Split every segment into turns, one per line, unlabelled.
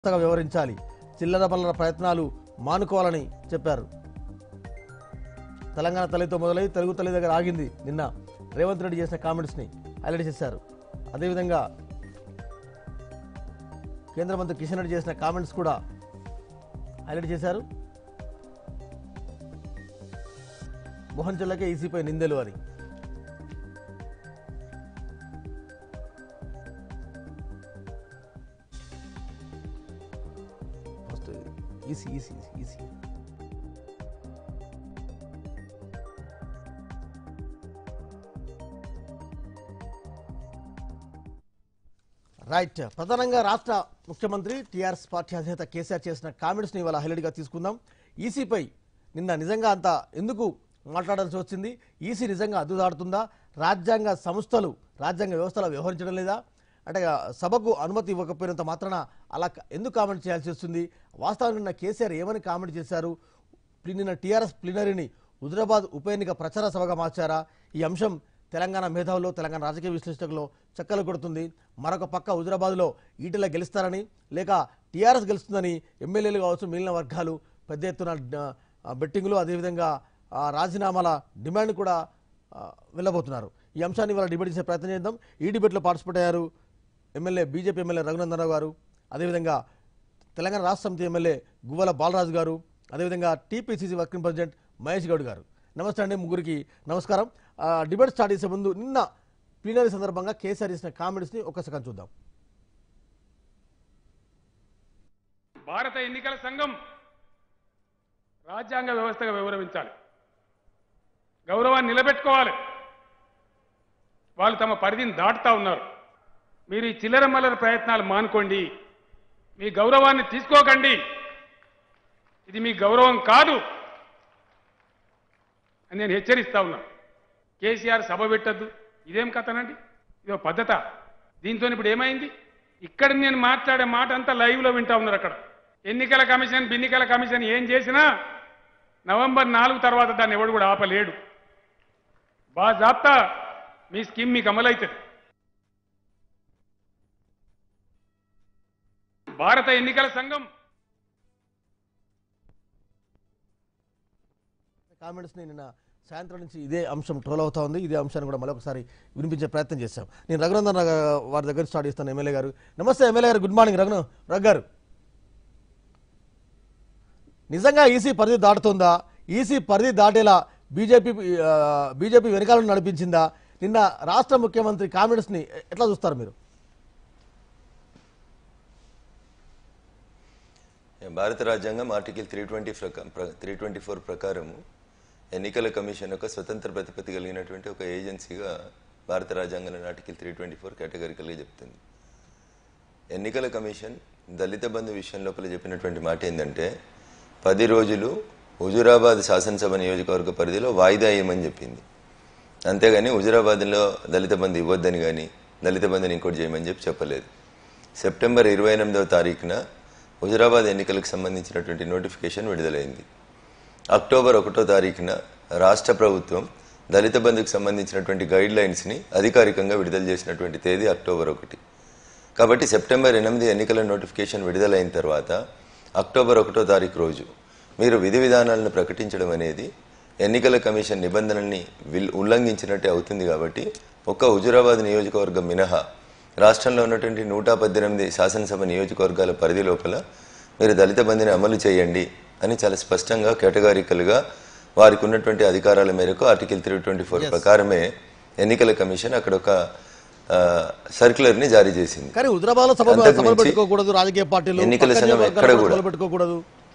కొత్తగా వివరించాలి చిల్లర పల్లర ప్రయత్నాలు మానుకోవాలని చెప్పారు తెలంగాణ తల్లితో మొదలై తెలుగు తల్లి దగ్గర ఆగింది నిన్న రేవంత్ రెడ్డి చేసిన కామెంట్స్ని హైలైట్ చేశారు అదేవిధంగా కేంద్ర మంత్రి కిషన్ రెడ్డి చేసిన కామెంట్స్ కూడా హైలైట్ చేశారు మోహన్ చెల్లకే ఈసీపై నిందెలు అని first EC EC EC right ప్రధానంగా రాష్ట్ర ముఖ్యమంత్రి టీఆర్ఎస్ పార్టీ అధినేత కేసీఆర్ చేసిన కామెంట్స్ని ఇవాళ హైలైట్గా తీసుకుందాం ఈసీపై నిన్న నిజంగా అంత ఎందుకు మాట్లాడాల్సి వచ్చింది ఈసీ నిజంగా అద్దుదాడుతుందా రాజ్యాంగ సంస్థలు రాజ్యాంగ వ్యవస్థలో వ్యవహరించడం లేదా అంటే ఆ, సభకు అనుమతి ఇవ్వకపోయినంత మాత్రాన అలా క- ఎందుకు కామెంట్ చేయాల్సి వస్తుంది వాస్తవానికి నిన్న కేసీఆర్ ఏమని కామెంట్ చేశారు ప్లి- నిన్న టీఆర్ఎస్ ప్లీనరీని హుజరాబాద్ ఉప ఎన్నిక ప్రచార సభగా మార్చారా ఈ అంశం తెలంగాణ మేధావుల్లో తెలంగాణ రాజకీయ విశ్లేషకుల్లో చక్కలు కొడుతుంది మరొక పక్క హుజరాబాద్లో ఈటెల గెలుస్తారని లేక టీఆర్ఎస్ గెలుస్తుందని ఎమ్మెల్యేలు కావచ్చు మిగిలిన వర్గాలు పెద్ద ఎత్తున ఆ, బెట్టింగ్లు అదేవిధంగా ఆ, రాజీనామాల డిమాండ్ కూడా ఆ, వెళ్ళబోతున్నారు ఈ అంశాన్ని ఇవాళ డిబేట్ చేసే ప్రయత్నం చేద్దాం ఈ డిబేట్లో పార్టిసిపేట్ అయ్యారు ఎమ్మెల్యే బీజేపీ ఎమ్మెల్యే రఘునందనరావు గారు అదేవిధంగా తెలంగాణ రాష్ట్ర సమితి ఎమ్మెల్యే గువ్వల బాలరాజు గారు అదేవిధంగా TPCC working president Mahesh Goud garu నమస్తే అండి ముగ్గురికి నమస్కారం ఆ, డిబేట్ స్టార్ట్ చేసే ముందు నిన్న ప్లీనరీ సందర్భంగా కేసీఆర్ చేసిన కామెంట్స్ని ఒక్కసారి చూద్దాం
భారత ఎన్నికల సంఘం రాజ్యాంగ వ్యవస్థగా వివరించాలి గౌరవాన్ని నిలబెట్టుకోవాలి వాళ్ళు తమ పరిధిని దాటుతా ఉన్నారు మీరు ఈ చిల్లర మల్లర ప్రయత్నాలు మానుకోండి మీ గౌరవాన్ని తీసుకోకండి ఇది మీ గౌరవం కాదు అని నేను హెచ్చరిస్తా ఉన్నా కేసీఆర్ సభ పెట్టద్దు ఇదేం కథనండి ఇదో పద్ధత దీంతో ఇప్పుడు ఏమైంది ఇక్కడ నేను మాట్లాడే మాట అంతా లైవ్లో వింటా ఉన్నారు అక్కడ ఎన్నికల కమిషన్ బిన్నికల కమిషన్ ఏం చేసినా నవంబర్ నాలుగు తర్వాత దాన్ని ఎవడు కూడా ఆపలేడు బాజాప్తా మీ స్కీమ్ మీకు అమలవుతుంది భారత ఎన్నికల సంఘం
కామెంట్స్ని నిన్న సాయంత్రం నుంచి ఇదే అంశం ట్రోల్ అవుతా ఉంది ఇదే అంశాన్ని కూడా మరొకసారి వినిపించే ప్రయత్నం చేశాం నేను రఘునందన్ రావు వారి దగ్గర స్టార్ట్ చేస్తాను ఎమ్మెల్యే గారు నమస్తే ఎమ్మెల్యే గారు గుడ్ మార్నింగ్ రఘున రఘు గారు నిజంగా ఈసీ పరిధి దాటుతుందా ఈసీ పరిధి దాటేలా బీజేపీ ఆ, బీజేపీ వెనకాలను నడిపించిందా నిన్న రాష్ట్ర ముఖ్యమంత్రి కామెంట్స్ని ఎట్లా చూస్తారు మీరు
భారత రాజ్యాంగం article three twenty three twenty four ప్రకారము ఎన్నికల కమిషన్ ఒక స్వతంత్ర ప్రతిపత్తి కలిగినటువంటి ఒక ఏజెన్సీగా భారత రాజ్యాంగంలోని ఆర్టికల్ త్రీ ట్వంటీ ఫోర్ కేటగిరికల్గా చెప్తుంది ఎన్నికల కమిషన్ దళిత బంధు విషయం లోపల చెప్పినటువంటి మాట ఏంటంటే పది రోజులు హుజురాబాద్ శాసనసభ నియోజకవర్గ పరిధిలో వాయిదా ఇవ్వమని చెప్పింది అంతేగాని హుజురాబాద్లో దళిత బంధు ఇవ్వద్దని కానీ దళిత బంధుని ఇంకోటి చేయమని చెప్పి చెప్పలేదు సెప్టెంబర్ ఇరవై ఎనిమిదవ తారీఖున హుజురాబాద్ ఎన్నికలకు సంబంధించినటువంటి నోటిఫికేషన్ విడుదలైంది అక్టోబర్ ఒకటో తారీఖున రాష్ట్ర ప్రభుత్వం దళిత బంధుకు సంబంధించినటువంటి గైడ్ లైన్స్ని అధికారికంగా విడుదల చేసినటువంటి తేదీ అక్టోబర్ ఒకటి కాబట్టి సెప్టెంబర్ ఎనిమిది ఎన్నికల నోటిఫికేషన్ విడుదలైన తర్వాత అక్టోబర్ ఒకటో తారీఖు రోజు మీరు విధి విధానాలను ప్రకటించడం అనేది ఎన్నికల కమిషన్ నిబంధనల్ని విల్ ఉల్లంఘించినట్టే అవుతుంది కాబట్టి ఒక్క హుజురాబాద్ నియోజకవర్గం మినహా రాష్ట్రంలో ఉన్నటువంటి నూట పద్దెనిమిది శాసనసభ నియోజకవర్గాల పరిధి లోపల మీరు దళిత బంధిని అమలు చేయండి అని చాలా స్పష్టంగా కేటగారికల్గా వారికి ఉన్నటువంటి అధికారాల మేరకు ఆర్టికల్ త్రీ ట్వంటీ ఫోర్ ప్రకారమే ఎన్నికల కమిషన్ అక్కడ ఒక సర్క్యులర్ని జారీ చేసింది
కానీ హుజరాబాద్లో సభ
అంతకు
సభలు
మించి
పెట్టుకోకూడదు రాజకీయ పార్టీలు
ఎన్నికల
పక్క
సంఘం
నియోజకవర్గాల్లో
ఎక్కడ కూడా
సభలు పెట్టుకోకూడదు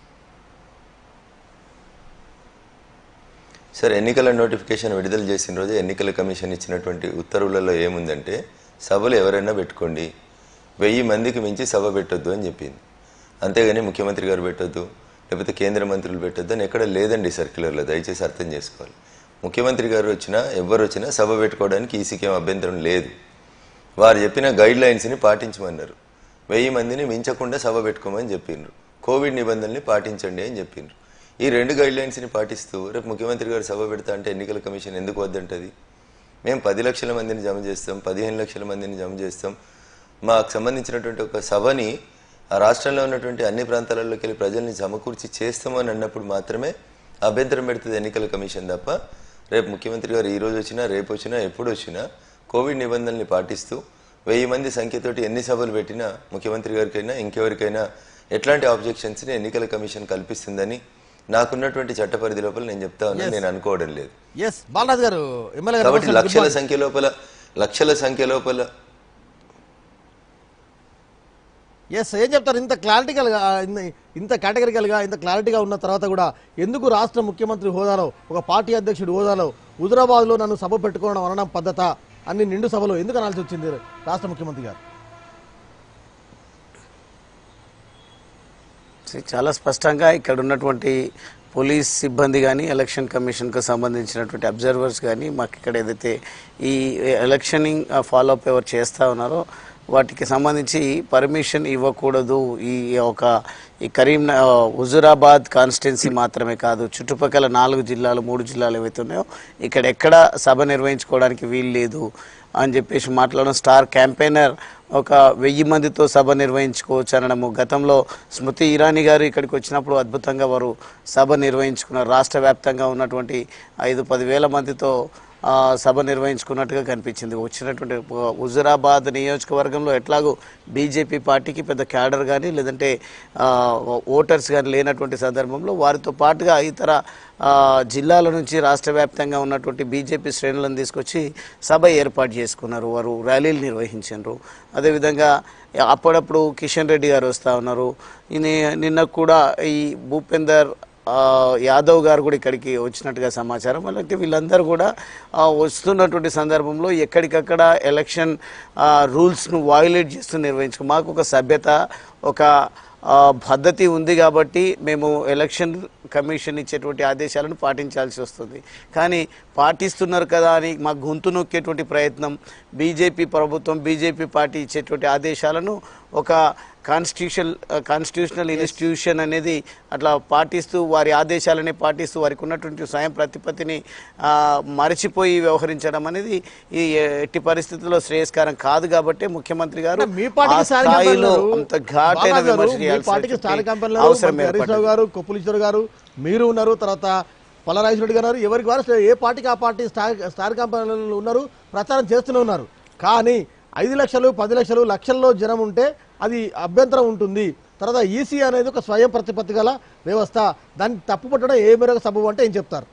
సార్ ఎన్నికల నోటిఫికేషన్ విడుదల చేసిన రోజు ఎన్నికల కమిషన్ ఇచ్చినటువంటి ఉత్తర్వులలో ఏముందంటే సభలు ఎవరైనా పెట్టుకోండి వెయ్యి మందికి మించి సభ పెట్టొద్దు అని చెప్పింది అంతేగాని ముఖ్యమంత్రి గారు పెట్టొద్దు లేకపోతే కేంద్ర మంత్రులు పెట్టొద్దు అని ఎక్కడ లేదండి సర్క్యులర్లో దయచేసి అర్థం చేసుకోవాలి ముఖ్యమంత్రి గారు వచ్చినా ఎవరు వచ్చినా సభ పెట్టుకోవడానికి ఈసీకి ఏం అభ్యంతరం లేదు వారు చెప్పిన గైడ్ లైన్స్ని పాటించమన్నారు వెయ్యి మందిని మించకుండా సభ పెట్టుకోమని చెప్పిండ్రు కోవిడ్ నిబంధనల్ని పాటించండి అని చెప్పిండ్రు ఈ రెండు గైడ్ లైన్స్ని పాటిస్తూ రేపు ముఖ్యమంత్రి గారు సభ పెడతా అంటే ఎన్నికల కమిషన్ ఎందుకు వద్దంటది మేము పది లక్షల మందిని జమ చేస్తాం పదిహేను లక్షల మందిని జమ చేస్తాం మాకు సంబంధించినటువంటి ఒక సభని ఆ రాష్ట్రంలో ఉన్నటువంటి అన్ని ప్రాంతాలలోకి వెళ్ళి ప్రజల్ని సమకూర్చి చేస్తామని అన్నప్పుడు మాత్రమే అభ్యంతరం పెడుతుంది ఎన్నికల కమిషన్ తప్ప రేపు ముఖ్యమంత్రి గారు ఈ రోజు వచ్చినా రేపు వచ్చినా ఎప్పుడు వచ్చినా కోవిడ్ నిబంధనల్ని పాటిస్తూ వెయ్యి మంది సంఖ్యతోటి ఎన్ని సభలు పెట్టినా ముఖ్యమంత్రి గారికైనా ఇంకెవరికైనా ఎట్లాంటి ఆబ్జెక్షన్స్ని ఎన్నికల కమిషన్ కల్పిస్తుందని నాకున్నటువంటి చట్ట పరిధి లోపల నేను చెప్తా ఉన్నా నేను అనుకోవడం లేదు
ఎస్ బాలరాజు గారు ఎమ్మెల్యే గారు
కాబట్టి
నమస్తే.
లక్షల సంఖ్య లోపల లక్షల సంఖ్య లోపల
ఎస్ ఏం చెప్తారు ఇంత క్లారిటికల్గా ఇన్ని- ఇంత కేటగిరికల్గా ఇంత క్లారిటీగా ఉన్న తర్వాత కూడా ఎందుకు రాష్ట్ర ముఖ్యమంత్రి హోదాలో ఒక పార్టీ అధ్యక్షుడి హోదాలో హుజరాబాద్లో నన్ను సభ పెట్టుకోవడం అనడం పద్ధత అన్ని నిండు సభలో ఎందుకు అనాల్సి వచ్చింది రాష్ట్ర ముఖ్యమంత్రి గారు
సో చాలా స్పష్టంగా ఇక్కడ ఉన్నటువంటి పోలీస్ సిబ్బంది కానీ ఎలక్షన్ కమిషన్కు సంబంధించినటువంటి అబ్జర్వర్స్ కానీ మాకు ఇక్కడ ఏదైతే ఈ ఎలక్షనింగ్ ఫాలో అప్ ఎవరు చేస్తూ ఉన్నారో వాటికి సంబంధించి పర్మిషన్ ఇవ్వకూడదు ఈ ఒక ఈ కరీం హుజురాబాద్ కాన్స్టిట్యున్సీ మాత్రమే కాదు చుట్టుపక్కల నాలుగు జిల్లాలు మూడు జిల్లాలు ఏవైతే ఉన్నాయో ఇక్కడ ఎక్కడ సభ నిర్వహించుకోవడానికి వీలు లేదు అని చెప్పేసి మాట్లాడడం స్టార్ క్యాంపెయినర్ ఒక వెయ్యి మందితో సభ నిర్వహించుకోవచ్చు అనడము గతంలో స్మృతి ఇరానీ గారు ఇక్కడికి వచ్చినప్పుడు అద్భుతంగా వారు సభ నిర్వహించుకున్నారు రాష్ట్ర వ్యాప్తంగా ఉన్నటువంటి ఐదు పదివేల మందితో ఆ, సభ నిర్వహించుకున్నట్టుగా కనిపించింది వచ్చినటువంటి హు- హుజురాబాద్ నియోజకవర్గంలో ఎట్లాగో బీజేపీ పార్టీకి పెద్ద క్యాడర్ కానీ లేదంటే ఆ, ఓటర్స్ కానీ లేనటువంటి సందర్భంలో వారితో పాటుగా ఇతర ఆ, జిల్లాల నుంచి రాష్ట్ర వ్యాప్తంగా ఉన్నటువంటి బీజేపీ శ్రేణులను తీసుకొచ్చి సభ ఏర్పాటు చేసుకున్నారు వారు ర్యాలీలు నిర్వహించారు అదేవిధంగా అప్పుడప్పుడు కిషన్ రెడ్డి గారు వస్తూ ఉన్నారు ఈయన- నిన్న కూడా ఈ భూపేందర్ ఆ, యాదవ్ గారు కూడా ఇక్కడికి వచ్చినట్టుగా సమాచారం అలాగే వీళ్ళందరూ కూడా ఆ, వస్తున్నటువంటి సందర్భంలో ఎక్కడికక్కడ ఎలక్షన్ ఆ, రూల్స్ను వాయులేట్ చేస్తూ నిర్వహించుకో మాకు ఒక సభ్యత ఒక ఆ, పద్ధతి ఉంది కాబట్టి మేము ఎలక్షన్ కమిషన్ ఇచ్చేటువంటి ఆదేశాలను పాటించాల్సి వస్తుంది కానీ పాటిస్తున్నారు కదా అని మా గొంతు నొక్కేటువంటి ప్రయత్నం బీజేపీ ప్రభుత్వం బీజేపీ పార్టీ ఇచ్చేటువంటి ఆదేశాలను ఒక కాన్స్టిట్యూషన్ కాన్స్టిట్యూషనల్ ఇన్స్టిట్యూషన్ అనేది అట్లా పాటిస్తూ వారి ఆదేశాలని పాటిస్తూ వారికి ఉన్నటువంటి స్వయం ప్రతిపత్తిని ఆ, మరచిపోయి వ్యవహరించడం అనేది ఈ ఎట్టి పరిస్థితుల్లో శ్రేయస్కరం కాదు కాబట్టి ముఖ్యమంత్రి గారు
అంటే మీ పార్టీకి
ఆ
స్టార్
స్థాయిలో
క్యాంపెయినర్
అంత ఘాటైన
బాబా గారు,
విమర్శ
మీ
చేయాల్సినటువంటి
పార్టీకి స్టార్ క్యాంపెయినర్
అవసరం
మంత్రి హరీష్ రావు
ఏర్పడింది
గారు కొప్పులీశ్వర్ గారు మీరు ఉన్నారు తర్వాత పల్లరాజు రెడ్డి గారు ఎవరికి వారు ఏ పార్టీకి ఆ పార్టీ స్టార్ స్టార్ క్యాంపెయినర్లు ఉన్నారు ప్రచారం చేస్తూనే ఉన్నారు కానీ ఐదు లక్షలు పది లక్షలు లక్షల్లో జనం ఉంటే అది అభ్యంతరం ఉంటుంది తర్వాత ఈసీ అనేది ఒక స్వయం ప్రతిపత్తి గల వ్యవస్థ దాన్ని తప్పు పట్టడం ఏ మేరకు సబబు అంటే ఏం చెప్తారు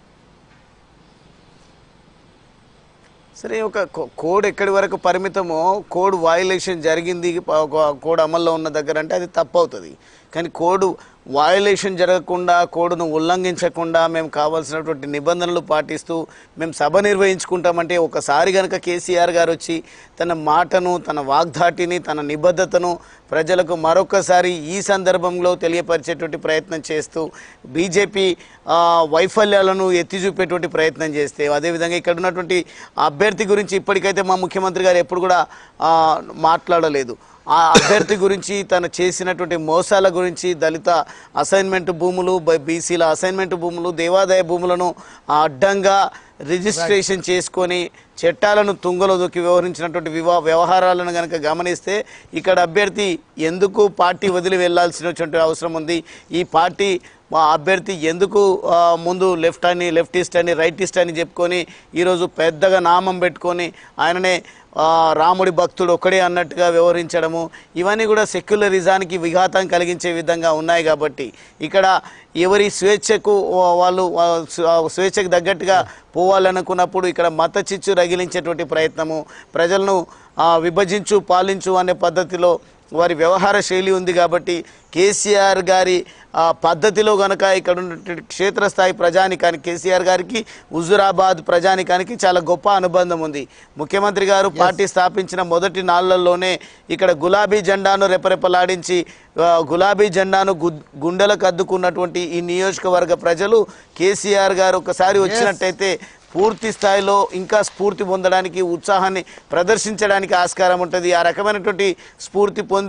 సరే ఒక కో- కోడ్ ఎక్కడి వరకు పరిమితమో కోడ్ వయలేషన్ జరిగింది ప- ఒక కోడ్ అమల్లో ఉన్న దగ్గర అంటే అది తప్పు అవుతుంది కానీ కోడ్ వయలేషన్ జరగకుండా కోడ్ను ఉల్లంఘించకుండా మేము కావాల్సినటువంటి నిబంధనలు పాటిస్తూ మేము సభ నిర్వహించుకుంటామంటే ఒకసారి కనుక కేసీఆర్ గారు వచ్చి తన మాటను తన వాగ్దాటిని తన నిబద్ధతను ప్రజలకు మరొకసారి ఈ సందర్భంలో తెలియపరిచేటువంటి ప్రయత్నం చేస్తూ బీజేపీ ఆ, వైఫల్యాలను ఎత్తి చూపేటువంటి ప్రయత్నం చేస్తే అదేవిధంగా ఇక్కడ ఉన్నటువంటి అభ్యర్థి గురించి ఇప్పటికైతే మా ముఖ్యమంత్రి గారు ఎప్పుడు కూడా ఆ, మాట్లాడలేదు ఆ అభ్యర్థి గురించి తను చేసినటువంటి మోసాల గురించి దళిత అసైన్మెంట్ భూములు బ- బీసీల అసైన్మెంట్ భూములు దేవాదాయ భూములను ఆ, అడ్డంగా రిజిస్ట్రేషన్ చేసుకొని చట్టాలను తుంగలో దొక్కి వ్యవహరించినటువంటి వివా వ్యవహారాలను కనుక గమనిస్తే ఇక్కడ అభ్యర్థి ఎందుకు పార్టీ వదిలి వెళ్లాల్సినటువంటి అవసరం ఉంది ఈ పార్టీ మా అభ్యర్థి ఎందుకు ఆ, ముందు లెఫ్ట్ అని లెఫ్టిస్ట్ అని రైటిస్ట్ అని చెప్పుకొని ఈరోజు పెద్దగా నామం పెట్టుకొని ఆయననే ఆ, రాముడి భక్తుడు ఒక్కడే అన్నట్టుగా వ్యవహరించడము ఇవన్నీ కూడా సెక్యులరిజానికి విఘాతం కలిగించే విధంగా ఉన్నాయి కాబట్టి ఇక్కడ ఎవరి స్వేచ్ఛకు వా- వాళ్ళు వా- స్వ- స్వేచ్ఛకు తగ్గట్టుగా పోవాలనుకున్నప్పుడు ఇక్కడ మత చిచ్చు రగిలించేటువంటి ప్రయత్నము ప్రజలను ఆ, విభజించు పాలించు అనే పద్ధతిలో వారి వ్యవహార శైలి ఉంది కాబట్టి కేసీఆర్ గారి ఆ, పద్ధతిలో గనక ఇక్కడ ఉన్నటువంటి క్షేత్రస్థాయి ప్రజానికానికి కేసీఆర్ గారికి హుజురాబాద్ ప్రజానికానికి చాలా గొప్ప అనుబంధం ఉంది ముఖ్యమంత్రి గారు పార్టీ స్థాపించిన మొదటి నాళ్లలోనే ఇక్కడ గులాబీ జెండాను రెపరెపలాడించి ఆ, గులాబీ జెండాను గు- గుండెలకు అద్దుకున్నటువంటి ఈ నియోజకవర్గ ప్రజలు కేసీఆర్ గారు ఒకసారి వచ్చినట్టయితే పూర్తి స్థాయిలో ఇంకా స్ఫూర్తి పొందడానికి ఉత్సాహాన్ని ప్రదర్శించడానికి ఆస్కారం ఉంటుంది ఆ రకమైనటువంటి స్ఫూర్తి పొంది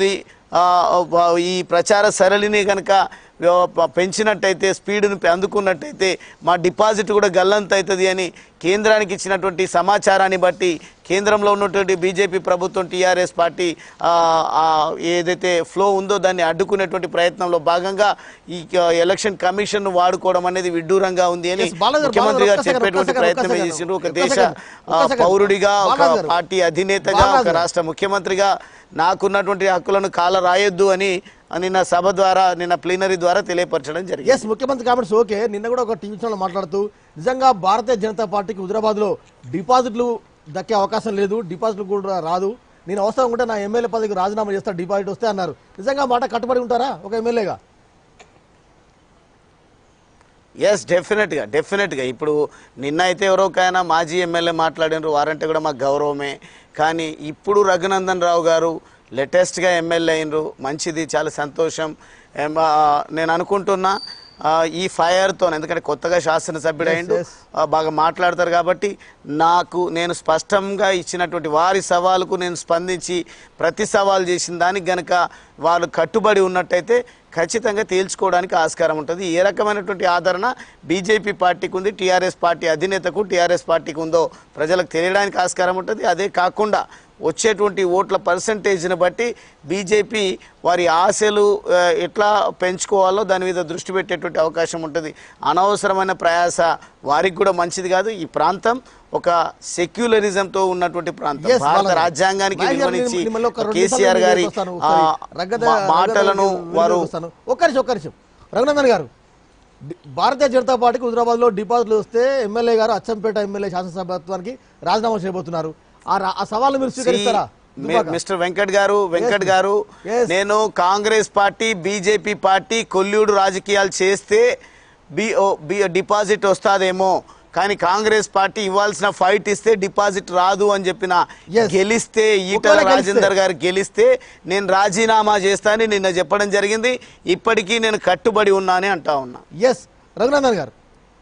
ఆ, ఆ, ఈ ప్రచార సరళిని కనుక పెంచినట్టయితే స్పీడ్ను పె- అందుకున్నట్టయితే మా డిపాజిట్ కూడా గల్లంత అవుతుంది అని కేంద్రానికి ఇచ్చినటువంటి సమాచారాన్ని బట్టి కేంద్రంలో ఉన్నటువంటి బీజేపీ ప్రభుత్వం టీఆర్ఎస్ పార్టీ ఆ, ఆ, ఏదైతే ఫ్లో ఉందో దాన్ని అడ్డుకునేటువంటి ప్రయత్నంలో భాగంగా ఈ ఆ, ఎలక్షన్ కమిషన్ వాడుకోవడం అనేది విడ్డూరంగా ఉంది అని
Yes, బాలాజీ గారు,
ముఖ్యమంత్రి
బాలాజీ
గారు
ఒక్క సెకండ్,
చెప్పేటువంటి
ఒక్క సెకండ్,
ప్రయత్నం
ఒక్క
చేసిండ్రు ఒక
సెకండ్,
దేశ
ఒక్క
ఆ,
సెకండ్.
పౌరుడిగా ఒక
బాలాజీ గారు.
పార్టీ అధినేతగా
బాలాజీ
ఒక
గారు.
రాష్ట్ర ముఖ్యమంత్రిగా నాకున్నటువంటి హక్కులను కాల రాయొద్దు అని నిన్న సభ ద్వారా నిన్న ప్లీనరీ ద్వారా తెలియపరచడం జరిగింది
ఎస్ ముఖ్యమంత్రి కామెంట్స్ ఓకే నిన్న కూడా ఒక టీవీ ఛానల్ మాట్లాడుతూ నిజంగా భారతీయ జనతా పార్టీకి హుజరాబాద్ లో డిపాజిట్లు దక్కే అవకాశం లేదు డిపాజిట్లు కూడా రాదు నేను అవసరం ఉంటే నా ఎమ్మెల్యే పదవికి రాజీనామా చేస్తా డిపాజిట్ వస్తే అన్నారు నిజంగా మాట కట్టుబడి ఉంటారా ఒక ఎమ్మెల్యేగా
ఎస్ డెఫినెట్గా డెఫినెట్గా ఇప్పుడు నిన్న అయితే ఎవరోకైనా మాజీ ఎమ్మెల్యే మాట్లాడినారు వారంటే కూడా మాకు గౌరవమే కానీ ఇప్పుడు రఘునందన్ రావు గారు లేటెస్ట్గా ఎమ్మెల్యే అయినరు మంచిది చాలా సంతోషం ఏం, ఆ, నేను అనుకుంటున్నా ఆ, ఈ ఫైర్తో ఎందుకంటే కొత్తగా శాసనసభ్యుడు అయిండు
yes.
ఆ, బాగా మాట్లాడతారు కాబట్టి నాకు నేను స్పష్టంగా ఇచ్చినటువంటి వారి సవాలుకు నేను స్పందించి ప్రతి సవాల్ చేసిన దానికి గనక వాళ్ళు కట్టుబడి ఉన్నట్టయితే ఖచ్చితంగా తేల్చుకోవడానికి ఆస్కారం ఉంటుంది ఏ రకమైనటువంటి ఆదరణ బీజేపీ పార్టీకి ఉంది టీఆర్ఎస్ పార్టీ అధినేతకు టీఆర్ఎస్ పార్టీకి ఉందో ప్రజలకు తెలియడానికి ఆస్కారం ఉంటుంది అదే కాకుండా వచ్చేటువంటి ఓట్ల పర్సంటేజ్ని బట్టి బీజేపీ వారి ఆశలు ఆ, ఎట్లా పెంచుకోవాలో దాని మీద దృష్టి పెట్టేటువంటి అవకాశం ఉంటుంది అనవసరమైన ప్రయాస వారికి కూడా మంచిది కాదు ఈ ప్రాంతం ఒక సెక్యులరిజంతో ఉన్నటువంటి ప్రాంతం
Yes,
భారత
బాలాజీ.
రాజ్యాంగానికి
బాలాజీ గారు,
విలువనిచ్చి
నేను మిమ్మల్ని ఒక రెండు
కేసీఆర్
నిమిషాలు
గారి
నేను వస్తాను.
ఆ,
ఒకసారి రగ్గద-
మా-
రగ్గద
మాటలను
వీడియో
వారు
వస్తాను. ఒక్క నిమిషం ఒక్క నిమిషం రఘునందన్ గారు డి- భారతీయ జనతా పార్టీకి హుజరాబాద్ లో డిపాజిట్లు వస్తే ఎమ్మెల్యే గారు అచ్చంపేట ఎమ్మెల్యే శాసనసభత్వానికి రాజీనామా చేయబోతున్నారు ఆ రా- ఆ సవాల్ మీరు స్వీకరిస్తారా
సి-
Dubbaka.
Mister Venkat garu Venkat
Yes,
garu
yes.
నేను కాంగ్రెస్ పార్టీ బీజేపీ పార్టీ కొల్యూడు రాజకీయాలు చేస్తే బి ఓ- బి- డిపాజిట్ వస్తాదేమో కానీ కాంగ్రెస్ పార్టీ ఇవ్వాల్సిన ఫైట్ ఇస్తే డిపాజిట్ రాదు అని చెప్పిన
Yes.
గెలిస్తే ఈటల
ఒకవేళ గెలిస్తే.
రాజేందర్ గారు గెలిస్తే నేను రాజీనామా చేస్తానని నిన్న చెప్పడం జరిగింది ఇప్పటికీ నేను కట్టుబడి ఉన్నానని అంటా ఉన్నా
ఎస్ రఘునందన్ గారు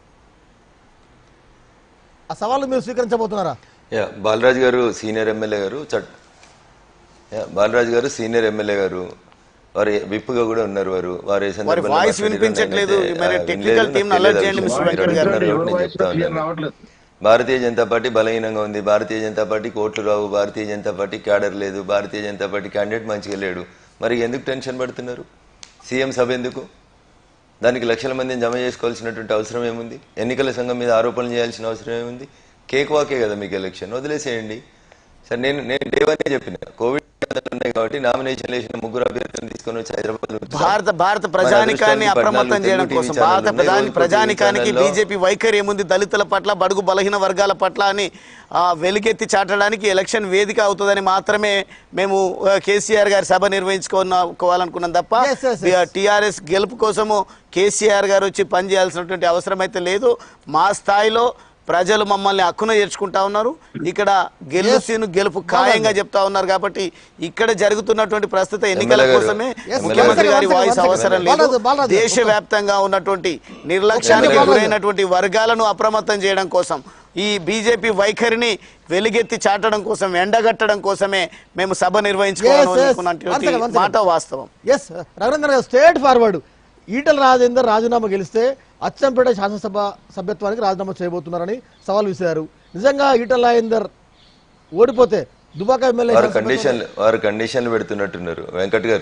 ఆ సవాళ్ళు మీరు స్వీకరించబోతున్నారా
యా బాలరాజు గారు సీనియర్ ఎమ్మెల్యే గారు చట్ యా బాలరాజు గారు సీనియర్ ఎమ్మెల్యే గారు వారు విప్పుగా కూడా ఉన్నారు వారు వారు ఏ సందర్భంలో
వాయిస్
మాట్లాడారో
వినిపించట్లేదు.
నేనైతే,
మరి
ఆ,
technical
వినలేదు,
team ని
నాకు
alert
తెలియదు
చేయండి,
ఆ
మిస్టర్
విషయం.
వెంకట్ గారు.
మీరు అడిగిన కాబట్టి నేను చెప్తా ఉన్నాను. భారతీయ జనతా పార్టీ బలహీనంగా ఉంది భారతీయ జనతా పార్టీ ఓట్లు రావు భారతీయ జనతా పార్టీ క్యాడర్ లేదు భారతీయ జనతా పార్టీ క్యాండిడేట్ మంచిగా లేడు మరి ఎందుకు టెన్షన్ పడుతున్నారు సీఎం సభ ఎందుకు దానికి లక్షల మందిని జమ చేసుకోవాల్సినటువంటి అవసరం ఏముంది ఎన్నికల సంఘం మీద ఆరోపణలు చేయాల్సిన అవసరం ఏముంది కేక్ వాకే కదా మీకు ఎలక్షన్ వదిలేసేయండి సరే నేను నేను డేవనే చెప్పిన కోవిడ్ నిబంధనలు ఉన్నాయి కాబట్టి నామినేషన్ వేసిన ముగ్గురు అభ్యర్థులను తీసుకొని వచ్చి హైదరాబాద్
భారత భారత ప్రజానికాన్ని అప్రమత్తం చేయడం కోసం భారత ప్రధాని ప్రజానికానికి బీజేపీ వైఖరి ఏముంది దళితుల పట్ల బడుగు బలహీన వర్గాల పట్ల అని ఆ, వెలుగెత్తి చాటడానికి ఎలక్షన్ వేదిక అవుతుందని మాత్రమే మేము ఆ, కేసీఆర్ గారి సభ నిర్వహించుకోవాలనుకున్నాం తప్ప
Yes, yes, yes.
టీఆర్ఎస్ గెలుపు కోసము కేసీఆర్ గారు వచ్చి పనిచేయాల్సినటువంటి అవసరం అయితే లేదు మా స్థాయిలో ప్రజలు మమ్మల్ని హక్కున చేర్చుకుంటా ఉన్నారు ఇక్కడ గెలుసీను గెలుపు ఖాయంగా చెప్తా ఉన్నారు కాబట్టి ఇక్కడ జరుగుతున్నటువంటి ప్రస్తుత ఎన్నికల
ఎమ్మెల్యే గారు.
కోసమే
Yes,
ముఖ్యమంత్రి
one
గారి
second, one
వాయిస్
second.
అవసరం
బాలాజీ,
లేదు
బాలాజీ,
దేశవ్యాప్తంగా ఉన్నటువంటి నిర్లక్ష్యానికి
బాలాజీ.
గురైనటువంటి వర్గాలను అప్రమత్తం చేయడం కోసం ఈ బీజేపీ వైఖరిని వెలుగెత్తి చాటడం కోసం ఎండగట్టడం కోసమే మేము సభ
Yes, yes. One
నిర్వహించుకోవాలనుకున్నటువంటి
second, one second.
మాట వాస్తవం
ఎస్ రఘునందన్ గారు స్టేట్ ఫార్వర్డ్ ఈటల రాజేందర్ రాజీనామా గెలిస్తే అచ్చంపేట శాసనసభ సభ్యత్వానికి రాజీనామా చేయబోతున్నారని సవాల్ విసిరారు నిజంగా ఈటల రాజేందర్ ఓడిపోతే దుబాక ఎమ్మెల్యే
వారు కండిషన్లు వారు కండిషన్లు పెడుతున్నట్టున్నారు వెంకట్ గారు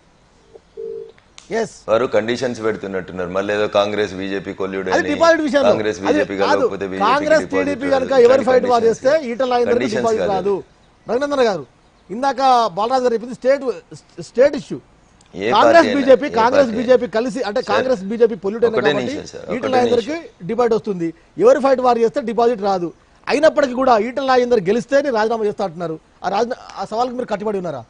ఎస్
వారు కండిషన్స్ పెడుతున్నట్టున్నారు మళ్ళీ ఏదో కాంగ్రెస్ బీజేపీ కొల్లుడు
అది డిపాజిట్ విషయం
కాంగ్రెస్ బీజేపీ కలవకపోతే BJP కి
కాంగ్రెస్
deposit
టీడీపీ
రాదు.
కనుక ఎవరి
ఇట్లాంటి
ఫైట్ వారు
conditions
చేస్తే ఈటల రాజేందర్
Conditions
డిపాజిట్
కాదు.
రాదు రఘునందన్ గారు ఇందాక బాలరాజు గారు చెప్పింది స్టేట్ స్టేట్ ఇష్యూ
ఏ
కాంగ్రెస్
పార్టీ అయినా,
బీజేపీ
ఏ
కాంగ్రెస్
పార్టీ
బీజేపీ కలిసి అంటే కాంగ్రెస్ బీజేపీ పొల్యూట్ అయిన
ఒకటే
కాబట్టి
నిమిషం సార్,
ఈటల
ఒకటే
రాజేందర్కి డిపాజిట్ వస్తుంది ఎవరి ఫైట్ వారు చేస్తే డిపాజిట్ రాదు అయినప్పటికీ కూడా ఈటల రాజేందర్ గెలిస్తే నేను రాజీనామా చేస్తా అంటున్నారు ఆ రాజీ ఆ సవాల్కి మీరు కట్టుబడి ఉన్నారా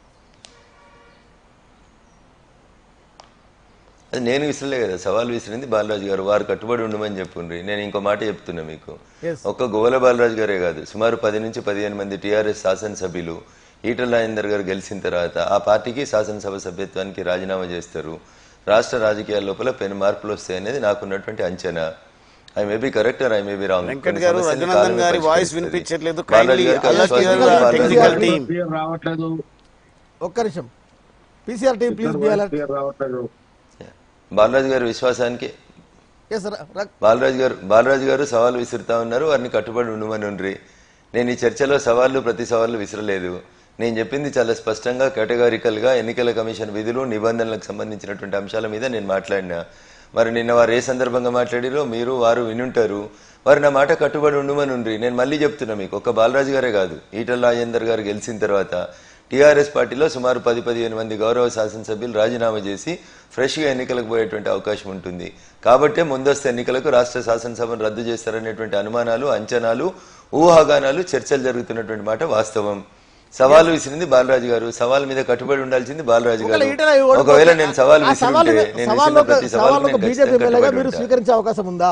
అది నేను విసరలే కదా సవాల్ విసిరింది బాలరాజు గారు వారు కట్టుబడి ఉండమని చెప్పుండ్రి నేను ఇంకో మాట చెప్తున్నా మీకు
Yes.
ఒక్క గోవల బాలరాజు గారే కాదు సుమారు పది నుంచి పదిహేను మంది టీఆర్ఎస్ శాసనసభ్యులు ఈటల రాజేందర్ గారు గెలిచిన తర్వాత ఆ పార్టీకి శాసనసభ సభ్యత్వానికి రాజీనామా చేస్తారు రాష్ట్ర రాజకీయాల లోపల పెను మార్పులు వస్తాయి అనేది నాకున్నటువంటి అంచనా I may be correct I may be wrong
Venkat garu Raghunandan గారి వాయిస్ వినిపించట్లేదు kindly alert
garu,
your technical
Balaraju
team
రావట్లేదు
ఒక్క నిమిషం PCR team please be alert
clear రావట్లేదు
బాలరాజు గారి విశ్వాసానికి
ఎస్
బాలరాజు గారు బాలరాజు గారు సవాలు విసురుతా ఉన్నారు వారిని కట్టుబడి ఉండమని ఉండ్రి నేను ఈ చర్చలో సవాళ్ళు ప్రతి సవాళ్ళు విసరలేదు నేను చెప్పింది చాలా స్పష్టంగా కేటగారికల్ గా ఎన్నికల కమిషన్ విధులు నిబంధనలకు సంబంధించినటువంటి అంశాల మీద నేను మాట్లాడినా మరి నిన్న వారు ఏ సందర్భంగా మాట్లాడిరో మీరు వారు వినుంటారు వారు నా మాట కట్టుబడి ఉండమని ఉండ్రి నేను మళ్ళీ చెప్తున్నా మీకు ఒక బాలరాజు గారే కాదు ఈటల రాజేందర్ గారు గెలిచిన తర్వాత టీఆర్ఎస్ పార్టీలో సుమారు పది పదిహేను మంది గౌరవ శాసనసభ్యులు రాజీనామా చేసి ఫ్రెష్గా ఎన్నికలకు పోయేటువంటి అవకాశం ఉంటుంది కాబట్టే ముందస్తు ఎన్నికలకు రాష్ట్ర శాసనసభను రద్దు చేస్తారనేటువంటి అనుమానాలు అంచనాలు ఊహాగానాలు చర్చలు జరుగుతున్నటువంటి మాట వాస్తవం సవాలు విసిరింది బాలరాజు గారు సవాల్ మీద కట్టుబడి ఉండాల్సింది బాలరాజు
ఒకవేళ
గారు
ఈటల ఓడిపోతే
ఒకవేళ నేను సవాల్
ఆ సవాలు
విసిరుంటే నేను
సవాలు
విసిరిన ప్రతి
సవాలు
సవాల్
ఒక బీజేపీ ఎమ్మెల్యేగా మీరు స్వీకరించే అవకాశం ఉందా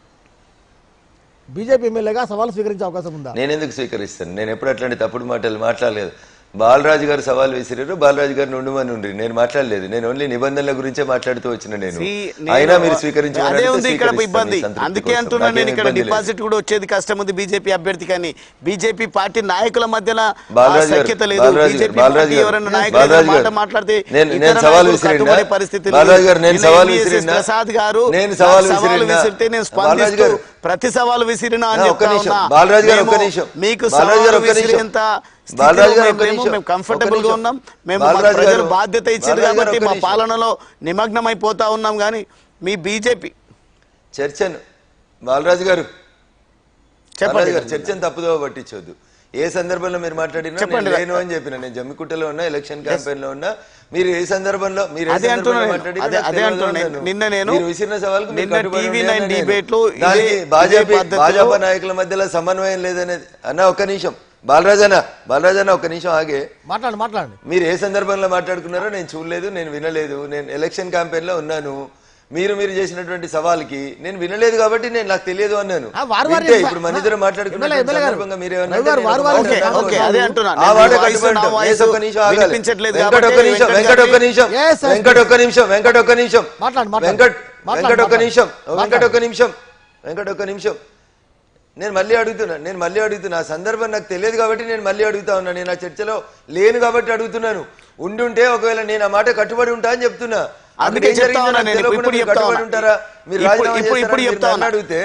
బీజేపీ ఎమ్మెల్యేగా సవాలు స్వీకరించే అవకాశం ఉందా
నేను ఎందుకు స్వీకరిస్తాను నేను ఎప్పుడు అట్లాంటి తప్పుడు మాటలు మాట్లాడలేదు బాలరాజు గారు సవాల్ విసిరారు బాలరాజు గారిని ఉండమని ఉండ్రి నేను మాట్లాడలేదు నేను ఓన్లీ నిబంధనల గురించే మాట్లాడుతూ వచ్చిన నేను
See, నేను-
అయినా మీరు స్వీకరించారు
అదే ఉంది ఇక్కడ ఇబ్బంది అందుకే అంటున్నా నేను ఇక్కడ డిపాజిట్ కూడా వచ్చేది కష్టం ఉంది బీజేపీ అభ్యర్థి కానీ బీజేపీ పార్టీ నాయకుల మధ్యన ఆ
బాలరాజు గారు,
సఖ్యత లేదు
బాలరాజు గారు,
బీజేపీ
బాలరాజు
పార్టీ
గారు,
ఎవరైనా
yes,
నాయకులు
బాలరాజు
మాట
గారు.
మాట్లాడితే
నేను-
ఇతర
నేను సవాల్
నాయకులు
విసిరినా?
కట్టుబడే పరిస్థితి లేదు.
బాలరాజు గారు, నేను
నిన్న
సవాల్
MVSS
విసిరినా?
ప్రసాద్ గారు
నేను
నాకు
సవాల్
సవాలు
విసిరినా?
విసిరితే నేను
బాలరాజు
స్పందిస్తూ
గారు.
ప్రతి సవాలు విసిరినా అని
నా, ఒక్క
చెప్తా
నిమిషం.
ఉన్నా.
బాలరాజు గారు, ఒక్క
మేము
నిమిషం.
మీకు
బాలరాజు గారు,
సవాలు
ఒక్క నిమిషం.
విసిరేంత
బాలరాజు గారు, ఒక్క
స్థితిలో
నిమిషం.
మేము కంఫర్టబుల్
ఒక్క
గా
నిమిషం.
ఉన్నాం మేము
బాలరాజు
మాకు ప్రజలు
గారు,
బాధ్యత ఇచ్చారు
బాలరాజు గారు,
కాబట్టి
ఒక్క
మా
నిమిషం.
పాలనలో నిమగ్నం అయిపోతా ఉన్నాం కానీ మీ బీజేపీ
చర్చను బాలరాజు గారు
చెప్పండి
బాలరాజు గారు చర్చను తప్పుదో పట్టించొద్దు ఏ సందర్భంలో మీరు మాట్లాడినా
చెప్పండి.
నేను లేను అని చెప్పిన నేను జమ్మికుట్టలో ఉన్నా ఎలక్షన్ క్యాంపెయిన్ లో ఉన్నా మీరు ఏ సందర్భంలో మీరు ఏ
అదే
సందర్భంలో
అంటున్నా నేను.
మాట్లాడినా
అదే-
నాకు
అదే
తెలియదు
అంటున్నా నేను.
అన్నాను.
నిన్న నేను-
మీరు విసిరిన సవాల్కు మీరు
నిన్న
కట్టుబడి
టీవీ
ఉండే
నైన్
అన్నాను నేను.
డిబేట్లో ఇదే-
దానికి
ఇదే
భాజపా
పద్ధతిలో-
భాజపా నాయకుల మధ్యలో సమన్వయం లేదనేది అన్న ఒక్క నిమిషం బాలరాజన్న బాలరాజన్న ఒక్క నిమిషం ఆగే
మాట్లాడండి మాట్లాడండి
మీరు ఏ సందర్భంలో మాట్లాడుకున్నారో నేను చూడలేదు నేను వినలేదు నేను ఎలక్షన్ క్యాంపెయిన్ లో ఉన్నాను మీరు మీరు చేసినటువంటి సవాల్కి నేను వినలేదు కాబట్టి నేను నాకు తెలియదు అన్నాను
ఆ, వారు వారి
వింటే ఇప్పుడు మన ఇద్దరు
ఎమ్మెల్యే-
మాట్లాడుకున్న
ఎమ్మెల్యే గారు.
సందర్భంగా మీరు ఏమన్నా
రవి గారు,
అంటే
వారు
నేను
వారి
ఒక
ఓకే
మాట
ఓకే
అంటున్నాను.
అదే అంటున్నా
ఆ
నేను
మాట
మీ వాయిస్
కట్టుబడి
నా
ఉంటాం.
వాయిస్
ఏసు ఒక్క నిమిషం ఆగాలి.
వినిపించట్లేదు
వెంకట్ ఒక్క
కాబట్టి
నిమిషం
వెంకట్
వెంకట్ ఒక్క
గారిని-
నిమిషం
Yes, yes,
వెంకట్ ఒక్క నిమిషం వెంకట్ ఒక్క నిమిషం
మాట్లాడు, మాట్లాడు.
వెంకట్
మాట్లాడు,
వెంకట్ ఒక్క
మాట్లాడు.
నిమిషం వెంకట్
మాట్లాడు.
ఒక్క నిమిషం వెంకట్ ఒక్క నిమిషం నేను మళ్ళీ అడుగుతున్నా నేను మళ్ళీ అడుగుతున్నా ఆ సందర్భం నాకు తెలియదు కాబట్టి నేను మళ్ళీ అడుగుతా ఉన్నా నేను ఆ చర్చలో లేను కాబట్టి అడుగుతున్నాను ఉండుంటే ఒకవేళ నేను ఆ మాట కట్టుబడి ఉంటా అని చెప్తున్నా
అందుకే
అక్కడ ఏం
చెప్తా
జరిగిందో
ఉన్నా
నాకు
నేను.
తెలియకుండా
ఇప్పుడు
మీరు
చెప్తా
కట్టుబడి
ఉన్నా.
ఉంటారా మీరు
ఇప్పుడు-
రాజీనామా
ఇప్పుడు- ఇప్పుడు
చేస్తారని
చెప్తా
మీరు
ఉన్నా.
నన్ను అడిగితే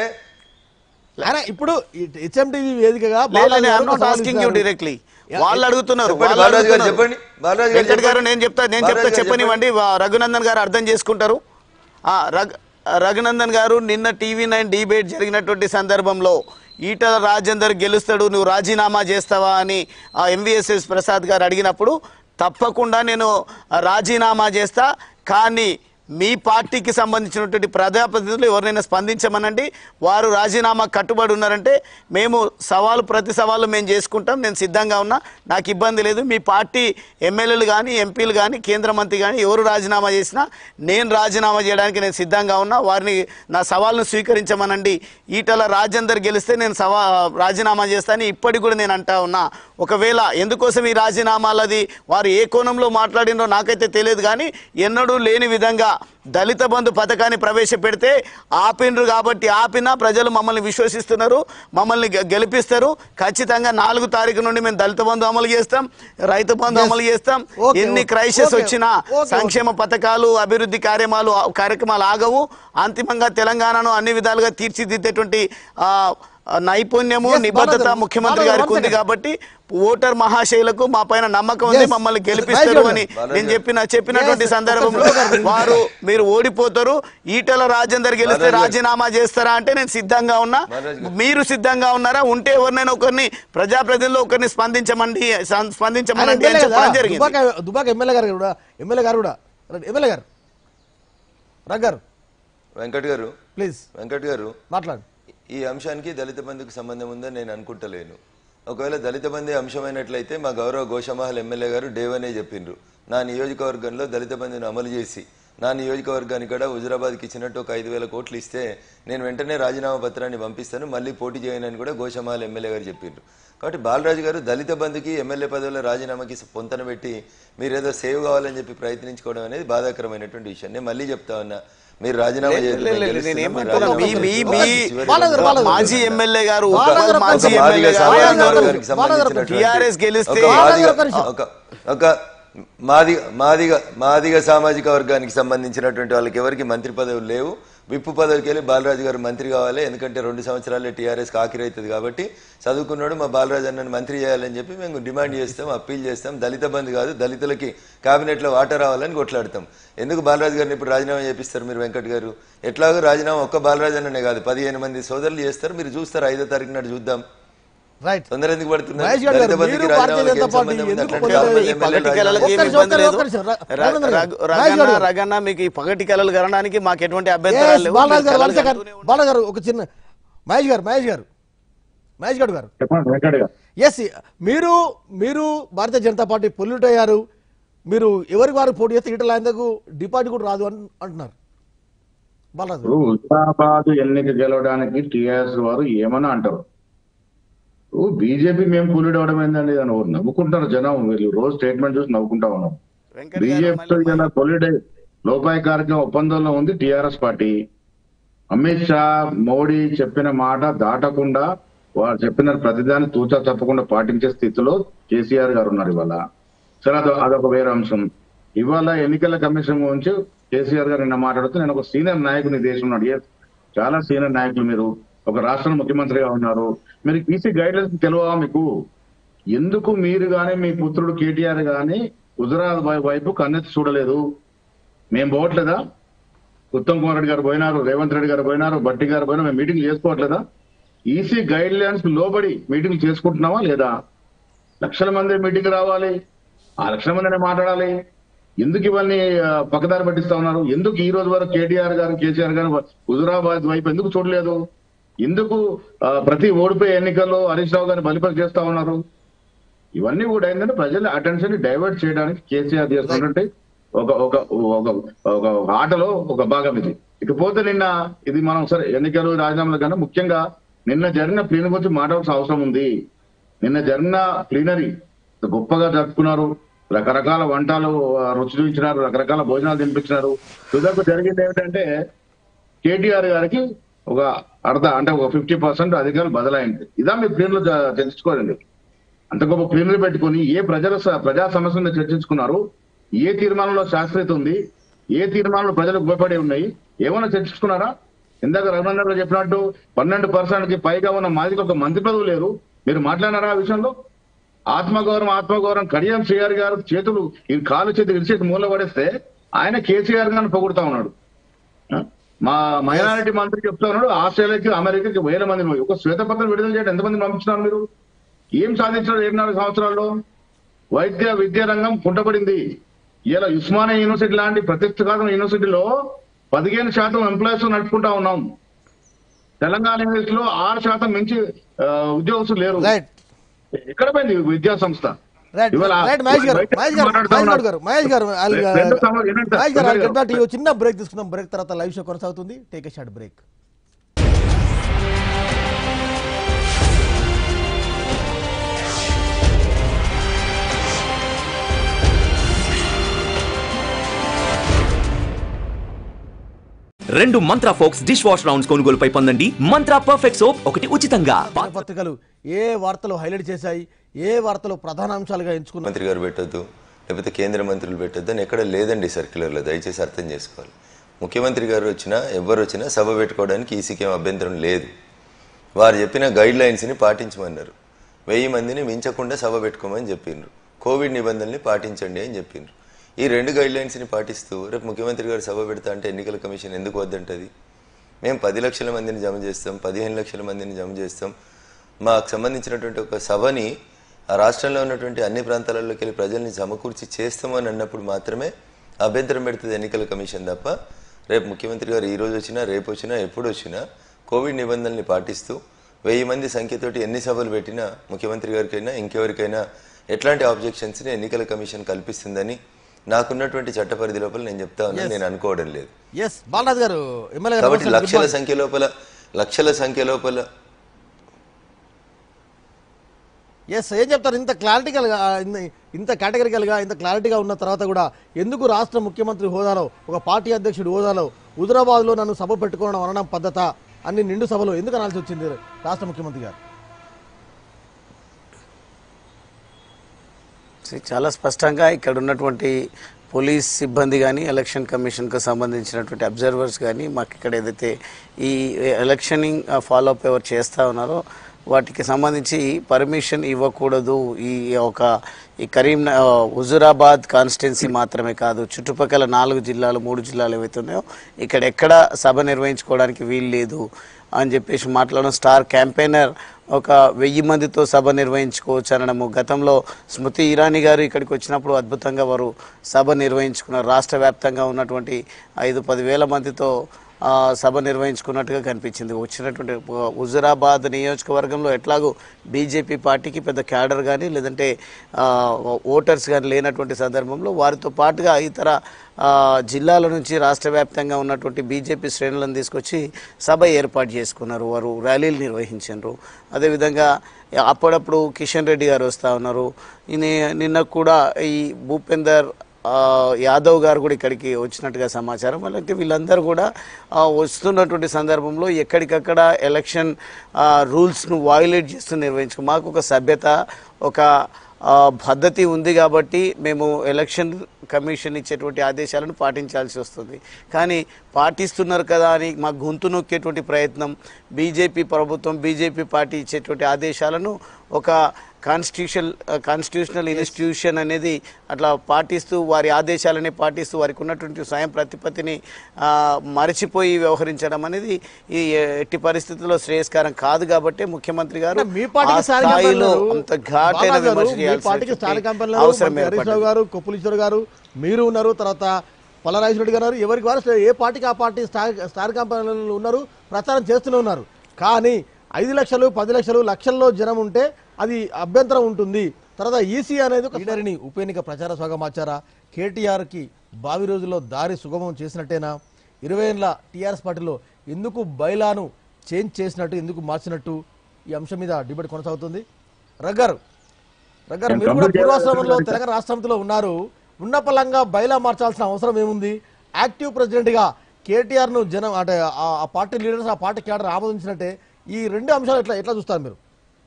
అరే ఇప్పుడు హెచ్ఎంటీవీ వేదికగా
లేదు
బాలాజీ గారు
నాట్
సవాల్
ఆస్కింగ్ యూ
ఇస్తారు.
డైరెక్ట్లీ వాళ్ళు అడుగుతున్నారు
చెప్పండి,
వాళ్ళు
బాలరాజు గారు
అడుగుతున్నారు.
చెప్పండి. బాలరాజు గారు
వెంకట్ గారు
చెప్పండి.
నేను చెప్తా నేను
బాలరాజు
చెప్తా
గారు
చెప్పనివ్వండి వా- రఘునందన్ గారు అర్థం చేసుకుంటారు ఆ, రఘు రఘునందన్ గారు నిన్న టీవీ నైన్ డిబేట్ జరిగినటువంటి సందర్భంలో ఈటల రాజేందర్ గెలుస్తాడు నువ్వు రాజీనామా చేస్తావా అని ఆ ఎంవిఎస్ఎస్ ప్రసాద్ గారు అడిగినప్పుడు తప్పకుండా నేను రాజీనామా చేస్తా కానీ మీ పార్టీకి సంబంధించినటువంటి ప్రజాప్రతినిధులు ఎవరినైనా స్పందించమనండి వారు రాజీనామా కట్టుబడి ఉన్నారంటే మేము సవాలు ప్రతి సవాలు మేము చేసుకుంటాం నేను సిద్ధంగా ఉన్నా నాకు ఇబ్బంది లేదు మీ పార్టీ ఎమ్మెల్యేలు కానీ ఎంపీలు కానీ కేంద్ర మంత్రి కానీ ఎవరు రాజీనామా చేసినా నేను రాజీనామా చేయడానికి నేను సిద్ధంగా ఉన్నా వారిని నా సవాల్ను స్వీకరించమనండి ఈటల రాజేందర్ గెలిస్తే నేను సవా రాజీనామా చేస్తానని ఇప్పటికి కూడా నేను అంటా ఉన్నా ఒకవేళ ఎందుకోసం ఈ రాజీనామాలది వారు ఏ కోణంలో మాట్లాడినో నాకైతే తెలియదు కానీ ఎన్నడూ లేని విధంగా దళిత బంధు పథకాన్ని ప్రవేశపెడితే ఆపిండ్రు కాబట్టి ఆపినా ప్రజలు మమ్మల్ని విశ్వసిస్తున్నారు మమ్మల్ని గె- గెలిపిస్తారు ఖచ్చితంగా నాలుగు తారీఖు నుండి మేము దళిత బంధు అమలు చేస్తాం రైతు బంధు
Yes.
అమలు చేస్తాం
Okay,
ఎన్ని
okay.
క్రైసిస్
Okay,
వచ్చినా
okay,
సంక్షేమ పథకాలు అభివృద్ధి కార్యమాలు కార్యక్రమాలు ఆగవు అంతిమంగా తెలంగాణను అన్ని విధాలుగా తీర్చిదిద్దేటువంటి ఆ, ఆ, నైపుణ్యము
Yes,
నిబద్ధత
బాలాజీ,
ముఖ్యమంత్రి
బాలాజీ,
గారికి
one
ఉంది
second.
కాబట్టి ఓటర్ మహాశైలకు మా పైన నమ్మకం ఉంది
Yes.
మమ్మల్ని గెలిపిస్తారు
Right,
అని
బాలాజీ
నేను
గారు.
చెప్పిన చెప్పినటువంటి
Yes,
సందర్భంలో
ఒక flow గారు.
వారు మీరు ఓడిపోతారు ఈటల రాజేందర్ గెలిస్తే
బాలాజీ గారు.
రాజీనామా చేస్తారా అంటే నేను సిద్ధంగా ఉన్నా
బాలాజీ గారు.
మీరు సిద్ధంగా ఉన్నారా ఉంటే ఎవరినైనా ఒకరిని ప్రజాప్రతినిధులు ఒకరిని స్పందించమండి సం-
ఆయన
స్పందించమనండి
ఎమ్మెల్యే
అని
కదా
చెప్పడం జరిగింది
దుబాక దుబాక ఎమ్మెల్యే గారు కూడా ఎమ్మెల్యే గారు కూడా రండి, ఎమ్మెల్యే గారు రగ్ గారు
వెంకట్ గారు
ప్లీజ్
వెంకట్ గారు
మాట్లాడు
ఈ అంశానికి దళిత బంధుకు సంబంధం ఉందని నేను అనుకుంటలేను ఒకవేళ దళిత బంధు అంశమైనట్లయితే మా గౌరవ గోషమహల్ ఎమ్మెల్యే గారు డేవనే చెప్పిండ్రు నా నియోజకవర్గంలో దళిత బంధుని అమలు చేసి నా నియోజకవర్గానికి కూడా హుజరాబాద్కి ఇచ్చినట్టు ఒక ఐదు వేల కోట్లు ఇస్తే నేను వెంటనే రాజీనామా పత్రాన్ని పంపిస్తాను మళ్ళీ పోటీ చేయనని కూడా గోషమహల్ ఎమ్మెల్యే గారు చెప్పిండ్రు కాబట్టి బాలరాజు గారు దళిత బంధుకి ఎమ్మెల్యే పదవుల రాజీనామాకి పొంతన పెట్టి మీరేదో సేవ్ కావాలని చెప్పి ప్రయత్నించుకోవడం అనేది బాధాకరమైనటువంటి విషయం నేను మళ్ళీ చెప్తా ఉన్నా మీరు రాజీనామా
లేదు,
చేయొద్దు,
లేదు,
నేను
లేదు,
గెలుస్తున్నా,
నేను
మీరు
ఏమంటున్నా, మీ-
రాజీనామా
మీ-
చేయొద్దు.
మీ-
చివరి
బాలాజీ గారు, బాలాజీ గారు.
మాజీ ఎమ్మెల్యే గారు
బాలాజీ
ఉప్పల్
గారు
మాజీ
ఒక్క
ఎమ్మెల్యే
మాదిగ
గారు
సమాజం
బాలాజీ గారు
వర్గానికి
బాలాజీ గారు
సంబంధించినటువంటి
TRS గెలిస్తే-
ఒక
బాలాజీ
మాదిగ-
గారు ఒక్క నిమిషం.
ఒక ఒక మాదిగ మాదిగ మాదిగ సామాజిక వర్గానికి సంబంధించినటువంటి వాళ్ళకి ఎవరికి మంత్రి పదవులు లేవు విప్పు పదవికి వెళ్ళి బాలరాజు గారు మంత్రి కావాలి ఎందుకంటే రెండు సంవత్సరాలే టీఆర్ఎస్కి ఆఖరి అవుతుంది కాబట్టి చదువుకున్నాడు మా బాలరాజు అన్నని మంత్రి చేయాలని చెప్పి మేము డిమాండ్ చేస్తాం అప్పీల్ చేస్తాం దళిత బంధు కాదు దళితులకి కేబినెట్లో వాటా రావాలని కొట్లాడతాం ఎందుకు బాలరాజు గారిని ఇప్పుడు రాజీనామా చేపిస్తారు మీరు వెంకట్ గారు ఎట్లాగో రాజీనామా ఒక్క బాలరాజు అన్ననే కాదు పదిహేను మంది సోదరులు చేస్తారు మీరు చూస్తారు ఐదో తారీఖు నాడు చూద్దాం
రైట్
తొందర ఎందుకు పడుతున్నారు
మహేష్ గారు,
దళిత బంధుకి
మీరు భారతీయ
రాజీనామాకి
జనతా
ఏం
పార్టీ
సంబంధం ఉంది?
ఎందుకు
అట్లాంటి
పొందలేదు?
ఎమ్మెల్యేలు
ఈ పగటి
రాజీనామా
కళలకు
ఒక్క
ఏమి
నిమిషం,
ఇబ్బంది లేదు
ఒక్క నిమిషం. రా-
ర-
రాజేంద్ర గారు,
రఘు-
మహేష్
రగన్న
గారు.
రగన్న మీకు ఈ పగటి కళలు కనడానికి మాకు ఎటువంటి
Yes,
అభ్యంతరాలు లేవు
బాలరాజు గారు
మీరు
వన్
కళలు
సెకండ్
కంటూనే ఉండండి.
బాలరాజు గారు ఒక చిన్న మహేష్ గారు మహేష్ గారు మహేష్ గౌడ్ గారు
చెప్పండి వెంకట్ గారు
ఎస్ మీరు మీరు భారతీయ జనతా పార్టీ పొల్యూట్ అయ్యారు మీరు ఎవరికి వారు పోటీ చేస్తే ఈటల ఆయనకు డిపాజిట్ కూడా రాదు అని అంటున్నారు బాలరాజు గారు.
ఇప్పుడు హుజరాబాద్ ఎన్నిక గెలవడానికి టిఆర్ఎస్ వారు ఏమన్నా అంటారు బీజేపీ మేము కూలీడ్ అవడం ఏందండి అని ఎవరు నవ్వుకుంటారు జనం వీళ్ళు రోజు స్టేట్మెంట్ చూసి నవ్వుకుంటా ఉన్నాం
వెంకట్ గారు
బీజేపీతో
మళ్ళీ-
ఇలా కొలిడే లోపాయకారిక ఒప్పందంలో ఉంది టిఆర్ఎస్ పార్టీ అమిత్ షా మోడీ చెప్పిన మాట దాటకుండా వారు చెప్పిన ప్రతిదాన్ని తూచా తప్పకుండా పాటించే స్థితిలో కేసీఆర్ గారు ఉన్నారు ఇవాళ సరే అదొ అదొక వేరే అంశం ఇవాళ ఎన్నికల కమిషన్ గురించి కేసీఆర్ గారు నిన్న మాట్లాడుతూ నేను ఒక సీనియర్ నాయకుని ఈ దేశంలో ఉన్నాడు Yes, చాలా సీనియర్ నాయకులు మీరు ఒక రాష్ట్ర ముఖ్యమంత్రిగా ఉన్నారు మీరు ఈసీ గైడ్ లైన్స్ తెలియవా మీకు ఎందుకు మీరు గాని మీ పుత్రుడు కేటీఆర్ గాని గుజరాత్ వై- వైపు కన్నెత్తి చూడలేదు మేము పోవట్లేదా ఉత్తమ్ కుమార్ రెడ్డి గారు పోయినారు రేవంత్ రెడ్డి గారు పోయినారు బట్టి గారు పోయినా మేము మీటింగ్ చేసుకోవట్లేదా ఈసీ గైడ్ లైన్స్ లోబడి మీటింగ్ చేసుకుంటున్నావా లేదా లక్షల మంది మీటింగ్ రావాలి ఆ లక్షల మందినే మాట్లాడాలి ఎందుకు ఇవన్నీ ఆ, పక్కదారి పట్టిస్తా ఉన్నారు ఎందుకు ఈ రోజు వరకు కేటీఆర్ గారు కేసీఆర్ గారు హుజురాబాద్ వైపు ఎందుకు చూడలేదు ఎందుకు ఆ, ప్రతి ఓడిపోయే ఎన్నికల్లో హరీష్ రావు గారిని బలిపరి చేస్తా ఉన్నారు ఇవన్నీ కూడా ఏంటంటే ప్రజల అటెన్షన్ డైవర్ట్ చేయడానికి కేసీఆర్ చేస్తున్నట్టు ఒక ఒక ఒక ఒక ఆటలో ఒక భాగం ఇది ఇకపోతే నిన్న ఇది మనం సరే ఎన్నికలు రాజీనామాల కన్నా ముఖ్యంగా నిన్న జరిగిన ప్లీనరీ గురించి మాట్లాడాల్సిన అవసరం ఉంది నిన్న జరిగిన ప్లీనరీ గొప్పగా జరుపుకున్నారు రకరకాల వంటలు ఆ, రుచి చూపించినారు రకరకాల భోజనాలు తినిపించినారు తుదకు జరిగింది ఏమిటంటే కేటీఆర్ గారికి ఒక అర్ధ అంటే ఒక ఫిఫ్టీ పర్సెంట్ అధికారులు బదలైంది ఇదా మీ ప్లీనరీలో జ- తెలుసుకోరండి అంత గొప్ప ప్లీనరీ పెట్టుకొని ఏ ప్రజల స- ప్రజా సమస్యల మీద చర్చించుకున్నారు ఏ తీర్మానంలో శాస్త్రీయత ఉంది ఏ తీర్మానాలు ప్రజలకు ఉపయోగపడి ఉన్నాయి ఏమైనా చర్చించుకున్నారా ఇందాక రఘునందన్ గారు చెప్పినట్టు పన్నెండు పర్సెంట్ కి పైగా ఉన్న మాదికి ఒక మంత్రి పదవి లేరు మీరు మాట్లాడినారా ఆ విషయంలో ఆత్మగౌరవం ఆత్మగౌరవం కడియం శ్రీఆర్ గారు చేతులు ఈ కాలు చేతులు ఇరిచేసి మూల పడేస్తే ఆయన కేసీఆర్ గారిని పొగుడుతా ఉన్నాడు ఆ? మా మైనారిటీ మంత్రి చెప్తా ఉన్నాడు ఆస్ట్రేలియాకి అమెరికాకి వేల మంది పోయి ఒక శ్వేతపత్రం విడుదల చేయడం ఎంతమంది పంపించినారు మీరు ఏం సాధించారు ఏడు నాలుగు సంవత్సరాల్లో వైద్య విద్యా రంగం కుంటపడింది ఇలా ఉస్మానియా యూనివర్సిటీ లాంటి ప్రతిష్టాత్మక యూనివర్సిటీలో పదిహేను శాతం ఎంప్లాయీస్ నడుపుకుంటా ఉన్నాం తెలంగాణ యూనివర్సిటీలో ఆరు శాతం మించి ఆ, ఉద్యోగస్తులు లేరు
రైట్
ఎక్కడ పోయింది విద్యా సంస్థ
రైట్
ఇవాళ
రైట్ మహేష్ గారు
బయట
మహేష్ గారు
మాట్లాడుతా
మహేష్
ఉన్నారు.
గౌడ్ గారు మహేష్ గారు I'll, uh,
రెండు సమా- వినండి సార్,
మహేష్ గారు
వినండి
గెట్ బ్యాక్
సార్.
చిన్న బ్రేక్ తీసుకుందాం బ్రేక్ తర్వాత లైవ్ షో కొనసాగుతుంది టేక్ ఎ షార్ట్ బ్రేక్
రెండు మంత్ర ఫోక్స్ డిష్ వాష్ రౌండ్స్ కొనుగోలుపై పొందండి మంత్ర పర్ఫెక్ట్ సోప్ ఒకటి ఉచితంగా
పత్రికలు ఏ వార్తలు హైలైట్ చేశాయి ఏ వార్తలు ప్రధాన అంశాలుగా ఎంచుకున్నారు
మంత్రి గారు పెట్టొద్దు లేకపోతే కేంద్ర మంత్రులు పెట్టొద్దు అని ఎక్కడ లేదండి సర్క్యులర్లో దయచేసి అర్థం చేసుకోవాలి ముఖ్యమంత్రి గారు వచ్చినా ఎవరు వచ్చినా సభ పెట్టుకోవడానికి ఈసీకి ఏం అభ్యంతరం లేదు వారు చెప్పిన గైడ్ లైన్స్ని పాటించమన్నారు వెయ్యి మందిని మించకుండా సభ పెట్టుకోమని చెప్పిండ్రు కోవిడ్ నిబంధనల్ని పాటించండి అని చెప్పిండ్రు ఈ రెండు గైడ్ లైన్స్ని పాటిస్తూ రేపు ముఖ్యమంత్రి గారు సభ పెడతా అంటే ఎన్నికల కమిషన్ ఎందుకు వద్దంటది మేము పది లక్షల మందిని జమ చేస్తాం పదిహేను లక్షల మందిని జమ చేస్తాం మాకు సంబంధించినటువంటి ఒక సభని ఆ రాష్ట్రంలో ఉన్నటువంటి అన్ని ప్రాంతాలలోకి వెళ్ళి ప్రజల్ని సమకూర్చి చేస్తామని అన్నప్పుడు మాత్రమే అభ్యంతరం పెడుతుంది ఎన్నికల కమిషన్ తప్ప రేపు ముఖ్యమంత్రి గారు ఈ రోజు వచ్చినా రేపు వచ్చినా ఎప్పుడు వచ్చినా కోవిడ్ నిబంధనల్ని పాటిస్తూ వెయ్యి మంది సంఖ్యతోటి ఎన్ని సభలు పెట్టినా ముఖ్యమంత్రి గారికైనా ఇంకెవరికైనా ఎట్లాంటి ఆబ్జెక్షన్స్ని ఎన్నికల కమిషన్ కల్పిస్తుందని నాకున్నటువంటి చట్ట పరిధి లోపల నేను చెప్తా ఉన్నా నేను అనుకోవడం లేదు
ఎస్ బాలరాజు గారు ఎమ్మెల్యే గారు
కాబట్టి
నమస్తే, good
లక్షల
morning.
సంఖ్య లోపల లక్షల సంఖ్య లోపల
ఎస్ ఏం చెప్తారు ఇంత క్లారిటికల్గా ఇంత కేటగిరికల్గా ఇంత క్లారిటీగా ఉన్న తర్వాత కూడా ఎందుకు రాష్ట్ర ముఖ్యమంత్రి హోదాలో ఒక పార్టీ అధ్యక్షుడి హోదాలో హుజరాబాద్లో నన్ను సభ పెట్టుకోవడం అనడం పద్ధత అన్ని నిండు సభలో ఎందుకు అనాల్సి వచ్చింది రాష్ట్ర ముఖ్యమంత్రి గారు
సో చాలా స్పష్టంగా ఇక్కడ ఉన్నటువంటి పోలీస్ సిబ్బంది కానీ ఎలక్షన్ కమిషన్కు సంబంధించినటువంటి అబ్జర్వర్స్ కానీ మాకు ఇక్కడ ఏదైతే ఈ ఎలక్షనింగ్ ఫాలో అప్ ఎవరు చేస్తూ ఉన్నారో వాటికి సంబంధించి పర్మిషన్ ఇవ్వకూడదు ఈ ఒక ఈ కరీం హుజురాబాద్ కాన్స్టిట్యున్సీ మాత్రమే కాదు చుట్టుపక్కల నాలుగు జిల్లాలు మూడు జిల్లాలు ఏవైతే ఉన్నాయో ఇక్కడ ఎక్కడ సభ నిర్వహించుకోవడానికి వీలు లేదు అని చెప్పేసి మాట్లాడడం స్టార్ క్యాంపెయినర్ ఒక వెయ్యి మందితో సభ నిర్వహించుకోవచ్చు అనడము గతంలో స్మృతి ఇరానీ గారు ఇక్కడికి వచ్చినప్పుడు అద్భుతంగా వారు సభ నిర్వహించుకున్నారు రాష్ట్ర వ్యాప్తంగా ఉన్నటువంటి ఐదు పదివేల మందితో ఆ, సభ నిర్వహించుకున్నట్టుగా కనిపించింది వచ్చినటువంటి హుజురాబాద్ నియోజకవర్గంలో ఎట్లాగో బీజేపీ పార్టీకి పెద్ద క్యాడర్ కానీ లేదంటే ఆ, ఓటర్స్ కానీ లేనటువంటి సందర్భంలో వారితో పాటుగా ఇతర ఆ, జిల్లాల నుంచి రాష్ట్ర వ్యాప్తంగా ఉన్నటువంటి బీజేపీ శ్రేణులను తీసుకొచ్చి సభ ఏర్పాటు చేసుకున్నారు వారు ర్యాలీలు నిర్వహించారు అదేవిధంగా అప్పుడప్పుడు కిషన్ రెడ్డి గారు వస్తూ ఉన్నారు ఈయన- నిన్న కూడా ఈ భూపేందర్ ఆ, యాదవ్ గారు కూడా ఇక్కడికి వచ్చినట్టుగా సమాచారం అలాగే వీళ్ళందరూ కూడా ఆ, వస్తున్నటువంటి సందర్భంలో ఎక్కడికక్కడ ఎలక్షన్ ఆ, రూల్స్ను వాయులేట్ చేస్తూ నిర్వహించుకో మాకు ఒక సభ్యత ఒక ఆ, పద్ధతి ఉంది కాబట్టి మేము ఎలక్షన్ కమిషన్ ఇచ్చేటువంటి ఆదేశాలను పాటించాల్సి వస్తుంది కానీ పాటిస్తున్నారు కదా అని మా గొంతు నొక్కేటువంటి ప్రయత్నం బీజేపీ ప్రభుత్వం బీజేపీ పార్టీ ఇచ్చేటువంటి ఆదేశాలను ఒక కాన్స్టిట్యూషన్ కాన్స్టిట్యూషనల్ ఇన్స్టిట్యూషన్ అనేది అట్లా పాటిస్తూ వారి ఆదేశాలనే పాటిస్తూ వారికి ఉన్నటువంటి స్వయం ప్రతిపత్తిని ఆ, మరచిపోయి వ్యవహరించడం అనేది ఈ ఎట్టి పరిస్థితుల్లో శ్రేయస్కరం కాదు కాబట్టి ముఖ్యమంత్రి గారు
అంటే మీ పార్టీకి
ఆ
స్థానిక
స్థాయిలో
కంపెనీలు,
అంత ఘాటైన
బాలా గారు,
విమర్శ
మీ
చేయాల్సినటువంటి
పార్టీకి స్థానిక కంపెనీలు
అవసరం
మంత్రి హరీష్ రావు
ఏర్పడింది
గారు కొప్పులీశ్వర్ గారు మీరు ఉన్నారు తర్వాత పల్లరాజరెడ్డి గారు ఎవరికి వారు ఏ పార్టీకి ఆ పార్టీ స్టార్ స్టార్ కంపెనీలు ఉన్నారు ప్రచారం చేస్తూనే ఉన్నారు కానీ ఐదు లక్షలు పది లక్షలు లక్షల్లో జనం ఉంటే అది అభ్యంతరం ఉంటుంది తర్వాత ఈసీ అనేది ఒక లీడర్ని ఉప ఎన్నిక ప్రచార స్వాగమాచారా కేటీఆర్ కి భావి రోజుల్లో దారి సుగమం చేసినట్టేనా ఇరవై ఏళ్ళ టీఆర్ఎస్ పార్టీలో ఎందుకు బైలాను చేంజ్ చేసినట్టు ఎందుకు మార్చినట్టు ఈ అంశం మీద డిబేట్ కొనసాగుతుంది రగ్గర్ రగ్గర్ మీరు కూడా పూర్వాశ్రమంలో తెలంగాణ రాష్ట్రంలో ఉన్నారు ఉన్న పలంగా బైలా మార్చాల్సిన అవసరం ఏముంది యాక్టివ్ ప్రెసిడెంట్ గా కేటీఆర్ ను జనం అంటే ఆ- ఆ పార్టీ లీడర్స్ ఆ పార్టీ క్యాడర్ ఆమోదించినట్టే ఈ రెండు అంశాలు ఎట్లా ఎట్లా చూస్తారు మీరు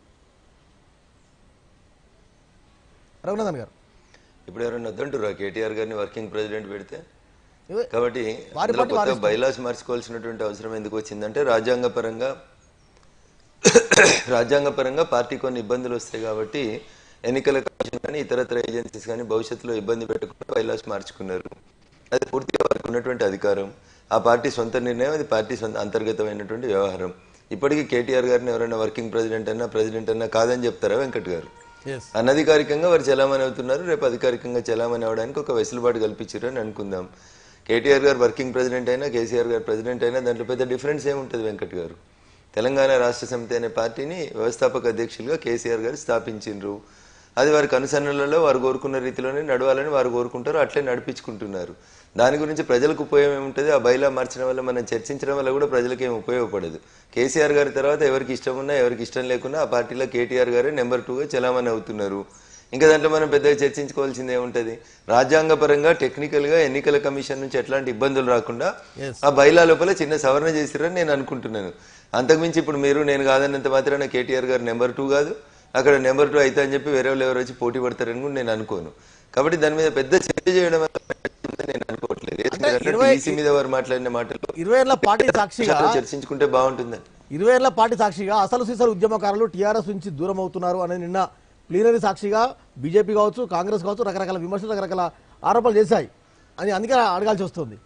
రఘునందన్ గారు
ఇప్పుడు ఎవరైనా వద్దంటురా కేటీఆర్ గారిని వర్కింగ్ ప్రెసిడెంట్ పెడితే
ఇవే-
కాబట్టి
వారి
అందులో
పార్టీ
కొత్త
వారి
బైలాస్ మార్చుకోవాల్సినటువంటి అవసరం ఎందుకు వచ్చిందంటే రాజ్యాంగ పరంగా రాజ్యాంగ పరంగా పార్టీ కొన్ని ఇబ్బందులు వస్తాయి కాబట్టి ఎన్నికల కమిషన్ కానీ ఇతరత్ర ఏజెన్సీస్ కానీ భవిష్యత్తులో ఇబ్బంది పెట్టకుండా బైలాస్ మార్చుకున్నారు అది పూర్తిగా వారికి ఉన్నటువంటి అధికారం ఆ పార్టీ సొంత నిర్ణయం అది పార్టీ సొంత అంతర్గతమైనటువంటి వ్యవహారం ఇప్పటికీ కేటీఆర్ గారిని ఎవరైనా వర్కింగ్ ప్రెసిడెంట్ అన్నా ప్రెసిడెంట్ అన్నా కాదని చెప్తారా వెంకట్ గారు
ఎస్
అనధికారికంగా వారు చలామణి అవుతున్నారు రేపు అధికారికంగా చలామణి అవడానికి ఒక వెసులుబాటు కల్పించారు అని అనుకుందాం కేటీఆర్ గారు వర్కింగ్ ప్రెసిడెంట్ అయినా కేసీఆర్ గారు ప్రెసిడెంట్ అయినా దాంట్లో పెద్ద డిఫరెన్స్ ఏముంటుంది వెంకట్ గారు తెలంగాణ రాష్ట్ర సమితి అనే పార్టీని వ్యవస్థాపక అధ్యక్షులుగా కేసీఆర్ గారు స్థాపించిండ్రు అది వారికి అనుసరణలలో వారు కోరుకున్న రీతిలోనే నడవాలని వారు కోరుకుంటారు అట్లే నడిపించుకుంటున్నారు దాని గురించి ప్రజలకు ఉపయోగం ఏముంటుంది ఆ బైలా మార్చడం వల్ల మనం చర్చించడం వల్ల కూడా ప్రజలకు ఏమి ఉపయోగపడదు కేసీఆర్ గారి తర్వాత ఎవరికి ఇష్టం ఉన్నా ఎవరికి ఇష్టం లేకున్నా ఆ పార్టీలో కేటీఆర్ గారే నెంబర్ టూగా చలామణి అవుతున్నారు ఇంకా దాంట్లో మనం పెద్దగా చర్చించుకోవాల్సింది ఏముంటది రాజ్యాంగపరంగా టెక్నికల్ గా ఎన్నికల కమిషన్ నుంచి ఎట్లాంటి ఇబ్బందులు రాకుండా
Yes.
ఆ బైలా లోపల చిన్న సవరణ చేసిరని నేను అనుకుంటున్నాను అంతకుమించి ఇప్పుడు మీరు నేను కాదన్నంత మాత్రాన కేటీఆర్ గారు నెంబర్ టూ కాదు అక్కడ నెంబర్ టూ అయితే అని చెప్పి వేరే వాళ్ళు ఎవరు వచ్చి పోటీ పడతారని కూడా నేను అనుకోను కాబట్టి దాని మీద పెద్ద చర్చ చేయడం వల్ల ఉందని నేను అనుకోవట్లేదు
ఇరవై-
ఈసీ మీద వారు మాట్లాడిన మాటలు
ఇరవై ఏళ్ళ పార్టీ సాక్షిగా
చర్చించుకుంటే బాగుంటుందని
ఇరవై ఏళ్ల పార్టీ సాక్షిగా అసలు సీసలు ఉద్యమకారులు టీఆర్ఎస్ నుంచి దూరం అవుతున్నారు అనేది నిన్న ప్లీనరీ సాక్షిగా బీజేపీ కావచ్చు కాంగ్రెస్ కావచ్చు రకరకాల విమర్శలు రకరకాల ఆరోపణలు చేశాయి అని అందుకే అడగాల్సి వస్తుంది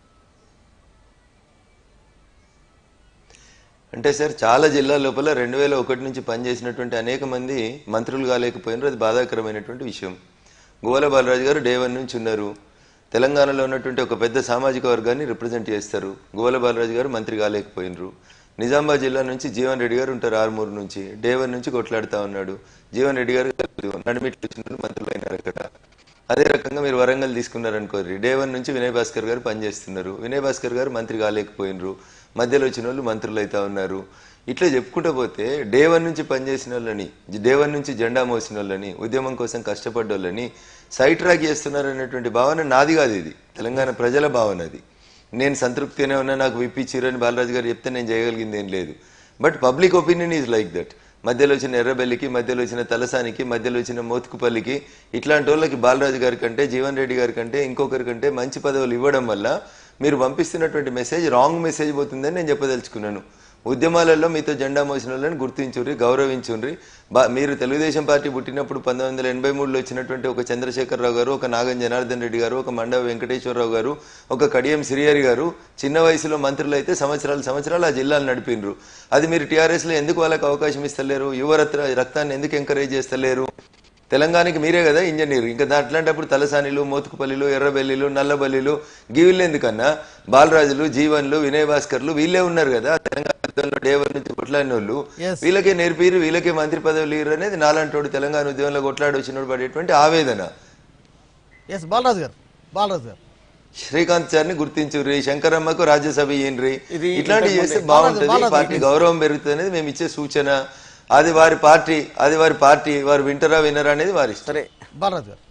అంటే సార్ చాలా జిల్లాల లోపల రెండు వేల ఒకటి నుంచి పనిచేసినటువంటి అనేక మంది మంత్రులు కాలేకపోయినారు అది బాధాకరమైనటువంటి విషయం గోల బాలరాజు గారు డే వన్ నుంచి ఉన్నారు తెలంగాణలో ఉన్నటువంటి ఒక పెద్ద సామాజిక వర్గాన్ని రిప్రజెంట్ చేస్తారు గోల బాలరాజు గారు మంత్రి కాలేకపోయినరు నిజామాబాద్ జిల్లా నుంచి జీవన్ రెడ్డి గారు ఉంటారు ఆరుమూరు నుంచి డే వన్ నుంచి కొట్లాడుతా ఉన్నాడు జీవన్ రెడ్డి గారు నడిమిట్లు వచ్చిన మంత్రులు అయినారు అక్కడ అదే రకంగా మీరు వరంగల్ తీసుకున్నారనుకోరి డే వన్ నుంచి వినయ్ భాస్కర్ గారు పనిచేస్తున్నారు వినయ్ భాస్కర్ గారు మంత్రి కాలేకపోయినరు మధ్యలో వచ్చిన వాళ్ళు మంత్రులు అవుతా ఉన్నారు ఇట్లా చెప్పుకుంటూ పోతే డే వన్ నుంచి పనిచేసిన వాళ్ళని డే వన్ నుంచి జెండా మోసిన వాళ్ళని ఉద్యమం కోసం కష్టపడ్డ వాళ్ళని సైడ్ ట్రాక్ చేస్తున్నారు అనేటువంటి భావన నాది కాదు ఇది తెలంగాణ ప్రజల భావన అది నేను సంతృప్తిగానే ఉన్నా నాకు విప్పించారని బాలరాజు గారు చెప్తే నేను చేయగలిగింది ఏం లేదు but public opinion is like that మధ్యలో వచ్చిన ఎర్రబెల్లికి మధ్యలో వచ్చిన తలసానికి మధ్యలో వచ్చిన మోత్కుపల్లికి ఇట్లాంటి వాళ్ళకి బాలరాజు గారి కంటే జీవన్ రెడ్డి గారి కంటే ఇంకొకరి కంటే మంచి పదవులు ఇవ్వడం వల్ల మీరు పంపిస్తున్నటువంటి మెసేజ్ రాంగ్ మెసేజ్ పోతుందని నేను చెప్పదలుచుకున్నాను ఉద్యమాలలో మీతో జెండా మోసిన వాళ్ళని గుర్తించుర్రి గౌరవించుర్రి బా మీరు తెలుగుదేశం పార్టీ పుట్టినప్పుడు పంతొమ్మిది వందల ఎనభై మూడులో వచ్చినటువంటి ఒక చంద్రశేఖరరావు గారు ఒక నాగం జనార్దన్ రెడ్డి గారు ఒక మండవ వెంకటేశ్వరరావు గారు ఒక కడియం సిరియారి గారు చిన్న వయసులో మంత్రులు అయితే సంవత్సరాలు సంవత్సరాలు ఆ జిల్లాలు నడిపినరు అది మీరు టీఆర్ఎస్లో ఎందుకు వాళ్ళకి అవకాశం ఇస్తలేరు యువరత్న రక్తాన్ని ఎందుకు ఎంకరేజ్ చేస్తలేరు తెలంగాణకి మీరే కదా ఇంజనీర్ ఇంకా దా- అట్లాంటప్పుడు తలసానిలు మోతుకుపల్లిలు ఎర్రబెల్లిలు నల్లబల్లిలు గివిళ్ళు ఎందుకన్నా బాలరాజులు జీవన్లు వినయ్ భాస్కర్లు వీళ్ళే ఉన్నారు కదా తెలంగాణ యుద్ధంలో డే వన్ నుంచి కొట్లాడిన వాళ్ళు
Yes.
వీళ్ళకే నేర్పిరు వీళ్ళకే మంత్రి పదవులు ఇరు అనేది నాలంటోడు తెలంగాణ ఉద్యమంలో కొట్లాడి వచ్చినోడు పడేటువంటి ఆవేదన
ఎస్ బాలరాజు గారు బాలరాజు గారు
శ్రీకాంత్ సార్ని గుర్తించుర్రి శంకరమ్మకు రాజ్యసభ ఇయ్యండ్రి
ఇది
ఇట్లాంటివి చేస్తే
బాలాజీ-
బాగుంటుంది
బాలాజీ
పార్టీ గౌరవం పెరుగుతుంది అనేది మేము ఇచ్చే సూచన అది వారి పార్టీ అది వారి పార్టీ వారు వింటరా వినరా అనేది వారి ఇష్టం
సరే
బాలరాజు గారు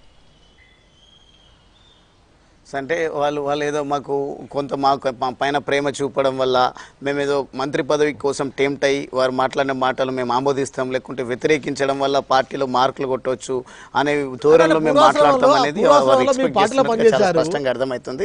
అంటే వాళ్ళు వాళ్ళు ఏదో మాకు కొంత మాకు మా పైన ప్రేమ చూపడం వల్ల మేము ఏదో మంత్రి పదవి కోసం టెంప్ట్ అయ్యి వారు మాట్లాడిన మాటలు మేము ఆమోదిస్తాం లేకుంటే వ్యతిరేకించడం వల్ల పార్టీలో మార్కులు కొట్టవచ్చు అనే ధోరణిలో మేము
పూర్వాశ్రమంలో-
మాట్లాడతాం అనేది
పూర్వాశ్రమంలో
వారు
మీ
expect
పార్టీలో
చేస్తున్నట్టుగా చాలా
పనిచేశారు.
స్పష్టంగా అర్థమవుతుంది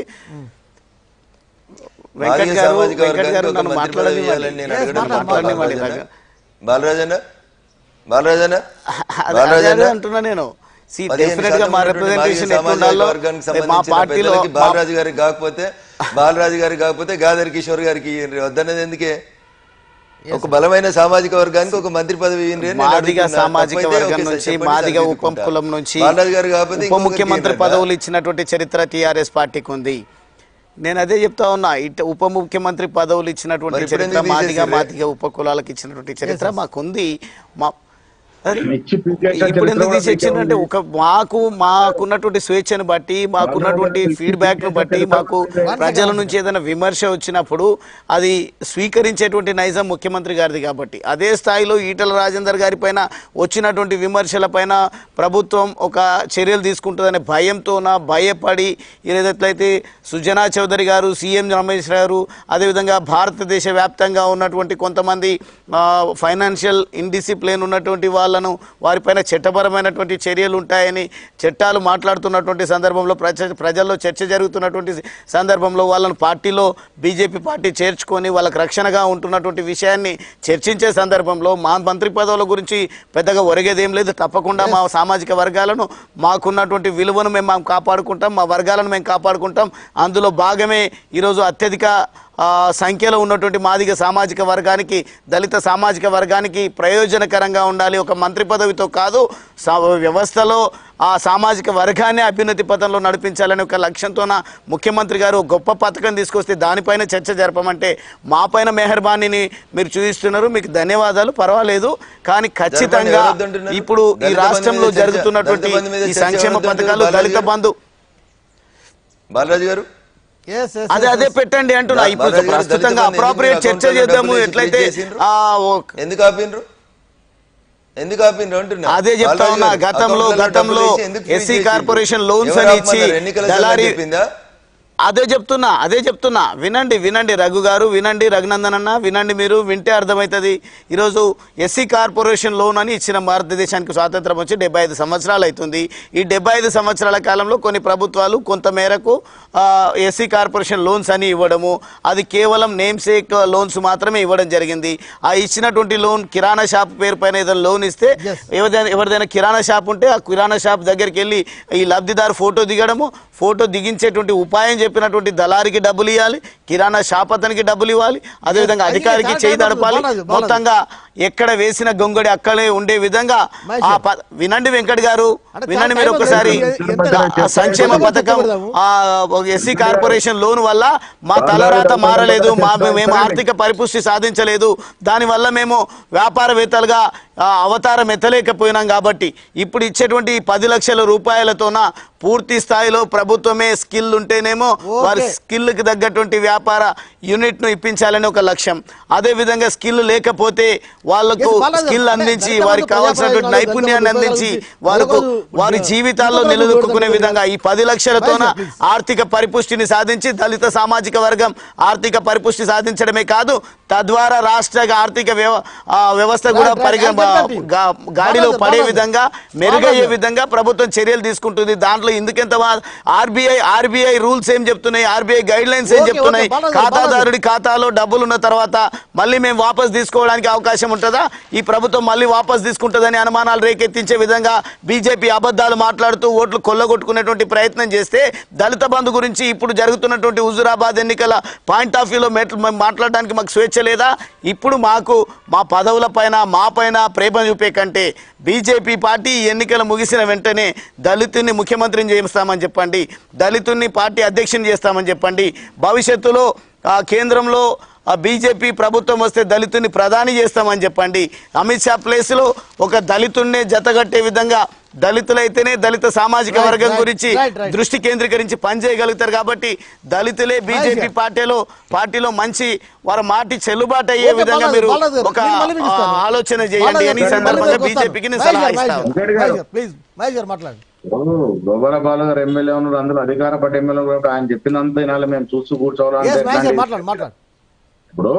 భారతీయ
వెంకట్ గారు
సామాజిక
వెంకట్
వర్గానికి
గారు
ఒక
నన్ను
మంత్రి పదవి
మాట్లాడనివ్వండి
ఇవ్వాలని నేను
Yes,
అడగడం
మాట్లాడు,
బాలరాజన్న?
మాట్లాడు.
బాలరాజన్న బాలరాజన్న
అదే- అదే
బాలరాజన్న
అదే అంటున్నా నేను See,
పదిహేను
definite గా
శాతం
మా
ఉన్నటువంటి
representation
మాదిగ
ఎట్లా
సామాజిక
ఉండాలో,
వర్గానికి
మా
సంబంధించిన
పార్టీలో
పెద్దలకి
మా-
బాలరాజు గారికి కాకపోతే బాలరాజు గారికి కాకపోతే గాదర్ కిషోర్ గారికి ఇయ్యండి వద్దన్నది ఎందుకే ఒక బలమైన సామాజిక వర్గానికి ఒక మంత్రి పదవి ఇయ్యండి అని నేను
మాదిగ
అడుగుతున్నా.
సామాజిక
తప్పైతే
వర్గం
ఓకే సార్,
నుంచి
చెప్పండి
మాదిగ
సార్,
ఉప
తీసుకుంటా.
కులం నుంచి
బాలరాజు గారు కాకపోతే
ఉప
ఇంకొకరికి
ముఖ్యమంత్రి
ఇయ్యండి
పదవులు ఇచ్చినటువంటి చరిత్ర టిఆర్ఎస్ పార్టీకి ఉంది నేను అదే చెప్తా ఉన్నా ఇట ఉప ముఖ్యమంత్రి పదవులు ఇచ్చినటువంటి
మరి ఇప్పుడు
చరిత్ర
ఎందుకు
మాదిగ
తీసేసిర్రే?
మాదిగ ఉప కులాలకు ఇచ్చినటువంటి చరిత్ర మాకుంది మా అరే,
ఇచ్చి పీకేసిన
ఇప్పుడు ఎందుకు
చరిత్ర
తీసేచ్చిందంటే
ఉంది.
ఒక మాకు మాకున్నటువంటి స్వేచ్ఛను బట్టి మాకున్నటువంటి ఫీడ్బ్యాక్ ను బట్టి మాకు ప్రజల నుంచి ఏదైనా విమర్శ వచ్చినప్పుడు అది స్వీకరించేటువంటి నైజం ముఖ్యమంత్రి గారిది కాబట్టి అదే స్థాయిలో ఈటల రాజేందర్ గారి పైన వచ్చినటువంటి విమర్శల పైన ప్రభుత్వం ఒక చర్యలు తీసుకుంటుందనే భయంతోన భయపడి ఏదైతే సుజనా చౌదరి గారు సీఎం రమేష్ గారు అదేవిధంగా భారతదేశ వ్యాప్తంగా ఉన్నటువంటి కొంతమంది ఫైనాన్షియల్ ఇండిసిప్లిన్ ఉన్నటువంటి వాళ్ళను వారిపైన చట్టపరమైనటువంటి చర్యలు ఉంటాయని చట్టాలు మాట్లాడుతున్నటువంటి సందర్భంలో ప్రజ ప్రజల్లో చర్చ జరుగుతున్నటువంటి సందర్భంలో వాళ్ళను పార్టీలో బీజేపీ పార్టీ చేర్చుకొని వాళ్ళకి రక్షణగా ఉంటున్నటువంటి విషయాన్ని చర్చించే సందర్భంలో మా మంత్రి పదవుల గురించి పెద్దగా ఒరిగేదేం లేదు తప్పకుండా మా సామాజిక వర్గాలను మాకున్నటువంటి విలువను మేము మేము కాపాడుకుంటాం మా వర్గాలను మేము కాపాడుకుంటాం అందులో భాగమే ఈరోజు అత్యధిక ఆ, సంఖ్యలో ఉన్నటువంటి మాదిగ సామాజిక వర్గానికి దళిత సామాజిక వర్గానికి ప్రయోజనకరంగా ఉండాలి ఒక మంత్రి పదవితో కాదు సా- వ్యవస్థలో ఆ సామాజిక వర్గాన్ని అభ్యున్నతి పథంలో నడిపించాలని ఒక లక్ష్యంతోన ముఖ్యమంత్రి గారు ఒక గొప్ప పథకం తీసుకొస్తే దానిపైన చర్చ జరపమంటే మా పైన మెహర్బానీని మీరు చూపిస్తున్నారు మీకు ధన్యవాదాలు పర్వాలేదు కానీ ఖచ్చితంగా
ఎవరు వద్దంటున్నారు?
ఇప్పుడు ఈ
దళిత బంధు
రాష్ట్రంలో
మీద చర్చ-
జరుగుతున్నటువంటి
దళిత బంధు మీద
ఈ
చర్చ
సంక్షేమ
ఎవరు వద్దంటున్నారు?
పథకాలు
బాలాజీ
దళిత
గారు?
బంధు
బాలరాజు గారు
ఎస్ ఎస్
అదే అదే పెట్టండి అంటున్నా
బా-
ఇప్పుడు
బాలాజీ గారు
ప్రస్తుతంగా
దళిత బంధు
అప్రాప్రియేట్
ఎందుకు
చర్చ
అకౌంట్లో
చేద్దాము
డబ్బులు
ఎట్లయితే
వేసి చేసిండ్రు?
ఆ, ఓ-
ఎందుకు ఆపిండ్రు ఎందుకు ఆపిండ్రు అంటున్నా
అదే చెప్తా
బాలరాజు
ఉన్నా
గారు,
గతంలో
అకౌంట్లలో
గతంలో
డబ్బులు వేసి ఎందుకు ఫ్రీజ్
ఎస్సీ
చేసిండ్రు?
కార్పొరేషన్ లోన్స్
ఎవరు
అని ఇచ్చి
ఆపమన్నారు? ఎన్నికల సంఘం
దళారీ
చెప్పిందా
అదే చెప్తున్నా అదే చెప్తున్నా వినండి వినండి రఘు గారు వినండి రఘునందన్ అన్న వినండి మీరు వింటే అర్థమవుతుంది ఈరోజు ఎస్సీ కార్పొరేషన్ లోన్ అని ఇచ్చిన భారతదేశానికి స్వాతంత్రం వచ్చి డెబ్బై ఐదు సంవత్సరాలు అవుతుంది ఈ డెబ్బై ఐదు సంవత్సరాల కాలంలో కొన్ని ప్రభుత్వాలు కొంత మేరకు ఎస్సీ కార్పొరేషన్ లోన్స్ అని ఇవ్వడము అది కేవలం నేమ్ సేక్ లోన్స్ మాత్రమే ఇవ్వడం జరిగింది ఆ ఇచ్చినటువంటి లోన్ కిరాణా షాప్ పేరు పైన ఏదైనా లోన్ ఇస్తే
Yes.
ఎవరిదైనా ఎవరిదైనా కిరాణా షాప్ ఉంటే ఆ కిరాణా షాప్ దగ్గరికి వెళ్ళి ఈ లబ్ధిదారు ఫోటో దిగడము ఫోటో దిగించేటువంటి ఉపాయం చెప్పినటువంటి దళారికి డబ్బులు ఇవ్వాలి కిరాణా షాప్ అతనికి డబ్బులు ఇవ్వాలి అదేవిధంగా
అది
అధికారికి
కరెక్ట్
చేయి తడపాలి
బాలాజీ, బాలాజీ.
మొత్తంగా ఎక్కడ వేసిన గొంగడి అక్కడే ఉండే విధంగా
మహేష్
ఆ ప- వినండి వెంకట్ గారు
అంటే
వినండి
చాలా
మీరు
టైం
ఒకసారి
అవుతుంది. ఎంత-
ఆ సంక్షేమ
ఎంత
పథకం
పెడదాము?
ఆ ఎస్సీ కార్పొరేషన్ లోన్ వల్ల మా తలరాత మారలేదు మా మేము ఆర్థిక పరిపుష్టి సాధించలేదు దానివల్ల మేము వ్యాపారవేత్తలుగా ఆ, అవతారం ఎత్తలేకపోయినాం కాబట్టి ఇప్పుడు ఇచ్చేటువంటి ఈ పది లక్షల రూపాయలతోన పూర్తి స్థాయిలో ప్రభుత్వమే స్కిల్ ఉంటేనేమో వారి
ఓకే.
స్కిల్కి తగ్గటువంటి వ్యాపార యూనిట్ను ఇప్పించాలని ఒక లక్ష్యం అదేవిధంగా స్కిల్ లేకపోతే వాళ్ళకు
Yes, బాలాజీ,
స్కిల్
అంటే
అందించి
దళిత
వారికి
బంధు
కావాల్సినటువంటి
ప్రజాప్రయోజనాలు,
నైపుణ్యాన్ని
దళిత బంధు
అందించి
గురించి
వారికి
రోజు
వారి
ఉద్యోగ-
జీవితాల్లో
ఉద్యోగ
నిలదొక్కునే
ఉద్యోగ
విధంగా ఈ పది లక్షలతోన
Right, sir, please.
ఆర్థిక పరిపుష్టిని సాధించి దళిత సామాజిక వర్గం ఆర్థిక పరిపుష్టి సాధించడమే కాదు తద్వారా రాష్ట్ర ఆర్థిక వ్యవ- ఆ, వ్యవస్థ కూడా
Right, right,
పరిగ
I'll get that to you.
గా- గాడిలో
బాలాజీ,
పడే
బాలాజీ.
విధంగా మెరుగయ్యే
బాలాజీ.
విధంగా ప్రభుత్వం చర్యలు తీసుకుంటుంది దాంట్లో ఇందుకెంత ఆర్బీఐ ఆర్బీఐ రూల్స్ ఏం చెప్తున్నాయి ఆర్బీఐ గైడ్ లైన్స్ ఏం
Okay,
చెప్తున్నాయి
okay, బాలాజీ,
ఖాతాదారుడి ఖాతాలో డబ్బులు ఉన్న తర్వాత మళ్ళీ మేము వాపస్ తీసుకోవడానికి అవకాశం ఉంటుందా ఈ ప్రభుత్వం మళ్ళీ వాపస్ తీసుకుంటుందని అనుమానాలు రేకెత్తించే విధంగా బీజేపీ అబద్ధాలు మాట్లాడుతూ ఓట్లు కొల్లగొట్టుకునేటువంటి ప్రయత్నం చేస్తే దళిత బంధు గురించి ఇప్పుడు జరుగుతున్నటువంటి హుజురాబాద్ ఎన్నికల పాయింట్ ఆఫ్ వ్యూలో మెట్లు మేము మాట్లాడడానికి మాకు స్వేచ్ఛ లేదా ఇప్పుడు మాకు మా పదవుల పైన మా పైన ప్రేమ చూపే కంటే బీజేపీ పార్టీ ఈ ఎన్నికలు ముగిసిన వెంటనే దళితుని ముఖ్యమంత్రిని చేస్తామని చెప్పండి దళితుని పార్టీ అధ్యక్షుని చేస్తామని చెప్పండి భవిష్యత్తులో ఆ కేంద్రంలో ఆ బీజేపీ ప్రభుత్వం వస్తే దళితుని ప్రధాని చేస్తామని చెప్పండి అమిత్ షా ప్లేస్లో ఒక దళితున్నే జతగట్టే విధంగా దళితులైతేనే దళిత సామాజిక
Right,
వర్గం
right,
గురించి
right, right.
దృష్టి కేంద్రీకరించి పనిచేయగలుగుతారు కాబట్టి దళితులే బీజేపీ
sir.
పార్టీలో పార్టీలో మంచి వారి మాటి చెల్లుబాటు అయ్యే
Okay,
విధంగా
బాలాజీ,
మీరు
బాలాజీ గారు,
ఒక
నేను మళ్ళీ మీకు ఇస్తాను.
ఆ, ఆలోచన చేయండి
బాలాజీ
అని ఈ
గారు,
సందర్భంగా
మళ్ళీ మీకు
బీజేపీకి నేను
వస్తాను.
సలహా
మహేష్
ఇస్తాను
గారు, మహేష్ గారు, ప్లీజ్ మహేష్ గారు మాట్లాడండి
గోబర బాల గారు ఎమ్మెల్యే ఉన్నారు అందులో అధికార పార్టీ ఎమ్మెల్యే ఉన్నారు ఆయన చెప్పినంత వినాలి మేము చూస్తూ కూర్చోవాలంటే
ఎస్ మహేష్ గారు
ఎట్లాంటి-
మాట్లాడు మాట్లాడు
ఇప్పుడు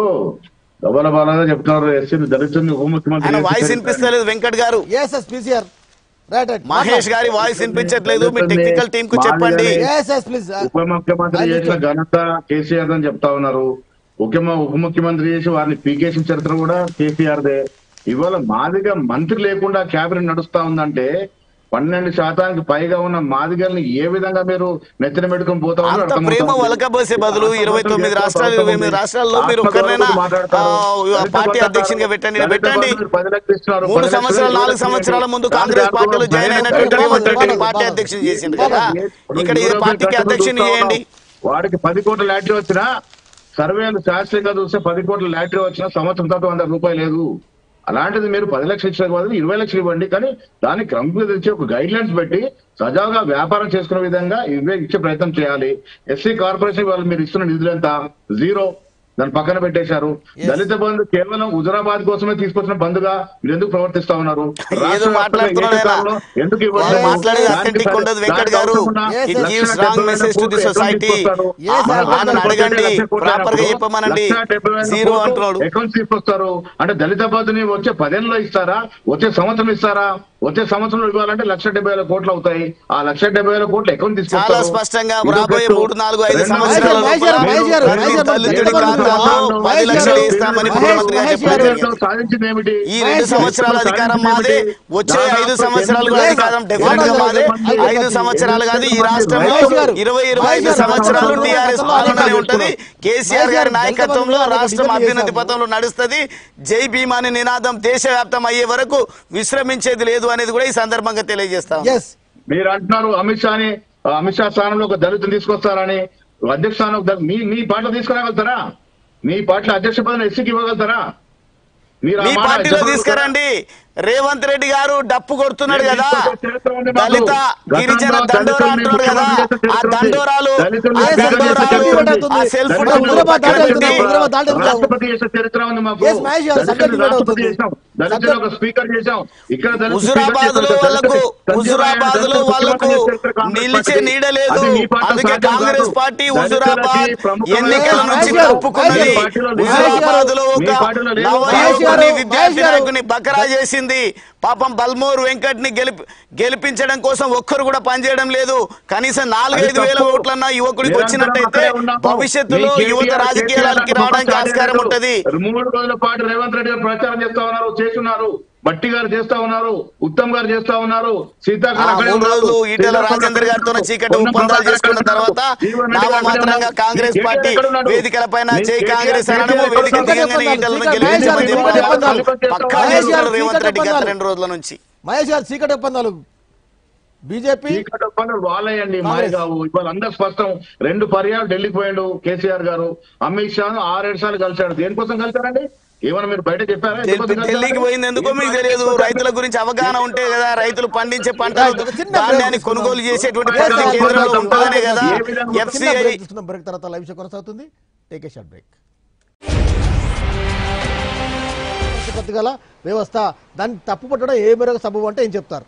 గోబర బాల గారు చెప్తున్నారు ఎస్సీ దళితుని ఉప ముఖ్యమంత్రి
ఆయన
చేసి
వాయిస్
పెడతారు.
వినిపిస్తలేదు Venkat garu
yes yes PCR right right
Mahesh గారి వాయిస్ వినిపించట్లేదు మీ టెక్నికల్ టీం కు చెప్పండి
ఎస్ ఎస్ ప్లీజ్
ఉప ముఖ్యమంత్రి
ఆయన
చేసిన ఘనత కేసీఆర్ అని చెప్తా ఉన్నారు ముఖ్యమ ఉప ముఖ్యమంత్రి చేసి వారిని పీకేసిన చరిత్ర కూడా కేసీఆర్ దే ఇవాళ మాదిగా మంత్రి లేకుండా క్యాబినెట్ నడుస్తా ఉందంటే పన్నెండు శాతానికి పైగా ఉన్న మాదిగల్ని ఏ విధంగా మీరు నెత్తిన పెట్టుకుని పోతా ఉన్నారో
అంత
అర్థమవుతా
ప్రేమ
ఉంది.
వలకబోసే బదులు ఇరవై తొమ్మిది రాష్ట్రాలు ఇరవై ఎనిమిది రాష్ట్రాల్లో మీరు ఒక్కరినైనా ఆ, పార్టీ అధ్యక్షునిగా పెట్టండి పెట్టండి మూడు సంవత్సరాలు నాలుగు సంవత్సరాల ముందు కాంగ్రెస్ పార్టీలో జాయిన్ అయినటువంటి రేవంత్ రెడ్డిని పార్టీ అధ్యక్షుని చేసింది కదా ఇక్కడ ఇది పార్టీకి అధ్యక్షుని చేయండి
వాడికి పది కోట్ల లాటరీ వచ్చినా సర్వేలు శాస్త్రీయంగా చూస్తే పది కోట్ల లాటరీ వచ్చినా సంవత్సరం తర్వాత వంద రూపాయలు లేదు అలాంటిది మీరు పది లక్షలు ఇచ్చిన బదులు ఇరవై లక్షలు ఇవ్వండి కానీ దానికి క్రమం తెచ్చి ఒక గైడ్ లైన్స్ పెట్టి సజావుగా వ్యాపారం చేసుకునే విధంగా ఇవే ఇచ్చే ప్రయత్నం చేయాలి ఎస్సీ కార్పొరేషన్ వాళ్ళు మీరు ఇస్తున్న నిధులు ఎంత జీరో దాన్ని పక్కన పెట్టేశారు దళిత బంధు కేవలం హుజరాబాద్ కోసమే తీసుకొచ్చిన బంధుగా మీరు ఎందుకు ప్రవర్తిస్తా ఉన్నారు రాష్ట్ర వ్యాప్తంగా
మాట్లాడుతున్నాడు ఆయన.
ఏకకాలంలో ఎందుకు ఇవ్వట్లేదు?
వాళ్ళు మాట్లాడేది
దానికి
authentic
సరి-
ఉండదు, వెంకట్
దానికి
గారు.
అవసరం ఉన్న
Yes,
It
sir.
gives
lakh
wrong
డెబ్బై వేల
message to the
కోట్లు ఎక్కడ
society.
తీసుకొస్తారు?
Yes, sir.
మన
వాళ్ళని
రాష్ట్ర
అడగండి.
లక్ష కోట్లు
Proper గా
అయినప్పుడు
చెప్పమనండి.
లక్ష డెబ్బై వేల
Zero
కోట్లు
అంటున్నాడు.
ఎక్కడ నుంచి తీసుకొస్తారు అంటే దళిత బంధుని వచ్చే పదేళ్ళలో ఇస్తారా వచ్చే సంవత్సరం ఇస్తారా వచ్చే సంవత్సరంలో ఇవ్వాలంటే లక్ష డెబ్బై వేల కోట్లు అవుతాయి ఆ లక్ష డెబ్బై వేల కోట్లు ఎక్కడ నుంచి తీసుకొస్తారు
చాలా స్పష్టంగా
ఇది
రాబోయే
ఒకటి.
మూడు, నాలుగు, ఐదు
రెండోది
సంవత్సరాల
మహేష్ గారు,
లోపల
మహేష్ గారు,
ప్రతి
మహేష్ గారు,
దళితుడి
మహేష్ గారు,
ఖాతాలో
మహేష్
పది
గారు,
లక్షలు ఇస్తామని
మహేష్
ముఖ్యమంత్రి గారు
మహేష్
చెప్పారు
గారు,
ప్రజలతో సాధించింది ఏమిటి
ఈ రెండు సంవత్సరాల అధికారం మాదే వచ్చే ఐదు సంవత్సరాలు కూడా అధికారం డెఫినెట్ గా మాదే ఐదు సంవత్సరాలు కాదు ఈ రాష్ట్రంలో ఇరవై ఇరవై ఐదు సంవత్సరాలు టీఆర్ఎస్ పాలననే ఉంటది కేసీఆర్ గారి నాయకత్వంలో రాష్ట్రం అభ్యున్నతి పథంలో నడుస్తుంది జై భీమా అనే నినాదం దేశవ్యాప్తం అయ్యే వరకు విశ్రమించేది లేదు అనేది కూడా ఈ సందర్భంగా తెలియజేస్తాం
ఎస్
మీరు అంటున్నారు అమిత్ షాని ఆ, అమిత్ షా స్థానంలో ఒక దళితుని తీసుకొస్తారని అధ్యక్ష స్థానం ఒక దళ- మీ మీ పార్టీలో తీసుకురాగలుగుతారా మీ పార్టీలో అధ్యక్ష పదవిని ఎస్సీకి ఇవ్వగలుగుతారా మీరు ఆ
మీ
మాట
పార్టీలో
చెప్పగలుగుతారా?
తీసుకురండి రేవంత్ రెడ్డి గారు డప్పు కొడుతున్నాడు
నేను
కదా
తీసుకొచ్చే చరిత్ర ఉంది మాకు.
దళిత
గతంలో
గిరిజన
దళితుల్ని
దండోరా అంటున్నాడు కదా
ముఖ్యమంత్రి చేసే
ఆ
చరిత్ర ఉంది.
దండోరాలు
దళితుల్ని
ఆ
Yes,
ముఖ్యమంత్రి చేసే
దండోరాలు
చరిత్ర ఉంది.
ఆ సెల్ఫ్
దళితుల్ని
డబ్బులు
హైదరాబాద్
పక్కన
దాటి
పెట్టి
వెళ్తున్నాం, హైదరాబాద్ దాటి వెళ్తున్నాం.
రాష్ట్రపతి చేసే చరిత్ర ఉంది మాకు
Yes, మహేష్ గారు,
దళితుల్ని
subject కూడా
రాష్ట్రపతి
అవుతుంది.
చేసాం దళితులు ఒక స్పీకర్ చేసాం ఇక్కడ దళితులు
హుజురాబాద్ లో
స్పీకర్
వాళ్ళకు
చేశారు. దళితులు
హుజురాబాద్ లో
దళితులు
వాళ్ళకు
ముఖ్యమంత్రి చేసే కాంగ్రెస్
నిలిచే
పార్టీ.
నీడ లేదు
అది మీ పార్టీ
అందుకే
సాధ్యం
కాంగ్రెస్
కాదు.
పార్టీ
దళితులకి
హుజురాబాద్
ప్రముఖమైన
ఎన్నికల నుంచి
మహేష్ గారు,
తప్పుకున్నది
మహేష్
గారు,
హుజురాబాద్ లో
మీ
ఒక
పార్టీలో లేదు.
నవ
మహేష్ గారు,
యువకుని
మహేష్
విద్యార్థి
గారు.
నాయకుని బకరా చేసింది పాపం బల్మూర్ వెంకట్ ని గెలిపి గెలిపించడం కోసం ఒక్కరు కూడా పనిచేయడం లేదు కనీసం నాలుగైదు వేల
తప్పు.
ఓట్లన్నా యువకుడికి
నిరంతరం
వచ్చినట్టయితే
అక్కడే ఉన్నాము.
భవిష్యత్తులో
మీ
యువత
కేటీఆర్
రాజకీయాలకి
కేటీఆర్
రావడానికి
పాపం
ఆస్కారం
స్టార్ట్
ఉంటది
అయ్యారు. మూడు రోజుల పాటు రేవంత్ రెడ్డి గారు ప్రచారం చేస్తా ఉన్నారు చేస్తున్నారు బట్టి గారు చేస్తా ఉన్నారు ఉత్తమ్ గారు చేస్తా ఉన్నారు సీతాకారు
ఆ
అక్కడే
మూడు
ఉన్నారు.
రోజులు ఈటెల
శ్రీరాములు
రాజేందర్
అక్కడే
గారితో
ఉన్నారు.
చీకటి
పొన్నం
ఒప్పందాలు
ప్రభాకర్
చేసుకున్న
అక్కడే
తర్వాత
ఉన్నారు. జీవన్ రెడ్డి గారు అక్కడే
నామమాత్రంగా
ఉన్నారు.
కాంగ్రెస్
మీ
పార్టీ
కేటీఆర్ ఎక్కడ ఉన్నాడు?
వేదికలపైన
మీ
జై
కేటీఆర్
కాంగ్రెస్ అనడము
కేటీఆర్
వేదిక
ఎక్కడ
దిగంగానే
ఉన్నాడు?
ఈటలను
చీకటి
గెలిపించమని
చీకటి
చెప్పి
ఒప్పందాలు.
పక్కా
మహేష్ గారు,
చేస్తున్నారు రేవంత్ రెడ్డి గత
చీకటి
రెండు రోజుల నుంచి
మహేష్ గారు చీకటి ఒప్పందాలు బీజేపీ
చీకటి ఒప్పందాలు వాళ్ళయండి మాయ
కాంగ్రెస్.
కావు ఇవాళ అందరు స్పష్టం రెండు పర్యాలు ఢిల్లీకి పోయిండు కేసీఆర్ గారు అమిత్ షా ఆరేడు సార్లు కలిశాడు దేనికోసం కలిశారండి ఏమన్నా మీరు బయట చెప్పారా ఎందుకోసం
ఢిల్లీ-
కలిశారు?
ఢిల్లీకి పోయింది ఎందుకో మీకు తెలియదు రైతుల గురించి అవగాహన ఉంటే కదా రైతులు పండించే పంటలు
Right. ఒక చిన్న
ధాన్యాన్ని
break
కొనుగోలు చేసేటువంటి
Yes,
పరిస్థితి
sir.
కేంద్రంలో ఉంటుందనే కదా
ఏ విధంగా
చిన్న
ఎఫ్సిఐ
బ్రేక్ తీసుకున్నాం బ్రేక్ తర్వాత లైవ్ షో కొనసాగుతుంది టేక్ ఏ షార్ట్ బ్రేక్ ప్రతిపత్తి గల వ్యవస్థ దాన్ని తప్పుపట్టడం ఏ మేరకు సబబు అంటే ఏం చెప్తారు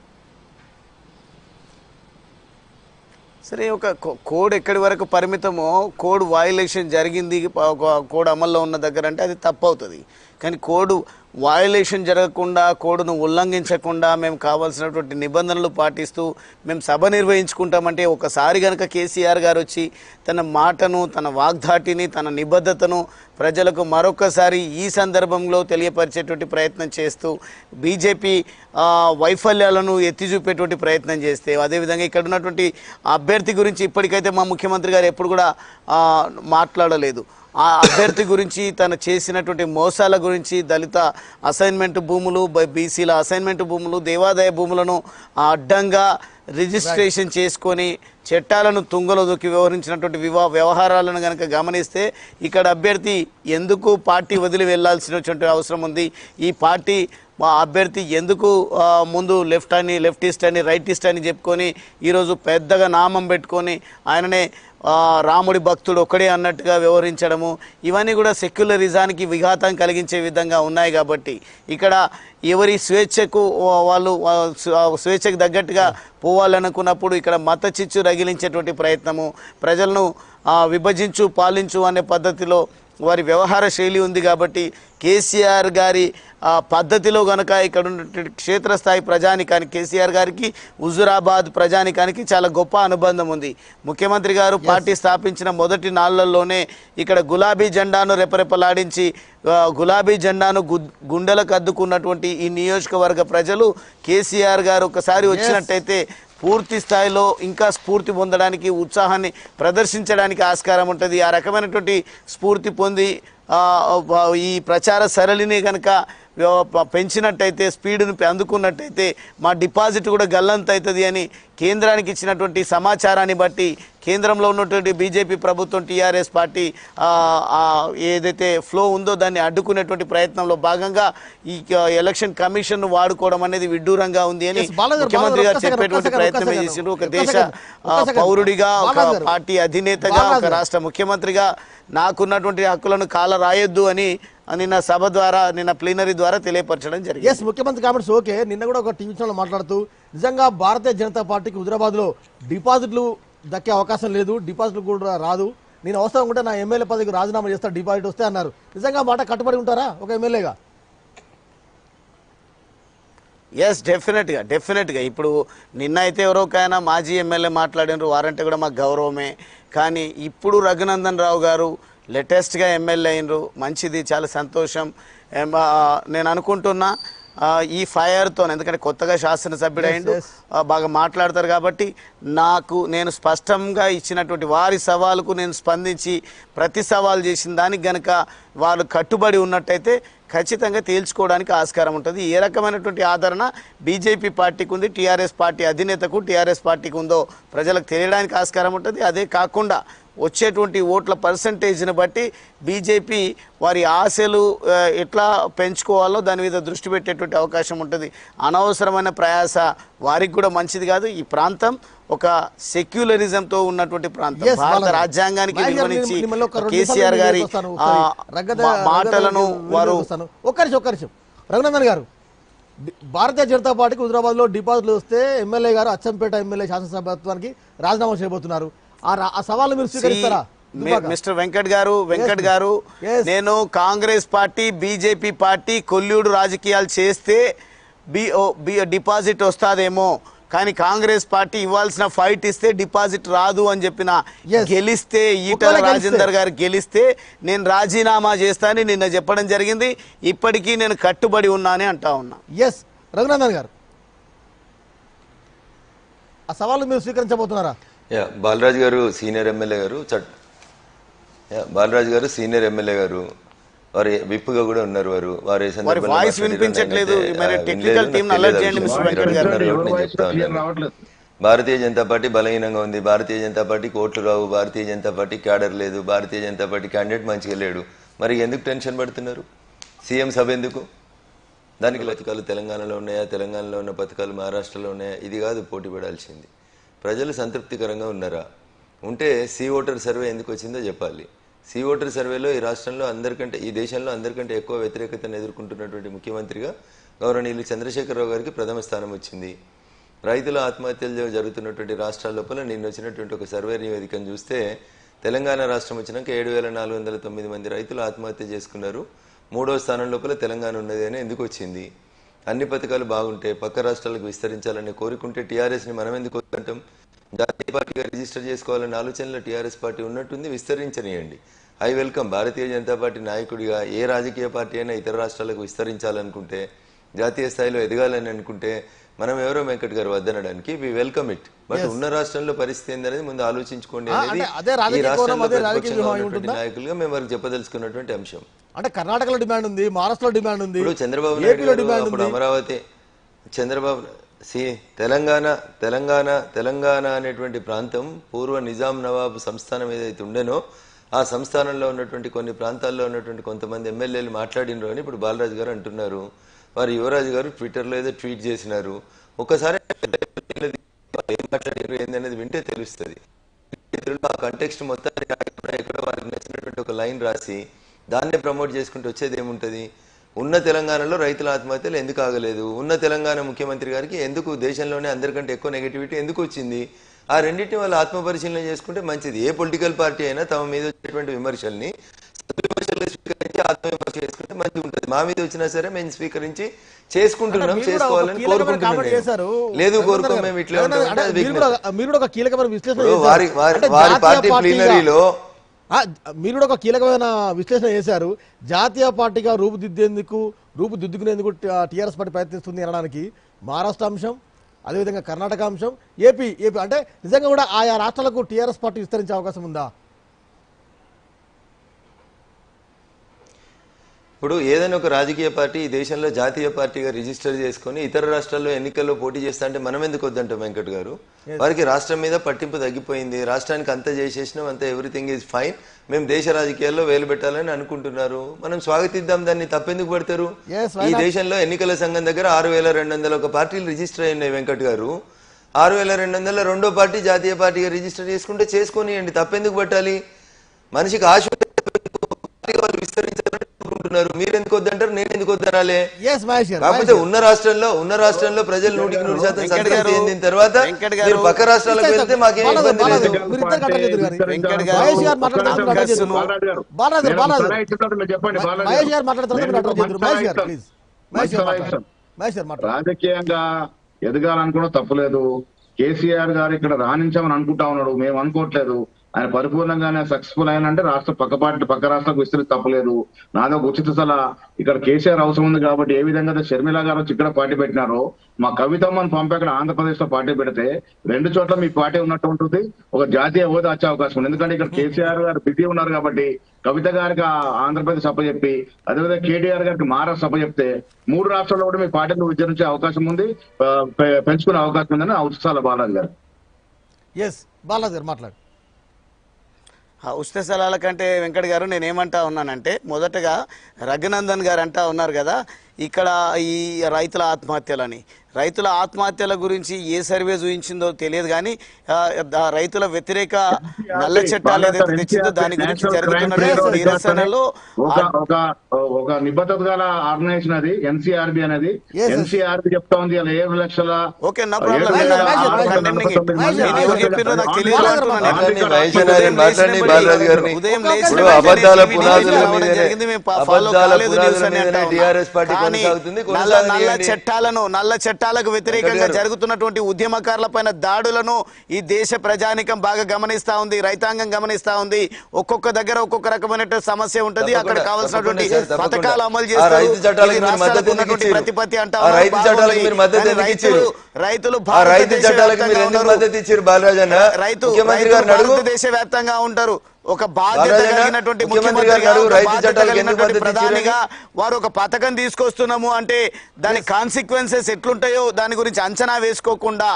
సరే ఒక కో- కోడ్ ఎక్కడి వరకు పరిమితమో కోడ్ వయలేషన్ జరిగింది ప- ఒక కోడ్ అమల్లో ఉన్న దగ్గర అంటే అది తప్పు అవుతుంది కానీ కోడ్ వయలేషన్ జరగకుండా కోడ్ను ఉల్లంఘించకుండా మేము కావాల్సినటువంటి నిబంధనలు పాటిస్తూ మేము సభ నిర్వహించుకుంటామంటే ఒకసారి కనుక కేసీఆర్ గారు వచ్చి తన మాటను తన వాగ్దాటిని తన నిబద్ధతను ప్రజలకు మరొకసారి ఈ సందర్భంలో తెలియపరిచేటువంటి ప్రయత్నం చేస్తూ బీజేపీ ఆ, వైఫల్యాలను ఎత్తి చూపేటువంటి ప్రయత్నం చేస్తే అదేవిధంగా ఇక్కడ ఉన్నటువంటి అభ్యర్థి గురించి ఇప్పటికైతే మా ముఖ్యమంత్రి గారు ఎప్పుడు కూడా ఆ, మాట్లాడలేదు ఆ అభ్యర్థి గురించి తను చేసినటువంటి మోసాల గురించి దళిత అసైన్మెంట్ భూములు బ- బీసీల అసైన్మెంట్ భూములు దేవాదాయ భూములను ఆ అడ్డంగా రిజిస్ట్రేషన్ చేసుకొని చట్టాలను తుంగలో దొక్కి వ్యవహరించినటువంటి వివా వ్యవహారాలను కనుక గమనిస్తే ఇక్కడ అభ్యర్థి ఎందుకు పార్టీ వదిలి వెళ్లాల్సినటువంటి అవసరం ఉంది ఈ పార్టీ మా అభ్యర్థి ఎందుకు ఆ, ముందు లెఫ్ట్ అని లెఫ్టిస్ట్ అని రైటిస్ట్ అని చెప్పుకొని ఈరోజు పెద్దగా నామం పెట్టుకొని ఆయననే ఆ, రాముడి భక్తుడు ఒక్కడే అన్నట్టుగా వ్యవహరించడము ఇవన్నీ కూడా సెక్యులరిజానికి విఘాతం కలిగించే విధంగా ఉన్నాయి కాబట్టి ఇక్కడ ఎవరి స్వేచ్ఛకు వా- వాళ్ళు వా- స్వ- స్వేచ్ఛకు తగ్గట్టుగా పోవాలనుకున్నప్పుడు ఇక్కడ మత చిచ్చు రగిలించేటువంటి ప్రయత్నము ప్రజలను ఆ, విభజించు పాలించు అనే పద్ధతిలో వారి వ్యవహార శైలి ఉంది కాబట్టి కేసీఆర్ గారి ఆ, పద్ధతిలో గనక ఇక్కడ ఉన్నటువంటి క్షేత్రస్థాయి ప్రజానికానికి కేసీఆర్ గారికి హుజురాబాద్ ప్రజానికానికి చాలా గొప్ప అనుబంధం ఉంది ముఖ్యమంత్రి గారు పార్టీ స్థాపించిన మొదటి నాళ్లలోనే ఇక్కడ గులాబీ జెండాను రెపరెపలాడించి ఆ, గులాబీ జెండాను గు గుండెలకు అద్దుకున్నటువంటి ఈ నియోజకవర్గ ప్రజలు కేసీఆర్ గారు ఒకసారి వచ్చినట్టయితే పూర్తి స్థాయిలో ఇంకా స్ఫూర్తి పొందడానికి ఉత్సాహాన్ని ప్రదర్శించడానికి ఆస్కారం ఉంటుంది ఆ రకమైనటువంటి స్ఫూర్తి పొంది ఆ, ఆ, ఈ ప్రచార సరళిని కనుక పెంచినట్టయితే స్పీడ్ను పె- అందుకున్నట్టయితే మా డిపాజిట్ కూడా గల్లంత అవుతుంది అని కేంద్రానికి ఇచ్చినటువంటి సమాచారాన్ని బట్టి కేంద్రంలో ఉన్నటువంటి బీజేపీ ప్రభుత్వం టీఆర్ఎస్ పార్టీ ఆ, ఆ, ఏదైతే ఫ్లో ఉందో దాన్ని అడ్డుకునేటువంటి ప్రయత్నంలో భాగంగా ఈ క- ఎలక్షన్ కమిషన్ వాడుకోవడం అనేది విడ్డూరంగా ఉంది అని
Yes, బాలాజీ గారు,
ముఖ్యమంత్రి గారు
ఒక్క సెకండ్,
చెప్పేటువంటి
ఒక్క సెకండ్,
ప్రయత్నమే
ఒక్క
చేసిండ్రు ఒక
సెకండ్,
దేశ
ఒక్క
ఆ,
సెకండ్.
పౌరుడిగా ఒక
బాలాజీ గారు.
పార్టీ అధినేతగా
బాలాజీ
ఒక
గారు.
రాష్ట్ర ముఖ్యమంత్రిగా నాకున్నటువంటి హక్కులను కాల రాయొద్దు అని నిన్న సభ ద్వారా నిన్న ప్లీనరీ ద్వారా తెలియపరచడం జరిగింది
ఎస్ ముఖ్యమంత్రి కామెంట్స్ ఓకే నిన్న కూడా ఒక టీవీ ఛానల్ మాట్లాడుతూ నిజంగా భారతీయ జనతా పార్టీకి హుజరాబాద్ లో డిపాజిట్లు దక్కే అవకాశం లేదు డిపాజిట్లు కూడా రాదు నేను అవసరం ఉంటే నా ఎమ్మెల్యే పదవికి రాజీనామా చేస్తా డిపాజిట్ వస్తే అన్నారు నిజంగా మాట కట్టుబడి ఉంటారా ఒక ఎమ్మెల్యేగా
ఎస్ డెఫినెట్గా డెఫినెట్గా ఇప్పుడు నిన్న అయితే ఎవరో ఒక ఆయన మాజీ ఎమ్మెల్యే మాట్లాడినారు వారంటే కూడా మాకు గౌరవమే కానీ ఇప్పుడు రఘునందన్ రావు గారు లేటెస్ట్గా ఎమ్మెల్యే అయినరు మంచిది చాలా సంతోషం ఏం, ఆ, నేను అనుకుంటున్నా ఆ, ఈ ఫైర్తో ఎందుకంటే కొత్తగా శాసనసభ్యుడు
Yes,
అయిండు
yes.
ఆ, బాగా మాట్లాడతారు కాబట్టి నాకు నేను స్పష్టంగా ఇచ్చినటువంటి వారి సవాలుకు నేను స్పందించి ప్రతి సవాల్ చేసిన దానికి గనక వాళ్ళు కట్టుబడి ఉన్నట్టయితే ఖచ్చితంగా తేల్చుకోవడానికి ఆస్కారం ఉంటుంది ఏ రకమైనటువంటి ఆదరణ బీజేపీ పార్టీకి ఉంది టీఆర్ఎస్ పార్టీ అధినేతకు టీఆర్ఎస్ పార్టీకి ఉందో ప్రజలకు తెలియడానికి ఆస్కారం ఉంటుంది అదే కాకుండా వచ్చేటువంటి ఓట్ల పర్సంటేజ్ని బట్టి బీజేపీ వారి ఆశలు ఆ, ఎట్లా పెంచుకోవాలో దాని మీద దృష్టి పెట్టేటువంటి అవకాశం ఉంటుంది అనవసరమైన ప్రయాస వారికి కూడా మంచిది కాదు ఈ ప్రాంతం ఒక సెక్యులరిజంతో ఉన్నటువంటి ప్రాంతం
Yes,
భారత
బాలాజీ.
రాజ్యాంగానికి
బాలాజీ గారు,
విలువనిచ్చి
నేను మిమ్మల్ని ఒక రెండు
కేసీఆర్
నిమిషాలు
గారి
నేను వస్తాను.
ఆ,
ఒకసారి రగ్గద-
మా-
రగ్గద
మాటలను
వీడియో
వారు
వస్తాను. ఒక్క నిమిషం ఒక్క నిమిషం రఘునందన్ గారు డి- భారతీయ జనతా పార్టీకి హుజరాబాద్ లో డిపాజిట్లు వస్తే ఎమ్మెల్యే గారు అచ్చంపేట ఎమ్మెల్యే శాసనసభత్వానికి రాజీనామా చేయబోతున్నారు ఆ రా- ఆ సవాలు మీరు స్వీకరిస్తారా
సి-
దుబ్బాక.
Mister Venkat garu Venkat garu
Yes.
నేను కాంగ్రెస్ పార్టీ బీజేపీ పార్టీ కొల్యూడు రాజకీయాలు చేస్తే బి ఓ- బి- డిపాజిట్ వస్తాదేమో కానీ కాంగ్రెస్ పార్టీ ఇవ్వాల్సిన ఫైట్ ఇస్తే డిపాజిట్ రాదు అని చెప్పిన
Yes.
గెలిస్తే ఈటల
ఒకవేళ గెలిస్తే.
రాజేందర్ గారు గెలిస్తే నేను రాజీనామా చేస్తానని నిన్న చెప్పడం జరిగింది ఇప్పటికీ నేను కట్టుబడి ఉన్నానని అంటా ఉన్నా
ఎస్ రఘునందన్ గారు ఆ సవాలు మీరు స్వీకరించబోతున్నారా
యా బాలరాజు గారు సీనియర్ ఎమ్మెల్యే గారు చట్ యా బాలరాజు గారు సీనియర్ ఎమ్మెల్యే గారు వారి విప్పుగా కూడా ఉన్నారు వారు వారు ఈ సందర్భంలో
వాయిస్
మాట్లాడారు.
వినిపించట్లేదు.
నేనైతే,
మరి
ఆ,
technical
వినలేదు,
team ని
నాకు
alert
తెలియదు
చేయండి,
ఆ
Mr.
విషయం.
వెంకట్ గారు.
మాట్లాడుతున్నారు
ఎవరు
కాబట్టి నేను
వాయిస్
చెప్తా
క్లియర్
ఉన్నాను.
రావట్లేదు
భారతీయ జనతా పార్టీ బలహీనంగా ఉంది భారతీయ జనతా పార్టీకి ఓట్లు రావు భారతీయ జనతా పార్టీ క్యాడర్ లేదు భారతీయ జనతా పార్టీ క్యాండిడేట్ మంచిగా లేడు మరి ఎందుకు టెన్షన్ పడుతున్నారు సీఎం సభ ఎందుకు దానికి పథకాలు తెలంగాణలో ఉన్నాయా తెలంగాణలో ఉన్న పథకాలు మహారాష్ట్రలో ఉన్నాయా ఇది కాదు పోటీ పడాల్సింది ప్రజలు సంతృప్తికరంగా ఉన్నారా ఉంటే సి ఓటర్ సర్వే ఎందుకు వచ్చిందో చెప్పాలి సి ఓటర్ సర్వేలో ఈ రాష్ట్రంలో అందరికంటే ఈ దేశంలో అందరికంటే ఎక్కువ వ్యతిరేకతను ఎదుర్కొంటున్నటువంటి ముఖ్యమంత్రిగా గౌరవనీయులు చంద్రశేఖరరావు గారికి ప్రథమ స్థానం వచ్చింది రైతుల ఆత్మహత్యలు జరుగుతున్నటువంటి రాష్ట్రాల లోపల నిన్న వచ్చినటువంటి ఒక సర్వే నివేదికను చూస్తే తెలంగాణ రాష్ట్రం వచ్చినాక ఏడు వేల నాలుగు వందల తొమ్మిది మంది రైతులు ఆత్మహత్య చేసుకున్నారు మూడో స్థానం లోపల తెలంగాణ ఉన్నది అని ఎందుకు వచ్చింది అన్ని పథకాలు బాగుంటే పక్క రాష్ట్రాలకు విస్తరించాలని కోరుకుంటే టీఆర్ఎస్ని మనం ఎందుకు వద్దంటాం జాతీయ పార్టీగా రిజిస్టర్ చేసుకోవాలనే ఆలోచనలో టీఆర్ఎస్ పార్టీ ఉన్నట్టుంది విస్తరించనియండి I welcome Bharatiya Janata party నాయకుడిగా ఏ రాజకీయ పార్టీ అయినా ఇతర రాష్ట్రాలకు విస్తరించాలనుకుంటే జాతీయ స్థాయిలో ఎదగాలని అనుకుంటే మనం ఎవరో వెంకట్ గారు వద్దనడానికి వి వెల్కమ్ ఇట్ బట్ ఉన్న రాష్ట్రంలో పరిస్థితి ఏందనేది ముందు ఆలోచించుకోండి
ఆ,
అనేది
అంటే అదే రాజకీయ
ఈ రాష్ట్రంలో
కోణం, అదే రాజకీయ
ప్రతిపక్షంగా
వ్యూహం అయి
ఉన్నటువంటి
ఉంటుందా?
నాయకులుగా మేము వారికి చెప్పదలుచుకున్నటువంటి అంశం
అంటే కర్ణాటకలో డిమాండ్ ఉంది మహారాష్ట్రలో డిమాండ్ ఉంది
ఇప్పుడు చంద్రబాబు నాయుడు
ఏపీలో
గారు
డిమాండ్
అప్పుడు
ఉంది
అమరావతి చంద్రబాబు సి తెలంగాణ తెలంగాణ తెలంగాణ అనేటువంటి ప్రాంతం పూర్వ నిజాం నవాబు సంస్థానం ఏదైతే ఉండేనో ఆ సంస్థానంలో ఉన్నటువంటి కొన్ని ప్రాంతాల్లో ఉన్నటువంటి కొంతమంది ఎమ్మెల్యేలు మాట్లాడినరు అని ఇప్పుడు బాలరాజు గారు అంటున్నారు వారు యువరాజు గారు ట్విట్టర్లో ఏదో ట్వీట్ చేసినారు ఒకసారి వాళ్ళు ఏం మాట్లాడారు ఏందనేది వింటే తెలుస్తుంది ఇతరులు ఆ కంటెక్స్ట్ మొత్తాన్ని రాయకుండా ఎక్కడో వారికి నచ్చినటువంటి ఒక లైన్ రాసి దాన్నే ప్రమోట్ చేసుకుంటూ వచ్చేది ఏముంటది ఉన్న తెలంగాణలో రైతుల ఆత్మహత్యలు ఎందుకు ఆగలేదు ఉన్న తెలంగాణ ముఖ్యమంత్రి గారికి ఎందుకు దేశంలోనే అందరికంటే ఎక్కువ నెగిటివిటీ ఎందుకు వచ్చింది ఆ రెండింటిని వాళ్ళు ఆత్మపరిశీలన చేసుకుంటే మంచిది ఏ పొలిటికల్ పార్టీ అయినా తమ మీద వచ్చేటువంటి విమర్శల్ని విమర్శలుగా స్వీకరించి ఆత్మవిమర్శ చేసుకుంటే మంచిగా ఉంటుంది మా మీద వచ్చినా సరే మేము స్వీకరించి చేసుకుంటున్నాం
అంటే మీరు కూడా ఒక
చేసుకోవాలని
కీలకమైన
కోరుకుంటున్నాం
comment
నేను.
చేశారు.
లేదు
రఘునందన్
కోరుకో
గారు.
మేము ఇట్లే
రఘునందన్
ఉంటాం అంటే
అంటే
అది
మీరు
weakness.
కూడా మీరు కూడా ఒక కీలకమైన విశ్లేషణ
ఇప్పుడు
చేశారు.
వారి- వారి-
అంటే
వారి
జాతీయ
పార్టీ
పార్టీగా-
ప్లీనరీలో
ఆ, మీరు కూడా ఒక కీలకమైన విశ్లేషణ చేశారు జాతీయ పార్టీగా రూపుదిద్దేందుకు రూపుదిద్దుకునేందుకు టీఆర్ఎస్ పార్టీ ప్రయత్నిస్తుంది అనడానికి మహారాష్ట్ర అంశం అదేవిధంగా కర్ణాటక అంశం ఏపీ ఏపీ అంటే నిజంగా కూడా ఆయా రాష్ట్రాలకు టీఆర్ఎస్ పార్టీ విస్తరించే అవకాశం ఉందా
ఇప్పుడు ఏదైనా ఒక రాజకీయ పార్టీ ఈ దేశంలో జాతీయ పార్టీగా రిజిస్టర్ చేసుకొని ఇతర రాష్ట్రాల్లో ఎన్నికల్లో పోటీ చేస్తా అంటే మనం ఎందుకు వద్దంటాం వెంకట్ గారు వారికి రాష్ట్రం మీద పట్టింపు తగ్గిపోయింది రాష్ట్రానికి అంత చేసేసినాం అంత ఎవ్రీథింగ్ ఈజ్ ఫైన్ మేము దేశ రాజకీయాల్లో వేలు పెట్టాలని అనుకుంటున్నారు మనం స్వాగతిద్దాం దాన్ని తప్పెందుకు పడతారు
Yes, why
ఈ
not?
దేశంలో ఎన్నికల సంఘం దగ్గర ఆరు వేల రెండు వందల ఒక పార్టీలు రిజిస్టర్ అయి ఉన్నాయి వెంకట్ గారు ఆరు వేల రెండు వందల రెండో పార్టీ జాతీయ పార్టీగా రిజిస్టర్ చేసుకుంటే చేసుకొనియండి తప్పెందుకు పట్టాలి మనిషికి ఆశ పార్టీ వాళ్ళు విస్తరించాలని కోరుకుంటున్నారు మీరు ఎందుకు వద్దంటారు నేను ఎందుకు వద్దనాలే
ఎస్ మహేష్ గారు
కాకపోతే ఉన్న రాష్ట్రంలో ఉన్న రాష్ట్రంలో ప్రజలు నూటికి నూరు శాతం
వెంకట్
సంతృప్తి
గారు,
చెందిన తర్వాత
వెంకట్ గారు,
మీరు పక్క రాష్ట్రాలకు వెళ్తే మాకేం
బాలాజీ,
ఇబ్బంది
బాలాజీ,
లేదు
మీరు ఇద్దరు కట్టలేదు గారు.
వెంకట్ గారు,
మహేష్ గారు మాట్లాడుతున్నారు,
ఒక్క
అడ్రస్
నిమిషం,
చేద్దాం.
బాలాజీ గారు.
బాలాజీ గారు,
నేను
బాలాజీ
సలహా ఇచ్చేటప్పుడు మీరు చెప్పండి బాలాజీ
మహేష్ గారు
గారు.
మాట్లాడుతున్నారు,
నేను
మీరు అడ్రస్
మంచి
చేద్దాం. మహేష్ గారు
సలహా
ప్లీజ్
ఇస్తాను.
మహేష్
మంచి
గారు
సలహా
మాట్లాడండి.
ఇస్తాను.
మహేష్ గారు మాట్లాడండి
రాజకీయంగా ఎదగాలనుకోవడం తప్పులేదు కేసీఆర్ గారు ఇక్కడ రాణించామని అనుకుంటా ఉన్నాడు మేము అనుకోవట్లేదు ఆయన పరిపూర్ణంగానే సక్సెస్ఫుల్ అయినంటే రాష్ట్ర పక్క పార్టీ పక్క రాష్ట్రాలకు విస్తరి తప్పలేదు నాదో ఒక ఉచిత సలహా ఇక్కడ కేసీఆర్ అవసరం ఉంది కాబట్టి ఏ విధంగా అయితే షర్మిల గారు వచ్చి ఇక్కడ పార్టీ పెట్టినారో మా కవితమ్మని పంపి అక్కడ ఆంధ్రప్రదేశ్ లో పార్టీ పెడితే రెండు చోట్ల మీ పార్టీ ఉన్నట్టు ఉంటుంది ఒక జాతీయ హోదా వచ్చే అవకాశం ఉంది ఎందుకంటే ఇక్కడ కేసీఆర్ గారు బిజీ ఉన్నారు కాబట్టి కవిత గారికి ఆ ఆంధ్రప్రదేశ్ అప్పచెప్పి అదేవిధంగా కేటీఆర్ గారికి మహారాష్ట్ర అప్పచెప్తే మూడు రాష్ట్రాల్లో కూడా మీ పార్టీని విజరించే అవకాశం ఉంది ఆ, పె- పెంచుకునే అవకాశం ఉందని ఉత్సాల బాలాజీ గారు
ఎస్ బాలాజీ గారు మాట్లాడు
ఆ ఉచిత స్థలాల కంటే వెంకట్ గారు నేను ఏమంటా ఉన్నానంటే మొదటగా రఘునందన్ గారు అంటా ఉన్నారు కదా ఇక్కడ ఈ రైతుల ఆత్మహత్యలని రైతుల ఆత్మహత్యల గురించి ఏ సర్వే చూపించిందో తెలియదు కానీ ఆ, ఆ రైతుల వ్యతిరేక నల్ల చట్టాలు ఏదైతే తెచ్చిందో దాని గురించి జరుగుతున్నటువంటి నిరసనలో
ఒక ఒక ఒక నిబద్ధత గల ఆర్గనైజేషన్ అది ఎన్సీఆర్బి అనేది
Yes, yes.
ఎన్సీఆర్బి చెప్తా ఉంది ఇలా ఏడు లక్షల
ఓకే నా ప్రాబ్లం
ఏడు వేల
మహేష్,
ఆరు వందల
మహేష్,
నలభై తొమ్మిది
మహేష్,
మంది
మహేష్,
ఎవరు చెప్పారో నాకు తెలియదు
బాలాజీ
అంటున్నాను.
మాట్లాడండి,
ఆర్థిక-
మహేష్ గారిని
ఉదయం
మాట్లాడండి
లేచినప్పుడు
బాలరాజు గారిని
ఉదయం
ఇప్పుడు
లేచినప్పుడు
అబద్ధాల
టీవీ
పునాదుల
న్యూస్లో రావడం
మీదనే
జరిగింది, మేము ఫా- ఫాలో
అబద్ధాల
కాలేదు
పునాదుల
న్యూస్ అని
మీదనే
అంటా
TRS
ఉన్నాం.
పార్టీ
కానీ
కొనసాగుతుంది,
నల్ల నల్ల
కొనసాగనీయండి.
చట్టాలను నల్ల చట్టాలకు వ్యతిరేకంగా
వెంకట్ గారు.
జరుగుతున్నటువంటి ఉద్యమకారుల పైన దాడులను ఈ దేశ ప్రజానికం బాగా గమనిస్తా ఉంది రైతాంగం గమనిస్తా ఉంది ఒక్కొక్క దగ్గర ఒక్కొక్క రకమైనటువంటి సమస్య ఉంటుంది అక్కడ
తప్పకుండా,
కావాల్సినటువంటి
తప్పకుండా సార్, తప్పకుండా.
పథకాలు అమలు
ఆ
చేస్తారు
రైతు చట్టాలకు
ఇది
మీరు
రాష్ట్రాలకు
మద్దతు ఎందుకు
ఉన్నటువంటి
ఇచ్చారు?
ప్రతిపత్తి అంటా
ఆ
ఉన్నారు,
రైతు చట్టాలకు
బాగుంది.
మీరు మద్దతు
కానీ
ఎందుకు
రైతులు
ఇచ్చారు?
రైతులు
ఆ రైతు
భారతదేశ
చట్టాలకు మీరు
వ్యాప్తంగా
ఎందుకు
ఉన్నారు.
మద్దతు ఇచ్చారు బాలరాజన్న
రైతు
ముఖ్యమంత్రి
రైతులు
గారిని అడుగు
భారతదేశ వ్యాప్తంగా ఉంటారు ఒక బాధ్యత
బాలరాజన్న,
కలిగినటువంటి
ముఖ్యమంత్రి
ముఖ్యమంత్రిగా
గారిని అడుగు,
ఒక
రైతు
బాధ్యత
చట్టాలకు ఎందుకు
కలిగినటువంటి
మద్దతు ఇచ్చారని?
ప్రధానిగా వారు ఒక పథకం తీసుకొస్తున్నాము అంటే దాని కాన్సిక్వెన్సెస్ ఎట్లుంటాయో దాని గురించి అంచనా వేసుకోకుండా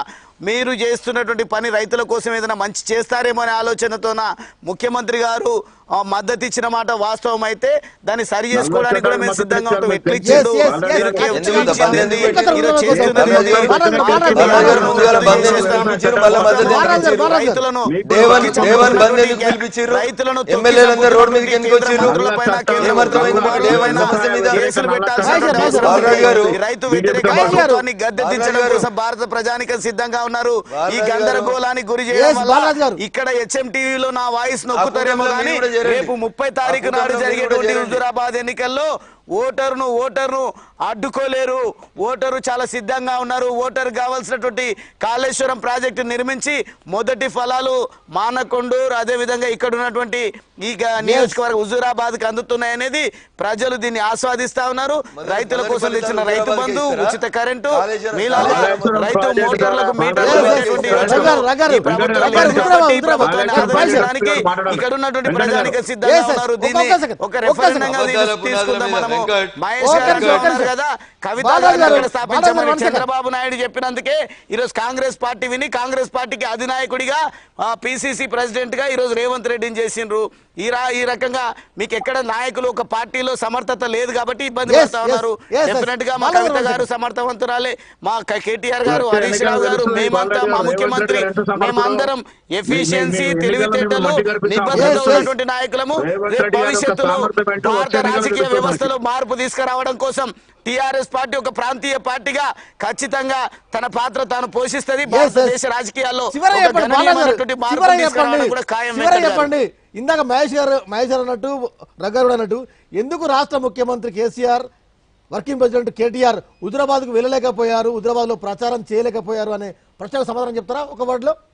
మీరు చేస్తున్నటువంటి పని రైతుల కోసం ఏదైనా మంచి చేస్తారేమో అనే ఆలోచనతోన ముఖ్యమంత్రి గారు ఆ, మద్దతు ఇచ్చిన మాట వాస్తవం అయితే దాన్ని సరి చేసుకోవడానికి కూడా మేము సిద్ధంగా ఉంటాం ఎట్లు ఇచ్చిండు
Yes, yes, yes.
మీరు కేవలం
ఎందుకు
ఇచ్చింది
బంద్
ఏంది?
ఎందుకు
మీరు చేస్తున్నది
బంద్
ఏంది?
బంద్ బంద్
రైతులను
బంద్
గారు ముందుగాల బంద్ ఎందుకు పిలిపించారు? మళ్ళా మద్దతు ఎందుకు
బాలాజీ,
ఇచ్చారు?
బాలాజీ.
రైతులను
దేవన్
తొక్కి
దేవన్ బంద్
చంపుతున్నటువంటి
ఎందుకు పిలిపించారు
రైతులను
ఎమ్మెల్యేలందరూ రోడ్డు మీదకి ఎందుకు
కేంద్ర
వచ్చారు
మంత్రులపైన, కేంద్ర
ఏమర్థమైంది మీకు
మంత్రులపైన
దేవన్ సమస్య మీద
కేసులు పెట్టాల్సిన
బాలాజీ,
అవసరం
బాలాజీ
ఉంది.
గారు.
ఈ రైతు వ్యతిరేక
బాలాజీ గారు.
ప్రభుత్వాన్ని గద్దెదించడం
బాలాజీ గారు.
కోసం భారత ప్రజానికం సిద్ధంగా ఉన్నారు ఈ
బాలాజీ గారు.
గందరగోళానికి గురి
Yes,
చేయడం
బాలాజీ
వల్ల
గారు.
ఇక్కడ హెచ్ఎం టీవీలో నా వాయిస్ నొక్కుతారేమో
కూటమిలో
కానీ
మీరు కూడా చేరండి.
రేపు ముప్పై తారీఖు
ఆ
నాడు
కూటమిలో మీరు
జరిగేటువంటి
కూడా చేరండి.
హుజూరాబాద్ ఎన్నికల్లో ఓటరును ఓటరును అడ్డుకోలేరు ఓటరు చాలా సిద్ధంగా ఉన్నారు ఓటరు కావాల్సినటువంటి కాళేశ్వరం ప్రాజెక్టు నిర్మించి మొదటి ఫలాలు మానకొండూరు అదేవిధంగా ఇక్కడ ఉన్నటువంటి ఈ గ- నియోజకవర్గం హుజూరాబాద్ కి అందుతున్నాయనేది ప్రజలు దీన్ని ఆస్వాదిస్తా ఉన్నారు
మొదటి-
రైతుల
మొదటి
కోసం తెచ్చిన
ఫలితాలు
రైతు
హుజూరాబాద్కి
బంధు
ఇస్తారా?
ఉచిత కరెంటు
కాళేశ్వరం-
మీలాగా
కాళేశ్వరం
రైతు
ప్రాజెక్టు
మోటార్లకు
ద్వారా
మీటర్లు
మాట్లాడాలి.
పెట్టేటువంటి
రగారు,
రైతులు
రగారు,
ఈ ప్రభుత్వం
రగారు,
కాబట్టి
హుజూరాబాద్,
ఈ ప్రభుత్వాన్ని
హుజూరాబాద్.
ఆదరించడానికి
మాట్లాడాలి.
ఇక్కడ ఉన్నటువంటి
వెంకట్ గారు.
ప్రజానికి సిద్ధంగా
Yes, yes.
ఉన్నారు
ఒక్క
దీన్ని
second.
ఒక
ఒక్క
రెఫరెండం గా
second.
తీసుకు- తీసుకుందాం
అబద్ధాల
మనము
వెంకట్.
మహేష్
ఒక్క
గారు
second, ఒక్క
అన్నారు
second.
కదా కవిత
బాలాజీ
గారిని
గారు,
అక్కడ స్థాపించమని
బాలాజీ గారు, one second.
చంద్రబాబు నాయుడు చెప్పినందుకే ఈరోజు కాంగ్రెస్ పార్టీ విని కాంగ్రెస్ పార్టీకి అధినాయకుడిగా పిసిసి ప్రెసిడెంట్ గా ఈరోజు రేవంత్ రెడ్డిని చేసిండ్రు ఈ రా ఈ రకంగా మీకు ఎక్కడ నాయకులు ఒక పార్టీలో సమర్థత లేదు కాబట్టి ఇబ్బంది
Yes,
పడతా
yes,
ఉన్నారు
yes, yes.
డెఫినెట్ గా మా
బాలాజీ
కవిత
గారు,
గారు
one second.
సమర్థవంతురాలే మా క- కేటీఆర్ గారు
వచ్చే
హరీష్ రావు
ఎన్నికలు
గారు
తెలుస్తుంది,
మేమంతా మా
బాలాజీ గారు,
ముఖ్యమంత్రి
రేవంత్ రెడ్డి గారు ఎంత
మేమందరం
సమర్థులు?
ఎఫిషియన్సీ
మీ- మీ- మీ
తెలివితేటలు
ఎన్నికలను మట్టి గడిపి
నిబద్ధత
Yes, yes.
ఉన్నటువంటి నాయకులము
రేవంత్
రేపు
రెడ్డి గారి యొక్క
భవిష్యత్తులో
సామర్థ్యం ఏంటో
భారత
వచ్చే ఎన్నికలు
రాజకీయ
తెలుస్తుంది.
వ్యవస్థలో మార్పు తీసుకురావడం కోసం టిఆర్ఎస్ పార్టీ ఒక ప్రాంతీయ పార్టీగా ఖచ్చితంగా తన పాత్ర తాను పోషిస్తుంది
Yes,
భారతదేశ
yes.
రాజకీయాల్లో
చివరగా
ఒక
చెప్పండి బాలాజీ గారు.
గణనీయమైనటువంటి మార్పు
చివరగా
తీసుకురావడం
చెప్పండి
కూడా ఖాయం
చివరగా
వెంకట్ గారు.
చెప్పండి ఇందాక మహేష్ గారు మహేష్ గారు అన్నట్టు రగ్గారు అన్నట్టు ఎందుకు రాష్ట్ర ముఖ్యమంత్రి కేసీఆర్ వర్కింగ్ ప్రెసిడెంట్ కేటీఆర్ హుజరాబాద్కు వెళ్ళలేకపోయారు హుజరాబాద్ లో ప్రచారం చేయలేకపోయారు అనే ప్రశ్నకు సమాధానం చెప్తారా ఒక వర్డ్ లో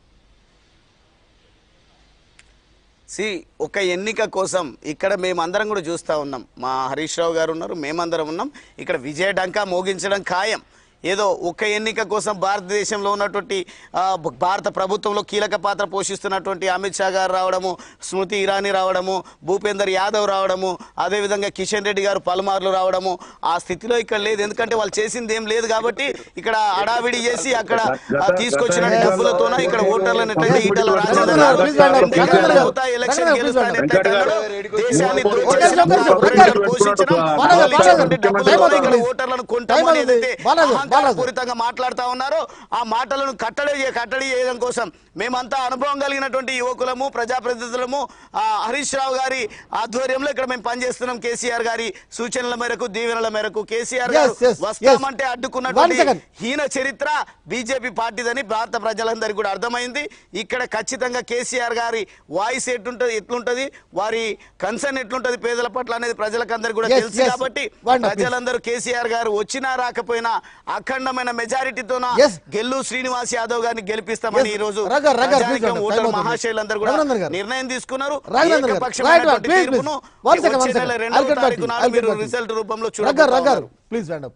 సి ఒక ఎన్నిక కోసం ఇక్కడ మేమందరం కూడా చూస్తూ ఉన్నాం మా హరీష్ రావు గారు ఉన్నారు మేమందరం ఉన్నాం ఇక్కడ విజయ డంకా మోగించడం ఖాయం ఏదో ఒక ఎన్నిక కోసం భారతదేశంలో ఉన్నటువంటి ఆ, భ- భారత ప్రభుత్వంలో కీలక పాత్ర పోషిస్తున్నటువంటి అమిత్ షా గారు రావడము స్మృతి ఇరానీ రావడము భూపేందర్ యాదవ్ రావడము అదేవిధంగా కిషన్ రెడ్డి గారు పలుమార్లు రావడము ఆ స్థితిలో ఇక్కడ లేదు ఎందుకంటే వాళ్ళు చేసింది ఏం లేదు కాబట్టి ఇక్కడ అడావిడి చేసి అక్కడ ఆ, తీసుకొచ్చిన డబ్బులతోన ఇక్కడ ఓటర్లను ఎట్లయితే ఈటల రాజేందర్ గారు
Please, madam.
ఎన్నికల
Please,
తర్వాత
madam.
ఎలక్షన్
Please,
గెలుస్తానని
madam.
ఎట్లయితే అన్నాడో, దేశాన్ని
Okay,
దోచేసిన
okay, okay,
కార్పొరేట్లను
okay.
పోషించడం,
బాలాజీ,
వాళ్ళు ఇచ్చినటువంటి
బాలాజీ,
డబ్బులతో
time
ఇక్కడ
అవుతుంది.
ఓటర్లను
Time
కొంటామని
అవుతుంది.
ఏదైతే
బాలాజీ, బాలాజీ.
అహంకారపూరితంగా మాట్లాడుతా ఉన్నారో ఆ మాటలను కట్టడి చే- కట్టడి చేయడం కోసం మేమంతా అనుభవం కలిగినటువంటి యువకులము ప్రజాప్రతినిధులము ఆ, హరీష్ రావు గారి ఆధ్వర్యంలో ఇక్కడ మేము పనిచేస్తున్నాం కేసీఆర్ గారి సూచనల మేరకు దీవెనల మేరకు కేసీఆర్ గారు
Yes, yes,
వస్తామంటే
yes.
అడ్డుకున్నటువంటి
One second.
హీన చరిత్ర బీజేపీ పార్టీదని భారత ప్రజలందరికీ కూడా అర్థమైంది ఇక్కడ ఖచ్చితంగా కేసీఆర్ గారి వాయిస్ ఎట్లుంటది ఎట్లుంటది వారి కన్సర్న్ ఎట్లుంటది పేదల పట్ల అనేది ప్రజలకు అందరికీ కూడా
Yes,
తెలుసు
yes.
కాబట్టి
Wonderful.
ప్రజలందరూ కేసీఆర్ గారు వచ్చినా రాకపోయినా అఖండమైన మెజారిటీతోన
Yes.
గెల్లు శ్రీనివాస్ యాదవ్ గారిని గెలిపిస్తామని
Yes.
ఈ రోజు
రఘు, రఘు, please,
ప్రజానికం
madam.
ఓటర్
Time అవుతుంది.
మహాశైలందరూ కూడా
రఘునందన్ గారు.
నిర్ణయం తీసుకున్నారు
రఘునందన్ గారు.
ఏకపక్షమైనటువంటి
Right, right. Please,
తీర్పును
please. One second, one
వచ్చే
second.
నెల
I'll
రెండవ
get back to
తారీఖు
you.
నాడు
I'll get
మీరు
back to you.
రిజల్ట్ రూపంలో
రగ్గారు
చూడబోతా
రగ్గారు
ఉన్నారు.
ప్లీజ్ వ్యాండ్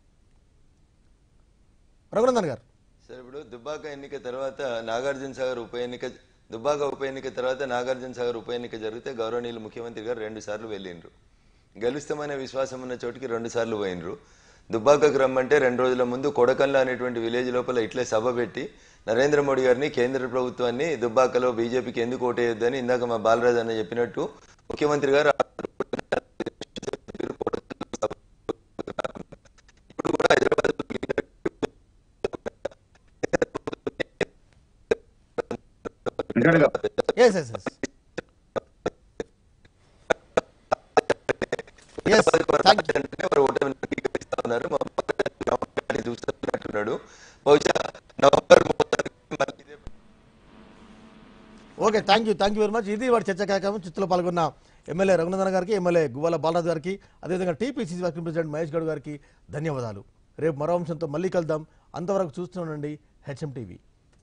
రఘునందన్ గారు
సార్ ఇప్పుడు దుబ్బాక ఎన్నిక తర్వాత నాగార్జున సాగర్ ఉప ఎన్నిక దుబ్బాక ఉప ఎన్నిక తర్వాత నాగార్జున సాగర్ ఉప ఎన్నిక జరిగితే గౌరవనీయులు ముఖ్యమంత్రి గారు రెండు సార్లు వెళ్ళిండ్రు గెలుస్తామనే విశ్వాసం ఉన్న చోటికి రెండు సార్లు పోయినరు దుబ్బాకకు రమ్మంటే రెండు రోజుల ముందు కొడకల్లా అనేటువంటి విలేజ్ లోపల ఇట్లే సభ పెట్టి నరేంద్ర మోడీ గారిని కేంద్ర ప్రభుత్వాన్ని దుబ్బాకలో బీజేపీకి ఎందుకు ఓటేయొద్దని ఇందాక మా బాలరాజ్ అన్న చెప్పినట్టు ముఖ్యమంత్రి గారు
Venkat garu
yes yes yes yes thank you
అంటే వారు ఓటమి అంగీకరిస్తా ఉన్నారు మా పార్టీ చూస్తున్నట్టున్నాడు బహుశా నవంబర్ మూడో తారీఖు మళ్ళీ ఇదే
okay thank you thank you very much ఇది వాడి చర్చా కార్యక్రమం చిత్తులో పాల్గొన్న ఎమ్మెల్యే రఘునందన్ గారికి ఎమ్మెల్యే గువ్వాల బాలరాజు గారికి అదేవిధంగా TPCC working president Mahesh Goud గారికి ధన్యవాదాలు రేపు మరో అంశంతో మళ్ళీ కలుద్దాం అంతవరకు చూస్తూనండి హెచ్ఎం టీవీ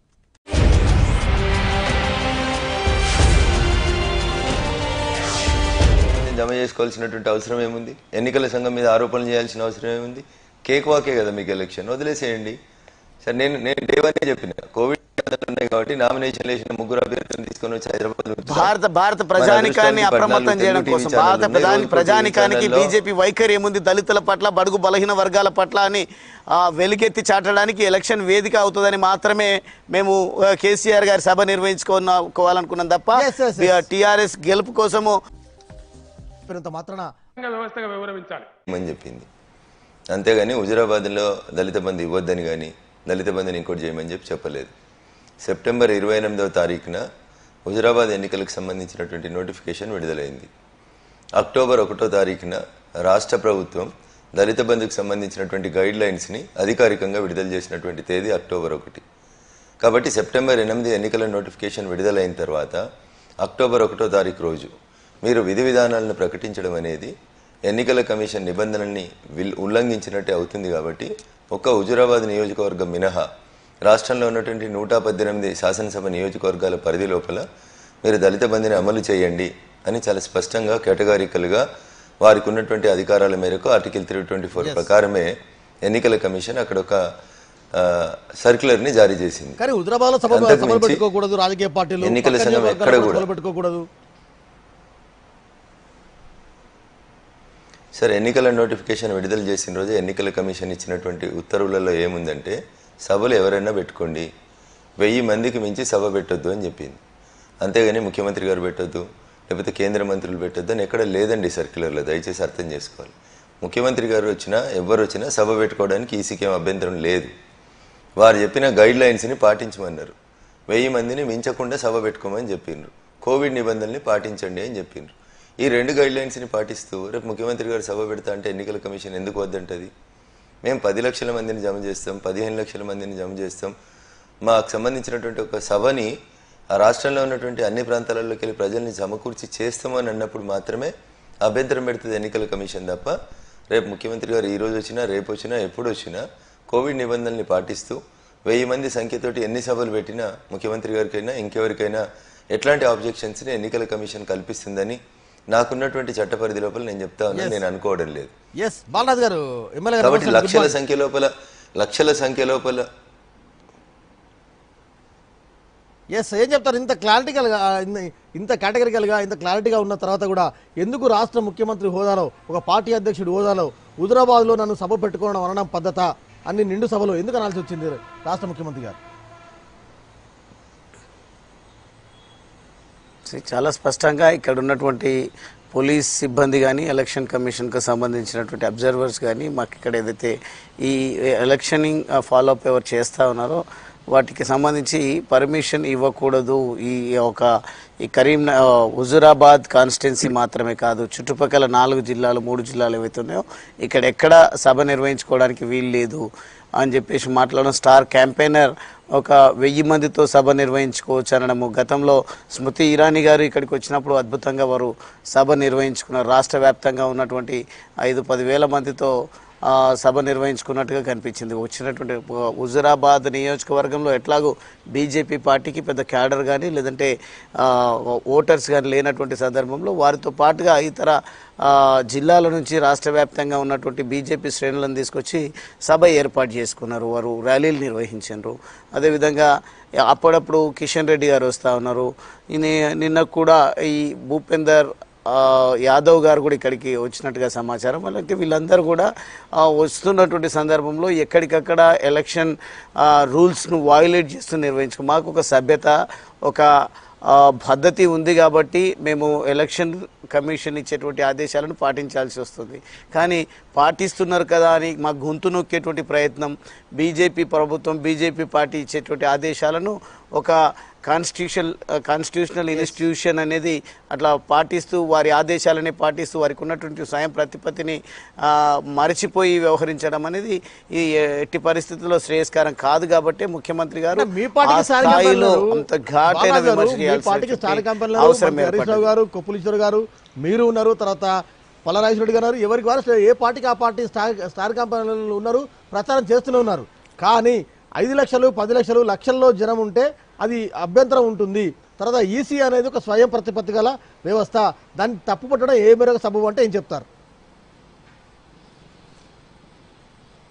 జమ చేసుకోవాల్సినటువంటి అవసరం ఏముంది ఎన్నికల సంఘం మీద ఆరోపణలు చేయాల్సిన అవసరం ఏముంది కేక్ వాకే కదా మీకు ఎలక్షన్ వదిలేసేయండి సరే నేను నేను డేవనే చెప్పిన కోవిడ్ నిబంధనలు ఉన్నాయి కాబట్టి నామినేషన్ వేసిన ముగ్గురు అభ్యర్థులను తీసుకొని వచ్చి హైదరాబాద్ ఉంచుతారు.
భారత భారత
మన
ప్రజానికాన్ని
అదృష్టానికి
అప్రమత్తం
పద్నాలుగు
చేయడం
తెలుగు
కోసం
టీవీ
భారత
ఛానళ్ళు
ప్రధాని
ఉన్నాయి,
ప్రజానికానికి
టీవీ ఛానల్లో
బీజేపీ వైఖరి ఏముంది దళితుల పట్ల బడుగు బలహీన వర్గాల పట్ల అని ఆ, వెలికెత్తి చాటడానికి ఎలక్షన్ వేదిక అవుతుందని మాత్రమే మేము ఆ, కేసీఆర్ గారి సభ నిర్వహించుకోవాలనుకున్నాం తప్ప
Yes, yes, yes.
టీఆర్ఎస్ గెలుపు కోసము
చెప్పినంత మాత్రాన
వ్యవస్థగా వివరించాలి
అని చెప్పింది అంతేగాని హుజురాబాద్లో దళిత బంధు ఇవ్వద్దని కానీ దళిత బంధుని ఇంకోటి చేయమని చెప్పి చెప్పలేదు సెప్టెంబర్ ఇరవై ఎనిమిదవ తారీఖున హుజురాబాద్ ఎన్నికలకు సంబంధించినటువంటి నోటిఫికేషన్ విడుదలైంది అక్టోబర్ ఒకటో తారీఖున రాష్ట్ర ప్రభుత్వం దళిత బంధుకు సంబంధించినటువంటి గైడ్ లైన్స్ని అధికారికంగా విడుదల చేసినటువంటి తేదీ అక్టోబర్ ఒకటి కాబట్టి సెప్టెంబర్ ఎనిమిది ఎన్నికల నోటిఫికేషన్ విడుదలైన తర్వాత అక్టోబర్ ఒకటో తారీఖు రోజు మీరు విధి విధానాలను ప్రకటించడం అనేది ఎన్నికల కమిషన్ నిబంధనల్ని విల్ ఉల్లంఘించినట్టే అవుతుంది కాబట్టి ఒక్క హుజురాబాద్ నియోజకవర్గం మినహా రాష్ట్రంలో ఉన్నటువంటి నూట పద్దెనిమిది శాసనసభ నియోజకవర్గాల పరిధి లోపల మీరు దళిత బంధిని అమలు చేయండి అని చాలా స్పష్టంగా కేటగారికల్గా వారికి ఉన్నటువంటి అధికారాల మేరకు ఆర్టికల్ త్రీ ట్వంటీ ఫోర్ ప్రకారమే ఎన్నికల కమిషన్ అక్కడ ఒక ఆ, సర్క్యులర్ని జారీ చేసింది
కానీ హుజరాబాద్ లో సభ
అంతకు
సభలు
మించి
పెట్టుకోకూడదు రాజకీయ పార్టీలు
ఎన్నికల
పక్క
సంఘం
నియోజకవర్గాల
ఎక్కడ
కూడా
కూడా.
సభలు పెట్టుకోకూడదు
సరే ఎన్నికల నోటిఫికేషన్ విడుదల చేసిన రోజు ఎన్నికల కమిషన్ ఇచ్చినటువంటి ఉత్తర్వులలో ఏముందంటే సభలు ఎవరైనా పెట్టుకోండి వెయ్యి మందికి మించి సభ పెట్టొద్దు అని చెప్పింది అంతేగాని ముఖ్యమంత్రి గారు పెట్టొద్దు లేకపోతే కేంద్ర మంత్రులు పెట్టొద్దు అని ఎక్కడ లేదండి సర్క్యులర్లో దయచేసి అర్థం చేసుకోవాలి ముఖ్యమంత్రి గారు వచ్చినా ఎవరు వచ్చినా సభ పెట్టుకోవడానికి ఈసీకేం అభ్యంతరం లేదు వారు చెప్పిన గైడ్ లైన్స్ని పాటించమన్నారు వెయ్యి మందిని మించకుండా సభ పెట్టుకోమని చెప్పిండ్రు కోవిడ్ నిబంధనల్ని పాటించండి అని చెప్పిండ్రు ఈ రెండు గైడ్ లైన్స్ని పాటిస్తూ రేపు ముఖ్యమంత్రి గారు సభ పెడతా అంటే ఎన్నికల కమిషన్ ఎందుకు వద్దంటది మేము పది లక్షల మందిని జమ చేస్తాం పదిహేను లక్షల మందిని జమ చేస్తాం మాకు సంబంధించినటువంటి ఒక సభని ఆ రాష్ట్రంలో ఉన్నటువంటి అన్ని ప్రాంతాలలోకి వెళ్ళి ప్రజల్ని సమకూర్చి చేస్తామని అన్నప్పుడు మాత్రమే అభ్యంతరం పెడుతుంది ఎన్నికల కమిషన్ తప్ప రేపు ముఖ్యమంత్రి గారు ఈ రోజు వచ్చినా రేపు వచ్చినా ఎప్పుడు వచ్చినా కోవిడ్ నిబంధనల్ని పాటిస్తూ వెయ్యి మంది సంఖ్యతోటి ఎన్ని సభలు పెట్టినా ముఖ్యమంత్రి గారికైనా ఇంకెవరికైనా ఎట్లాంటి ఆబ్జెక్షన్స్ని ఎన్నికల కమిషన్ కల్పిస్తుందని నాకున్నటువంటి చట్ట పరిధి లోపల నేను చెప్తా ఉన్నాను నేను అనుకోవడం లేదు
ఎస్ బాలరాజు గారు ఎమ్మెల్యే గారు
కాబట్టి
నమస్తే,
లక్షల
good morning.
సంఖ్య లోపల లక్షల సంఖ్య లోపల
ఎస్ ఏం చెప్తారు ఇంత క్లారిటికల్గా ఇన్ని- ఇంత కేటగిరికల్గా ఇంత క్లారిటీగా ఉన్న తర్వాత కూడా ఎందుకు రాష్ట్ర ముఖ్యమంత్రి హోదాలో ఒక పార్టీ అధ్యక్షుడు హోదాలో హుజరాబాద్లో నన్ను సభ పెట్టుకోవడం అనడం పద్ధత అన్ని నిండు సభలో ఎందుకు అనాల్సి వచ్చింది రాష్ట్ర ముఖ్యమంత్రి గారు
చాలా స్పష్టంగా ఇక్కడ ఉన్నటువంటి పోలీస్ సిబ్బంది కానీ ఎలక్షన్ కమిషన్కి సంబంధించినటువంటి అబ్జర్వర్స్ కానీ మాకు ఇక్కడ ఏదైతే ఈ ఎలక్షనింగ్ ఫాలో అప్ ఎవరు చేస్తూ ఉన్నారో వాటికి సంబంధించి పర్మిషన్ ఇవ్వకూడదు ఈ ఒక ఈ కరీం హుజురాబాద్ కాన్స్టిట్యున్సీ మాత్రమే కాదు చుట్టుపక్కల నాలుగు జిల్లాలు మూడు జిల్లాలు ఏవైతే ఉన్నాయో ఇక్కడ ఎక్కడ సభ నిర్వహించుకోవడానికి వీలు లేదు అని చెప్పేసి మాట్లాడడం స్టార్ క్యాంపెయినర్ ఒక వెయ్యి మందితో సభ నిర్వహించుకోవచ్చు అనడము గతంలో స్మృతి ఇరానీ గారు ఇక్కడికి వచ్చినప్పుడు అద్భుతంగా వారు సభ నిర్వహించుకున్నారు రాష్ట్ర వ్యాప్తంగా ఉన్నటువంటి ఐదు పదివేల మందితో ఆ, సభ నిర్వహించుకున్నట్టుగా కనిపించింది వచ్చినటువంటి హు- హుజురాబాద్ నియోజకవర్గంలో ఎట్లాగో బీజేపీ పార్టీకి పెద్ద క్యాడర్ కానీ లేదంటే ఆ, ఓటర్స్ కానీ లేనటువంటి సందర్భంలో వారితో పాటుగా ఇతర ఆ, జిల్లాల నుంచి రాష్ట్ర వ్యాప్తంగా ఉన్నటువంటి బీజేపీ శ్రేణులను తీసుకొచ్చి సభ ఏర్పాటు చేసుకున్నారు వారు ర్యాలీలు నిర్వహించారు అదేవిధంగా అప్పుడప్పుడు కిషన్ రెడ్డి గారు వస్తూ ఉన్నారు ఈయన- నిన్న కూడా ఈ భూపేందర్ ఆ, యాదవ్ గారు కూడా ఇక్కడికి వచ్చినట్టుగా సమాచారం అలాగే వీళ్ళందరూ కూడా ఆ, వస్తున్నటువంటి సందర్భంలో ఎక్కడికక్కడ ఎలక్షన్ ఆ, రూల్స్ను వాయులేట్ చేస్తూ నిర్వహించుకో మాకు ఒక సభ్యత ఒక ఆ, పద్ధతి ఉంది కాబట్టి మేము ఎలక్షన్ కమిషన్ ఇచ్చేటువంటి ఆదేశాలను పాటించాల్సి వస్తుంది కానీ పాటిస్తున్నారు కదా అని మా గొంతు నొక్కేటువంటి ప్రయత్నం బీజేపీ ప్రభుత్వం బీజేపీ పార్టీ ఇచ్చేటువంటి ఆదేశాలను ఒక కాన్స్టిట్యూషన్ కాన్స్టిట్యూషనల్ ఇన్స్టిట్యూషన్ అనేది అట్లా పాటిస్తూ వారి ఆదేశాలని పాటిస్తూ వారికి ఉన్నటువంటి స్వయం ప్రతిపత్తిని ఆ, మరిచిపోయి వ్యవహరించడం అనేది ఈ ఎట్టి పరిస్థితుల్లో శ్రేయస్కరం కాదు కాబట్టి ముఖ్యమంత్రి గారు
అంటే మీ పార్టీకి
ఆ
స్టార్
స్థాయిలో
క్యాంపెయినర్
అంత ఘాటైన
బాలా గారు,
విమర్శ
మీ
చేయాల్సినటువంటి
పార్టీకి స్టార్ క్యాంపెయినర్
అవసరం
మంత్రి హరీష్ రావు
ఏర్పడింది
గారు కొప్పులీశ్వర్ గారు మీరు ఉన్నారు తర్వాత పల్లరాజరెడ్డి గారు ఎవరికి వారు ఏ పార్టీకి ఆ పార్టీ స్టార్ స్టార్ క్యాంపెయినర్లు ఉన్నారు ప్రచారం చేస్తూనే ఉన్నారు కానీ ఐదు లక్షలు పది లక్షలు లక్షల్లో జనం ఉంటే అది అభ్యంతరం ఉంటుంది తర్వాత ఈసీ అనేది ఒక స్వయం ప్రతిపత్తి గల వ్యవస్థ దాన్ని తప్పు పట్టడం ఏ మేరకు సబబు అంటే ఏం చెప్తారు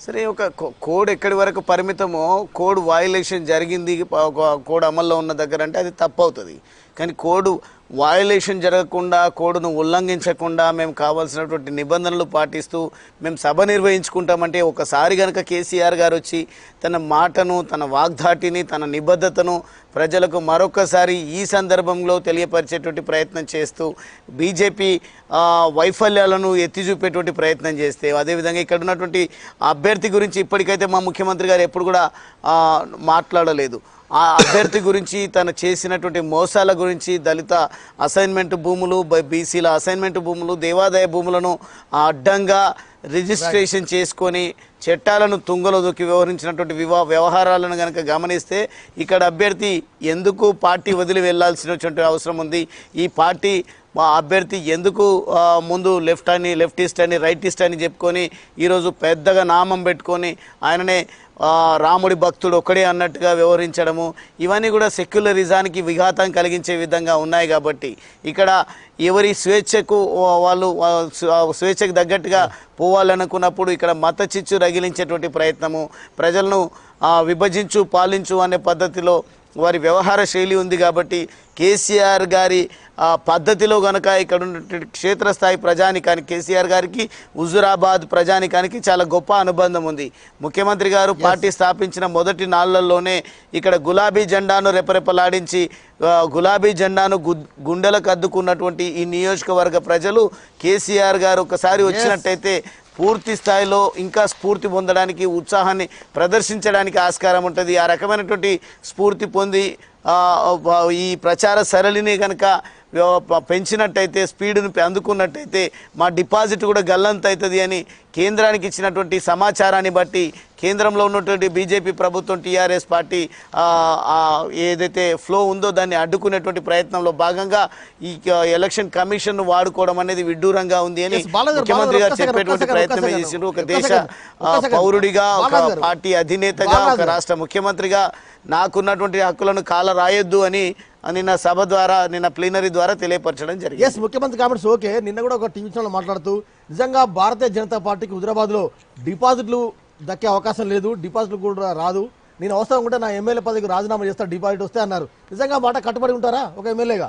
సరే ఒక కో- కోడ్ ఎక్కడి వరకు పరిమితమో కోడ్ వయలేషన్ జరిగింది ఒక కోడ్ అమల్లో ఉన్న దగ్గర అంటే అది తప్పు అవుతుంది కానీ కోడ్ వయలేషన్ జరగకుండా కోడ్ను ఉల్లంఘించకుండా మేము కావాల్సినటువంటి నిబంధనలు పాటిస్తూ మేము సభ నిర్వహించుకుంటామంటే ఒకసారి కనుక కేసీఆర్ గారు వచ్చి తన మాటను తన వాగ్దాటిని తన నిబద్ధతను ప్రజలకు మరొకసారి ఈ సందర్భంలో తెలియపరిచేటువంటి ప్రయత్నం చేస్తూ బీజేపీ ఆ, వైఫల్యాలను ఎత్తి చూపేటువంటి ప్రయత్నం చేస్తే అదేవిధంగా ఇక్కడ ఉన్నటువంటి అభ్యర్థి గురించి ఇప్పటికైతే మా ముఖ్యమంత్రి గారు ఎప్పుడు కూడా ఆ, మాట్లాడలేదు ఆ అభ్యర్థి గురించి తను చేసినటువంటి మోసాల గురించి దళిత అసైన్మెంట్ భూములు బ- బీసీల అసైన్మెంట్ భూములు దేవాదాయ భూములను అడ్డంగా రిజిస్ట్రేషన్ చేసుకొని చట్టాలను తుంగలో దొక్కి వ్యవహరించినటువంటి వివా వ్యవహారాలను కనుక గమనిస్తే ఇక్కడ అభ్యర్థి ఎందుకు పార్టీ వదిలి వెళ్లాల్సినటువంటి అవసరం ఉంది ఈ పార్టీ మా అభ్యర్థి ఎందుకు ఆ, ముందు లెఫ్ట్ అని లెఫ్టిస్ట్ అని రైటిస్ట్ అని చెప్పుకొని ఈరోజు పెద్దగా నామం పెట్టుకొని ఆయననే ఆ, రాముడి భక్తుడు ఒక్కడే అన్నట్టుగా వ్యవహరించడము ఇవన్నీ కూడా సెక్యులరిజానికి విఘాతం కలిగించే విధంగా ఉన్నాయి కాబట్టి ఇక్కడ ఎవరి స్వేచ్ఛకు వా- వాళ్ళు వా- స్వ- స్వేచ్ఛకు తగ్గట్టుగా పోవాలనుకున్నప్పుడు ఇక్కడ మత చిచ్చు రగిలించేటువంటి ప్రయత్నము ప్రజలను ఆ, విభజించు పాలించు అనే పద్ధతిలో వారి వ్యవహార శైలి ఉంది కాబట్టి కేసీఆర్ గారి ఆ, పద్ధతిలో గనక ఇక్కడ ఉన్నటువంటి క్షేత్రస్థాయి ప్రజానికానికి కేసీఆర్ గారికి హుజురాబాద్ ప్రజానికానికి చాలా గొప్ప అనుబంధం ఉంది ముఖ్యమంత్రి గారు పార్టీ స్థాపించిన మొదటి నాళ్లలోనే ఇక్కడ గులాబీ జెండాను రెపరెపలాడించి ఆ, గులాబీ జెండాను గు- గుండెలకు అద్దుకున్నటువంటి ఈ నియోజకవర్గ ప్రజలు కేసీఆర్ గారు ఒకసారి వచ్చినట్టయితే పూర్తి స్థాయిలో ఇంకా స్ఫూర్తి పొందడానికి ఉత్సాహాన్ని ప్రదర్శించడానికి ఆస్కారం ఉంటుంది ఆ రకమైనటువంటి స్ఫూర్తి పొంది ఆ, ఆ, ఈ ప్రచార సరళిని కనుక పెంచినట్టయితే స్పీడ్ను పె- అందుకున్నట్టయితే మా డిపాజిట్ కూడా గల్లంత అవుతుంది అని కేంద్రానికి ఇచ్చినటువంటి సమాచారాన్ని బట్టి కేంద్రంలో ఉన్నటువంటి బీజేపీ ప్రభుత్వం టీఆర్ఎస్ పార్టీ ఆ, ఆ, ఏదైతే ఫ్లో ఉందో దాన్ని అడ్డుకునేటువంటి ప్రయత్నంలో భాగంగా ఈ ఆ, ఎలక్షన్ కమిషన్ వాడుకోవడం అనేది విడ్డూరంగా ఉంది అని
Yes, బాలాగారు,
ముఖ్యమంత్రి గారు
బాలాగారు, ఒక్క
చెప్పేటువంటి
సెకండ్,
ప్రయత్నం
ఒక్క సెకండ్,
చేసిండ్రు ఒక
ఒక్క
దేశ
సెకండ్,
ఆ,
ఒక్క సెకండ్.
పౌరుడిగా ఒక
బాలాగారు,
పార్టీ అధినేతగా ఒక
బాలాగారు.
రాష్ట్ర ముఖ్యమంత్రిగా నాకున్నటువంటి హక్కులను కాల రాయొద్దు అని నిన్న సభ ద్వారా నిన్న ప్లీనరీ ద్వారా తెలియపరచడం జరిగింది
ఎస్ ముఖ్యమంత్రి కామెంట్స్ ఓకే నిన్న కూడా ఒక టీవీ ఛానల్ మాట్లాడుతూ నిజంగా భారతీయ జనతా పార్టీకి హుజరాబాద్ లో డిపాజిట్లు దక్కే అవకాశం లేదు డిపాజిట్లు కూడా రాదు నేను అవసరం ఉంటే నా ఎమ్మెల్యే పదవికి రాజీనామా చేస్తా డిపాజిట్ వస్తే అన్నారు నిజంగా మాట కట్టుబడి ఉంటారా ఒక ఎమ్మెల్యేగా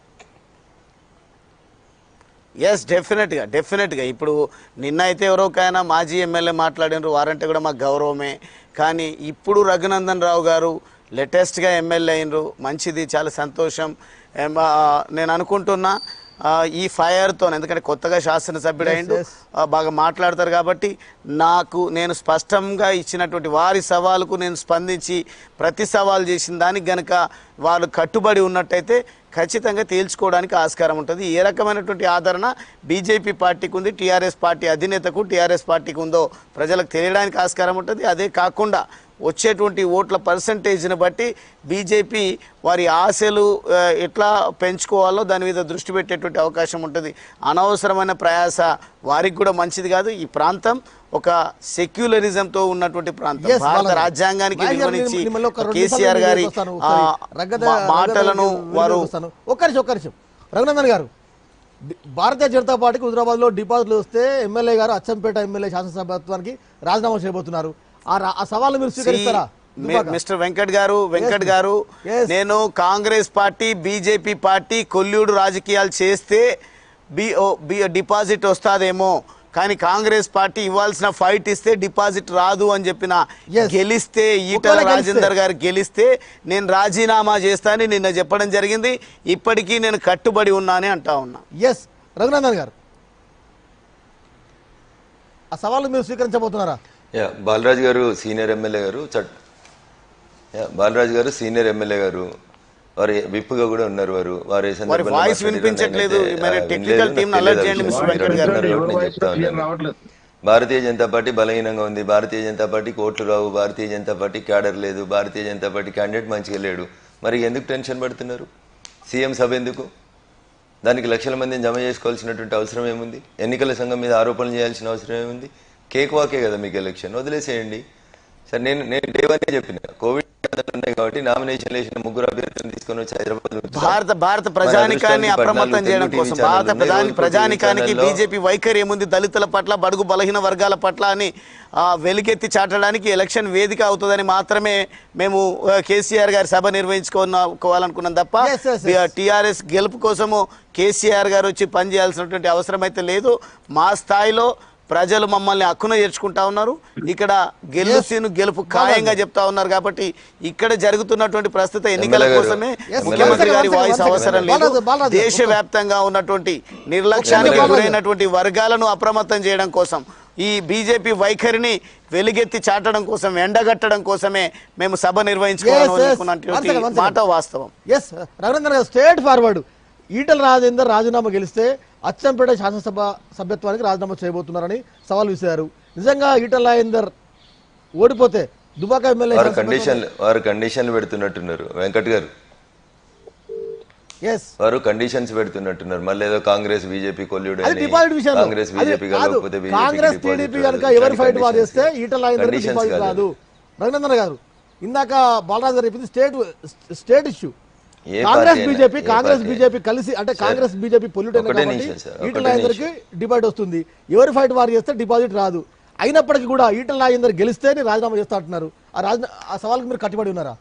ఎస్ డెఫినెట్గా డెఫినెట్గా ఇప్పుడు నిన్న అయితే ఎవరో ఒక ఆయన మాజీ ఎమ్మెల్యే మాట్లాడినారు వారంటే కూడా మాకు గౌరవమే కానీ ఇప్పుడు రఘునందన్ రావు గారు లేటెస్ట్గా ఎమ్మెల్యే అయినరు మంచిది చాలా సంతోషం ఏం, ఆ, నేను అనుకుంటున్నా ఆ, ఈ ఫైర్తో ఎందుకంటే కొత్తగా శాసనసభ్యుడు
Yes,
అయిండు
yes.
ఆ, బాగా మాట్లాడతారు కాబట్టి నాకు నేను స్పష్టంగా ఇచ్చినటువంటి వారి సవాలుకు నేను స్పందించి ప్రతి సవాల్ చేసిన దానికి గనక వాళ్ళు కట్టుబడి ఉన్నట్టయితే ఖచ్చితంగా తేల్చుకోవడానికి ఆస్కారం ఉంటుంది ఏ రకమైనటువంటి ఆదరణ బీజేపీ పార్టీకి ఉంది టీఆర్ఎస్ పార్టీ అధినేతకు టీఆర్ఎస్ పార్టీకి ఉందో ప్రజలకు తెలియడానికి ఆస్కారం ఉంటుంది అదే కాకుండా వచ్చేటువంటి ఓట్ల పర్సంటేజ్ని బట్టి బీజేపీ వారి ఆశలు ఆ, ఎట్లా పెంచుకోవాలో దాని మీద దృష్టి పెట్టేటువంటి అవకాశం ఉంటుంది అనవసరమైన ప్రయాస వారికి కూడా మంచిది కాదు ఈ ప్రాంతం ఒక సెక్యులరిజంతో ఉన్నటువంటి ప్రాంతం
Yes,
భారత
బాలాజీ.
రాజ్యాంగానికి
బాలాజీ గారు,
విలువనిచ్చి
నేను మిమ్మల్ని ఒక రెండు
కేసీఆర్
నిమిషాలు
గారి
వస్తాను.
ఆ,
ఒకసారి రగ్గద-
మా-
రగ్గద
మాటలను
వీడియోకి
వారు
వస్తాను. ఒక్క నిమిషం ఒక్క నిమిషం రఘునందన్ గారు డి- భారతీయ జనతా పార్టీకి హుజరాబాద్ లో డిపాజిట్లు వస్తే ఎమ్మెల్యే గారు అచ్చంపేట ఎమ్మెల్యే శాసనసభత్వానికి రాజీనామా చేయబోతున్నారు ఆ రా- ఆ సవాళ్ళు మీరు స్వీకరిస్తారా
సి-
Dubbaka.
Mister Venkat garu Venkat
Yes,
garu
yes.
నేను కాంగ్రెస్ పార్టీ బీజేపీ పార్టీ కొల్యూడు రాజకీయాలు చేస్తే బి ఓ- బి- డిపాజిట్ వస్తాదేమో కానీ కాంగ్రెస్ పార్టీ ఇవ్వాల్సిన ఫైట్ ఇస్తే డిపాజిట్ రాదు అని చెప్పిన
Yes.
గెలిస్తే ఈటల
ఒకవేళ గెలిస్తే.
రాజేందర్ గారు గెలిస్తే నేను రాజీనామా చేస్తానని నిన్న చెప్పడం జరిగింది ఇప్పటికీ నేను కట్టుబడి ఉన్నానని అంటా ఉన్నా
ఎస్ రఘునందన్ గారు ఆ సవాళ్ళు మీరు స్వీకరించబోతున్నారా
యా బాలరాజు గారు సీనియర్ ఎమ్మెల్యే గారు చట్ యా బాలరాజు గారు సీనియర్ ఎమ్మెల్యే గారు వారు విప్పుగా కూడా ఉన్నారు వారు వారు ఏ సందర్భంలో
voice
మాట్లాడారో
వినిపించట్లేదు.
నేనైతే,
మరి
ఆ,
technical
వినలేదు,
team ని
నాకు
alert
తెలియదు
చేయండి,
ఆ
మిస్టర్
విషయం.
వెంకట్ గారు.
ఎవరు
ఎవరి
నేను
వాయిస్
చెప్తా
క్లియర్
ఉన్నాను.
రావట్లేదు
భారతీయ జనతా పార్టీ బలహీనంగా ఉంది భారతీయ జనతా పార్టీకి ఓట్లు రావు భారతీయ జనతా పార్టీ క్యాడర్ లేదు భారతీయ జనతా పార్టీ క్యాండిడేట్ మంచిగా లేడు మరి ఎందుకు టెన్షన్ పడుతున్నారు సీఎం సభ ఎందుకు దానికి లక్షల మందిని జమ చేసుకోవాల్సినటువంటి అవసరం ఏముంది ఎన్నికల సంఘం మీద ఆరోపణలు చేయాల్సిన అవసరం ఏముంది కేక్ వాకే కదా మీకు ఎలక్షన్ వదిలేసేయండి సరే నేను నేను డేవనే చెప్పిన కోవిడ్ నిబంధనలు ఉన్నాయి కాబట్టి నామినేషన్ వేసిన ముగ్గురు అభ్యర్థులను తీసుకొని వచ్చి హైదరాబాద్ ఉంచుతాం.
భారత భారత
మన
ప్రజానికాన్ని
అదృష్టానికి
అప్రమత్తం
పద్నాలుగు
చేయడం
తెలుగు
కోసం
టీవీ
భారత
ఛానళ్ళు
ప్రధాని
ఉన్నాయి, రోజుకో
ప్రజానికానికి
టీవీ ఛానల్లో
బీజేపీ వైఖరి ఏముంది దళితుల పట్ల బడుగు బలహీన వర్గాల పట్ల అని ఆ, వెలికెత్తి చాటడానికి ఎలక్షన్ వేదిక అవుతుందని మాత్రమే మేము ఆ, కేసీఆర్ గారి సభ నిర్వహించుకోవాలనుకున్నాం తప్ప
Yes, yes, yes.
టీఆర్ఎస్ గెలుపు కోసము కేసీఆర్ గారు వచ్చి పనిచేయాల్సినటువంటి అవసరం అయితే లేదు మా స్థాయిలో ప్రజలు మమ్మల్ని హక్కున చేర్చుకుంటా ఉన్నారు ఇక్కడ గెలుసీను గెలుపు ఖాయంగా చెప్తా ఉన్నారు కాబట్టి ఇక్కడ జరుగుతున్నటువంటి ప్రస్తుత ఎన్నికల
ఎమ్మెల్యే గారు.
కోసమే
Yes,
ముఖ్యమంత్రి
one
గారి
second, one
వాయిస్
second.
అవసరం లేదు
బాలాజీ, బాలాజీ,
దేశవ్యాప్తంగా ఉన్నటువంటి నిర్లక్ష్యానికి
బాలాజీ.
గురైనటువంటి వర్గాలను అప్రమత్తం చేయడం కోసం ఈ బీజేపీ వైఖరిని వెలుగెత్తి చాటడం కోసం ఎండగట్టడం కోసమే మేము సభ
Yes, yes. One
నిర్వహించుకోవాలనుకున్నటువంటి
second, one second.
మాట వాస్తవం
ఎస్ రవీంద్ర గారు స్టేట్ ఫార్వర్డ్ ఈటల రాజేందర్ రాజీనామా గెలిస్తే అచ్చంపేట శాసనసభ సభ్యత్వానికి రాజీనామా చేయబోతున్నారని సవాల్ విసిరారు నిజంగా ఈటల రాజేందర్ ఓడిపోతే దుబాక ఎమ్మెల్యే
వారు కండిషన్లు వారు కండిషన్లు పెడుతున్నట్టున్నారు వెంకట్ గారు
ఎస్
వారు కండిషన్స్ పెడుతున్నట్టున్నారు మళ్ళీ ఏదో కాంగ్రెస్ బీజేపీ కొల్లుడు
అది డిపాజిట్ విషయం
కాంగ్రెస్ బీజేపీ కలవకపోతే BJP కి
కాంగ్రెస్
deposit
టీడీపీ
రాదు.
కనుక ఎవరి
ఇట్లాంటి
ఫైట్ వారు
conditions.
చేస్తే ఈటల రాజేందర్
Conditions
డిపాజిట్
కాదు.
రాదు రఘునందన్ గారు ఇందాక బాలరాజు గారు చెప్పింది స్టేట్ స్టేట్ ఇష్యూ
ఏ
కాంగ్రెస్
పార్టీ అయినా,
బీజేపీ
ఏ
కాంగ్రెస్
పార్టీ
బీజేపీ కలిసి అంటే
సార్,
కాంగ్రెస్ బీజేపీ పొల్యూట్ అయిన
ఒకటే
కాబట్టి
నిమిషం సార్,
ఈటల
ఒకటే
రాజేందర్కి డిపాజిట్ వస్తుంది ఎవరి ఫైట్ వారు చేస్తే డిపాజిట్ రాదు అయినప్పటికీ కూడా ఈటల రాజేందర్ గెలిస్తే నేను రాజీనామా చేస్తా అంటున్నారు ఆ రాజీ ఆ సవాల్కి మీరు కట్టుబడి ఉన్నారా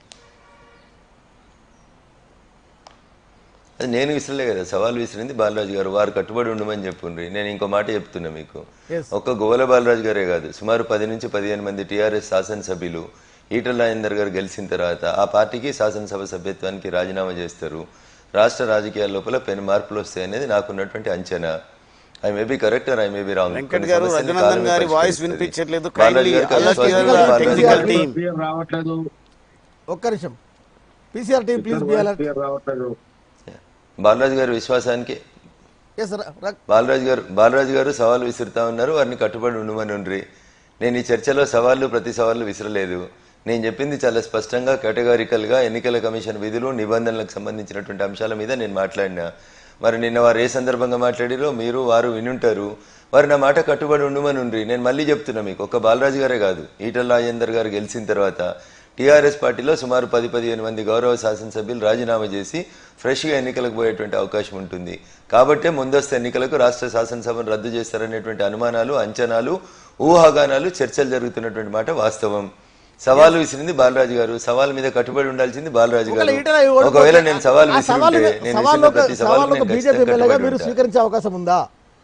అది నేను విసిరలే కదా సవాల్ విసిరింది బాలరాజు గారు వారు కట్టుబడి ఉండమని చెప్పుండ్రి నేను ఇంకో మాట చెప్తున్నా మీకు
Yes.
ఒక్క గోవల బాలరాజు గారే కాదు సుమారు పది నుంచి పదిహేను మంది టీఆర్ఎస్ శాసనసభ్యులు ఈటల రాజేందర్ గారు గెలిచిన తర్వాత ఆ పార్టీకి శాసనసభ సభ్యత్వానికి రాజీనామా చేస్తారు రాష్ట్ర రాజకీయాల లోపల పెను మార్పులు వస్తాయి అనేది నాకున్నటువంటి అంచనా I may be correct I may be wrong
Venkat garu, Raghunandan గారి voice వినిపించట్లేదు. Kindly alert
your
Balaraju
technical
garu
team.
Clear రావట్లేదు
ఒక్క నిమిషం PCR team please be alert
clear రావట్లేదు
బాలరాజు గారి విశ్వాసానికి
ఎస్
బాలరాజు గారు బాలరాజు గారు సవాల్ విసురుతా ఉన్నారు వారిని కట్టుబడి ఉండమని ఉండ్రి నేను ఈ చర్చలో సవాళ్ళు ప్రతి సవాళ్ళు విసరలేదు నేను చెప్పింది చాలా స్పష్టంగా కేటగారికల్ గా ఎన్నికల కమిషన్ విధులు నిబంధనలకు సంబంధించినటువంటి అంశాల మీద నేను మాట్లాడినా మరి నిన్న వారు ఏ సందర్భంగా మాట్లాడిరో మీరు వారు వినుంటారు వారు నా మాట కట్టుబడి ఉండమని ఉండ్రి నేను మళ్ళీ చెప్తున్నా మీకు ఒక బాలరాజు గారే కాదు ఈటల రాజేందర్ గారు గెలిచిన తర్వాత టీఆర్ఎస్ పార్టీలో సుమారు పది పదిహేను మంది గౌరవ శాసనసభ్యులు రాజీనామా చేసి ఫ్రెష్గా ఎన్నికలకు పోయేటువంటి అవకాశం ఉంటుంది కాబట్టే ముందస్తు ఎన్నికలకు రాష్ట్ర శాసనసభను రద్దు చేస్తారనేటువంటి అనుమానాలు అంచనాలు ఊహాగానాలు చర్చలు జరుగుతున్నటువంటి మాట వాస్తవం సవాలు విసిరింది బాలరాజు గారు సవాల్ మీద కట్టుబడి ఉండాల్సింది బాలరాజు
ఒకవేళ
గారు
ఈటల ఓడిపోతే
ఒకవేళ నేను సవాల్
ఆ సవాలు
విసిరుంటే నేను
సవాలు
విసిరిన
ఒక-
ప్రతి
సవాలు
సవాల్
ఒక బీజేపీ ఎమ్మెల్యేగా మీరు స్వీకరించే అవకాశం ఉందా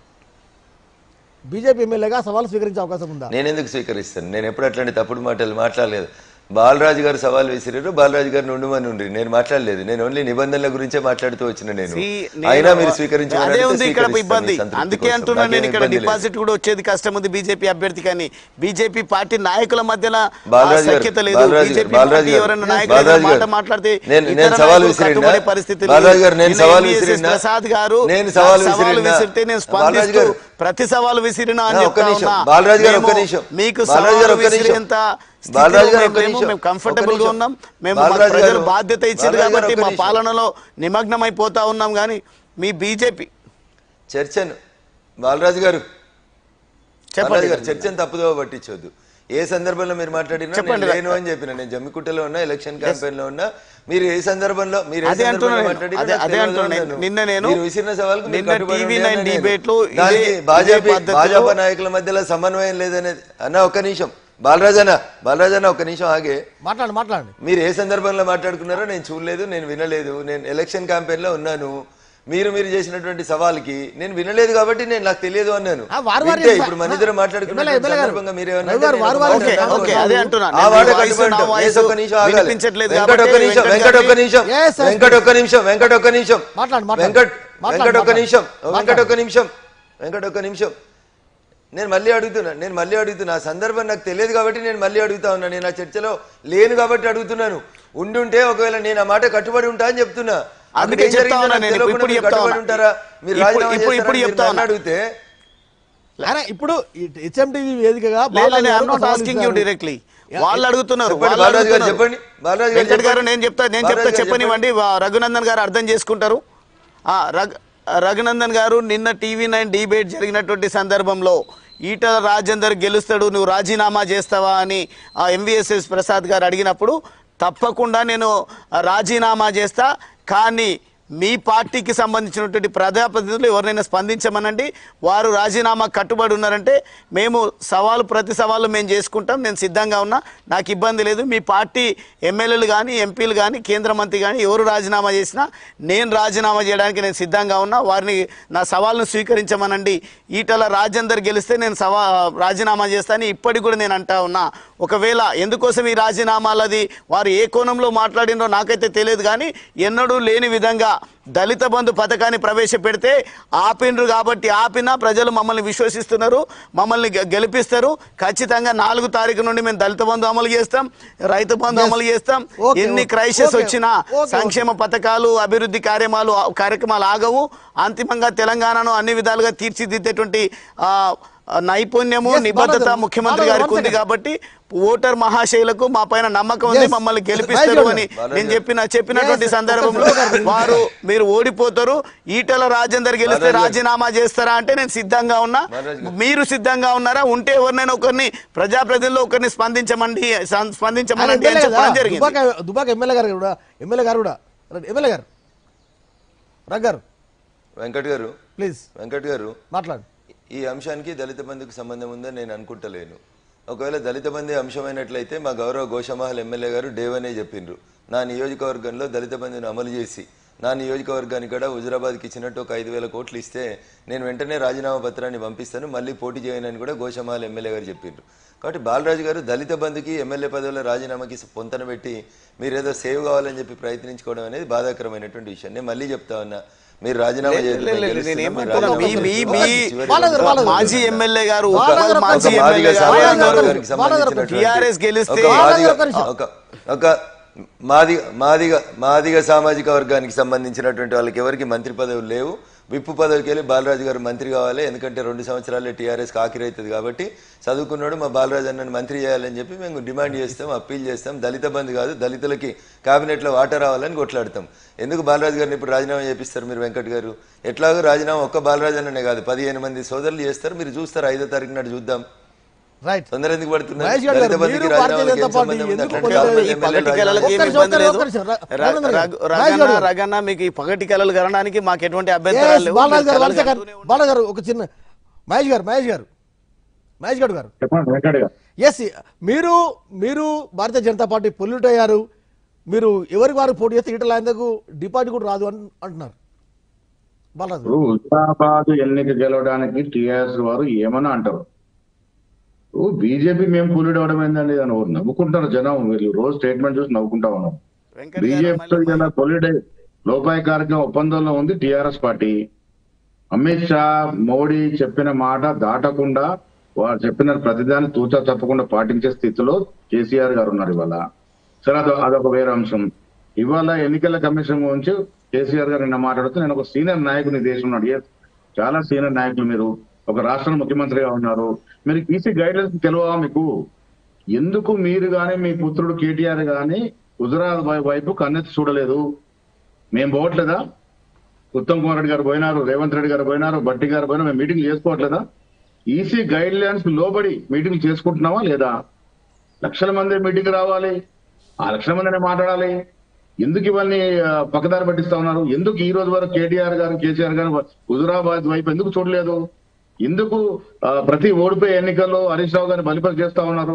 బీజేపీ ఎమ్మెల్యేగా సవాల్ స్వీకరించే అవకాశం ఉందా
నేను ఎందుకు స్వీకరిస్తాను నేను ఎప్పుడు అట్లాంటి తప్పుడు మాటలు మాట్లాడలేదు బాలరాజు గారు సవాల్ విసిరారు బాలరాజు గారిని ఉండమని ఉండ్రి నేను మాట్లాడలేదు నేను ఓన్లీ నిబంధనల గురించే మాట్లాడుతూ వచ్చిన నేను
See, నేను-
అయినా మీరు స్వీకరించమని
అదే
అడిగితే
ఉంది ఇక్కడ
స్వీకరిస్తాను
ఇబ్బంది
మీ సంతృప్తి
అందుకే
కోసం.
అంటున్నాను నేను
నాకేం
ఇక్కడ
ఇబ్బంది లేదు.
డిపాజిట్ కూడా వచ్చేది కష్టం ఉంది బీజేపీ అభ్యర్థి కానీ బీజేపీ పార్టీ నాయకుల మధ్యన ఆ
బాలరాజు గారు,
సఖ్యత లేదు
బాలరాజు గారు,
బీజేపీ
బాలరాజు
పార్టీ
గారు,
ఎవరైనా
yes,
నాయకులు
బాలరాజు
ఏదైనా మాట
గారు.
మాట్లాడితే
నేను-
ఇతర
నేను సవాల్
నాయకులు
విసిరినా?
కట్టుబడే పరిస్థితి లేదు.
బాలరాజు గారు, నేను
నిన్న
సవాల్
MVSS
విసిరినా?
ప్రసాద్ గారు
నేను
నాకు
సవాల్
సవాలు
విసిరినా?
విసిరితే నేను
బాలరాజు
స్పందిస్తూ
గారు.
ప్రతి సవాలు విసిరినా అని
ఆ, ఒక్క
చెప్తా
నిమిషం.
ఉన్నా.
బాలరాజు గారు, ఒక్క
మేము
నిమిషం.
మీకు
బాలరాజు గారు,
సవాలు
ఒక్క నిమిషం.
విసిరేంత స్థితిలో
బాలరాజు గారు, ఒక్క
మేము లేము.
నిమిషం.
మేము కంఫర్టబుల్
ఒక్క
గా
నిమిషం.
ఉన్నాం మేము
బాలరాజు
మాకు ప్రజలు
గారు,
బాధ్యత ఇచ్చారు
బాలరాజు గారు,
కాబట్టి
ఒక్క
మా
నిమిషం.
పాలనలో నిమగ్నమైపోతా ఉన్నాం కానీ మీ బీజేపీ
చర్చను బాలరాజు గారు
చెప్పండి
బాలరాజు గారు చర్చను తప్పుదో పట్టించొద్దు ఏ సందర్భంలో మీరు మాట్లాడినా
చెప్పండి.
నేను లేను అని చెప్పిన నేను జమ్మికుంటలో ఉన్నా ఎలక్షన్ క్యాంపెయిన్ లో ఉన్నా మీరు ఏ సందర్భంలో మీరు ఏ
అదే
సందర్భంలో
అంటున్నా నేను.
మాట్లాడినా
అదే-
నాకు
అదే
తెలియదు
అంటున్నా నేను.
అన్నాను.
నిన్న నేను
మీరు విసిరిన సవాల్కు మీరు
నిన్న
కట్టుబడి
టీవీ
ఉండే
నైన్
అన్నాను నేను.
డిబేట్లో ఇదే-
దానికి
ఇదే
భాజపా
పద్ధతిలో-
భాజపా నాయకుల మధ్యలో సమన్వయం లేదనేది అన్న ఒక్క నిమిషం బాలరాజన్న బాలరాజన్న ఒక్క నిమిషం ఆగే
మాట్లాడండి మాట్లాడండి
మీరు ఏ సందర్భంలో మాట్లాడుకున్నారో నేను చూడలేదు నేను వినలేదు నేను ఎలక్షన్ క్యాంపెయిన్ లో ఉన్నాను మీరు మీరు చేసినటువంటి సవాల్కి నేను వినలేదు కాబట్టి నేను నాకు తెలియదు అన్నాను
ఆ, వారు వారి
వింటే ఇప్పుడు మన ఇద్దరు
ఎమ్మెల్యే-
మాట్లాడుకున్న
ఎమ్మెల్యే గారు.
సందర్భంగా మీరు ఏమన్నా
రవి గారు,
అంటే
వారు
నేను
వారి
ఒక
ఓకే
మాట
ఓకే
అంటున్నాను.
అదే అంటున్నా
ఆ
నేను
మాట
మీ వాయిస్
కట్టుబడి
నా
ఉంటాం.
వాయిస్
ఏసు ఒక్క నిమిషం ఆగాలి.
వినిపించట్లేదు
వెంకట్ ఒక్క
కాబట్టి
నిమిషం
వెంకట్
వెంకట్ ఒక్క
గారిని-
నిమిషం
Yes, yes,
వెంకట్ ఒక్క నిమిషం వెంకట్ ఒక్క నిమిషం
మాట్లాడు, మాట్లాడు.
వెంకట్
మాట్లాడు,
వెంకట్ ఒక్క
మాట్లాడు.
నిమిషం వెంకట్
మాట్లాడు.
ఒక్క నిమిషం వెంకట్ ఒక్క నిమిషం నేను మళ్ళీ అడుగుతున్నా నేను మళ్ళీ అడుగుతున్నా ఆ సందర్భం నాకు తెలియదు కాబట్టి నేను మళ్ళీ అడుగుతా ఉన్నా నేను ఆ చర్చలో లేను కాబట్టి అడుగుతున్నాను ఉండుంటే ఒకవేళ నేను ఆ మాట కట్టుబడి ఉంటా అని చెప్తున్నా అక్కడ
అందుకే
ఏం
చెప్తా
జరిగిందో
ఉన్నా
నాకు
నేను.
తెలియకుండా
ఇప్పుడు
మీరు
చెప్తా
కట్టుబడి
ఉన్నా.
ఉంటారా మీరు
ఇప్పుడు-
రాజీనామా
ఇప్పుడు- ఇప్పుడు
చేస్తారని
చెప్తా
మీరు నన్ను
ఉన్నా.
అడిగితే
అరే ఇప్పుడు హెచ్ఎంటీవీ వేదికగా
లేదు
బాలాజీ గారు
ఐఎమ్ నాట్
సవాల్
ఆస్కింగ్ యూ
విసిరారు.
డైరెక్ట్లీ వాళ్ళు అడుగుతున్నారు
చెప్పండి,
వాళ్ళు
బాలరాజు గారు
అడుగుతున్నారు.
చెప్పండి. బాలరాజు గారు
వెంకట్ గారు
చెప్పండి.
నేను చెప్తా నేను
బాలరాజు
చెప్తా
గారు
చెప్పనివ్వండి వా- రఘునందన్ గారు అర్థం చేసుకుంటారు ఆ, రఘు రఘునందన్ గారు నిన్న టీవీ నైన్ డిబేట్ జరిగినటువంటి సందర్భంలో ఈటల రాజేందర్ గెలుస్తాడు నువ్వు రాజీనామా చేస్తావా అని ఆ ఎంవిఎస్ఎస్ ప్రసాద్ గారు అడిగినప్పుడు తప్పకుండా నేను రాజీనామా చేస్తా కానీ మీ పార్టీకి సంబంధించినటువంటి ప్రజాప్రతినిధులు ఎవరినైనా స్పందించమనండి వారు రాజీనామా కట్టుబడి ఉన్నారంటే మేము సవాలు ప్రతి సవాలు మేము చేసుకుంటాం నేను సిద్ధంగా ఉన్నా నాకు ఇబ్బంది లేదు మీ పార్టీ ఎమ్మెల్యేలు కానీ ఎంపీలు కానీ కేంద్ర మంత్రి కానీ ఎవరు రాజీనామా చేసినా నేను రాజీనామా చేయడానికి నేను సిద్ధంగా ఉన్నా వారిని నా సవాల్ను స్వీకరించమనండి ఈటల రాజేందర్ గెలిస్తే నేను సవా రాజీనామా చేస్తానని ఇప్పటికి కూడా నేను అంటా ఉన్నా ఒకవేళ ఎందుకోసం ఈ రాజీనామాలది వారు ఏ కోణంలో మాట్లాడినో నాకైతే తెలియదు కానీ ఎన్నడూ లేని విధంగా దళిత బంధు పథకాన్ని ప్రవేశపెడితే ఆపిండ్రు కాబట్టి ఆపినా ప్రజలు మమ్మల్ని విశ్వసిస్తున్నారు మమ్మల్ని గె- గెలిపిస్తారు ఖచ్చితంగా నాలుగు తారీఖు నుండి మేము దళిత బంధు అమలు చేస్తాం రైతు బంధు
Yes.
అమలు చేస్తాం
Okay,
ఎన్ని
okay.
Crisis
Okay.
వచ్చినా
Okay, okay.
సంక్షేమ పథకాలు అభివృద్ధి కార్యమాలు కార్యక్రమాలు ఆగవు అంతిమంగా తెలంగాణను అన్ని విధాలుగా తీర్చిదిద్దేటువంటి ఆ, ఆ, నైపుణ్యము
Yes,
నిబద్ధత
బాలాజీ,
ముఖ్యమంత్రి
బాలాజీ,
గారికి
one
ఉంది
second.
కాబట్టి ఓటర్ మహాశైలకు మా పైన నమ్మకం ఉంది
Yes.
మమ్మల్ని గెలిపిస్తారు
Right,
అని
బాలాజీ.
నేను చెప్పిన చెప్పినటువంటి
Yes,
సందర్భంలో
ఒక నిమిషం.
వారు మీరు ఓడిపోతారు ఈటల రాజేందర్ గెలిస్తే
బాలాజీ.
రాజీనామా చేస్తారా అంటే నేను సిద్ధంగా ఉన్నా
బాలాజీ గారు.
మీరు సిద్ధంగా ఉన్నారా ఉంటే ఎవరినైనా ఒకరిని ప్రజాప్రతినిధులు ఒకరిని స్పందించమండి సం-
ఆయన
స్పందించమనండి
ఎమ్మెల్యే
అని
కదా
చెప్పడం జరిగింది
దుబాక దుబాక ఎమ్మెల్యే గారు కూడా ఎమ్మెల్యే గారు కూడా రండి, ఎమ్మెల్యే గారు రగ్ గారు
వెంకట్ గారు
ప్లీజ్
వెంకట్ గారు
మాట్లాడు
ఈ అంశానికి దళిత బంధుకు సంబంధం ఉందని నేను అనుకుంటలేను ఒకవేళ దళిత బంధు అంశమైనట్లయితే మా గౌరవ గోషమహల్ ఎమ్మెల్యే గారు డేవనే చెప్పిండ్రు నా నియోజకవర్గంలో దళిత బంధుని అమలు చేసి నా నియోజకవర్గానికి కూడా హుజరాబాద్కి ఇచ్చినట్టు ఒక ఐదు వేల కోట్లు ఇస్తే నేను వెంటనే రాజీనామా పత్రాన్ని పంపిస్తాను మళ్ళీ పోటీ చేయనని కూడా గోషమహల్ ఎమ్మెల్యే గారు చెప్పిండ్రు కాబట్టి బాలరాజు గారు దళిత బంధుకి ఎమ్మెల్యే పదవుల రాజీనామాకి పొంతన పెట్టి మీరేదో సేవ్ కావాలని చెప్పి ప్రయత్నించుకోవడం అనేది బాధాకరమైనటువంటి విషయం నేను మళ్ళీ చెప్తా ఉన్నా మీరు రాజీనామా
లే-
చేయొద్దు,
లే-
నేను
లే-
గెలుస్తున్నా,
నేను
మీరు
ఏమంటున్నా, మీ-
రాజీనామా
మీ-
చేయొద్దు.
మీ-
చివరి
బాలాజీ,
వరకు
బాలాజీ.
మాజీ ఎమ్మెల్యే గారు
బాలాజీ
ఉప్పల్
గారు
మాజీ
ఒక్క
మాదిగ
ఎమ్మెల్యే గారు
సామాజిక
బాలాజీ
వర్గానికి
గారు, బాలాజీ గారు,
సంబంధించినటువంటి
TRS గెలిస్తే-
ఒక
బాలాజీ
మాదిగ-
గారు ఒక్క నిమిషం.
ఒక ఒక మాదిగ మాదిగ మాదిగ సామాజిక వర్గానికి సంబంధించినటువంటి వాళ్ళకి ఎవరికి మంత్రి పదవులు లేవు విప్పు పదవికి వెళ్ళి బాలరాజు గారు మంత్రి కావాలి ఎందుకంటే రెండు సంవత్సరాలే టీఆర్ఎస్కి ఆఖరి అవుతుంది కాబట్టి చదువుకున్నాడు మా బాలరాజు అన్నని మంత్రి చేయాలని చెప్పి మేము డిమాండ్ చేస్తాం అప్పీల్ చేస్తాం దళిత బంధు కాదు దళితులకి కేబినెట్లో వాటర్ రావాలని కొట్లాడతాం ఎందుకు బాలరాజు గారిని ఇప్పుడు రాజీనామా చేపిస్తారు మీరు వెంకట్ గారు ఎట్లాగో రాజీనామా ఒక్క బాలరాజు అన్ననే కాదు పదిహేను మంది సోదరులు చేస్తారు మీరు చూస్తారు ఐదో తారీఖు నాడు చూద్దాం
రైట్
తొందర ఎందుకు పడుతున్నారు
మహేష్ గారు,
దళిత బంధుకి
మీరు
రాజీనామాకి
భారతీయ
ఏం
జనతా పార్టీ
సంబంధం ఉంది?
ఎందుకు
అట్లాంటి
పొందలేదు?
ఎమ్మెల్యేలు
ఈ పగటి
రాజీనామా
కళలకి ఏమి
ఒక్క నిమిషం,
ఇబ్బంది లేదు
ఒక్క నిమిషం, ర-
ర-
రఘునందన్ గారు.
రఘు-
మహేష్
రగన్న
గారు.
రగన్న మీకు ఈ పగటి కళలు కనడానికి మాకు ఎటువంటి
Yes,
అభ్యంతరాలు లేవు
బాలరాజు గారు
మీరు
one
కళలు
second.
కంటూనే
బాలరాజు గారు ఒక చిన్న మహేష్ గారు మహేష్ గారు మహేష్ గౌడ్ గారు
చెప్పండి వెంకట్ గారు
ఎస్ మీరు మీరు భారతీయ జనతా పార్టీ పొల్యూట్ అయ్యారు మీరు ఎవరికి వారు పోటీ చేస్తే ఈటల ఆయనకు డిపాజిట్ కూడా రాదు అని అంటున్నారు బాలరాజు గారు.
ఇప్పుడు హుజరాబాద్ ఎన్నిక గెలవడానికి టిఆర్ఎస్ వారు ఏమన్నా అంటారు బీజేపీ మేము కూలీడ్ అవడం ఏందండి అని ఎవరు నవ్వుకుంటారు జనం వీళ్ళు రోజు స్టేట్మెంట్ చూసి నవ్వుకుంటా ఉన్నాం
వెంకట్ గారు
బీజేపీతో
మళ్ళీ-
ఇలా కొలిడే లోపాయకారిక ఒప్పందంలో ఉంది టిఆర్ఎస్ పార్టీ అమిత్ షా మోడీ చెప్పిన మాట దాటకుండా వారు చెప్పిన ప్రతిదాన్ని తూచా తప్పకుండా పాటించే స్థితిలో కేసీఆర్ గారు ఉన్నారు ఇవాళ సరే అదొ అదొక వేరే అంశం ఇవాళ ఎన్నికల కమిషన్ గురించి కేసీఆర్ గారు నిన్న మాట్లాడుతూ నేను ఒక సీనియర్ నాయకుని దేశంలో అడిగారు చాలా సీనియర్ నాయకులు మీరు ఒక రాష్ట్ర ముఖ్యమంత్రిగా ఉన్నారు మీరు ఈసీ గైడ్లైన్స్ తెలియవా మీకు ఎందుకు మీరు గాని మీ పుత్రుడు కేటీఆర్ గాని గుజరాత్ వై- వైపు కన్నెత్తి చూడలేదు మేము పోవట్లేదా ఉత్తమ్ కుమార్ రెడ్డి గారు పోయినారు రేవంత్ రెడ్డి గారు పోయినారు బట్టి గారు పోయినా మేము మీటింగ్ చేసుకోవట్లేదా ఈసీ గైడ్ లైన్స్ లోబడి మీటింగ్ చేసుకుంటున్నావా లేదా లక్షల మంది మీటింగ్ రావాలి ఆ లక్షల మందినే మాట్లాడాలి ఎందుకు ఇవన్నీ ఆ, పక్కదారి పట్టిస్తా ఉన్నారు ఎందుకు ఈ రోజు వరకు కేటీఆర్ గారు కేసీఆర్ గారు హుజురాబాద్ వైపు ఎందుకు చూడలేదు ఎందుకు ఆ, ప్రతి ఓడిపోయే ఎన్నికల్లో హరీష్ రావు గారిని బలిపరి చేస్తా ఉన్నారు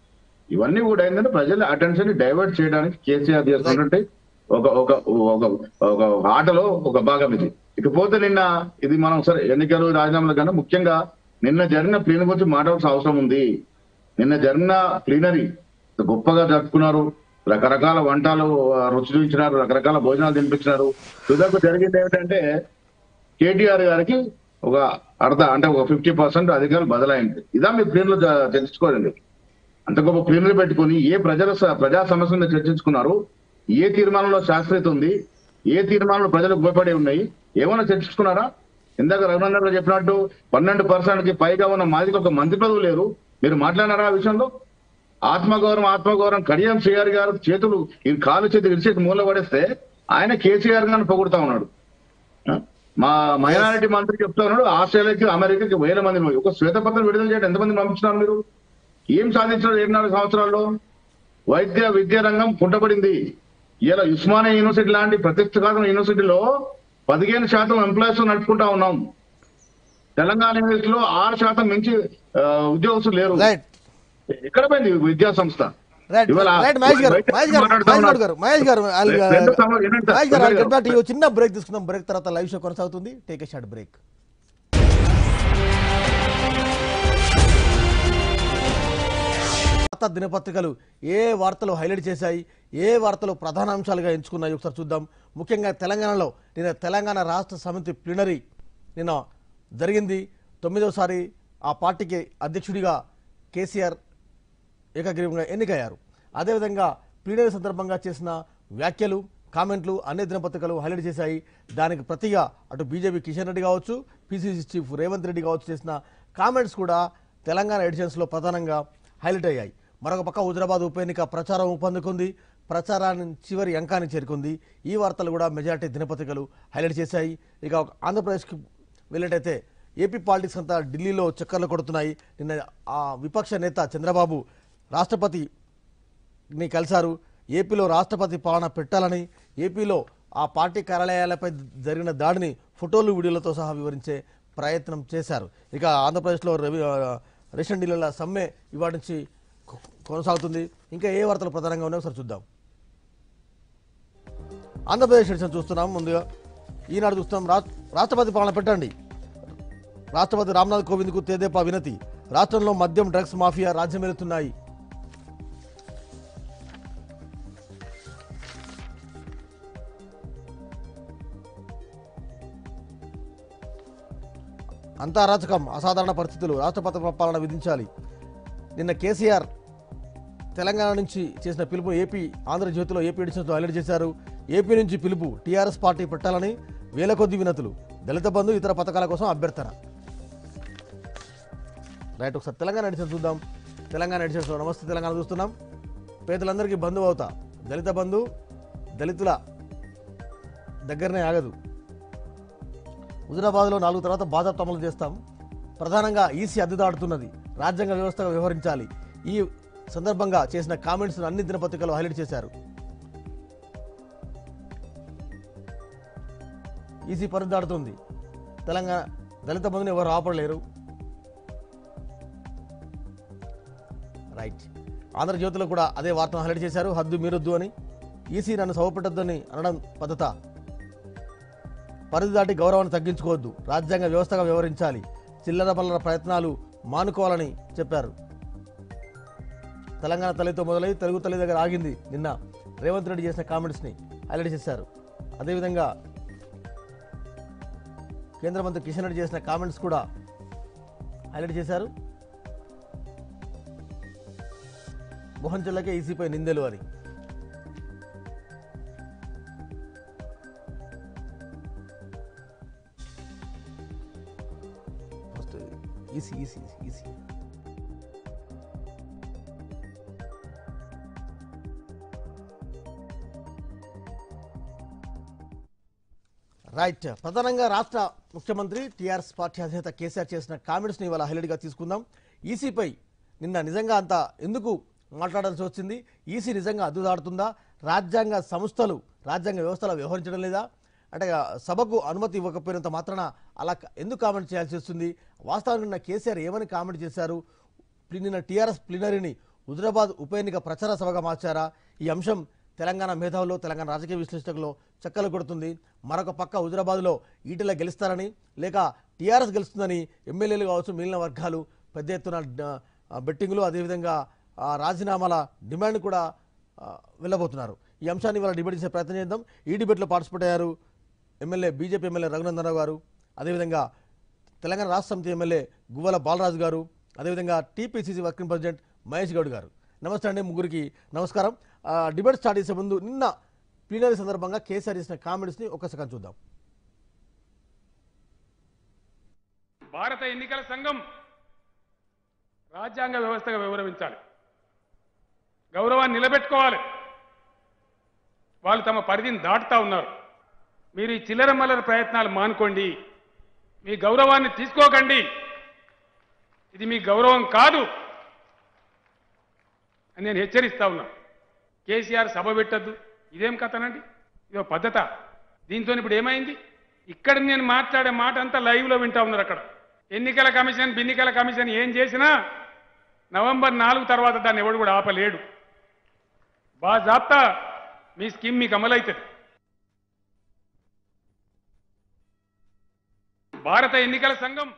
ఇవన్నీ కూడా ఏంటంటే ప్రజల అటెన్షన్ డైవర్ట్ చేయడానికి కేసీఆర్ చేస్తున్నట్టు ఒక ఒక ఒక ఒక ఆటలో ఒక భాగం ఇది ఇకపోతే నిన్న ఇది మనం సరే ఎన్నికలు రాజీనామాల కన్నా ముఖ్యంగా నిన్న జరిగిన ప్లీనరీ గురించి మాట్లాడాల్సిన అవసరం ఉంది నిన్న జరిగిన ప్లీనరీ గొప్పగా జరుపుకున్నారు రకరకాల వంటలు ఆ, రుచి చూపించినారు రకరకాల భోజనాలు తినిపించినారు తుదకు జరిగింది ఏమిటంటే కేటీఆర్ గారికి ఒక అర్ధ అంటే ఒక ఫిఫ్టీ పర్సెంట్ అధికారులు బదలైంది ఇదా మీ ప్లీనరీలో జ- తెలుసుకోరండి అంత గొప్ప ప్లీనరీ పెట్టుకొని ఏ ప్రజల స- ప్రజా సమస్యల మీద చర్చించుకున్నారు ఏ తీర్మానంలో శాస్త్రీయత ఉంది ఏ తీర్మానంలో ప్రజలకు ఉపయోగపడి ఉన్నాయి ఏమైనా చర్చించుకున్నారా ఇందాక రఘునందన్ గారు చెప్పినట్టు పన్నెండు పర్సెంట్ కి పైగా ఉన్న మాదికి ఒక మంత్రి పదవి లేరు మీరు మాట్లాడినారా ఆ విషయంలో ఆత్మగౌరవం ఆత్మగౌరవం కడియం శ్రీఆర్ గారు చేతులు ఈ కాలు చేతులు ఇరిచేసి మూల పడేస్తే ఆయన కేసీఆర్ గారిని పొగుడుతా ఉన్నాడు ఆ? మా మైనారిటీ మంత్రి చెప్తా ఉన్నాడు ఆస్ట్రేలియాకి అమెరికాకి వేల మంది ఒక శ్వేతపత్రం విడుదల చేయడం ఎంతమంది పంపించినారు మీరు ఏం సాధించారు ఏడు నాలుగు సంవత్సరాల్లో వైద్య విద్యా రంగం కుంటపడింది ఇలా ఉస్మానియా యూనివర్సిటీ లాంటి ప్రతిష్టాత్మక యూనివర్సిటీలో పదిహేను శాతం ఎంప్లాయీస్ నడుపుకుంటా ఉన్నాం తెలంగాణ యూనివర్సిటీలో ఆరు శాతం మించి ఆ, ఉద్యోగస్తులు లేరు
రైట్
ఎక్కడ పోయింది విద్యా సంస్థ
రైట్
ఇవాళ
రైట్ మహేష్ గారు
బయట
మహేష్ గారు
మాట్లాడుతా
మహేష్
ఉన్నారు.
గౌడ్ గారు మహేష్ గారు I'll, uh,
రెండు సమ- వినండి సార్,
మహేష్ గారు
వినండి.
గెట్ బ్యాక్ టు చిన్న బ్రేక్ తీసుకుందాం బ్రేక్ తర్వాత లైవ్ షో కొనసాగుతుంది టేక్ ఏ షార్ట్ బ్రేక్ వార్తా దినపత్రికలు ఏ వార్తలు హైలైట్ చేశాయి ఏ వార్తలు ప్రధాన అంశాలుగా ఎంచుకున్నాయి ఒకసారి చూద్దాం ముఖ్యంగా తెలంగాణలో నిన్న తెలంగాణ రాష్ట్ర సమితి ప్లీనరీ నిన్న జరిగింది తొమ్మిదవసారి ఆ పార్టీకి అధ్యక్షుడిగా కేసీఆర్ ఏకగ్రీవంగా ఎన్నికయ్యారు అదేవిధంగా ప్లీనరీ సందర్భంగా చేసిన వ్యాఖ్యలు కామెంట్లు అన్ని దినపత్రికలు హైలైట్ చేశాయి దానికి ప్రతిగా అటు బీజేపీ కిషన్ రెడ్డి కావచ్చు పిసిసి చీఫ్ రేవంత్ రెడ్డి కావచ్చు చేసిన కామెంట్స్ కూడా తెలంగాణ ఎడిషన్స్లో ప్రధానంగా హైలైట్ అయ్యాయి మరొక పక్క హుజరాబాద్ ఉప ఎన్నిక ప్రచారం ఊపందుకుంది ప్రచారాన్ని చివరి అంకాన్ని చేరుకుంది ఈ వార్తలు కూడా మెజారిటీ దినపత్రికలు హైలైట్ చేశాయి ఇక ఆంధ్రప్రదేశ్కి వెళ్ళేటైతే ఏపీ పాలిటిక్స్ అంతా ఢిల్లీలో చక్కర్లు కొడుతున్నాయి నిన్న ఆ విపక్ష నేత చంద్రబాబు రాష్ట్రపతిని కలిశారు ఏపీలో రాష్ట్రపతి పాలన పెట్టాలని ఏపీలో ఆ పార్టీ కార్యాలయాలపై జరిగిన దాడిని ఫోటోలు వీడియోలతో సహా వివరించే ప్రయత్నం చేశారు ఇక ఆంధ్రప్రదేశ్లో రవి ఆ, రేషన్ డీలర్ల సమ్మె ఇవాటి నుంచి కొ- కొనసాగుతుంది ఇంకా ఏ వార్తలు ప్రధానంగా ఉన్నాయో ఒకసారి చూద్దాం ఆంధ్రప్రదేశ్ ఎడిషన్ చూస్తున్నాం ముందుగా ఈనాడు చూస్తున్నాం రా- రాష్ట్రపతి పాలన పెట్టండి రాష్ట్రపతి రామ్నాథ్ కోవింద్కు తేదేపా వినతి రాష్ట్రంలో మద్యం డ్రగ్స్ మాఫియా రాజ్యమేలుతున్నాయి అంతా అరాచకం అసాధారణ పరిస్థితులు రాష్ట్రపతి పాలన విధించాలి నిన్న కేసీఆర్ తెలంగాణ నుంచి చేసిన పిలుపు ఏపీ ఆంధ్రజ్యోతిలో ఏపీ ఎడిషన్స్లో హైలైట్ చేశారు ఏపీ నుంచి పిలుపు టీఆర్ఎస్ పార్టీ పెట్టాలని వేల కొద్ది వినతులు దళిత బంధు ఇతర పథకాల కోసం అభ్యర్థన రైట్ ఒకసారి తెలంగాణ ఎడిషన్ చూద్దాం తెలంగాణ ఎడిషన్స్లో నమస్తే తెలంగాణ చూస్తున్నాం పేదలందరికీ బంధువు అవుతా దళిత బంధు దళితుల దగ్గరనే ఆగదు హుజరాబాద్లో నాలుగు తర్వాత బాజాప్త అమలు చేస్తాం ప్రధానంగా ఈసీ అద్దెదాడుతున్నది రాజ్యాంగ వ్యవస్థగా వ్యవహరించాలి ఈ సందర్భంగా చేసిన కామెంట్స్ అన్ని దినపత్రికలు హైలైట్ చేశారు ఈసీ పరిదాడుతుంది తెలంగాణ దళిత బంధుని ఎవరు ఆపడలేరు రైట్ ఆంధ్రజ్యోతిలో కూడా అదే వార్తను హైలైట్ చేశారు హద్దు మీరొద్దు అని ఈసీ నన్ను సవపెట్టొద్దని అనడం పద్ధత పరిధి దాటి గౌరవాన్ని తగ్గించుకోవద్దు రాజ్యాంగ వ్యవస్థగా వ్యవహరించాలి చిల్లర పల్లర ప్రయత్నాలు మానుకోవాలని చెప్పారు తెలంగాణ తల్లితో మొదలై తెలుగు తల్లి దగ్గర ఆగింది నిన్న రేవంత్ రెడ్డి చేసిన కామెంట్స్ని హైలైట్ చేశారు అదేవిధంగా కేంద్ర మంత్రి కిషన్ రెడ్డి చేసిన కామెంట్స్ కూడా హైలైట్ చేశారు మోహన్ చెల్లకే ఈసీపై నిందెలు అని first EC EC EC right ప్రధానంగా రాష్ట్ర ముఖ్యమంత్రి టీఆర్ఎస్ పార్టీ అధినేత కేసీఆర్ చేసిన కామెంట్స్ని ఇవాళ హైలైట్గా తీసుకుందాం ఈసీపై నిన్న నిజంగా అంత ఎందుకు మాట్లాడాల్సి వచ్చింది ఈసీ నిజంగా అద్దుదాడుతుందా రాజ్యాంగ సంస్థలు రాజ్యాంగ వ్యవస్థలో వ్యవహరించడం లేదా అంటే ఆ, సభకు అనుమతి ఇవ్వకపోయినంత మాత్రాన అలా క- ఎందుకు కామెంట్ చేయాల్సి వస్తుంది వాస్తవానికి నిన్న కేసీఆర్ ఏమని కామెంట్ చేశారు ప్లి- నిన్న టీఆర్ఎస్ ప్లీనరీని హుజరాబాద్ ఉప ఎన్నిక ప్రచార సభగా మార్చారా ఈ అంశం తెలంగాణ మేధావుల్లో తెలంగాణ రాజకీయ విశ్లేషకుల్లో చక్కలు కొడుతుంది మరొక పక్క హుజరాబాద్లో ఈటెల గెలుస్తారని లేక టీఆర్ఎస్ గెలుస్తుందని ఎమ్మెల్యేలు కావచ్చు మిగిలిన వర్గాలు పెద్ద ఎత్తున డ- ఆ, బెట్టింగులు అదేవిధంగా ఆ, రాజీనామాల డిమాండ్ కూడా ఆ, వెళ్ళబోతున్నారు ఈ అంశాన్ని ఇవాళ డిబేట్ చేసే ప్రయత్నం చేద్దాం ఈ డిబేట్లో పార్టిసిపేట్ అయ్యారు ఎమ్మెల్యే బీజేపీ ఎమ్మెల్యే రఘునందనరావు గారు అదేవిధంగా తెలంగాణ రాష్ట్ర సమితి ఎమ్మెల్యే గువ్వల బాలరాజు గారు అదేవిధంగా TPCC working president Mahesh Goud garu నమస్తే అండి ముగ్గురికి నమస్కారం ఆ, డిబేట్ స్టార్ట్ చేసే ముందు నిన్న ప్లీనరీ సందర్భంగా కేసీఆర్ చేసిన కామెంట్స్ని ఒక సెకండ్ చూద్దాం
భారత ఎన్నికల సంఘం రాజ్యాంగ వ్యవస్థగా వివరించాలి గౌరవాన్ని నిలబెట్టుకోవాలి వాళ్ళు తమ పరిధిని దాటుతా ఉన్నారు మీరు ఈ చిల్లర మల్లర ప్రయత్నాలు మానుకోండి మీ గౌరవాన్ని తీసుకోకండి ఇది మీ గౌరవం కాదు అని నేను హెచ్చరిస్తా ఉన్నా కేసీఆర్ సభ పెట్టద్దు ఇదేం కథనండి ఇదో పద్ధత దీంతో ఇప్పుడు ఏమైంది ఇక్కడ నేను మాట్లాడే మాట అంతా లైవ్లో వింటా ఉన్నారు అక్కడ ఎన్నికల కమిషన్ బిన్నికల కమిషన్ ఏం చేసినా నవంబర్ నాలుగు తర్వాత దాన్ని ఎవడు కూడా ఆపలేడు బాగా జాప్తా మీ స్కీమ్ మీకు అమలవుతుంది భారత ఎన్నికల సంఘం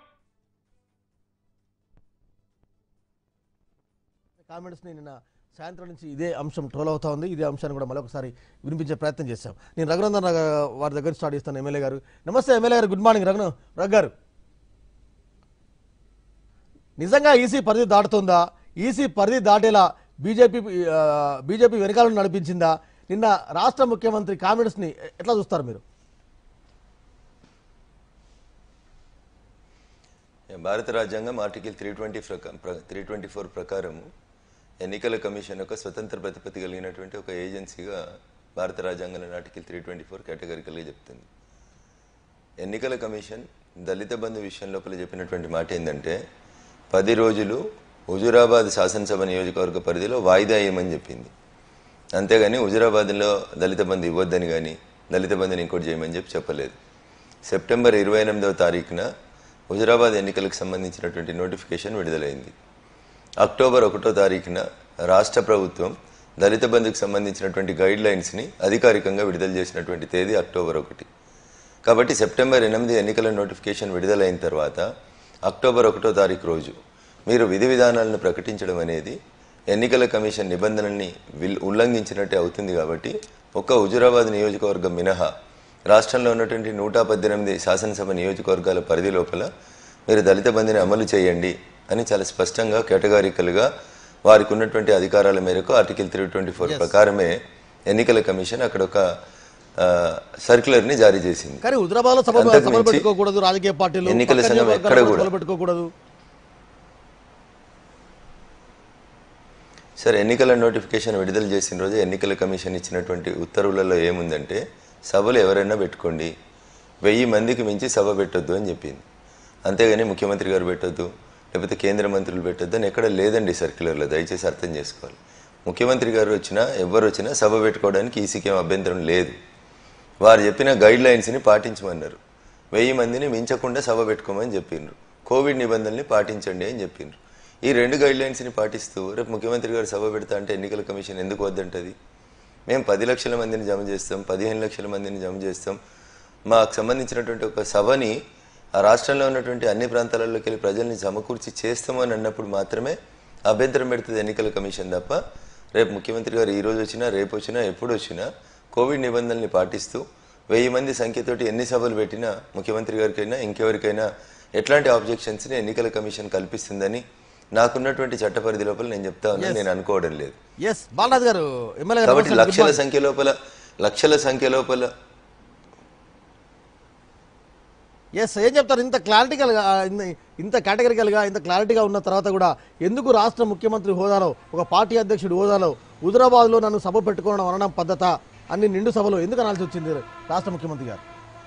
కామెంట్స్ ని నిన్న సాయంత్రం నుంచి ఇదే అంశం ట్రోల్ అవుతా ఉంది ఇదే అంశాన్ని కూడా మరొకసారి వినిపించే ప్రయత్నం చేశాం నేను రఘునందన్ రావు వారి దగ్గర స్టార్ట్ చేస్తాను ఎమ్మెల్యే గారు నమస్తే ఎమ్మెల్యే గారు గుడ్ మార్నింగ్ రఘున రఘు గారు నిజంగా ఈసీ పరిధి దాటుతుందా ఈసీ పరిధి దాటేలా బీజేపీ ఆ, బీజేపీ వెనకాలను నడిపించిందా నిన్న రాష్ట్ర ముఖ్యమంత్రి కామెంట్స్ ని ఎట్లా చూస్తారు మీరు
భారత రాజ్యాంగం article three twenty three twenty four ప్రకారము ఎన్నికల కమిషన్ ఒక స్వతంత్ర ప్రతిపత్తి కలిగినటువంటి ఒక ఏజెన్సీగా భారత రాజ్యాంగంలోని ఆర్టికల్ త్రీ ట్వంటీ ఫోర్ కేటగిరికల్గా చెప్తుంది ఎన్నికల కమిషన్ దళిత బంధు విషయం లోపల చెప్పినటువంటి మాట ఏంటంటే పది రోజులు హుజురాబాద్ శాసనసభ నియోజకవర్గ పరిధిలో వాయిదా వేయమని చెప్పింది అంతేగాని హుజురాబాద్లో దళిత బంధు ఇవ్వద్దని కానీ దళిత బంధుని ఇంకోటి చేయమని చెప్పి చెప్పలేదు సెప్టెంబర్ ఇరవై ఎనిమిదవ తారీఖున హుజురాబాద్ ఎన్నికలకు సంబంధించినటువంటి నోటిఫికేషన్ విడుదలైంది అక్టోబర్ ఒకటో తారీఖున రాష్ట్ర ప్రభుత్వం దళిత బంధుకు సంబంధించినటువంటి గైడ్ లైన్స్ని అధికారికంగా విడుదల చేసినటువంటి తేదీ అక్టోబర్ ఒకటి కాబట్టి సెప్టెంబర్ ఎనిమిది ఎన్నికల నోటిఫికేషన్ విడుదలైన తర్వాత అక్టోబర్ ఒకటో తారీఖు రోజు మీరు విధి విధానాలను ప్రకటించడం అనేది ఎన్నికల కమిషన్ నిబంధనల్ని విల్ ఉల్లంఘించినట్టే అవుతుంది కాబట్టి ఒక్క హుజురాబాద్ నియోజకవర్గం మినహా రాష్ట్రంలో ఉన్నటువంటి నూట పద్దెనిమిది శాసనసభ నియోజకవర్గాల పరిధి లోపల మీరు దళిత బంధిని అమలు చేయండి అని చాలా స్పష్టంగా కేటగారికల్గా వారికి ఉన్నటువంటి అధికారాల మేరకు ఆర్టికల్ త్రీ ట్వంటీ ఫోర్ ప్రకారమే ఎన్నికల కమిషన్ అక్కడ ఒక ఆ, సర్క్యులర్ని జారీ చేసింది
కానీ హుజరాబాద్ లో సభ
అంతకు
సభలు
మించి
పెట్టుకోకూడదు రాజకీయ పార్టీలు
ఎన్నికల
పక్క
సంఘం
నియోజకవర్గాల
ఎక్కడ కూడా.
సభలు పెట్టుకోకూడదు
సార్ ఎన్నికల నోటిఫికేషన్ విడుదల చేసిన రోజు ఎన్నికల కమిషన్ ఇచ్చినటువంటి ఉత్తర్వులలో ఏముందంటే సభలు ఎవరైనా పెట్టుకోండి వెయ్యి మందికి మించి సభ పెట్టొద్దు అని చెప్పింది అంతేగాని ముఖ్యమంత్రి గారు పెట్టొద్దు లేకపోతే కేంద్ర మంత్రులు పెట్టొద్దు అని ఎక్కడ లేదండి సర్క్యులర్లో దయచేసి అర్థం చేసుకోవాలి ముఖ్యమంత్రి గారు వచ్చినా ఎవరు వచ్చినా సభ పెట్టుకోవడానికి ఈసీకి ఏం అభ్యంతరం లేదు వారు చెప్పిన గైడ్ లైన్స్ని పాటించమన్నారు వెయ్యి మందిని మించకుండా సభ పెట్టుకోమని చెప్పిండ్రు కోవిడ్ నిబంధనల్ని పాటించండి అని చెప్పిండ్రు ఈ రెండు గైడ్ లైన్స్ని పాటిస్తూ రేపు ముఖ్యమంత్రి గారు సభ పెడతా అంటే ఎన్నికల కమిషన్ ఎందుకు వద్దంటది మేము పది లక్షల మందిని జమ చేస్తాం పదిహేను లక్షల మందిని జమ చేస్తాం మాకు సంబంధించినటువంటి ఒక సభని ఆ రాష్ట్రంలో ఉన్నటువంటి అన్ని ప్రాంతాలలోకి వెళ్ళి ప్రజల్ని సమకూర్చి చేస్తామని అన్నప్పుడు మాత్రమే అభ్యంతరం పెడుతుంది ఎన్నికల కమిషన్ తప్ప రేపు ముఖ్యమంత్రి గారు ఈ రోజు వచ్చినా రేపు వచ్చినా ఎప్పుడు వచ్చినా కోవిడ్ నిబంధనల్ని పాటిస్తూ వెయ్యి మంది సంఖ్యతోటి ఎన్ని సభలు పెట్టినా ముఖ్యమంత్రి గారికైనా ఇంకెవరికైనా ఎట్లాంటి ఆబ్జెక్షన్స్ని ఎన్నికల కమిషన్ కల్పిస్తుందని నాకున్నటువంటి చట్ట పరిధి లోపల నేను చెప్తా ఉన్నా నేను అనుకోవడం లేదు
ఎస్ బాలరాజు గారు ఎమ్మెల్యే గారు
కాబట్టి
నమస్తే, good
లక్షల
morning.
సంఖ్య లోపల లక్షల సంఖ్య లోపల
ఎస్ ఏం చెప్తారు ఇంత క్లారిటికల్గా ఇన్ని- ఇంత కేటగిరికల్గా ఇంత క్లారిటీగా ఉన్న తర్వాత కూడా ఎందుకు రాష్ట్ర ముఖ్యమంత్రి హోదాలో ఒక పార్టీ అధ్యక్షుడి హోదాలో హుజరాబాద్లో నన్ను సభ పెట్టుకోవడం అనడం పద్ధత అన్ని నిండు సభలో ఎందుకు అనాల్సి వచ్చింది రాష్ట్ర ముఖ్యమంత్రి గారు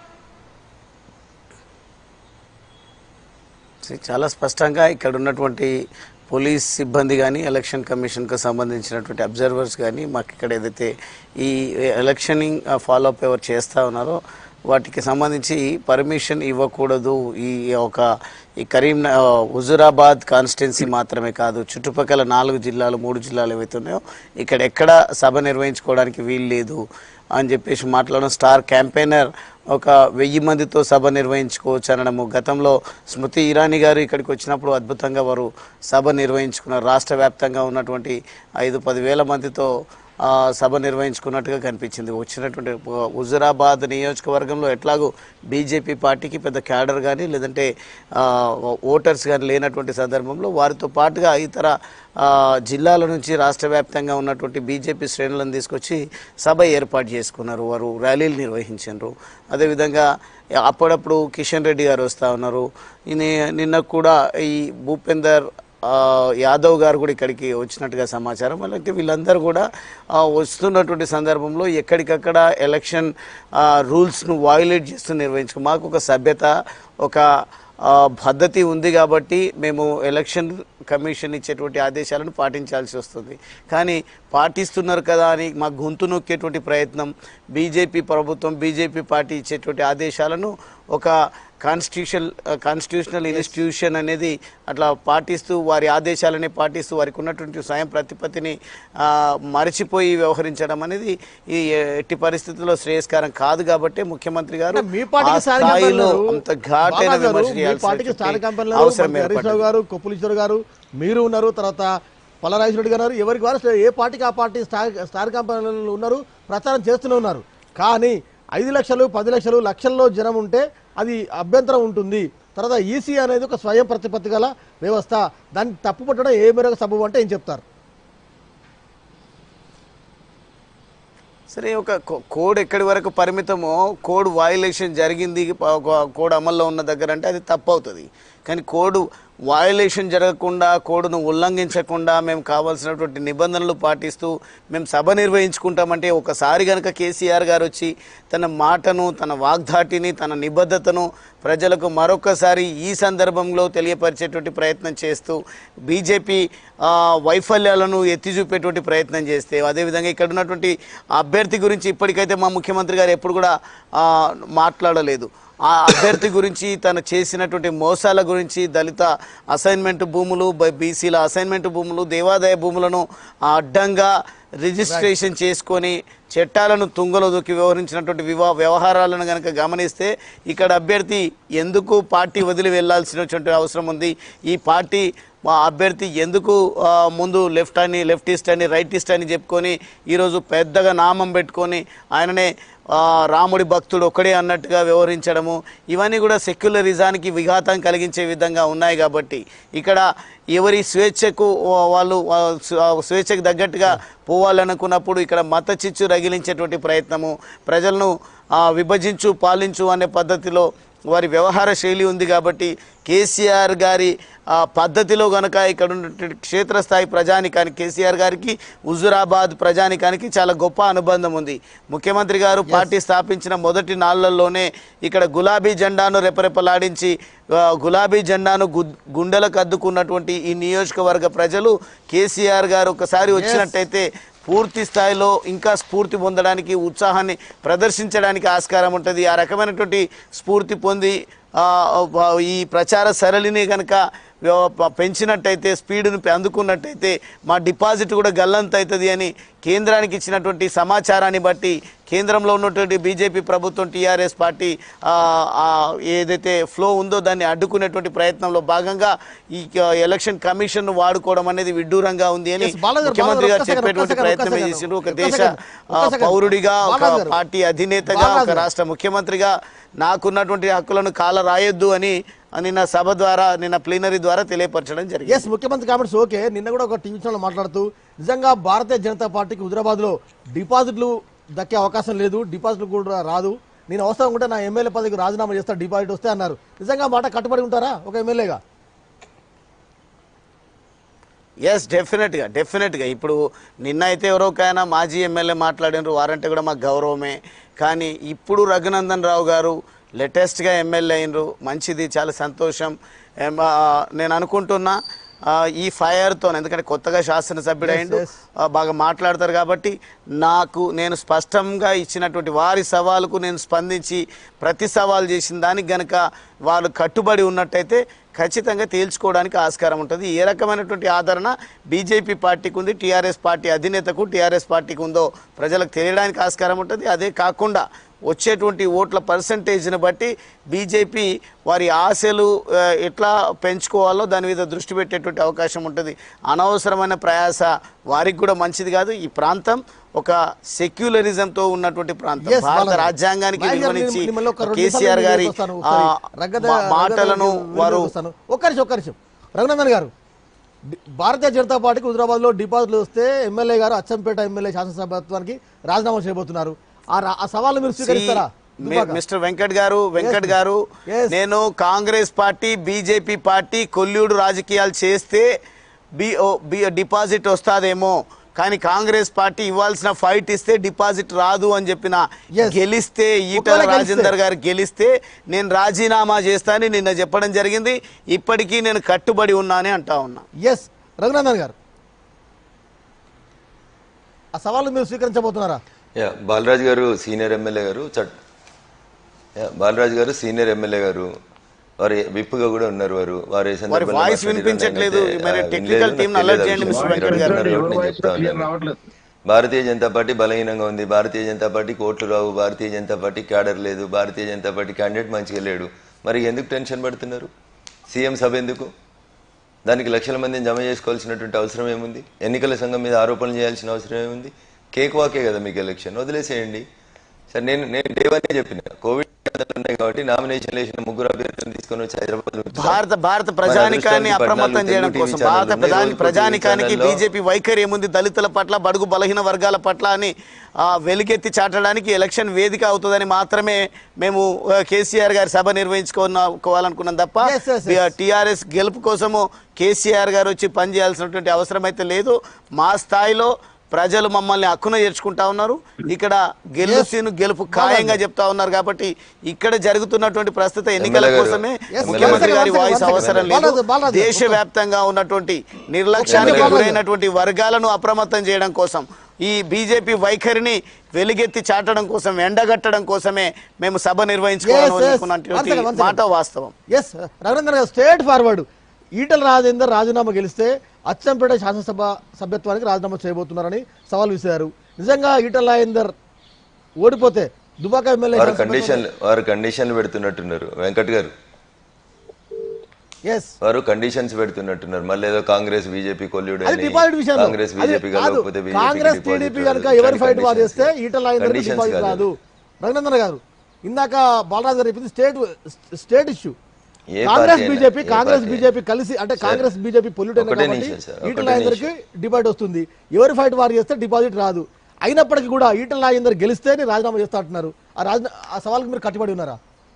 చాలా స్పష్టంగా ఇక్కడ ఉన్నటువంటి పోలీస్ సిబ్బంది కానీ ఎలక్షన్ కమిషన్కు సంబంధించినటువంటి అబ్జర్వర్స్ కానీ మాకు ఇక్కడ ఏదైతే ఈ ఎలక్షనింగ్ ఫాలో అప్ ఎవరు చేస్తూ ఉన్నారో వాటికి సంబంధించి పర్మిషన్ ఇవ్వకూడదు ఈ ఒక ఈ కరీం హుజురాబాద్ కాన్స్టిట్యున్సీ మాత్రమే కాదు చుట్టుపక్కల నాలుగు జిల్లాలు మూడు జిల్లాలు ఏవైతే ఉన్నాయో ఇక్కడ ఎక్కడ సభ నిర్వహించుకోవడానికి వీలు లేదు అని చెప్పేసి మాట్లాడడం స్టార్ క్యాంపెయినర్ ఒక వెయ్యి మందితో సభ నిర్వహించుకోవచ్చు అనడము గతంలో స్మృతి ఇరానీ గారు ఇక్కడికి వచ్చినప్పుడు అద్భుతంగా వారు సభ నిర్వహించుకున్నారు రాష్ట్ర వ్యాప్తంగా ఉన్నటువంటి ఐదు పదివేల మందితో ఆ, సభ నిర్వహించుకున్నట్టుగా కనిపించింది వచ్చినటువంటి హు- హుజురాబాద్ నియోజకవర్గంలో ఎట్లాగో బీజేపీ పార్టీకి పెద్ద క్యాడర్ కానీ లేదంటే ఆ, ఓటర్స్ కానీ లేనటువంటి సందర్భంలో వారితో పాటుగా ఇతర ఆ, జిల్లాల నుంచి రాష్ట్ర వ్యాప్తంగా ఉన్నటువంటి బీజేపీ శ్రేణులను తీసుకొచ్చి సభ ఏర్పాటు చేసుకున్నారు వారు ర్యాలీలు నిర్వహించారు అదేవిధంగా అప్పుడప్పుడు కిషన్ రెడ్డి గారు వస్తూ ఉన్నారు ఈయన నిన్న కూడా ఈ భూపేందర్ ఆ, యాదవ్ గారు కూడా ఇక్కడికి వచ్చినట్టుగా సమాచారం అలాగే వీళ్ళందరూ కూడా ఆ, వస్తున్నటువంటి సందర్భంలో ఎక్కడికక్కడ ఎలక్షన్ రూల్స్ను వాయులేట్ చేస్తూ నిర్వహించుకో మాకు ఒక సభ్యత ఒక ఆ, పద్ధతి ఉంది కాబట్టి మేము ఎలక్షన్ కమిషన్ ఇచ్చేటువంటి ఆదేశాలను పాటించాల్సి వస్తుంది కానీ పాటిస్తున్నారు కదా అని మా గొంతు నొక్కేటువంటి ప్రయత్నం బీజేపీ ప్రభుత్వం బీజేపీ పార్టీ ఇచ్చేటువంటి ఆదేశాలను ఒక కాన్స్టిట్యూషన్ కాన్స్టిట్యూషనల్ ఇన్స్టిట్యూషన్ అనేది అట్లా పాటిస్తూ వారి ఆదేశాలని పాటిస్తూ వారికి ఉన్నటువంటి స్వయం ప్రతిపత్తిని ఆ, మరిచిపోయి వ్యవహరించడం అనేది ఈ ఎట్టి పరిస్థితుల్లో శ్రేయస్కరం కాదు కాబట్టి ముఖ్యమంత్రి గారు
అంటే మీ పార్టీకి
ఆ
స్థానిక
స్థాయిలో
కంపెనీలు,
అంత ఘాటైన
బాబా గారు,
విమర్శ
మీ
చేయాల్సినటువంటి
పార్టీకి స్థానిక కంపెనీలు
అవసరం
మంత్రి హరీష్ రావు
ఏర్పడింది
గారు కొప్పులీశ్వర్ గారు మీరు ఉన్నారు తర్వాత పల్లరాజు రెడ్డి గారు ఎవరికి వారు ఏ పార్టీకి ఆ పార్టీ స్టార్ స్టార్ కంపెనీలు ఉన్నారు ప్రచారం చేస్తూనే ఉన్నారు కానీ ఐదు లక్షలు పది లక్షలు లక్షల్లో జనం ఉంటే అది అభ్యంతరం ఉంటుంది తర్వాత ఈసీ అనేది ఒక స్వయం ప్రతిపత్తి గల వ్యవస్థ దాన్ని తప్పు పట్టడం ఏ మేరకు సబబు అంటే ఏం చెప్తారు
సరే ఒక కో- కోడ్ ఎక్కడి వరకు పరిమితమో కోడ్ వయలేషన్ జరిగింది ప- ఒక కోడ్ అమల్లో ఉన్న దగ్గర అంటే అది తప్పు అవుతుంది కానీ కోడ్ వయలేషన్ జరగకుండా కోడ్ను ఉల్లంఘించకుండా మేము కావాల్సినటువంటి నిబంధనలు పాటిస్తూ మేము సభ నిర్వహించుకుంటామంటే ఒకసారి కనుక కేసీఆర్ గారు వచ్చి తన మాటను తన వాగ్దాటిని తన నిబద్ధతను ప్రజలకు మరొకసారి ఈ సందర్భంలో తెలియపరిచేటువంటి ప్రయత్నం చేస్తూ బీజేపీ ఆ, వైఫల్యాలను ఎత్తి చూపేటువంటి ప్రయత్నం చేస్తే అదేవిధంగా ఇక్కడ ఉన్నటువంటి అభ్యర్థి గురించి ఇప్పటికైతే మా ముఖ్యమంత్రి గారు ఎప్పుడు కూడా ఆ, మాట్లాడలేదు ఆ అభ్యర్థి గురించి తను చేసినటువంటి మోసాల గురించి దళిత అసైన్మెంట్ భూములు బ- బీసీల అసైన్మెంట్ భూములు దేవాదాయ భూములను అడ్డంగా రిజిస్ట్రేషన్ చేసుకొని చట్టాలను తుంగలో దూకి వ్యవహరించినటువంటి వివా వ్యవహారాలను కనుక గమనిస్తే ఇక్కడ అభ్యర్థి ఎందుకు పార్టీ వదిలి వెళ్లాల్సినటువంటి అవసరం ఉంది ఈ పార్టీ మా అభ్యర్థి ఎందుకు ఆ, ముందు లెఫ్ట్ అని లెఫ్టిస్ట్ అని రైటిస్ట్ అని చెప్పుకొని ఈరోజు పెద్దగా నామం పెట్టుకొని ఆయననే ఆ, రాముడి భక్తుడు ఒక్కడే అన్నట్టుగా వ్యవహరించడము ఇవన్నీ కూడా సెక్యులరిజానికి విఘాతం కలిగించే విధంగా ఉన్నాయి కాబట్టి ఇక్కడ ఎవరి స్వేచ్ఛకు వా- వాళ్ళు వా- స్వ- స్వేచ్ఛకు తగ్గట్టుగా పోవాలనుకున్నప్పుడు ఇక్కడ మత చిచ్చు రగిలించేటువంటి ప్రయత్నము ప్రజలను ఆ, విభజించు పాలించు అనే పద్ధతిలో వారి వ్యవహార శైలి ఉంది కాబట్టి కేసీఆర్ గారి ఆ, పద్ధతిలో గనక ఇక్కడ ఉన్నటువంటి క్షేత్రస్థాయి ప్రజానికానికి కేసీఆర్ గారికి హుజురాబాద్ ప్రజానికానికి చాలా గొప్ప అనుబంధం ఉంది ముఖ్యమంత్రి గారు పార్టీ స్థాపించిన మొదటి నాళ్లలోనే ఇక్కడ గులాబీ జెండాను రెపరెపలాడించి ఆ, గులాబీ జెండాను గు- గుండెలకు అద్దుకున్నటువంటి ఈ నియోజకవర్గ ప్రజలు కేసీఆర్ గారు ఒకసారి వచ్చినట్టయితే పూర్తి స్థాయిలో ఇంకా స్ఫూర్తి పొందడానికి ఉత్సాహాన్ని ప్రదర్శించడానికి ఆస్కారం ఉంటుంది ఆ రకమైనటువంటి స్ఫూర్తి పొంది ఆ, ఆ, ఈ ప్రచార సరళిని కనుక పెంచినట్టయితే స్పీడ్ను పె- అందుకున్నట్టయితే మా డిపాజిట్ కూడా గల్లంత అవుతుంది అని కేంద్రానికి ఇచ్చినటువంటి సమాచారాన్ని బట్టి కేంద్రంలో ఉన్నటువంటి బీజేపీ ప్రభుత్వం టీఆర్ఎస్ పార్టీ ఆ, ఆ, ఏదైతే ఫ్లో ఉందో దాన్ని అడ్డుకునేటువంటి ప్రయత్నంలో భాగంగా ఈ ఆ, ఎలక్షన్ కమిషన్ వాడుకోవడం అనేది విడ్డూరంగా ఉంది అని
Yes, బాలాగారు,
ముఖ్యమంత్రి గారు
బాలాగారు, ఒక్క
చెప్పేటువంటి
సెకండ్,
ప్రయత్నం
ఒక్క సెకండ్,
చేసిండ్రు ఒక
ఒక్క
దేశ
సెకండ్,
ఆ,
ఒక్క సెకండ్.
పౌరుడిగా ఒక
బాలాగారు,
పార్టీ అధినేతగా ఒక
బాలాగారు.
రాష్ట్ర ముఖ్యమంత్రిగా నాకున్నటువంటి హక్కులను కాల రాయొద్దు అని నిన్న సభ ద్వారా నిన్న ప్లీనరీ ద్వారా తెలియపరచడం జరిగింది
ఎస్ ముఖ్యమంత్రి కామెంట్స్ ఓకే నిన్న కూడా ఒక టీవీ ఛానల్ మాట్లాడుతూ నిజంగా భారతీయ జనతా పార్టీకి హుజరాబాద్ లో డిపాజిట్లు దక్కే అవకాశం లేదు డిపాజిట్లు కూడా రాదు నేను అవసరం ఉంటే నా ఎమ్మెల్యే పదవికి రాజీనామా చేస్తా డిపాజిట్ వస్తే అన్నారు నిజంగా మాట కట్టుబడి ఉంటారా ఒక ఎమ్మెల్యేగా
ఎస్ డెఫినెట్గా డెఫినెట్గా ఇప్పుడు నిన్న అయితే ఎవరోకైనా మాజీ ఎమ్మెల్యే మాట్లాడినారు వారంటే కూడా మాకు గౌరవమే కానీ ఇప్పుడు రఘునందన్ రావు గారు లేటెస్ట్గా ఎమ్మెల్యే అయినరు మంచిది చాలా సంతోషం ఏం, ఆ, నేను అనుకుంటున్నా ఆ, ఈ ఫైర్తో ఎందుకంటే కొత్తగా శాసనసభ్యుడు అయిండు
yes.
ఆ, బాగా మాట్లాడతారు కాబట్టి నాకు నేను స్పష్టంగా ఇచ్చినటువంటి వారి సవాలుకు నేను స్పందించి ప్రతి సవాల్ చేసిన దానికి గనక వాళ్ళు కట్టుబడి ఉన్నట్టయితే ఖచ్చితంగా తేల్చుకోవడానికి ఆస్కారం ఉంటుంది ఏ రకమైనటువంటి ఆదరణ బీజేపీ పార్టీకి ఉంది టీఆర్ఎస్ పార్టీ అధినేతకు టీఆర్ఎస్ పార్టీకి ఉందో ప్రజలకు తెలియడానికి ఆస్కారం ఉంటుంది అదే కాకుండా వచ్చేటువంటి ఓట్ల పర్సంటేజ్ని బట్టి బీజేపీ వారి ఆశలు ఆ, ఎట్లా పెంచుకోవాలో దాని మీద దృష్టి పెట్టేటువంటి అవకాశం ఉంటుంది అనవసరమైన ప్రయాస వారికి కూడా మంచిది కాదు ఈ ప్రాంతం ఒక సెక్యులరిజంతో ఉన్నటువంటి ప్రాంతం
Yes,
భారత
బాలాజీ.
రాజ్యాంగానికి
బాలాజీ గారు,
విలువనిచ్చి
నేను మిమ్మల్ని ఒక రెండు
కేసీఆర్
నిమిషాలు
గారి
వస్తాను.
ఆ,
ఒకసారి రగ్గద-
మా-
రగ్గద
మాటలను
విలువలోకి
వారు
వస్తాను. ఒక్క నిమిషం ఒక్క నిమిషం రఘునందన్ గారు డి- భారతీయ జనతా పార్టీకి హుజరాబాద్ లో డిపాజిట్లు వస్తే ఎమ్మెల్యే గారు అచ్చంపేట ఎమ్మెల్యే శాసనసభత్వానికి రాజీనామా చేయబోతున్నారు ఆ రా- ఆ సవాళ్ళు మీరు స్వీకరిస్తారా
సి-
Dubbaka.
Mister Venkat garu Venkat
Yes,
garu
yes.
నేను కాంగ్రెస్ పార్టీ బీజేపీ పార్టీ కొల్యూడు రాజకీయాలు చేస్తే బి ఓ- బి డిపాజిట్ వస్తాదేమో కానీ కాంగ్రెస్ పార్టీ ఇవ్వాల్సిన ఫైట్ ఇస్తే డిపాజిట్ రాదు అని చెప్పిన
Yes.
గెలిస్తే ఈటల
ఒకవేళ గెలిస్తే.
రాజేందర్ గారు గెలిస్తే నేను రాజీనామా చేస్తానని నిన్న చెప్పడం జరిగింది ఇప్పటికీ నేను కట్టుబడి ఉన్నానని అంటా ఉన్నా
ఎస్ రఘునందన్ గారు ఆ సవాళ్ళు మీరు స్వీకరించబోతున్నారా
యా బాలరాజు గారు సీనియర్ ఎమ్మెల్యే గారు చట్ యా బాలరాజు గారు సీనియర్ ఎమ్మెల్యే గారు వారు విప్పుగా కూడా ఉన్నారు వారు వారు ఏ సందర్భంలో
వాయిస్
మాట్లాడారో
వినిపించట్లేదు.
నేనైతే,
మరి
ఆ,
technical
వినలేదు,
team ని
నాకు
alert
తెలియదు
చేయండి,
ఆ
మిస్టర్
విషయం.
వెంకట్ గారు.
ఎవరు
ఎవరి
నేను
వాయిస్
చెప్తా
క్లియర్
ఉన్నాను.
రావట్లేదు
భారతీయ జనతా పార్టీ బలహీనంగా ఉంది భారతీయ జనతా పార్టీ కోట్లు రావు భారతీయ జనతా పార్టీ క్యాడర్ లేదు భారతీయ జనతా పార్టీ క్యాండిడేట్ మంచిగా లేడు మరి ఎందుకు టెన్షన్ పడుతున్నారు సీఎం సభ ఎందుకు దానికి లక్షల మందిని జమ చేసుకోవాల్సినటువంటి అవసరం ఏముంది ఎన్నికల సంఘం మీద ఆరోపణలు చేయాల్సిన అవసరం ఏముంది కేక్ వాకే కదా మీకు ఎలక్షన్ వదిలేసేయండి సరే నేను నేను డేవనే చెప్పిన కోవిడ్ జాగ్రత్తలు ఉన్నాయి కాబట్టి నామినేషన్ వేసిన ముగ్గురు అభ్యర్థులను తీసుకొని వచ్చి హైదరాబాద్ ఉంచుతాం.
భారత భారత
మన
ప్రజానికాన్ని
అదృష్టానికి
అప్రమత్తం
పద్నాలుగు
చేయడం
తెలుగు
కోసం
టీవీ
భారత
ఛానళ్ళు
ప్రధాని
ఉన్నాయి, రోజుకో
ప్రజానికానికి
టీవీ ఛానల్లో
బీజేపీ వైఖరి ఏముంది దళితుల పట్ల బడుగు బలహీన వర్గాల పట్ల అని ఆ, వెలుగెత్తి చాటడానికి ఎలక్షన్ వేదిక అవుతుందని మాత్రమే మేము ఆ, కేసీఆర్ గారి సభ నిర్వహించుకోవాలనుకున్నాం తప్ప
Yes, yes, yes.
టీఆర్ఎస్ గెలుపు కోసము కేసీఆర్ గారు వచ్చి పనిచేయాల్సినటువంటి అవసరం అయితే లేదు మా స్థాయిలో ప్రజలు మమ్మల్ని హక్కున చేర్చుకుంటా ఉన్నారు ఇక్కడ గెలుసీను గెలుపు ఖాయంగా చెప్తా ఉన్నారు కాబట్టి ఇక్కడ జరుగుతున్నటువంటి ప్రస్తుత ఎన్నికల
ఎమ్మెల్యే గారు.
కోసమే
Yes,
ముఖ్యమంత్రి
one
గారి
second, one
వాయిస్
second.
అవసరం
బాలాజీ,
లేదు
బాలాజీ,
దేశవ్యాప్తంగా ఉన్నటువంటి నిర్లక్ష్యానికి
బాలాజీ.
గురైనటువంటి వర్గాలను అప్రమత్తం చేయడం కోసం ఈ బీజేపీ వైఖరిని వెలుగెత్తి చాటడం కోసం ఎండగట్టడం కోసమే మేము సభ
Yes, yes. One
నిర్వహించుకోవాలనుకున్నటువంటి
second, one second.
మాట వాస్తవం
ఎస్ రఘునందన్ గారు స్ట్రేట్ ఫార్వర్డ్ ఈటల రాజేందర్ రాజీనామా గెలిస్తే అచ్చంపేట శాసనసభ సభ్యత్వానికి రాజీనామా చేయబోతున్నారని సవాల్ విసిరారు నిజంగా ఈటల రాజేందర్ ఓడిపోతే దుబాక ఎమ్మెల్యే
వారు కండిషన్లు వారు కండిషన్లు పెడుతున్నట్టున్నారు వెంకట్ గారు
ఎస్
వారు కండిషన్స్ పెడుతున్నట్టున్నారు మళ్ళీ ఏదో కాంగ్రెస్ బీజేపీ కొల్లుడు
అది డిపాజిట్ విషయం
కాంగ్రెస్ బీజేపీ కలవకపోతే BJP కి
కాంగ్రెస్
deposit
టీడీపీ
రాదు.
కనుక ఎవరి
ఇట్లాంటి
ఫైట్ వారు
conditions.
చేస్తే ఈటల రాజేందర్
Conditions
డిపాజిట్
కాదు.
రాదు రఘునందన్ గారు ఇందాక బాలరాజు గారు చెప్పింది స్టేట్ స్టేట్ ఇష్యూ
ఏ
కాంగ్రెస్
పార్టీ అయినా,
బీజేపీ
ఏ
కాంగ్రెస్
పార్టీ
బీజేపీ కలిసి అంటే
సార్,
కాంగ్రెస్ బీజేపీ పొల్యూట్ అయిన
ఒకటే
కాబట్టి
నిమిషం సార్,
ఈటల
ఒకటే
రాజేందర్కి డిపాజిట్ వస్తుంది ఎవరి ఫైట్ వారు చేస్తే డిపాజిట్ రాదు అయినప్పటికీ కూడా ఈటల రాజేందర్ గెలిస్తే నేను రాజీనామా చేస్తా అంటున్నారు ఆ రాజీ ఆ సవాల్కి మీరు కట్టుబడి ఉన్నారా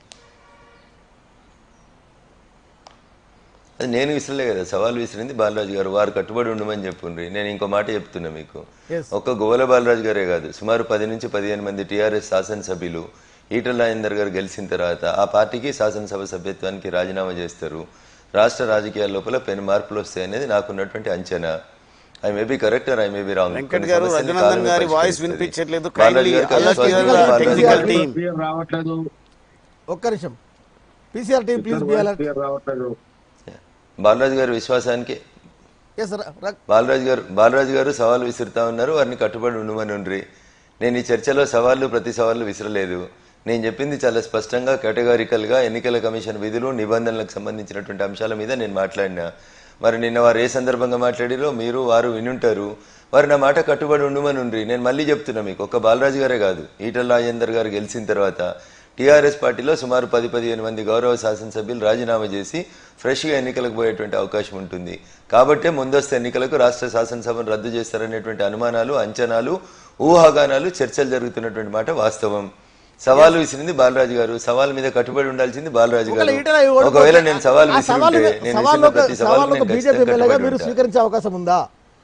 అది నేను విసరలే కదా సవాల్ విసిరింది బాలరాజు గారు వారు కట్టుబడి ఉండమని చెప్పుండ్రి నేను ఇంకో మాట చెప్తున్నా మీకు
Yes.
ఒక్క గోవల బాలరాజు గారే కాదు సుమారు పది నుంచి పదిహేను మంది టీఆర్ఎస్ శాసనసభ్యులు ఈటల రాజేందర్ గారు గెలిచిన తర్వాత ఆ పార్టీకి శాసనసభ సభ్యత్వానికి రాజీనామా చేస్తారు రాష్ట్ర రాజకీయాల లోపల పెను మార్పులు వస్తాయి అనేది నాకున్నటువంటి అంచనా I may be correct I may be wrong
Venkat garu, Raghunandan గారి voice వినిపించట్లేదు. Kindly alert your technical team.
Clear రావట్లేదు
ఒక్క నిమిషం PCR team please be alert
clear రావట్లేదు
బాలరాజు గారి విశ్వాసానికి
ఎస్
బాలరాజు గారు బాలరాజు గారు సవాల్ విసురుతా ఉన్నారు వారిని కట్టుబడి ఉండమని ఉండ్రి నేను ఈ చర్చలో సవాళ్ళు ప్రతి సవాళ్ళు విసరలేదు నేను చెప్పింది చాలా స్పష్టంగా కేటగారికల్ గా ఎన్నికల కమిషన్ విధులు నిబంధనలకు సంబంధించినటువంటి అంశాల మీద నేను మాట్లాడినా మరి నిన్న వారు ఏ సందర్భంగా మాట్లాడిరో మీరు వారు వినుంటారు వారు నా మాట కట్టుబడి ఉండమని ఉండ్రి నేను మళ్ళీ చెప్తున్నా మీకు ఒక బాలరాజు గారే కాదు ఈటల రాజేందర్ గారు గెలిచిన తర్వాత టీఆర్ఎస్ పార్టీలో సుమారు పది పదిహేను మంది గౌరవ శాసనసభ్యులు రాజీనామా చేసి ఫ్రెష్గా ఎన్నికలకు పోయేటువంటి అవకాశం ఉంటుంది కాబట్టే ముందస్తు ఎన్నికలకు రాష్ట్ర శాసనసభను రద్దు చేస్తారనేటువంటి అనుమానాలు అంచనాలు ఊహాగానాలు చర్చలు జరుగుతున్నటువంటి మాట వాస్తవం సవాలు విసిరింది బాలరాజు గారు సవాల్ మీద కట్టుబడి ఉండాల్సింది బాలరాజు
ఒకవేళ
గారు
ఈటల ఓడిపోతే
ఒకవేళ నేను సవాల్
ఆ సవాలు
విసిరుంటే నేను
సవాలు
విసిరిన ప్రతి సవాల్
సవాలు
నేను
బీజేపీ
ఖచ్చితంగా
ఎమ్మెల్యేగా
కట్టుబడి
మీరు
ఉంటా.
స్వీకరించే అవకాశం ఉందా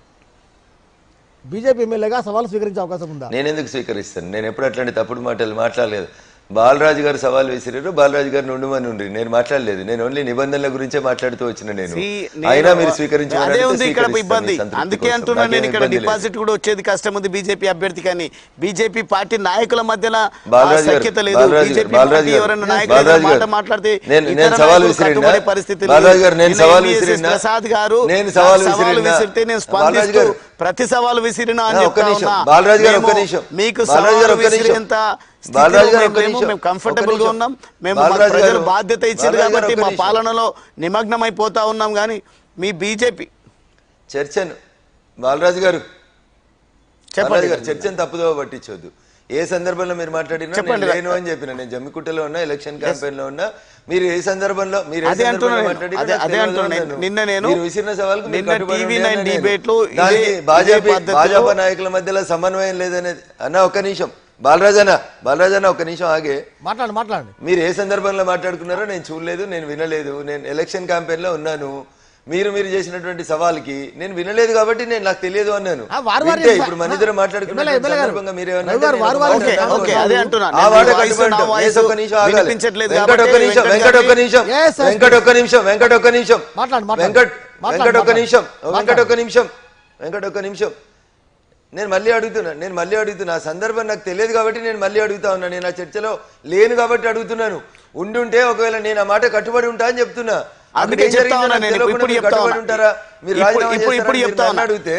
బీజేపీ ఎమ్మెల్యేగా సవాలు స్వీకరించే అవకాశం ఉందా
నేను ఎందుకు స్వీకరిస్తాను నేను ఎప్పుడు అట్లాంటి తప్పుడు మాటలు మాట్లాడలేదు బాలరాజు గారు సవాల్ విసిరారు బాలరాజు గారిని ఉండమని ఉండ్రి నేను మాట్లాడలేదు నేను ఓన్లీ నిబంధనల గురించే మాట్లాడుతూ వచ్చిన నేను
See, నేను-
అయినా మీరు స్వీకరించమని
అదే
అడిగితే
ఉంది ఇక్కడ
స్వీకరిస్తాను
ఇబ్బంది
మీ సంతృప్తి
అందుకే
కోసం.
అంటున్నా నేను
నాకేం
ఇక్కడ
ఇబ్బంది లేదు.
డిపాజిట్ కూడా వచ్చేది కష్టం ఉంది బీజేపీ అభ్యర్థి కానీ బీజేపీ పార్టీ నాయకుల మధ్యన ఆ
బాలరాజు గారు,
సఖ్యత లేదు
బాలరాజు గారు,
బీజేపీ
బాలరాజు
పార్టీ
గారు,
ఎవరైనా నాయకులు
బాలరాజు
ఏదైనా మాట
గారు,
మాట్లాడితే
నేను-
ఇతర
నేను సవాల్
నాయకులు
విసిరినా?
కట్టుబడే పరిస్థితి లేదు.
బాలరాజు గారు, నేను
నిన్న
సవాల్
ఎంవీఎస్ఎస్
విసిరినా?
ప్రసాద్ గారు
నేను
నాకు
సవాల్
సవాలు
విసిరినా?
విసిరితే నేను
బాలరాజు
స్పందిస్తూ
గారు.
ప్రతి సవాలు విసిరినా అని
ఆ, ఒక్క
చెప్తా
నిమిషం.
ఉన్నా.
బాలరాజు గారు, ఒక్క
మేము
నిమిషం.
మీకు
బాలరాజు గారు,
సవాలు
ఒక్క నిమిషం.
విసిరేంత స్థితిలో
బాలరాజు గారు, ఒక్క
మేము లేము.
నిమిషం.
మేము కంఫర్టబుల్
ఒక్క
గా
నిమిషం.
ఉన్నాం మేము
బాలరాజు
ప్రజలు
గారు,
బాధ్యత ఇచ్చారు
బాలరాజు గారు,
కాబట్టి
ఒక్క
మా
నిమిషం.
పాలనలో నిమగ్నమైపోతా ఉన్నాం కానీ మీ బీజేపీ
చర్చను బాలరాజు గారు
చెప్పండి
బాలరాజు గారు చర్చను తప్పుదో పట్టించొద్దు ఏ సందర్భంలో మీరు మాట్లాడినా
చెప్పండి.
నేను లేను అని చెప్పిన నేను జమ్మికుట్టలో ఉన్నా ఎలక్షన్ క్యాంపెయిన్ లో ఉన్నా మీరు ఏ సందర్భంలో మీరు ఏ
అదే అంటున్నా
సందర్భంలో
నేను.
మాట్లాడినా
అదే-
నాకు
అదే
తెలియదు
అంటున్నా నేను.
అన్నాను.
నిన్న నేను
మీరు విసిరిన సవాల్కు మీరు
నిన్న
కట్టుబడి
టీవీ
ఉండే
నైన్
అన్నాను నేను.
డిబేట్లో ఇదే-
దానికి
ఇదే
భాజపా
పద్ధతిలో-
భాజపా నాయకుల మధ్యలో సమన్వయం లేదనేది అన్న ఒక్క నిమిషం బాలరాజన్న బాలరాజన్న ఒక్క నిమిషం ఆగే
మాట్లాడండి మాట్లాడండి
మీరు ఏ సందర్భంలో మాట్లాడుకున్నారో నేను చూడలేదు నేను వినలేదు నేను ఎలక్షన్ క్యాంపెయిన్ లో ఉన్నాను మీరు మీరు చేసినటువంటి సవాల్కి నేను వినలేదు కాబట్టి నేను నాకు తెలియదు అన్నాను
ఆ, వారు వారి
వింటే ఇప్పుడు మన ఇద్దరు మాట్లాడుకున్న
ఎమ్మెల్యే, ఎమ్మెల్యే గారు.
సందర్భంగా మీరేమన్నా
రవి గారు,
అంటే
వారు
నేను
వారి
ఒక మాట
ఓకే,
కట్టుబడి
ఓకే, అదే అంటున్నా.
ఆ
నేను
మాట
మీ వాయిస్,
కట్టుబడి
నా
ఉంటాం.
వాయిస్
ఏసు ఒక్క నిమిషం ఆగాలి.
వినిపించట్లేదు
వెంకట్ ఒక్క
కాబట్టి
నిమిషం వెంకట్ ఒక్క నిమిషం
Yes, yes,
వెంకట్ ఒక్క నిమిషం వెంకట్ ఒక్క నిమిషం
మాట్లాడు, మాట్లాడు.
వెంకట్
మాట్లాడు,
వెంకట్ ఒక్క
మాట్లాడు.
నిమిషం వెంకట్
మాట్లాడు.
ఒక్క నిమిషం వెంకట్ ఒక్క నిమిషం నేను మళ్ళీ అడుగుతున్నా నేను మళ్ళీ అడుగుతున్నా ఆ సందర్భం నాకు తెలియదు కాబట్టి నేను మళ్ళీ అడుగుతా ఉన్నా నేను ఆ చర్చలో లేను కాబట్టి అడుగుతున్నాను ఉండుంటే ఒకవేళ నేను ఆ మాట కట్టుబడి ఉంటా అని చెప్తున్నా అక్కడ
అందుకే
ఏం
చెప్తా
జరిగిందో
ఉన్నా
నాకు
నేను,
తెలియకుండా
ఇప్పుడు
మీరు
చెప్తా
కట్టుబడి
ఉన్నా.
ఉంటారా మీరు
ఇప్పుడు-
రాజీనామా
ఇప్పుడు- ఇప్పుడు
చేస్తారని
చెప్తా
మీరు నన్ను
ఉన్నా.
అడిగితే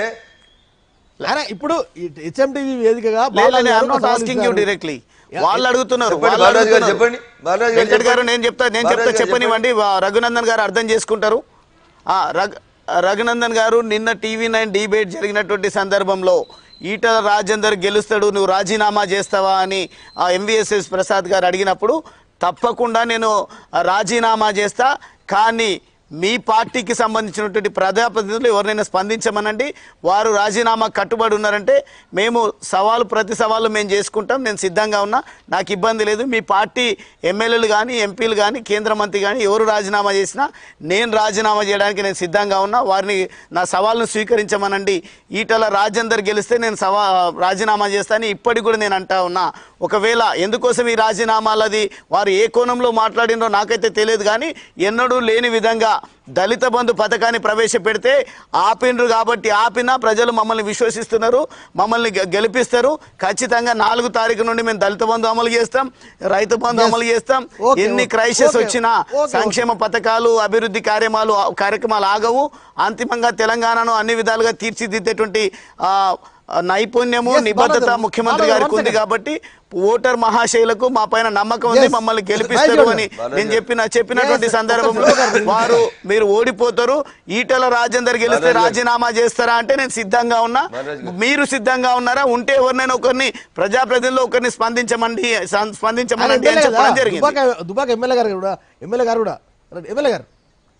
అరే ఇప్పుడు హెచ్ఎంటీవీ వేదికగా
లేదు
బాలాజీ గారు
ఐఎమ్ నాట్
సవాల్
ఆస్కింగ్ యూ
ఇచ్చారు.
డైరెక్ట్లీ వాళ్ళు అడుగుతున్నారు
చెప్పండి,
వాళ్ళు
బాలరాజు గారు
అడుగుతున్నారు.
చెప్పండి. బాలరాజు గారు
వెంకట్ గారు
చెప్పండి.
నేను చెప్తా నేను
బాలరాజు
చెప్తా
గారు
చెప్పనివ్వండి వా- రఘునందన్ గారు అర్థం చేసుకుంటారు ఆ, రఘు రఘునందన్ గారు నిన్న టీవీ నైన్ డిబేట్ జరిగినటువంటి సందర్భంలో ఈటల రాజేందర్ గెలుస్తాడు నువ్వు రాజీనామా చేస్తావా అని ఆ ఎంవిఎస్ఎస్ ప్రసాద్ గారు అడిగినప్పుడు తప్పకుండా నేను రాజీనామా చేస్తా కానీ మీ పార్టీకి సంబంధించినటువంటి ప్రజాప్రతినిధులు ఎవరినైనా స్పందించమనండి వారు రాజీనామా కట్టుబడి ఉన్నారంటే మేము సవాలు ప్రతి సవాలు మేము చేసుకుంటాం నేను సిద్ధంగా ఉన్నా నాకు ఇబ్బంది లేదు మీ పార్టీ ఎమ్మెల్యేలు కానీ ఎంపీలు కానీ కేంద్ర మంత్రి కానీ ఎవరు రాజీనామా చేసినా నేను రాజీనామా చేయడానికి నేను సిద్ధంగా ఉన్నా వారిని నా సవాల్ను స్వీకరించమనండి ఈటల రాజేందర్ గెలిస్తే నేను సవా రాజీనామా చేస్తానని ఇప్పటికి కూడా నేను అంటా ఉన్నా ఒకవేళ ఎందుకోసం ఈ రాజీనామాలది వారు ఏ కోణంలో మాట్లాడినో నాకైతే తెలియదు కానీ ఎన్నడూ లేని విధంగా దళిత బంధు పథకాన్ని ప్రవేశపెడితే ఆపిండ్రు కాబట్టి ఆపినా ప్రజలు మమ్మల్ని విశ్వసిస్తున్నారు మమ్మల్ని గె- గెలిపిస్తారు ఖచ్చితంగా నాలుగు తారీఖు నుండి మేము దళిత బంధు అమలు చేస్తాం రైతు బంధు
Yes.
అమలు చేస్తాం
Okay,
ఎన్ని
okay.
Crisis
Okay.
వచ్చినా
Okay,
సంక్షేమ పథకాలు అభివృద్ధి కార్యమాలు కార్యక్రమాలు ఆగవు అంతిమంగా తెలంగాణను అన్ని విధాలుగా తీర్చిదిద్దేటువంటి ఆ, ఆ, నైపుణ్యము
Yes,
నిబద్ధత
బాలాజీ,
ముఖ్యమంత్రి
బాలాజీ,
గారికి
one
ఉంది
second.
కాబట్టి ఓటర్ మహాశైలకు మా పైన నమ్మకం ఉంది
Yes.
మమ్మల్ని
Right,
గెలిపిస్తారు
right.
అని
బాలాజీ.
నేను చెప్పిన చెప్పినటువంటి
Yes,
సందర్భంలో
ఒక్క నిమిషం.
వారు మీరు ఓడిపోతారు ఈటల రాజేందర్ గెలిస్తే
బాలాజీ.
రాజీనామా చేస్తారా అంటే నేను సిద్ధంగా ఉన్నా
బాలాజీ గారు.
మీరు సిద్ధంగా ఉన్నారా ఉంటే ఎవరినైనా ఒకరిని ప్రజాప్రతినిధులు ఒకరిని స్పందించమండి సం-
ఆయన
స్పందించమనండి
ఎమ్మెల్యే
అని
కదా,
చెప్పడం జరిగింది
దుబాక దుబాక ఎమ్మెల్యే గారు కూడా ఎమ్మెల్యే గారు కూడా రండి, ఎమ్మెల్యే గారు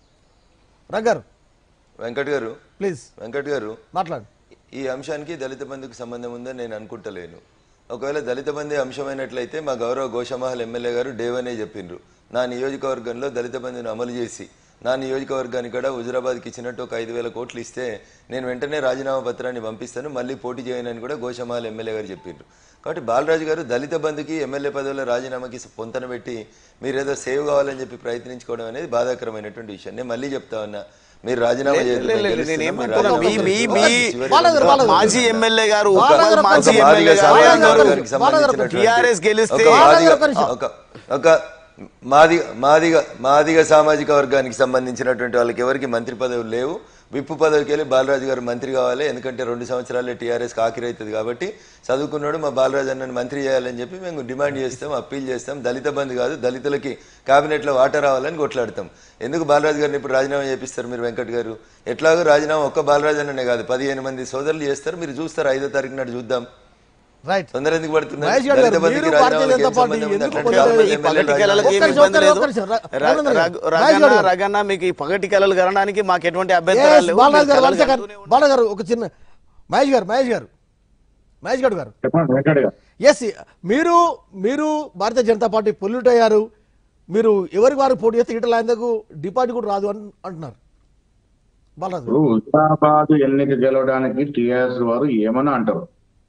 రగ్ గారు
వెంకట్ గారు
ప్లీజ్
వెంకట్ గారు
మాట్లాడు
ఈ అంశానికి దళిత బంధుకు సంబంధం ఉందని నేను అనుకుంటలేను ఒకవేళ దళిత బంధు అంశమైనట్లయితే మా గౌరవ గోషమహల్ ఎమ్మెల్యే గారు డేవనే చెప్పిండ్రు నా నియోజకవర్గంలో దళిత బంధుని అమలు చేసి నా నియోజకవర్గానికి కూడా హుజరాబాద్కి ఇచ్చినట్టు ఒక ఐదు వేల కోట్లు ఇస్తే నేను వెంటనే రాజీనామా పత్రాన్ని పంపిస్తాను మళ్ళీ పోటీ చేయనని కూడా గోషమహల్ ఎమ్మెల్యే గారు చెప్పిండ్రు కాబట్టి బాలరాజు గారు దళిత బంధుకి ఎమ్మెల్యే పదవుల రాజీనామాకి పొంతన పెట్టి మీరేదో సేవ్ కావాలని చెప్పి ప్రయత్నించుకోవడం అనేది బాధాకరమైనటువంటి విషయం నేను మళ్ళీ చెప్తా ఉన్నా మీరు రాజీనామా
లేదు,
చేయొద్దు,
లేదు,
నేను
లేదు, నేను
గెలుస్తున్నా, మీరు
ఏమంటున్నా, మీ
రాజీనామా
మీ
చేయొద్దు.
మీ
చివరి
బాలాజీ గారు, బాలాజీ గారు.
మాజీ ఎమ్మెల్యే గారు
ఒక-
ఉప్పల్
బాలాజీ గారు
మాజీ
ఒక్క
మాదిగ
ఎమ్మెల్యే గారు
బాలాజీ గారు
సామాజిక
ఒక్క
వర్గానికి
నిమిషం. బాలాజీ గారు ఒక్క
సంబంధించినటువంటి
TRS గెలిస్తే-
ఒక
బాలాజీ
మాదిగ-
గారు ఒక్క నిమిషం.
ఒక ఒక మాదిగ మాదిగ మాదిగ సామాజిక వర్గానికి సంబంధించినటువంటి వాళ్ళకి ఎవరికి మంత్రి పదవులు లేవు విప్పు పదవికి వెళ్ళి బాలరాజు గారు మంత్రి కావాలి ఎందుకంటే రెండు సంవత్సరాలే టీఆర్ఎస్కి ఆఖరి అవుతుంది కాబట్టి చదువుకున్నాడు మా బాలరాజు అన్నని మంత్రి చేయాలని చెప్పి మేము డిమాండ్ చేస్తాం అప్పీల్ చేస్తాం దళిత బంధు కాదు దళితులకి క్యాబినెట్లో వాటర్ రావాలని కొట్లాడతాం ఎందుకు బాలరాజు గారిని ఇప్పుడు రాజీనామా చేపిస్తారు మీరు వెంకట్ గారు ఎట్లాగో రాజీనామా ఒక్క బాలరాజు అన్ననే కాదు పదిహేను మంది సోదరులు చేస్తారు మీరు చూస్తారు ఐదో తారీఖు నాడు చూద్దాం
రైట్
తొందర ఎందుకు పడుతున్నారు
మహేష్ గారు,
దళిత బంధుకి
మీరు భారతీయ
రాజీనామాకి
జనతా
ఏం
పార్టీ
సంబంధం ఉంది?
ఎందుకు
అట్లాంటి
కొందరు
కాదు,
ఈ
ఎమ్మెల్యేలు
పగటి
రాజీనామా
కళలకి ఏమి
ఒక్క
ఇబ్బంది
నిమిషం,
లేదు
ఒక్క నిమిషం. ర-
ర-
రఘునందన్
రఘు-
గారు. మహేష్
రగన్న
గారు.
రగన్న మీకు ఈ పగటి కళలు కనడానికి మాకు ఎటువంటి
Yes,
అభ్యంతరాలు లేవు
బాలరాజు గారు
మీరు
one
కళలు
second.
కంటూనే
బాలరాజు గారు ఒక చిన్న మహేష్ గారు మహేష్ గారు మహేష్ గౌడ్ గారు
చెప్పండి వెంకట్ గారు
ఎస్ మీరు మీరు భారతీయ జనతా పార్టీ పొల్యూట్ అయ్యారు మీరు ఎవరికి వారు పోటీ చేస్తే ఈటల ఆయనకు డిపాజిట్ కూడా రాదు అని అంటున్నారు బాలరాజు గారు.
ఇప్పుడు హుజరాబాద్ ఎన్నిక గెలవడానికి టిఆర్ఎస్ వారు ఏమన్నా అంటారు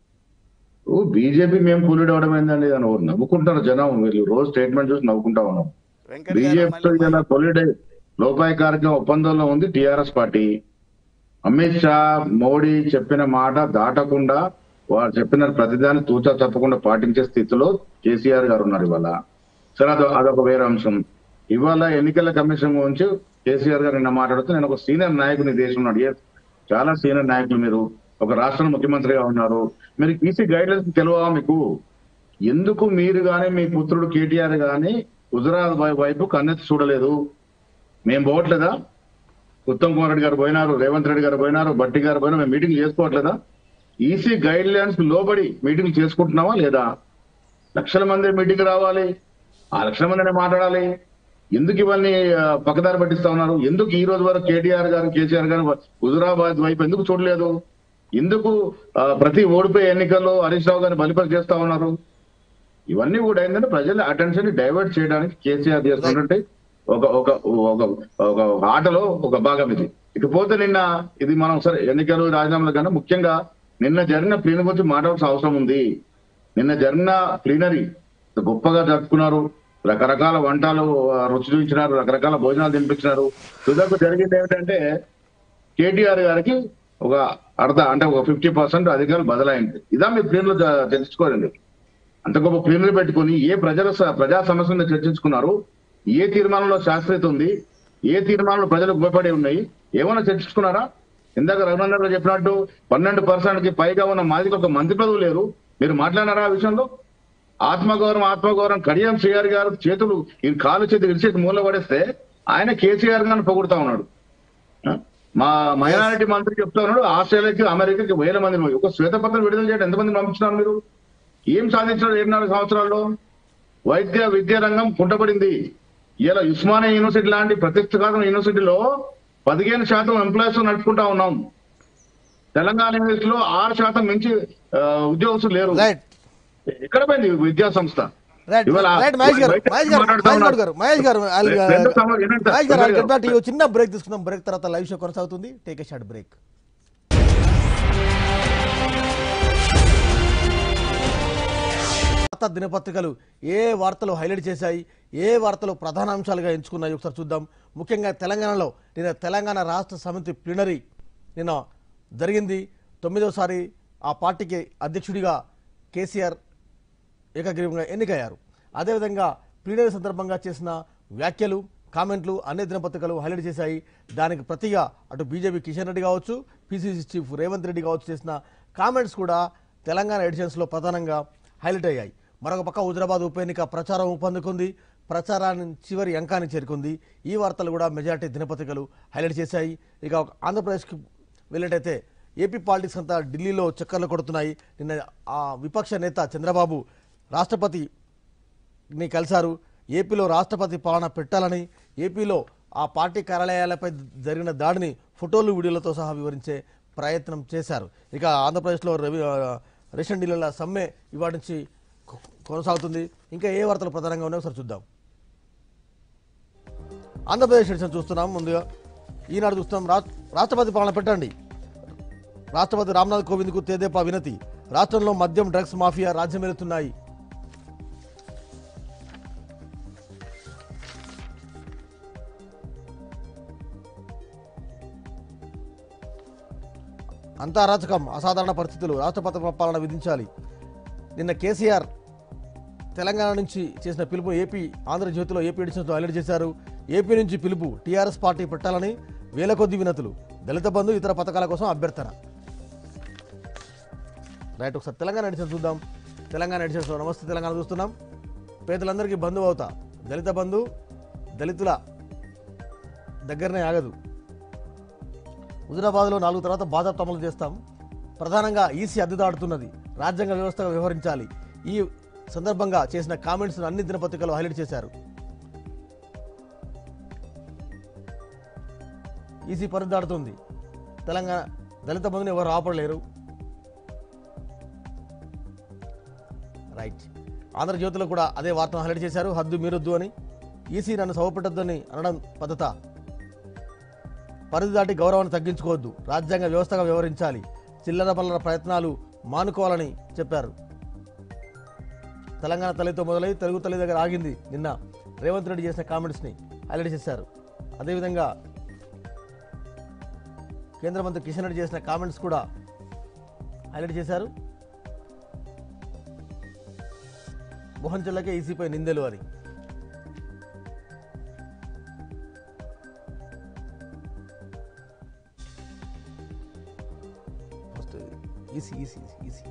బీజేపీ మేము కూలీడ్ అవడం ఏందండి అని ఎవరు నవ్వుకుంటారు జనం వీళ్ళు రోజు స్టేట్మెంట్ చూసి నవ్వుకుంటా ఉన్నాం
వెంకట్ గారు
బీజేపీతో
మళ్ళీ-
ఇలా కొలిడే లోపాయకారిక ఒప్పందంలో ఉంది టిఆర్ఎస్ పార్టీ అమిత్ షా మోడీ చెప్పిన మాట దాటకుండా వారు చెప్పిన ప్రతిదాన్ని తూచా తప్పకుండా పాటించే స్థితిలో కేసీఆర్ గారు ఉన్నారు ఇవాళ సరే అదొ అదొక వేరే అంశం ఇవాళ ఎన్నికల కమిషన్ గురించి కేసీఆర్ గారు నిన్న మాట్లాడుతూ నేను ఒక సీనియర్ నాయకుని దేశంలో అడిగారు చాలా సీనియర్ నాయకులు మీరు ఒక రాష్ట్ర ముఖ్యమంత్రిగా ఉన్నారు మీరు ఈసీ గైడ్ లైన్స్ తెలియవా మీకు ఎందుకు మీరు గాని మీ పుత్రుడు కేటీఆర్ గాని గుజరాత్ వై- వైపు కన్నెత్తి చూడలేదు మేము పోవట్లేదా ఉత్తమ్ కుమార్ రెడ్డి గారు పోయినారు రేవంత్ రెడ్డి గారు పోయినారు బట్టి గారు పోయినా మేము మీటింగ్ చేసుకోవట్లేదా ఈసీ గైడ్ లైన్స్ లోబడి మీటింగ్ చేసుకుంటున్నావా లేదా లక్షల మంది మీటింగ్ రావాలి ఆ లక్షల మందినే మాట్లాడాలి ఎందుకు ఇవన్నీ ఆ, పక్కదారి పట్టిస్తా ఉన్నారు ఎందుకు ఈ రోజు వరకు కేటీఆర్ గారు కేసీఆర్ గారు హుజురాబాద్ వైపు ఎందుకు చూడలేదు ఎందుకు ఆ, ప్రతి ఓడిపోయే ఎన్నికల్లో హరీష్ రావు గారిని బలిపరి చేస్తా ఉన్నారు ఇవన్నీ కూడా ఏంటంటే ప్రజల అటెన్షన్ డైవర్ట్ చేయడానికి కేసీఆర్ చేస్తున్నట్టు ఒక ఒక ఒక ఒక ఆటలో ఒక భాగం ఇది ఇకపోతే నిన్న ఇది మనం సరే ఎన్నికలు రాజీనామాలు కన్నా ముఖ్యంగా నిన్న జరిగిన ప్లీనరీ గురించి మాట్లాడాల్సిన అవసరం ఉంది నిన్న జరిగిన ప్లీనరీ గొప్పగా జరుపుకున్నారు రకరకాల వంటలు ఆ, రుచి చూపించినారు రకరకాల భోజనాలు తినిపించినారు తుదకు జరిగింది ఏమిటంటే కేటీఆర్ గారికి ఒక అర్ధ అంటే ఒక ఫిఫ్టీ పర్సెంట్ అధికారులు బదలైంది ఇదా మీ ప్లీనరీలో జ- తెలుసుకోరండి అంత గొప్ప ప్లీనరీ పెట్టుకొని ఏ ప్రజల స- ప్రజా సమస్యల మీద చర్చించుకున్నారు ఏ తీర్మానంలో శాస్త్రీయత ఉంది ఏ తీర్మానాలు ప్రజలకు ఉపయోగపడి ఉన్నాయి ఏమైనా చర్చించుకున్నారా ఇందాక రఘునందన్ గారు చెప్పినట్టు పన్నెండు పర్సెంట్ కి పైగా ఉన్న మాదికి ఒక మంత్రి పదవులు లేరు మీరు మాట్లాడినారా ఆ విషయంలో ఆత్మగౌరవం ఆత్మగౌరవం కడియం శ్రీగారి గారు చేతులు ఈ కాలు చేతులు విరిచేసి మూల పడేస్తే ఆయన కేసీఆర్ గారిని పొగుడుతా ఉన్నాడు ఆ? మా మైనారిటీ మంత్రి చెప్తా ఉన్నాడు ఆస్ట్రేలియాకి అమెరికాకి వేల మంది పోయి ఒక శ్వేతపత్రం విడుదల చేయడం ఎంతమంది పంపించినారు మీరు ఏం సాధించారు ఏడు నాలుగు సంవత్సరాల్లో వైద్య విద్యా రంగం కుంటపడింది ఇలా ఉస్మానియా యూనివర్సిటీ లాంటి ప్రతిష్టాత్మక యూనివర్సిటీలో పదిహేను శాతం ఎంప్లాయీస్ నడుపుకుంటా ఉన్నాం తెలంగాణ యూనివర్సిటీలో ఆరు శాతం మించి ఆ, ఉద్యోగస్తులు లేరు
రైట్
ఎక్కడ పోయింది విద్యా సంస్థ
రైట్
ఇవాళ
రైట్ మహేష్ గారు
బయట
మహేష్ గారు
మాట్లాడుతా
మహేష్
ఉన్నారు.
గౌడ్ గారు మహేష్ గారు I'll, uh,
రెండు సమా- వినండి సార్,
మహేష్ గారు
వినండి.
గెట్ బ్యాక్ టు చిన్న బ్రేక్ తీసుకుందాం బ్రేక్ తర్వాత లైవ్ షో కొనసాగుతుంది టేక్ ఏ షార్ట్ బ్రేక్ వార్తా దినపత్రికలు ఏ వార్తలు హైలైట్ చేశాయి ఏ వార్తలు ప్రధాన అంశాలుగా ఎంచుకున్నాయి ఒకసారి చూద్దాం ముఖ్యంగా తెలంగాణలో నిన్న తెలంగాణ రాష్ట్ర సమితి ప్లీనరీ నిన్న జరిగింది తొమ్మిదోసారి ఆ పార్టీకి అధ్యక్షుడిగా కేసీఆర్ ఏకగ్రీవంగా ఎన్నికయ్యారు అదేవిధంగా ప్లీనరీ సందర్భంగా చేసిన వ్యాఖ్యలు కామెంట్లు అన్ని దినపత్రికలు హైలైట్ చేశాయి దానికి ప్రతిగా అటు బీజేపీ కిషన్ రెడ్డి కావచ్చు పిసిసి చీఫ్ రేవంత్ రెడ్డి కావచ్చు చేసిన కామెంట్స్ కూడా తెలంగాణ ఎడిషన్స్లో ప్రధానంగా హైలైట్ అయ్యాయి మరొక పక్క హుజరాబాద్ ఉప ఎన్నిక ప్రచారం ఊపందుకుంది ప్రచారాన్ని చివరి అంకానికి చేరుకుంది ఈ వార్తలు కూడా మెజార్టీ దినపత్రికలు హైలైట్ చేశాయి ఇక ఆంధ్రప్రదేశ్కి వెళ్ళేటైతే ఏపీ పాలిటిక్స్ అంతా ఢిల్లీలో చక్కర్లు కొడుతున్నాయి నిన్న ఆ విపక్ష నేత చంద్రబాబు రాష్ట్రపతిని కలిశారు ఏపీలో రాష్ట్రపతి పాలన పెట్టాలని ఏపీలో ఆ పార్టీ కార్యాలయాలపై జరిగిన దాడిని ఫోటోలు వీడియోలతో సహా వివరించే ప్రయత్నం చేశారు ఇక ఆంధ్రప్రదేశ్లో రవి ఆ, రేషన్ డీలర్ల సమ్మె ఇవాటి నుంచి కొ- కొనసాగుతుంది ఇంకా ఏ వార్తలు ప్రధానంగా ఉన్నాయో ఒకసారి చూద్దాం ఆంధ్రప్రదేశ్ ఎడిషన్ చూస్తున్నాం ముందుగా ఈనాడు చూస్తున్నాం రా- రాష్ట్రపతి పాలన పెట్టండి రాష్ట్రపతి రామ్నాథ్ కోవింద్కు తేదేపా వినతి రాష్ట్రంలో మద్యం డ్రగ్స్ మాఫియా రాజ్యమేలుతున్నాయి అంతా అరాచకం అసాధారణ పరిస్థితులు రాష్ట్రపతి పాలన విధించాలి నిన్న కేసీఆర్ తెలంగాణ నుంచి చేసిన పిలుపు ఏపీ ఆంధ్రజ్యోతిలో ఏపీ ఎడిషన్స్లో హైలైట్ చేశారు ఏపీ నుంచి పిలుపు టీఆర్ఎస్ పార్టీ పెట్టాలని వేల కొద్ది వినతులు దళిత బంధు ఇతర పథకాల కోసం అభ్యర్థన రైట్ ఒకసారి తెలంగాణ ఎడిషన్ చూద్దాం తెలంగాణ ఎడిషన్స్లో నమస్తే తెలంగాణ చూస్తున్నాం పేదలందరికీ బంధువు అవుతా దళిత బంధు దళితుల దగ్గరనే ఆగదు హుజరాబాద్లో నాలుగు తర్వాత బాధాప్త అమలు చేస్తాం ప్రధానంగా ఈసీ అద్దెదాడుతున్నది రాజ్యాంగ వ్యవస్థగా వ్యవహరించాలి ఈ సందర్భంగా చేసిన కామెంట్స్ అన్ని దినపత్రికలు హైలైట్ చేశారు ఈసీ పరిదాడుతుంది తెలంగాణ దళిత బంధుని ఎవరు ఆపడలేరు రైట్ ఆంధ్రజ్యోతిలో కూడా అదే వార్తను హైలైట్ చేశారు హద్దు మీరొద్దు అని ఈసీ నన్ను సవపెట్టొద్దని అనడం పద్ధత పరిధి దాటి గౌరవాన్ని తగ్గించుకోవద్దు రాజ్యాంగ వ్యవస్థగా వ్యవహరించాలి చిల్లర పల్లర ప్రయత్నాలు మానుకోవాలని చెప్పారు తెలంగాణ తల్లితో మొదలై తెలుగు తల్లి దగ్గర ఆగింది నిన్న రేవంత్ రెడ్డి చేసిన కామెంట్స్ని హైలైట్ చేశారు అదేవిధంగా కేంద్ర మంత్రి కిషన్ రెడ్డి చేసిన కామెంట్స్ కూడా హైలైట్ చేశారు మోహన్ చెల్లకే ఈసీపై నిందెలు అని first EC EC EC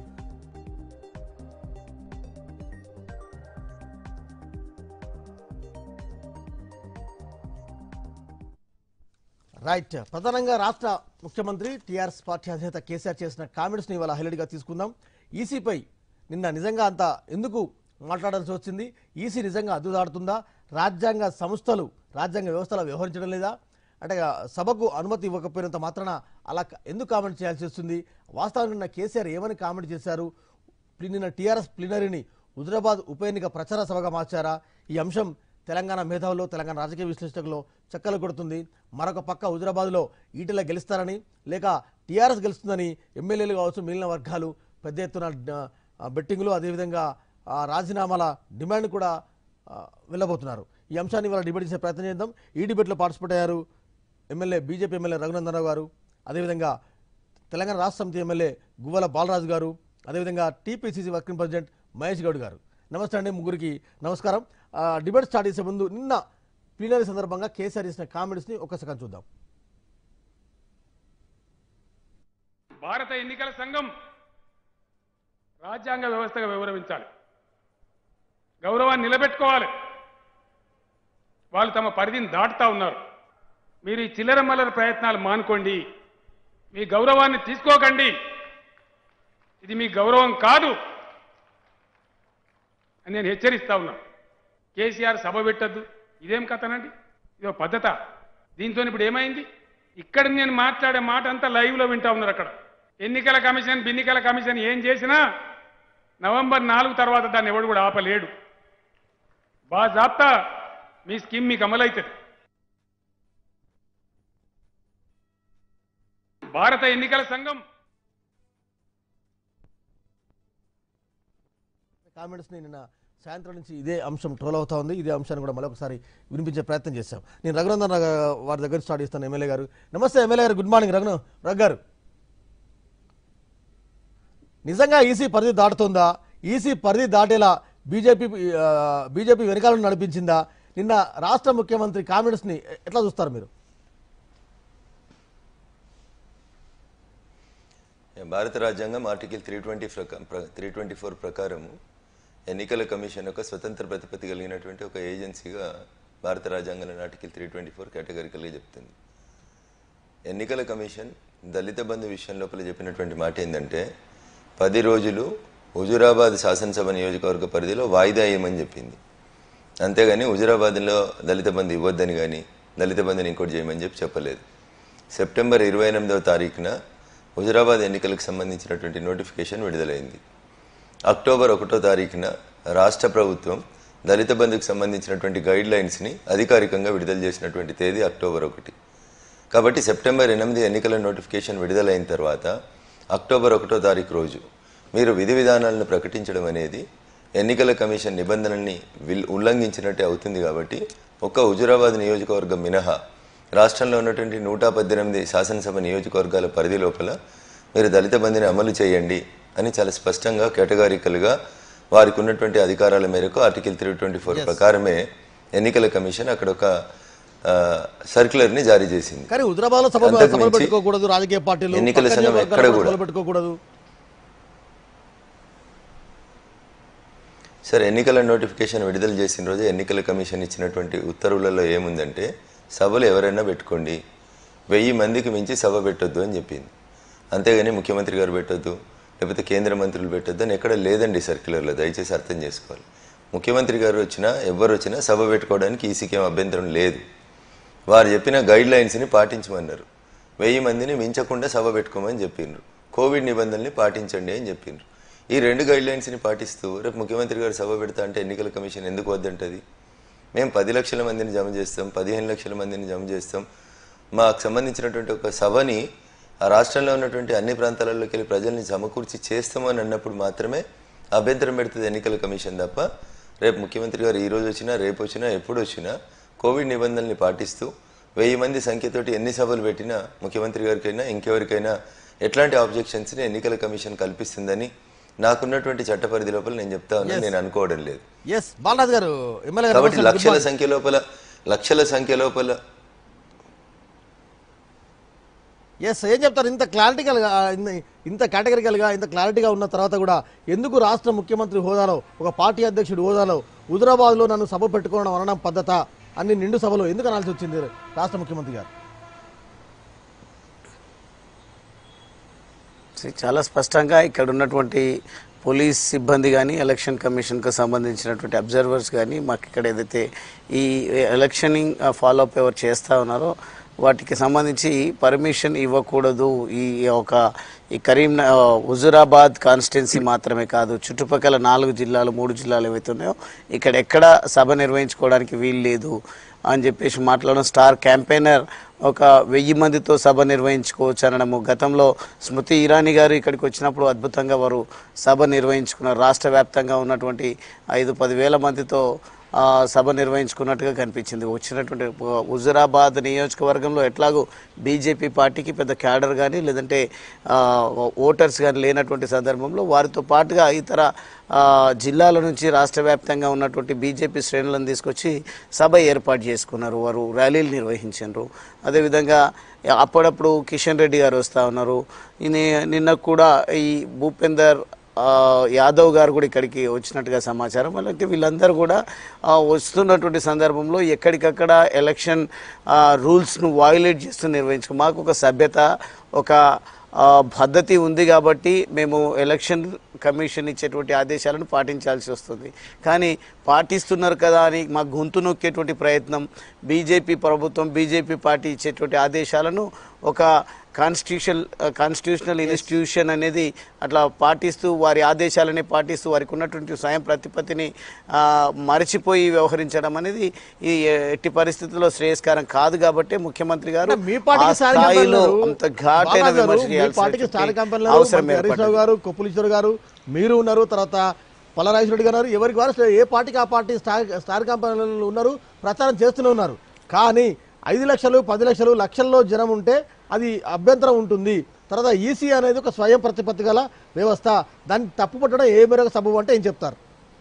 right ప్రధానంగా రాష్ట్ర ముఖ్యమంత్రి టీఆర్ఎస్ పార్టీ అధినేత కేసీఆర్ చేసిన కామెంట్స్ని ఇవాళ హైలైట్గా తీసుకుందాం ఈసీపై నిన్న నిజంగా అంత ఎందుకు మాట్లాడాల్సి వచ్చింది ఈసీ నిజంగా అద్దుదాడుతుందా రాజ్యాంగ సంస్థలు రాజ్యాంగ వ్యవస్థలో వ్యవహరించడం లేదా అంటే ఆ, సభకు అనుమతి ఇవ్వకపోయినంత మాత్రాన అలా క- ఎందుకు కామెంట్ చేయాల్సి వస్తుంది వాస్తవానికి నిన్న కేసీఆర్ ఏమని కామెంట్ చేశారు ప్లి- నిన్న టీఆర్ఎస్ ప్లీనరీని హుజరాబాద్ ఉప ఎన్నిక ప్రచార సభగా మార్చారా ఈ అంశం తెలంగాణ మేధావుల్లో తెలంగాణ రాజకీయ విశ్లేషకుల్లో చక్కలు కొడుతుంది మరొక పక్క హుజరాబాద్లో ఈటెల గెలుస్తారని లేక టీఆర్ఎస్ గెలుస్తుందని ఎమ్మెల్యేలు కావచ్చు మిగిలిన వర్గాలు పెద్ద ఎత్తున ఆ, బెట్టింగ్లు అదేవిధంగా ఆ, రాజీనామాల డిమాండ్ కూడా ఆ, వెళ్ళబోతున్నారు ఈ అంశాన్ని ఇవాళ డిబేట్ చేసే ప్రయత్నం చేద్దాం ఈ డిబేట్లో పార్టిసిపేట్ అయ్యారు ఎమ్మెల్యే బీజేపీ ఎమ్మెల్యే రఘునందనరావు గారు అదేవిధంగా తెలంగాణ రాష్ట్ర సమితి ఎమ్మెల్యే గువ్వల బాలరాజు గారు అదేవిధంగా TPCC working president Mahesh Goud garu నమస్తే అండి ముగ్గురికి నమస్కారం ఆ, డిబేట్ స్టార్ట్ చేసే ముందు నిన్న ప్లీనరీ సందర్భంగా కేసీఆర్ చేసిన కామెంట్స్ని ఒక్కసారి చూద్దాం
భారత ఎన్నికల సంఘం రాజ్యాంగ వ్యవస్థగా వివరించాలి గౌరవాన్ని నిలబెట్టుకోవాలి వాళ్ళు తమ పరిధిని దాటుతా ఉన్నారు మీరు ఈ చిల్లర మల్లర ప్రయత్నాలు మానుకోండి మీ గౌరవాన్ని తీసుకోకండి ఇది మీ గౌరవం కాదు అని నేను హెచ్చరిస్తా ఉన్నా కేసీఆర్ సభ పెట్టద్దు ఇదేం కథనండి ఇదో పద్ధత దీంతో ఇప్పుడు ఏమైంది ఇక్కడ నేను మాట్లాడే మాట అంతా లైవ్లో వింటా ఉన్నారు అక్కడ ఎన్నికల కమిషన్ బిన్నికల కమిషన్ ఏం చేసినా నవంబర్ నాలుగు తర్వాత దాన్ని ఎవడు కూడా ఆపలేడు బాజాప్తా మీ స్కీమ్ మీకు అమలవుతుంది భారత ఎన్నికల సంఘం
కామెంట్స్ని నిన్న సాయంత్రం నుంచి ఇదే అంశం ట్రోల్ అవుతా ఉంది ఇదే అంశాన్ని కూడా మరొకసారి వినిపించే ప్రయత్నం చేశాం నేను రఘునందన్ రావు గా- వారి దగ్గర స్టార్ట్ చేస్తాను ఎమ్మెల్యే గారు నమస్తే ఎమ్మెల్యే గారు గుడ్ మార్నింగ్ రఘున రఘు గారు నిజంగా ఈసీ పరిధి దాటుతుందా ఈసీ పరిధి దాటేలా బీజేపీ ఆ, బీజేపీ వెనకాలను నడిపించిందా నిన్న రాష్ట్ర ముఖ్యమంత్రి కామెంట్స్ని ఎట్లా చూస్తారు మీరు
భారత రాజ్యాంగం article three twenty three twenty four ప్రకారము ఎన్నికల కమిషన్ ఒక స్వతంత్ర ప్రతిపత్తి కలిగినటువంటి ఒక ఏజెన్సీగా భారత రాజ్యాంగంలోని ఆర్టికల్ త్రీ ట్వంటీ ఫోర్ కేటగిరికల్గా చెప్తుంది ఎన్నికల కమిషన్ దళిత బంధు విషయం లోపల చెప్పినటువంటి మాట ఏంటంటే పది రోజులు హుజురాబాద్ శాసనసభ నియోజకవర్గ పరిధిలో వాయిదా వేయమని చెప్పింది అంతేగాని హుజురాబాద్లో దళిత బంధు ఇవ్వద్దని కానీ దళిత బంధుని ఇంకోటి చేయమని చెప్పి చెప్పలేదు సెప్టెంబర్ ఇరవై ఎనిమిదవ తారీఖున హుజురాబాద్ ఎన్నికలకు సంబంధించినటువంటి నోటిఫికేషన్ విడుదలైంది అక్టోబర్ ఒకటో తారీఖున రాష్ట్ర ప్రభుత్వం దళిత బంధుకు సంబంధించినటువంటి గైడ్ లైన్స్ని అధికారికంగా విడుదల చేసినటువంటి తేదీ అక్టోబర్ ఒకటి కాబట్టి సెప్టెంబర్ ఎనిమిది ఎన్నికల నోటిఫికేషన్ విడుదలైన తర్వాత అక్టోబర్ ఒకటో తారీఖు రోజు మీరు విధి విధానాలను ప్రకటించడం అనేది ఎన్నికల కమిషన్ నిబంధనల్ని విల్ ఉల్లంఘించినట్టే అవుతుంది కాబట్టి ఒక్క హుజురాబాద్ నియోజకవర్గం మినహా రాష్ట్రంలో ఉన్నటువంటి నూట పద్దెనిమిది శాసనసభ నియోజకవర్గాల పరిధి లోపల మీరు దళిత బంధిని అమలు చేయండి అని చాలా స్పష్టంగా కేటగారికల్గా వారికి ఉన్నటువంటి అధికారాల మేరకు ఆర్టికల్ త్రీ ట్వంటీ ఫోర్ ప్రకారమే ఎన్నికల కమిషన్ అక్కడ ఒక సర్క్యులర్ని జారీ చేసింది
కానీ హుజరాబాద్లో సభ
అంతకు
సభలు
మించి
పెట్టుకోకూడదు రాజకీయ పార్టీలు
ఎన్నికల
పక్క
సంఘం
నియోజకవర్గాల్లో
ఎక్కడ కూడా.
సభలు పెట్టుకోకూడదు
సరే ఎన్నికల నోటిఫికేషన్ విడుదల చేసిన రోజు ఎన్నికల కమిషన్ ఇచ్చినటువంటి ఉత్తర్వులలో ఏముందంటే సభలు ఎవరైనా పెట్టుకోండి వెయ్యి మందికి మించి సభ పెట్టొద్దు అని చెప్పింది అంతేగాని ముఖ్యమంత్రి గారు పెట్టొద్దు లేకపోతే కేంద్ర మంత్రులు పెట్టొద్దు అని ఎక్కడ లేదండి సర్క్యులర్లో దయచేసి అర్థం చేసుకోవాలి ముఖ్యమంత్రి గారు వచ్చినా ఎవరు వచ్చినా సభ పెట్టుకోవడానికి ఈసీకి ఏం అభ్యంతరం లేదు వారు చెప్పిన గైడ్ లైన్స్ని పాటించమన్నారు వెయ్యి మందిని మించకుండా సభ పెట్టుకోమని చెప్పిండ్రు కోవిడ్ నిబంధనల్ని పాటించండి అని చెప్పిండ్రు ఈ రెండు గైడ్ లైన్స్ని పాటిస్తూ రేపు ముఖ్యమంత్రి గారు సభ పెడతా అంటే ఎన్నికల కమిషన్ ఎందుకు వద్దంటది మేము పది లక్షల మందిని జమ చేస్తాం పదిహేను లక్షల మందిని జమ చేస్తాం మాకు సంబంధించినటువంటి ఒక సభని ఆ రాష్ట్రంలో ఉన్నటువంటి అన్ని ప్రాంతాలలోకి వెళ్ళి ప్రజల్ని సమకూర్చి చేస్తామని అన్నప్పుడు మాత్రమే అభ్యంతరం పెడుతుంది ఎన్నికల కమిషన్ తప్ప రేపు ముఖ్యమంత్రి గారు ఈ రోజు వచ్చినా రేపు వచ్చినా ఎప్పుడు వచ్చినా కోవిడ్ నిబంధనల్ని పాటిస్తూ వెయ్యి మంది సంఖ్యతోటి ఎన్ని సభలు పెట్టినా ముఖ్యమంత్రి గారికైనా ఇంకెవరికైనా ఎట్లాంటి ఆబ్జెక్షన్స్ని ఎన్నికల కమిషన్ కల్పిస్తుందని నాకున్నటువంటి చట్ట పరిధి లోపల నేను చెప్తా ఉన్నా నేను అనుకోవడం లేదు
ఎస్ బాలరాజు గారు ఎమ్మెల్యే గారు
కాబట్టి
నమస్తే, good
లక్షల
morning.
సంఖ్య లోపల లక్షల సంఖ్య లోపల
ఎస్ ఏం చెప్తారు ఇంత క్లారిటికల్గా ఇన్ని- ఇంత కేటగిరికల్గా ఇంత క్లారిటీగా ఉన్న తర్వాత కూడా ఎందుకు రాష్ట్ర ముఖ్యమంత్రి హోదాలో ఒక పార్టీ అధ్యక్షుడు హోదాలో హుజరాబాద్లో నన్ను సభ పెట్టుకోవడం అనడం పద్ధత అన్ని నిండు సభలో ఎందుకు అనాల్సి వచ్చింది రాష్ట్ర ముఖ్యమంత్రి గారు
చాలా స్పష్టంగా ఇక్కడ ఉన్నటువంటి పోలీస్ సిబ్బంది కానీ ఎలక్షన్ కమిషన్కు సంబంధించినటువంటి అబ్జర్వర్స్ కానీ మాకు ఇక్కడ ఏదైతే ఈ ఎలక్షనింగ్ ఫాలోఅప్ ఎవరు చేస్తూ ఉన్నారో వాటికి సంబంధించి పర్మిషన్ ఇవ్వకూడదు ఈ ఒక ఈ కరీం హుజురాబాద్ కాన్స్టిట్యున్సీ మాత్రమే కాదు చుట్టుపక్కల నాలుగు జిల్లాలు మూడు జిల్లాలు ఏవైతే ఉన్నాయో ఇక్కడ ఎక్కడ సభ నిర్వహించుకోవడానికి వీలు లేదు అని చెప్పేసి మాట్లాడడం స్టార్ క్యాంపెయినర్ ఒక వెయ్యి మందితో సభ నిర్వహించుకోవచ్చు అనడము గతంలో స్మృతి ఇరానీ గారు ఇక్కడికి వచ్చినప్పుడు అద్భుతంగా వారు సభ నిర్వహించుకున్నారు రాష్ట్ర వ్యాప్తంగా ఉన్నటువంటి ఐదు పదివేల మందితో ఆ, సభ నిర్వహించుకున్నట్టుగా కనిపించింది వచ్చినటువంటి హుజురాబాద్ నియోజకవర్గంలో ఎట్లాగో బీజేపీ పార్టీకి పెద్ద క్యాడర్ కానీ లేదంటే ఆ, ఓటర్స్ కానీ లేనటువంటి సందర్భంలో వారితో పాటుగా ఇతర ఆ, జిల్లాల నుంచి రాష్ట్ర వ్యాప్తంగా ఉన్నటువంటి బీజేపీ శ్రేణులను తీసుకొచ్చి సభ ఏర్పాటు చేసుకున్నారు వారు ర్యాలీలు నిర్వహించారు అదేవిధంగా అప్పుడప్పుడు కిషన్ రెడ్డి గారు వస్తూ ఉన్నారు ఈయన- నిన్న కూడా ఈ భూపేందర్ ఆ, యాదవ్ గారు కూడా ఇక్కడికి వచ్చినట్టుగా సమాచారం అలాగే వీళ్ళందరూ కూడా ఆ, వస్తున్నటువంటి సందర్భంలో ఎక్కడికక్కడ ఎలక్షన్ ఆ, రూల్స్ను వాయులేట్ చేస్తూ నిర్వహించుకో మాకు ఒక సభ్యత ఒక ఆ, పద్ధతి ఉంది కాబట్టి మేము ఎలక్షన్ కమిషన్ ఇచ్చేటువంటి ఆదేశాలను పాటించాల్సి వస్తుంది కానీ పాటిస్తున్నారు కదా అని మా గొంతు నొక్కేటువంటి ప్రయత్నం బీజేపీ ప్రభుత్వం బీజేపీ పార్టీ ఇచ్చేటువంటి ఆదేశాలను ఒక కాన్స్టిట్యూషన్ కాన్స్టిట్యూషనల్ ఇన్స్టిట్యూషన్ అనేది అట్లా పాటిస్తూ వారి ఆదేశాలని పాటిస్తూ వారికి ఉన్నటువంటి స్వయం ప్రతిపత్తిని ఆ, మరచిపోయి వ్యవహరించడం అనేది ఈ ఎట్టి పరిస్థితుల్లో శ్రేయస్కరం కాదు కాబట్టి ముఖ్యమంత్రి గారు
అంటే మీ పార్టీకి
ఆ
స్థానిక
స్థాయిలో
కంపెనీలు,
అంత ఘాటైన
బాగా గారు,
విమర్శ
మీ పార్టీకి స్థానిక
చేయాల్సిన
కంపెనీలు
అవసరం
మంత్రి హరీష్ రావు
ఏర్పడింది
గారు కొప్పులీశ్వర్ గారు మీరు ఉన్నారు తర్వాత పల్లరాజరెడ్డి గారు ఎవరికి వారు ఏ పార్టీకి ఆ పార్టీ స్టార్ స్టార్ కంపెనీలు ఉన్నారు ప్రచారం చేస్తూనే ఉన్నారు కానీ ఐదు లక్షలు పది లక్షలు లక్షల్లో జనం ఉంటే అది అభ్యంతరం ఉంటుంది తర్వాత ఈసీ అనేది ఒక స్వయం ప్రతిపత్తి గల వ్యవస్థ దాన్ని తప్పుపట్టడం ఏ మేరకు సబబు అంటే ఏం చెప్తారు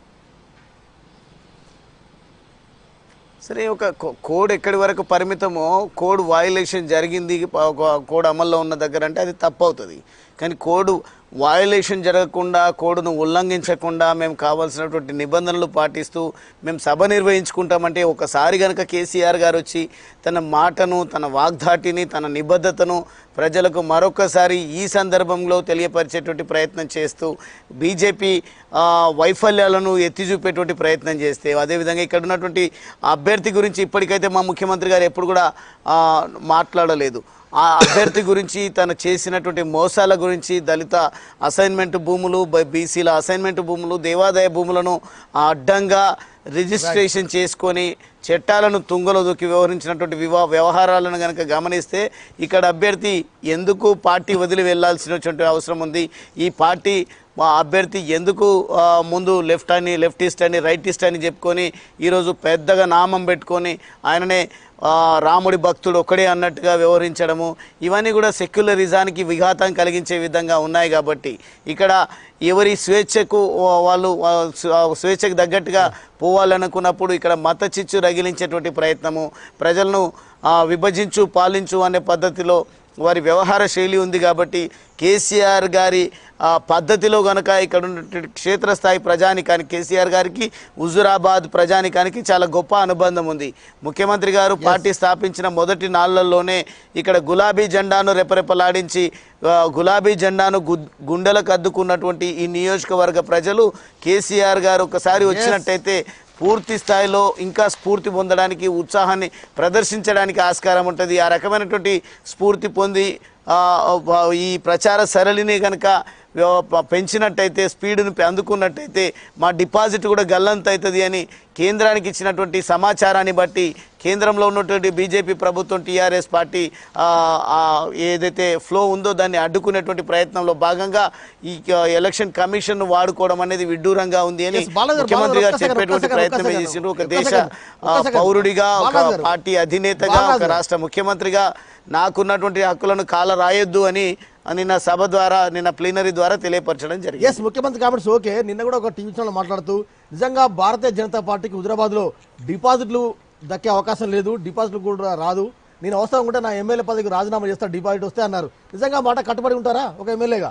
సరే ఒక కో- కోడ్ ఎక్కడి వరకు పరిమితమో కోడ్ వయలేషన్ జరిగింది ఒక కోడ్ అమల్లో ఉన్న దగ్గర అంటే అది తప్పు అవుతుంది కానీ కోడ్ వయలేషన్ జరగకుండా కోడ్ను ఉల్లంఘించకుండా మేము కావాల్సినటువంటి నిబంధనలు పాటిస్తూ మేము సభ నిర్వహించుకుంటామంటే ఒకసారి కనుక కేసీఆర్ గారు వచ్చి తన మాటను తన వాగ్దాటిని తన నిబద్ధతను ప్రజలకు మరొకసారి ఈ సందర్భంలో తెలియపరిచేటువంటి ప్రయత్నం చేస్తూ బీజేపీ ఆ, వైఫల్యాలను ఎత్తి చూపేటువంటి ప్రయత్నం చేస్తే అదేవిధంగా ఇక్కడ ఉన్నటువంటి అభ్యర్థి గురించి ఇప్పటికైతే మా ముఖ్యమంత్రి గారు ఎప్పుడు కూడా ఆ, మాట్లాడలేదు ఆ అభ్యర్థి గురించి తను చేసినటువంటి మోసాల గురించి దళిత అసైన్మెంట్ భూములు బ- బీసీల అసైన్మెంట్ భూములు దేవాదాయ భూములను ఆ, అడ్డంగా రిజిస్ట్రేషన్ చేసుకొని చట్టాలను తుంగలో దూకి వ్యవహరించినటువంటి వివా వ్యవహారాలను కనుక గమనిస్తే ఇక్కడ అభ్యర్థి ఎందుకు పార్టీ వదిలి వెళ్ళాల్సినటువంటి అవసరం ఉంది ఈ పార్టీ మా అభ్యర్థి ఎందుకు ఆ, ముందు లెఫ్ట్ అని లెఫ్టిస్ట్ అని రైటిస్ట్ అని చెప్పుకొని ఈరోజు పెద్దగా నామం పెట్టుకొని ఆయననే ఆ, రాముడి భక్తుడు ఒక్కడే అన్నట్టుగా వ్యవహరించడము ఇవన్నీ కూడా సెక్యులరిజానికి విఘాతం కలిగించే విధంగా ఉన్నాయి కాబట్టి ఇక్కడ ఎవరి స్వేచ్ఛకు వా- వాళ్ళు ఆ, స్వ- ఆ, స్వేచ్ఛకు తగ్గట్టుగా పోవాలనుకున్నప్పుడు ఇక్కడ మత చిచ్చు రగిలించేటువంటి ప్రయత్నము ప్రజలను ఆ, విభజించు పాలించు అనే పద్ధతిలో వారి వ్యవహార శైలి ఉంది కాబట్టి కేసీఆర్ గారి ఆ, పద్ధతిలో గనక ఇక్కడ ఉన్నటువంటి క్షేత్రస్థాయి ప్రజానికానికి కేసీఆర్ గారికి హుజురాబాద్ ప్రజానికానికి చాలా గొప్ప అనుబంధం ఉంది ముఖ్యమంత్రి గారు పార్టీ స్థాపించిన మొదటి నాళ్లలోనే ఇక్కడ గులాబీ జెండాను రెపరెపలాడించి ఆ, గులాబీ జెండాను గు- గుండెలకు అద్దుకున్నటువంటి ఈ నియోజకవర్గ ప్రజలు కేసీఆర్ గారు ఒకసారి వచ్చినట్టయితే పూర్తి స్థాయిలో ఇంకా స్ఫూర్తి పొందడానికి ఉత్సాహాన్ని ప్రదర్శించడానికి ఆస్కారం ఉంటుంది ఆ రకమైనటువంటి స్ఫూర్తి పొంది ఆ, ఆ, ఈ ప్రచార సరళిని కనుక పెంచినట్టయితే స్పీడ్ను పె- అందుకున్నట్టయితే మా డిపాజిట్ కూడా గల్లంత అవుతుంది అని కేంద్రానికి ఇచ్చినటువంటి సమాచారాన్ని బట్టి కేంద్రంలో ఉన్నటువంటి బీజేపీ ప్రభుత్వం టీఆర్ఎస్ పార్టీ ఆ, ఆ, ఏదైతే ఫ్లో ఉందో దాన్ని అడ్డుకునేటువంటి ప్రయత్నంలో భాగంగా ఈ ఆ, ఎలక్షన్ కమిషన్ వాడుకోవడం అనేది విడ్డూరంగా ఉంది అని
Yes, బాలాజీ గారు,
ముఖ్యమంత్రి గారు
ఒక్క సెకండ్,
చెప్పేటువంటి
ఒక్క
ప్రయత్నం
సెకండ్,
చేసిండ్రు ఒక
ఒక్క
దేశ
సెకండ్,
ఆ,
ఒక్క సెకండ్.
పౌరుడిగా ఒక
బాలాజీ గారు.
పార్టీ అధినేతగా
బాలాజీ
ఒక
గారు.
రాష్ట్ర ముఖ్యమంత్రిగా నాకున్నటువంటి హక్కులను కాల రాయొద్దు అని నిన్న సభ ద్వారా నిన్న ప్లీనరీ ద్వారా తెలియపరచడం జరిగింది
ఎస్ ముఖ్యమంత్రి కామెంట్స్ ఓకే నిన్న కూడా ఒక టీవీ ఛానల్ మాట్లాడుతూ నిజంగా భారతీయ జనతా పార్టీకి హుజరాబాద్ లో డిపాజిట్లు దక్కే అవకాశం లేదు డిపాజిట్లు కూడా రాదు నేను అవసరం ఉంటే నా ఎమ్మెల్యే పదవికి రాజీనామా చేస్తా డిపాజిట్ వస్తే అన్నారు నిజంగా ఆ మాట కట్టుబడి ఉంటారా ఒక ఎమ్మెల్యేగా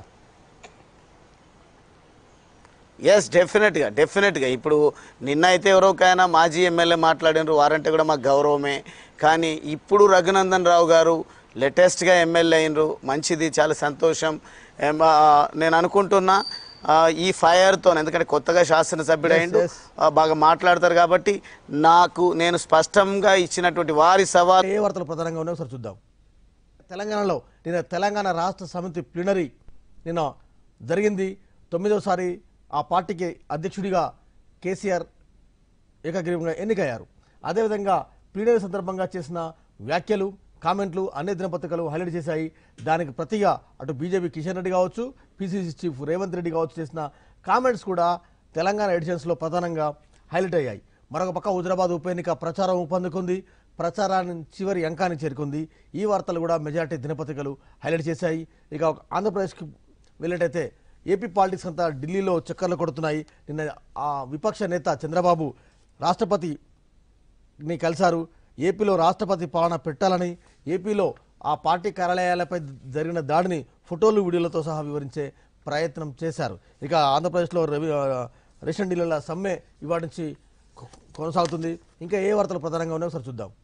ఎస్ డెఫినెట్గా డెఫినెట్గా ఇప్పుడు నిన్న అయితే ఎవరోకైనా మాజీ ఎమ్మెల్యే మాట్లాడినారు వారంటే కూడా మాకు గౌరవమే కానీ ఇప్పుడు రఘునందన్ రావు గారు లేటెస్ట్గా ఎమ్మెల్యే అయినరు మంచిది చాలా సంతోషం ఏం, ఆ, నేను అనుకుంటున్నా ఆ, ఈ ఫైర్తో ఎందుకంటే కొత్తగా శాసనసభ్యుడు
Yes,
అయిండు
yes.
ఆ, బాగా మాట్లాడతారు కాబట్టి నాకు నేను స్పష్టంగా ఇచ్చినటువంటి వారి సవాల్
ఏ వార్తలు ప్రధానంగా ఉన్నాయో ఒకసారి చూద్దాం తెలంగాణలో నిన్న తెలంగాణ రాష్ట్ర సమితి ప్లీనరీ నిన్న జరిగింది తొమ్మిదోసారి ఆ పార్టీకి అధ్యక్షుడిగా కేసీఆర్ ఏకగ్రీవంగా ఎన్నికయ్యారు అదేవిధంగా ప్లీనరీ సందర్భంగా చేసిన వ్యాఖ్యలు కామెంట్లు అన్ని దినపత్రికలు హైలైట్ చేశాయి దానికి ప్రతిగా అటు బీజేపీ కిషన్ రెడ్డి కావచ్చు పిసిసి చీఫ్ రేవంత్ రెడ్డి కావచ్చు చేసిన కామెంట్స్ కూడా తెలంగాణ ఎడిషన్స్లో ప్రధానంగా హైలైట్ అయ్యాయి మరొక పక్క హుజరాబాద్ ఉప ఎన్నిక ప్రచారం ఊపందుకుంది ప్రచారాన్ని చివరి అంకానికి చేరుకుంది ఈ వార్తలు కూడా మెజార్టీ దినపత్రికలు హైలైట్ చేశాయి ఇక ఆంధ్రప్రదేశ్కి వెళ్ళేటైతే ఏపీ పాలిటిక్స్ అంతా ఢిల్లీలో చక్కర్లు కొడుతున్నాయి నిన్న ఆ విపక్ష నేత చంద్రబాబు రాష్ట్రపతిని కలిశారు ఏపీలో రాష్ట్రపతి పాలన పెట్టాలని ఏపీలో ఆ పార్టీ కార్యాలయాలపై జరిగిన దాడిని ఫోటోలు వీడియోలతో సహా వివరించే ప్రయత్నం చేశారు ఇక ఆంధ్రప్రదేశ్లో రవి ఆ, రేషన్ డీలర్ల సమ్మె ఇవాటి నుంచి కొ- కొనసాగుతుంది ఇంకా ఏ వార్తలు ప్రధానంగా ఉన్నాయో ఒకసారి చూద్దాం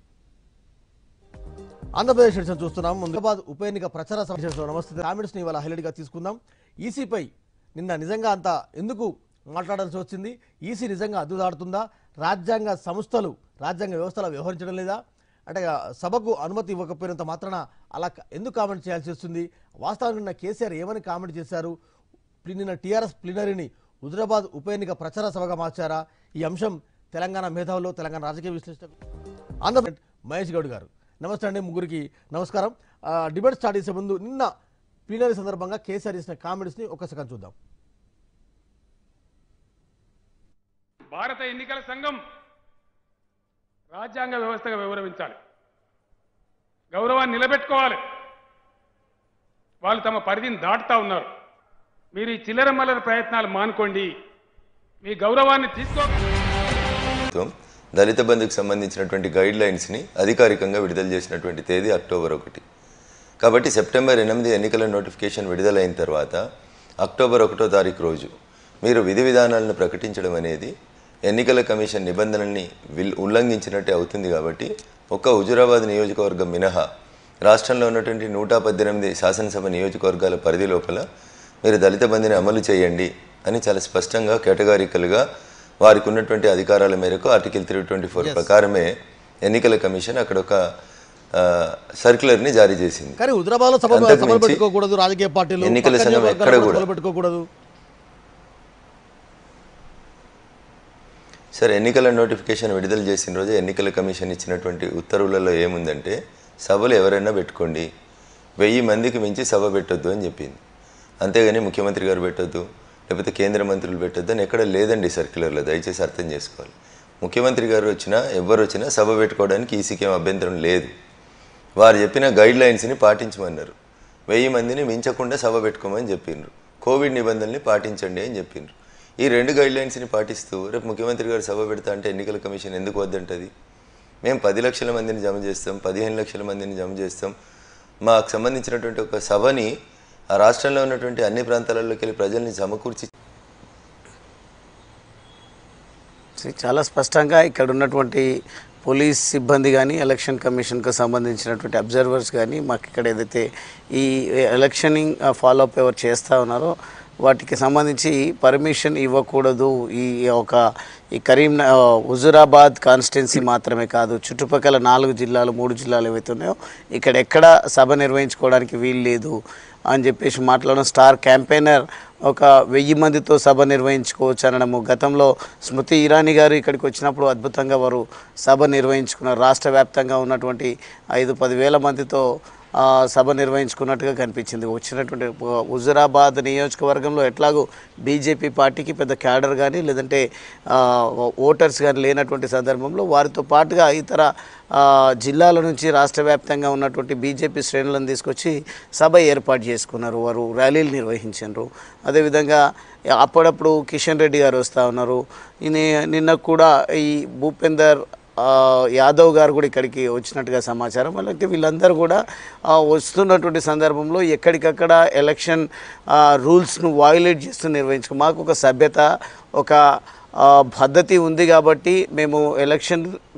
ఆంధ్రప్రదేశ్ ఎడిషన్ చూస్తున్నాం ముందుబాద్ ఉప ఎన్నిక ప్రచార సమావేశంలో నమస్తే కామెంట్స్ ని ఇవాళ హైలైట్ గా తీసుకుందాం ఈసీపై నిన్న నిజంగా అంత ఎందుకు మాట్లాడాల్సి వచ్చింది ఈసీ నిజంగా అద్దుదాడుతుందా రాజ్యాంగ సంస్థలు రాజ్యాంగ వ్యవస్థలో వ్యవహరించడం లేదా అంటే ఆ, సభకు అనుమతి ఇవ్వకపోయినంత మాత్రాన అలా క- ఎందుకు కామెంట్ చేయాల్సి వస్తుంది వాస్తవానికి నిన్న కేసీఆర్ ఏమని కామెంట్ చేశారు ప్లి- నిన్న టీఆర్ఎస్ ప్లీనరీని హుజరాబాద్ ఉప ఎన్నిక ప్రచార సభగా మార్చారా ఈ అంశం తెలంగాణ మేధావులు తెలంగాణ రాజకీయ విశ్లేషకులు ఆంధ్రప్రదేశ్ మహేష్ గౌడ్ గారు నమస్తే అండి ముగ్గురికి నమస్కారం ఆ, డిబేట్ స్టార్ట్ చేసే ముందు నిన్న ప్లీనరీ సందర్భంగా కేసీఆర్ చేసిన కామెంట్స్ని ఒక సెకండ్ చూద్దాం
భారత ఎన్నికల సంఘం రాజ్యాంగ వ్యవస్థగా వివరించాలి గౌరవాన్ని నిలబెట్టుకోవాలి వాళ్ళు తమ పరిధిని దాటుతా ఉన్నారు మీరు ఈ చిల్లర మల్లర ప్రయత్నాలు మానుకోండి మీ గౌరవాన్ని తీసుకో
ప్రభుత్వం దళిత బంధుకు సంబంధించినటువంటి గైడ్ లైన్స్ని అధికారికంగా విడుదల చేసినటువంటి తేదీ అక్టోబర్ ఒకటి కాబట్టి సెప్టెంబర్ ఎనిమిది ఎన్నికల నోటిఫికేషన్ విడుదలైన తర్వాత అక్టోబర్ ఒకటో తారీఖు రోజు మీరు విధి విధానాలను ప్రకటించడం అనేది ఎన్నికల కమిషన్ నిబంధనల్ని విల్ ఉల్లంఘించినట్టే అవుతుంది కాబట్టి ఒక్క హుజురాబాద్ నియోజకవర్గం మినహా రాష్ట్రంలో ఉన్నటువంటి నూట పద్దెనిమిది శాసనసభ నియోజకవర్గాల పరిధి లోపల మీరు దళిత బంధిని అమలు చేయండి అని చాలా స్పష్టంగా కేటగారికల్గా వారికి ఉన్నటువంటి అధికారాల మేరకు ఆర్టికల్ త్రీ ట్వంటీ ఫోర్ ప్రకారమే ఎన్నికల కమిషన్ అక్కడ ఒక ఆ, సర్క్యులర్ని జారీ చేసింది
కానీ హుజరాబాద్ లో సభ
అంతకు
సభలు
మించి
పెట్టుకోకూడదు రాజకీయ పార్టీలు
ఎన్నికల
పక్క
సంఘం
నియోజకవర్గాల్లో
ఎక్కడ
కూడా
కూడా.
సభలు పెట్టుకోకూడదు
సార్ ఎన్నికల నోటిఫికేషన్ విడుదల చేసిన రోజు ఎన్నికల కమిషన్ ఇచ్చినటువంటి ఉత్తర్వులలో ఏముందంటే సభలు ఎవరైనా పెట్టుకోండి వెయ్యి మందికి మించి సభ పెట్టొద్దు అని చెప్పింది అంతేగాని ముఖ్యమంత్రి గారు పెట్టొద్దు లేకపోతే కేంద్ర మంత్రులు పెట్టొద్దు అని ఎక్కడ లేదండి సర్క్యులర్లో దయచేసి అర్థం చేసుకోవాలి ముఖ్యమంత్రి గారు వచ్చినా ఎవరు వచ్చినా సభ పెట్టుకోవడానికి ఈసీకి ఏం అభ్యంతరం లేదు వారు చెప్పిన గైడ్ లైన్స్ని పాటించమన్నారు వెయ్యి మందిని మించకుండా సభ పెట్టుకోమని చెప్పిండ్రు కోవిడ్ నిబంధనల్ని పాటించండి అని చెప్పిండ్రు ఈ రెండు గైడ్ లైన్స్ని పాటిస్తూ రేపు ముఖ్యమంత్రి గారు సభ పెడతా అంటే ఎన్నికల కమిషన్ ఎందుకు వద్దంటది మేము పది లక్షల మందిని జమ చేస్తాం పదిహేను లక్షల మందిని జమ చేస్తాం మాకు సంబంధించినటువంటి ఒక సభని ఆ రాష్ట్రంలో ఉన్నటువంటి అన్ని ప్రాంతాలలోకి వెళ్ళి ప్రజల్ని సమకూర్చి
సి- చాలా స్పష్టంగా ఇక్కడ ఉన్నటువంటి పోలీస్ సిబ్బంది కానీ ఎలక్షన్ కమిషన్కి సంబంధించినటువంటి అబ్జర్వర్స్ కానీ మాకు ఇక్కడ ఏదైతే ఈ ఎలక్షనింగ్ ఫాలో అప్ ఎవరు చేస్తూ ఉన్నారో వాటికి సంబంధించి పర్మిషన్ ఇవ్వకూడదు ఈ ఒక ఈ కరీం హుజురాబాద్ కాన్స్టిట్యున్సీ మాత్రమే కాదు చుట్టుపక్కల నాలుగు జిల్లాలు మూడు జిల్లాలు ఏవైతే ఉన్నాయో ఇక్కడ ఎక్కడ సభ నిర్వహించుకోవడానికి వీలు లేదు అని చెప్పేసి మాట్లాడడం స్టార్ క్యాంపెయినర్ ఒక వెయ్యి మందితో సభ నిర్వహించుకోవచ్చు అనడము గతంలో స్మృతి ఇరానీ గారు ఇక్కడికి వచ్చినప్పుడు అద్భుతంగా వారు సభ నిర్వహించుకున్నారు రాష్ట్ర వ్యాప్తంగా ఉన్నటువంటి ఐదు పదివేల మందితో ఆ, సభ నిర్వహించుకున్నట్టుగా కనిపించింది వచ్చినటువంటి హు- హుజురాబాద్ నియోజకవర్గంలో ఎట్లాగో బీజేపీ పార్టీకి పెద్ద క్యాడర్ కానీ లేదంటే ఆ, ఓటర్స్ కానీ లేనటువంటి సందర్భంలో వారితో పాటుగా ఇతర ఆ, జిల్లాల నుంచి రాష్ట్ర వ్యాప్తంగా ఉన్నటువంటి బీజేపీ శ్రేణులను తీసుకొచ్చి సభ ఏర్పాటు చేసుకున్నారు వారు ర్యాలీలు నిర్వహించారు అదేవిధంగా అప్పుడప్పుడు కిషన్ రెడ్డి గారు వస్తూ ఉన్నారు ఈయన నిన్న కూడా ఈ భూపేందర్ ఆ, యాదవ్ గారు కూడా ఇక్కడికి వచ్చినట్టుగా సమాచారం అలాంటి వీళ్ళందరూ కూడా ఆ, వస్తున్నటువంటి సందర్భంలో ఎక్కడికక్కడ ఎలక్షన్ రూల్స్ను వాయులేట్ చేస్తూ నిర్వహించుకో మాకు ఒక సభ్యత ఒక ఆ, పద్ధతి ఉంది కాబట్టి మేము ఎలక్షన్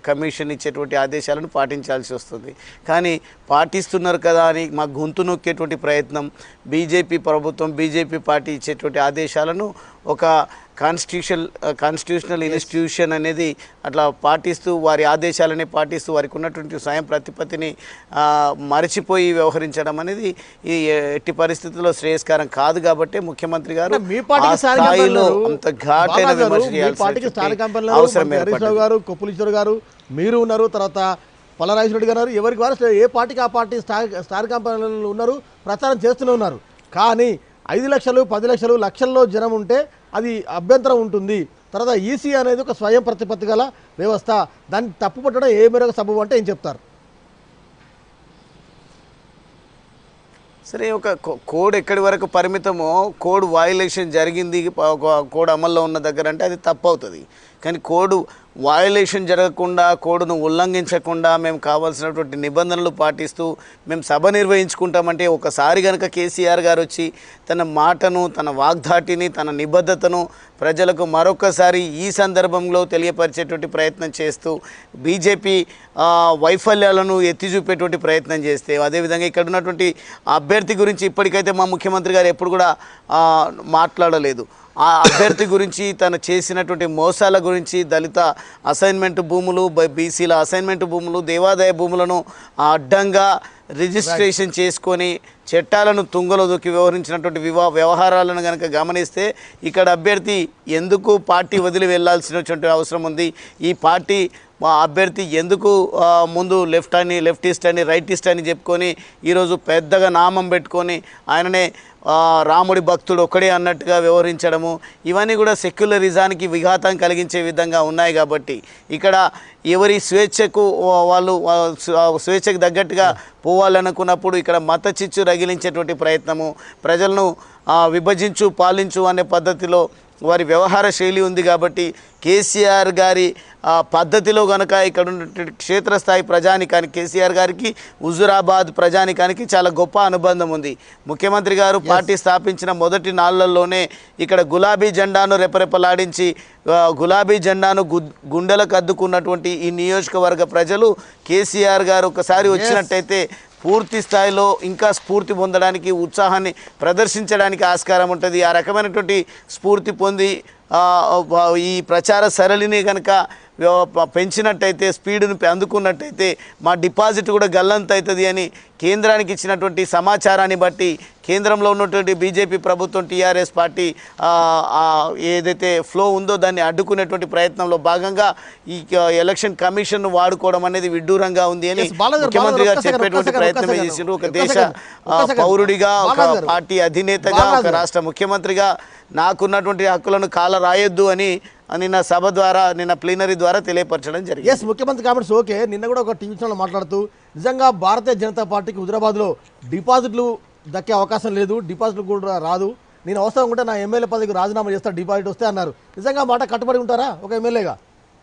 కమిషన్ ఇచ్చేటువంటి ఆదేశాలను పాటించాల్సి వస్తుంది కానీ పాటిస్తున్నారు కదా అని మా గొంతు నొక్కేటువంటి ప్రయత్నం బీజేపీ ప్రభుత్వం బీజేపీ పార్టీ ఇచ్చేటువంటి ఆదేశాలను ఒక కాన్స్టిట్యూషన్ కాన్స్టిట్యూషనల్ ఇన్స్టిట్యూషన్ అనేది అట్లా పాటిస్తూ వారి ఆదేశాలని పాటిస్తూ వారికి ఉన్నటువంటి స్వయం ప్రతిపత్తిని ఆ, మరచిపోయి వ్యవహరించడం అనేది ఈ ఎట్టి పరిస్థితుల్లో శ్రేయస్కరం కాదు కాబట్టి ముఖ్యమంత్రి గారు
అంటే మీ పార్టీకి
ఆ
స్థానిక
స్థాయిలో
కంపెనీలు,
అంత ఘాటైన
బాగా గారు,
విమర్శ
మీ
చేయాల్సినటువంటి
పార్టీకి స్థానిక కంపెనీలు
అవసరం
మంత్రి హరీష్ రావు
ఏర్పడింది
గారు కొప్పులీశ్వర్ గారు మీరు ఉన్నారు తర్వాత పల్లరాజేశ్వర గారు ఎవరికి వారు ఏ పార్టీకి ఆ పార్టీ స్టార్ స్టార్ కంపెనీలు ఉన్నారు ప్రచారం చేస్తూనే ఉన్నారు కానీ ఐదు లక్షలు పది లక్షలు లక్షల్లో జనం ఉంటే అది అభ్యంతరం ఉంటుంది తర్వాత ఈసీ అనేది ఒక స్వయం ప్రతిపత్తి గల వ్యవస్థ దాన్ని తప్పుపట్టడం ఏ మేరకు సబబు అంటే ఏం చెప్తారు
సరే ఒక కో- కోడ్ ఎక్కడి వరకు పరిమితమో కోడ్ వయలేషన్ జరిగింది ప- ఒక కోడ్ అమల్లో ఉన్న దగ్గర అంటే అది తప్పు అవుతుంది కానీ కోడ్ వయలేషన్ జరగకుండా కోడ్ను ఉల్లంఘించకుండా మేము కావాల్సినటువంటి నిబంధనలు పాటిస్తూ మేము సభ నిర్వహించుకుంటామంటే ఒకసారి కనుక కేసీఆర్ గారు వచ్చి తన మాటను తన వాగ్దాటిని తన నిబద్ధతను ప్రజలకు మరొకసారి ఈ సందర్భంలో తెలియపరిచేటువంటి ప్రయత్నం చేస్తూ బీజేపీ ఆ, వైఫల్యాలను ఎత్తి చూపేటువంటి ప్రయత్నం చేస్తే అదేవిధంగా ఇక్కడ ఉన్నటువంటి అభ్యర్థి గురించి ఇప్పటికైతే మా ముఖ్యమంత్రి గారు ఎప్పుడు కూడా ఆ, మాట్లాడలేదు ఆ అభ్యర్థి గురించి తను చేసినటువంటి మోసాల గురించి దళిత అసైన్మెంట్ భూములు బ- బీసీల అసైన్మెంట్ భూములు దేవాదాయ భూములను ఆ అడ్డంగా రిజిస్ట్రేషన్ చేసుకొని చట్టాలను తుంగలో దొక్కి వ్యవహరించినటువంటి వివా వ్యవహారాలను కనుక గమనిస్తే ఇక్కడ అభ్యర్థి ఎందుకు పార్టీ వదిలి వెళ్ళాల్సినటువంటి అవసరం ఉంది ఈ పార్టీ మా అభ్యర్థి ఎందుకు ఆ, ముందు లెఫ్ట్ అని లెఫ్టిస్ట్ అని రైటిస్ట్ అని చెప్పుకొని ఈరోజు పెద్దగా నామం పెట్టుకొని ఆయననే ఆ, రాముడి భక్తుడు ఒక్కడే అన్నట్టుగా వ్యవహరించడము ఇవన్నీ కూడా సెక్యులరిజానికి విఘాతం కలిగించే విధంగా ఉన్నాయి కాబట్టి ఇక్కడ ఎవరి స్వేచ్ఛకు వా- వాళ్ళు వా- స్వ- స్వేచ్ఛకు తగ్గట్టుగా పోవాలనుకున్నప్పుడు ఇక్కడ మత చిచ్చు రగిలించేటువంటి ప్రయత్నము ప్రజలను ఆ, విభజించు పాలించు అనే పద్ధతిలో వారి వ్యవహార శైలి ఉంది కాబట్టి కేసీఆర్ గారి ఆ, పద్ధతిలో కనుక ఇక్కడ ఉన్నటువంటి క్షేత్రస్థాయి ప్రజానికానికి కేసీఆర్ గారికి హుజురాబాద్ ప్రజానికానికి చాలా గొప్ప అనుబంధం ఉంది ముఖ్యమంత్రి గారు పార్టీ స్థాపించిన మొదటి నాళ్ళల్లోనే ఇక్కడ గులాబీ జెండాను రెపరెపలాడించి ఆ, గులాబీ జెండాను గు గుండెలకు అద్దుకున్నటువంటి ఈ నియోజకవర్గ ప్రజలు కేసీఆర్ గారు ఒకసారి వచ్చినట్టయితే పూర్తి స్థాయిలో ఇంకా స్ఫూర్తి పొందడానికి ఉత్సాహాన్ని ప్రదర్శించడానికి ఆస్కారం ఉంటుంది ఆ రకమైనటువంటి స్ఫూర్తి పొంది ఆ, ఆ, ఈ ప్రచార సరళిని కనుక పెంచినట్టయితే స్పీడ్ను పె- అందుకున్నట్టయితే మా డిపాజిట్ కూడా గల్లంత అవుతుంది అని కేంద్రానికి ఇచ్చినటువంటి సమాచారాన్ని బట్టి కేంద్రంలో ఉన్నటువంటి బీజేపీ ప్రభుత్వం టీఆర్ఎస్ పార్టీ ఆ, ఆ, ఏదైతే ఫ్లో ఉందో దాన్ని అడ్డుకునేటువంటి ప్రయత్నంలో భాగంగా ఈ క- ఎలక్షన్ కమిషన్ వాడుకోవడం అనేది విడ్డూరంగా ఉంది అని
Yes, బాలాజీ గారు,
ముఖ్యమంత్రి గారు
ఒక్క సెకండ్,
చెప్పేటువంటి
ఒక్క సెకండ్,
ప్రయత్నమే
ఒక్క
చేసిండ్రు ఒక
సెకండ్,
దేశ
ఒక్క
ఆ,
సెకండ్.
పౌరుడిగా ఒక
బాలాజీ గారు.
పార్టీ అధినేతగా
బాలాజీ
ఒక
గారు.
రాష్ట్ర ముఖ్యమంత్రిగా నాకున్నటువంటి హక్కులను కాల రాయొద్దు అని నిన్న సభ ద్వారా నిన్న ప్లీనరీ ద్వారా తెలియపరచడం జరిగింది
ఎస్ ముఖ్యమంత్రి కామెంట్స్ ఓకే నిన్న కూడా ఒక టీవీ ఛానల్ మాట్లాడుతూ నిజంగా భారతీయ జనతా పార్టీకి హుజరాబాద్లో డిపాజిట్లు దక్కే అవకాశం లేదు డిపాజిట్లు కూడా రాదు నేను అవసరం ఉంటే నా ఎమ్మెల్యే పదవికి రాజీనామా చేస్తా డిపాజిట్ వస్తే అన్నారు నిజంగా మాట కట్టుబడి ఉంటారా ఒక ఎమ్మెల్యేగా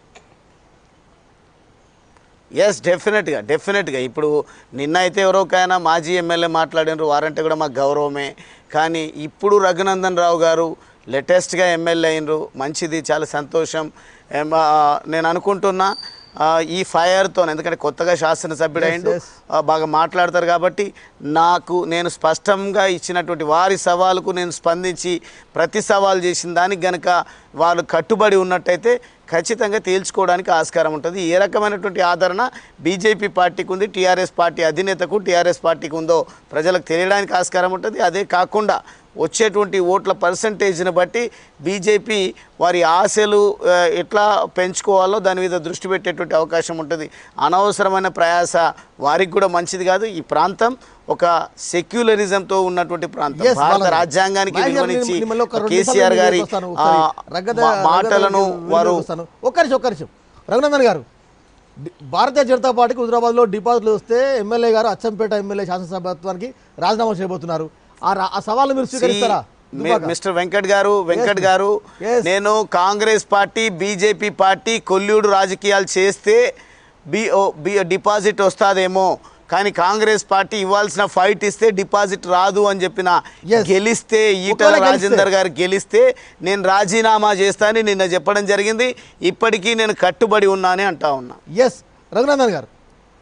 ఎస్ డెఫినెట్గా డెఫినెట్గా ఇప్పుడు నిన్న అయితే ఎవరో ఒక ఆయన మాజీ ఎమ్మెల్యే మాట్లాడినారు వారంటే కూడా మాకు గౌరవమే కానీ ఇప్పుడు రఘునందన్ రావు గారు లేటెస్ట్గా ఎమ్మెల్యే అయినరు మంచిది చాలా సంతోషం ఏం, ఆ, నేను అనుకుంటున్నా ఆ, ఈ ఫైర్తో ఎందుకంటే కొత్తగా శాసనసభ్యుడు
Yes,
అయిండు
yes.
ఆ, బాగా మాట్లాడతారు కాబట్టి నాకు నేను స్పష్టంగా ఇచ్చినటువంటి వారి సవాలుకు నేను స్పందించి ప్రతి సవాల్ చేసిన దానికి గనక వాళ్ళు కట్టుబడి ఉన్నట్టయితే ఖచ్చితంగా తేల్చుకోవడానికి ఆస్కారం ఉంటుంది ఏ రకమైనటువంటి ఆదరణ బీజేపీ పార్టీకి ఉంది టీఆర్ఎస్ పార్టీ అధినేతకు టీఆర్ఎస్ పార్టీకి ఉందో ప్రజలకు తెలియడానికి ఆస్కారం ఉంటుంది అదే కాకుండా వచ్చేటువంటి ఓట్ల పర్సంటేజ్ని బట్టి బీజేపీ వారి ఆశలు ఆ, ఎట్లా పెంచుకోవాలో దాని మీద దృష్టి పెట్టేటువంటి అవకాశం ఉంటుంది అనవసరమైన ప్రయాస వారికి కూడా మంచిది కాదు ఈ ప్రాంతం ఒక సెక్యులరిజంతో ఉన్నటువంటి ప్రాంతం
Yes,
భారత
బాలాజీ.
రాజ్యాంగానికి
బాలాజీ గారు,
విలువనిచ్చి
నేను మిమ్మల్ని ఒక రెండు
కేసీఆర్
నిమిషాలు
గారి
మీకు వస్తాను.
ఆ,
ఒకసారి రగ్గద-
మా-
రగ్గద
మాటలను
వీడియో
వారు
వస్తాను. ఒక్క నిమిషం ఒక్క నిమిషం రఘునందన్ గారు డి- భారతీయ జనతా పార్టీకి హుజరాబాద్లో డిపాజిట్లు వస్తే ఎమ్మెల్యే గారు అచ్చంపేట ఎమ్మెల్యే శాసనసభత్వానికి రాజీనామా చేయబోతున్నారు ఆ రా- ఆ సవాలు మీరు స్వీకరిస్తారా
మీ-
Dubbaka.
Mister Venkat garu Venkat
Yes,
garu
yes.
నేను కాంగ్రెస్ పార్టీ బీజేపీ పార్టీ కొల్యూడు రాజకీయాలు చేస్తే బి ఓ- బి డిపాజిట్ వస్తాదేమో కానీ కాంగ్రెస్ పార్టీ ఇవ్వాల్సిన ఫైట్ ఇస్తే డిపాజిట్ రాదు అని చెప్పిన
Yes.
గెలిస్తే ఈటల
ఒకవేళ గెలిస్తే.
రాజేందర్ గారు గెలిస్తే నేను రాజీనామా చేస్తానని నిన్న చెప్పడం జరిగింది ఇప్పటికీ నేను కట్టుబడి ఉన్నానని అంటా ఉన్నా
ఎస్ రఘునందన్ గారు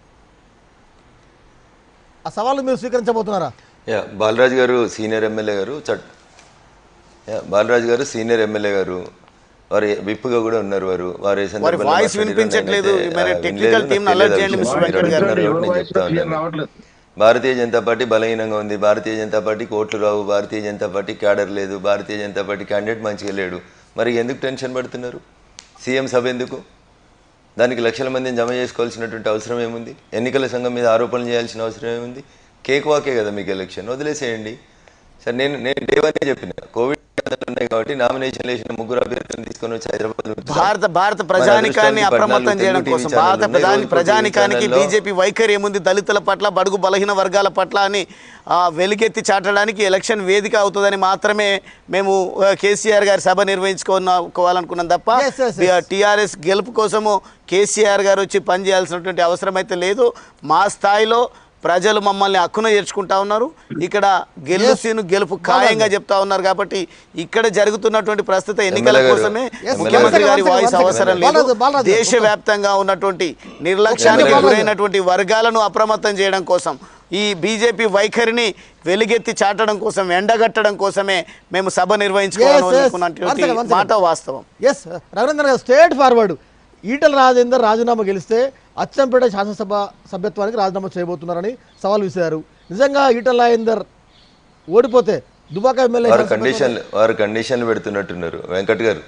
ఆ సవాలు మీరు స్వీకరించబోతున్నారా
యా బాలరాజు గారు సీనియర్ ఎమ్మెల్యే గారు చట్ యా బాలరాజు గారు సీనియర్ ఎమ్మెల్యే గారు వారు విప్పుగా కూడా ఉన్నారు వారు వారు ఏ సందర్భంలో
వాయిస్
మాట్లాడారో
వినిపించట్లేదు.
నేనైతే,
మరి
ఆ,
technical
వినలేదు,
team ని
నాకు
alert
తెలియదు
చేయండి,
ఆ
మిస్టర్
విషయం.
వెంకట్ గారు.
మీరు
ఎవరి
నేను
వాయిస్
చెప్తా
క్లియర్
ఉన్నాను.
రావట్లేదు
భారతీయ జనతా పార్టీ బలహీనంగా ఉంది భారతీయ జనతా పార్టీకి ఓట్లు రావు భారతీయ జనతా పార్టీ క్యాడర్ లేదు భారతీయ జనతా పార్టీ క్యాండిడేట్ మంచిగా లేడు మరి ఎందుకు టెన్షన్ పడుతున్నారు సీఎం సభ ఎందుకు దానికి లక్షల మందిని జమ చేసుకోవాల్సినటువంటి అవసరం ఏముంది ఎన్నికల సంఘం మీద ఆరోపణలు చేయాల్సిన అవసరం ఏముంది కేక్ వాకే కదా మీకు ఎలక్షన్ వదిలేసేయండి సరే నేను నేను డే వన్ చెప్పిన కోవిడ్ జాగ్రత్తలు ఉన్నాయి కాబట్టి నామినేషన్ వేసిన ముగ్గురు అభ్యర్థులను తీసుకొని వచ్చి హైదరాబాద్ ఉంచుతాం.
భారత భారత
మన
ప్రజానికాన్ని
అదృష్టానికి
అప్రమత్తం
పద్నాలుగు
చేయడం
తెలుగు
కోసం
టీవీ
భారత
ఛానళ్ళు
ప్రధాని
ఉన్నాయి.
ప్రజానికానికి
రోజుకో టీవీ
బీజేపీ వైఖరి ఏముంది దళితుల పట్ల బడుగు బలహీన వర్గాల పట్ల అని ఆ, వెలుగెత్తి చాటడానికి ఎలక్షన్ వేదిక అవుతుందని మాత్రమే మేము ఆ, కేసీఆర్ గారి సభ నిర్వహించుకోవాలనుకున్నాం తప్ప
Yes, yes, yes.
టీఆర్ఎస్ గెలుపు కోసము కేసీఆర్ గారు వచ్చి పనిచేయాల్సినటువంటి అవసరం అయితే లేదు మా స్థాయిలో ప్రజలు మమ్మల్ని హక్కున చేర్చుకుంటా ఉన్నారు ఇక్కడ గెలుసీను గెలుపు ఖాయంగా చెప్తా ఉన్నారు కాబట్టి ఇక్కడ జరుగుతున్నటువంటి ప్రస్తుత ఎన్నికల
ఎమ్మెల్యే గారు.
కోసమే
Yes,
ముఖ్యమంత్రి
one
గారి
second,
వాయిస్
one second.
అవసరం
బాలాజీ,
లేదు
బాలాజీ,
దేశవ్యాప్తంగా ఉన్నటువంటి నిర్లక్ష్యానికి
బాలాజీ.
గురైనటువంటి వర్గాలను అప్రమత్తం చేయడం కోసం ఈ బీజేపీ వైఖరిని వెలుగెత్తి చాటడం కోసం ఎండగట్టడం కోసమే మేము సభ
Yes, yes. One
నిర్వహించుకోవాలనుకున్నటువంటి
second, one second.
మాట వాస్తవం
ఎస్ రఘునందన్ గారు స్టేట్ ఫార్వర్డ్ ఈటల రాజేందర్ రాజీనామా గెలిస్తే అచ్చంపేట శాసనసభ సభ్యత్వానికి రాజీనామా చేయబోతున్నారని సవాల్ విసిరారు నిజంగా ఈటల రాజేందర్ ఓడిపోతే దుబాక ఎమ్మెల్యే
వారు కండిషన్లు వారు కండిషన్లు పెడుతున్నట్టున్నారు వెంకట్ గారు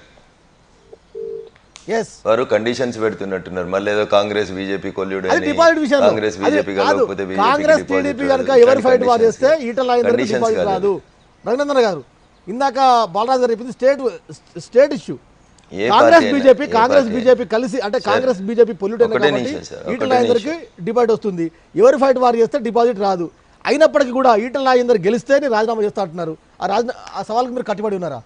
ఎస్
వారు కండిషన్స్ పెడుతున్నట్టున్నారు మళ్ళీ ఏదో కాంగ్రెస్ బీజేపీ కొల్లుడు
అది డిపాజిట్ విషయంలో
కాంగ్రెస్
అది
బీజేపీ
కాదు.
కలవకపోతే BJP కి
కాంగ్రెస్
డిపాజిట్
టీడీపీ
రాదు.
కనుక ఎవరు
ఇట్లాంటి
ఫైట్ వార్
conditions.
చేస్తే ఈటల రాజేందర్
Conditions
డిపాజిట్
కాదు.
రాదు రఘునందన్ గారు ఇందాక బాలరాజు గారు చెప్పింది స్టేట్ స్టేట్ ఇష్యూ
ఏ
కాంగ్రెస్
పార్టీ అయినా,
బీజేపీ
ఏ
కాంగ్రెస్
పార్టీ
బీజేపీ కలిసి అంటే
సార్,
కాంగ్రెస్ బీజేపీ పొల్యూట్
ఒకటే
కాబట్టి
నిమిషం సార్,
ఈటల
ఒకటే
రాజేందర్కి డిపాజిట్ వస్తుంది ఎవరు ఫైట్ వార్ చేస్తే డిపాజిట్ రాదు అయినప్పటికీ కూడా ఈటల రాజేందర్ గెలిస్తేనే రాజీనామా చేస్తా అంటున్నారు ఆ రాజ ఆ సవాల్కి మీరు కట్టుబడి ఉన్నారా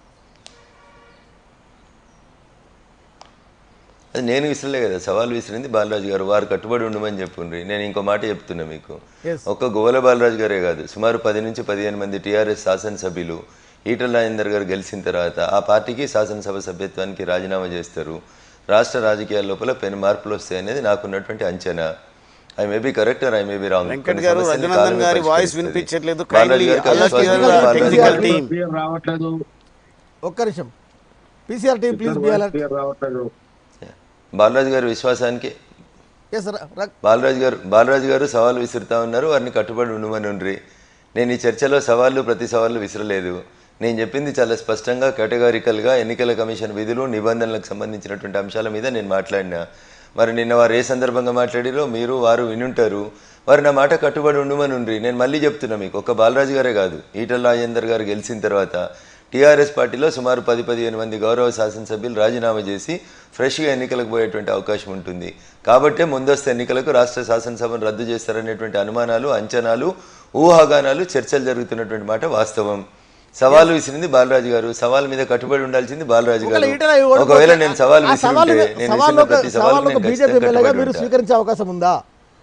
అది నేను విసరలే కదా సవాల్ విసిరింది బాలరాజు గారు వారు కట్టుబడి ఉండమని చెప్పుండ్రి నేను ఇంకో మాట చెప్తున్నా మీకు
Yes.
ఒక్క గోవల బాలరాజు గారే కాదు సుమారు పది నుంచి పదిహేను మంది టీఆర్ఎస్ శాసనసభ్యులు ఈటల రాజేందర్ గారు గెలిచిన తర్వాత ఆ పార్టీకి శాసనసభ సభ్యత్వానికి రాజీనామా చేస్తారు రాష్ట్ర రాజకీయాల లోపల పెను మార్పులు వస్తాయి అనేది నాకున్నటువంటి అంచనా I may be correct I may be wrong
Venkat garu, Raghunandan గారి voice వినిపించట్లేదు. Kindly alert your technical team.
Clear రావట్లేదు
ఒక్క నిమిషం PCR team please be alert
clear రావట్లేదు
బాలరాజు గారి విశ్వాసానికి
ఎస్
బాలరాజు గారు బాలరాజు గారు సవాల్ విసురుతా ఉన్నారు వారిని కట్టుబడి ఉండమని ఉండ్రి నేను ఈ చర్చలో సవాళ్ళు ప్రతి సవాళ్ళు విసరలేదు నేను చెప్పింది చాలా స్పష్టంగా కేటగారికల్గా ఎన్నికల కమిషన్ విధులు నిబంధనలకు సంబంధించినటువంటి అంశాల మీద నేను మాట్లాడినా మరి నిన్న వారు ఏ సందర్భంగా మాట్లాడిరో మీరు వారు వినుంటారు వారు నా మాట కట్టుబడి ఉండమని ఉండ్రి నేను మళ్ళీ చెప్తున్నా మీకు ఒక బాలరాజు గారే కాదు ఈటల రాజేందర్ గారు గెలిచిన తర్వాత టీఆర్ఎస్ పార్టీలో సుమారు పది పదిహేను మంది గౌరవ శాసనసభ్యులు రాజీనామా చేసి ఫ్రెష్గా ఎన్నికలకు పోయేటువంటి అవకాశం ఉంటుంది కాబట్టే ముందస్తు ఎన్నికలకు రాష్ట్ర శాసనసభను రద్దు చేస్తారనేటువంటి అనుమానాలు అంచనాలు ఊహాగానాలు చర్చలు జరుగుతున్నటువంటి మాట వాస్తవం సవాలు విసిరింది బాలరాజు గారు సవాల్ మీద కట్టుబడి ఉండాల్సింది బాలరాజు గారు ఒకవేళ నేను సవాల్ విసిరింటే నేను విసిరిన ప్రతి సవాలుకు నేను
బీజేపీ
ఖచ్చితంగా
ఎమ్మెల్యేగా
కట్టుబడి
మీరు
ఉంటా.
స్వీకరించే అవకాశం ఉందా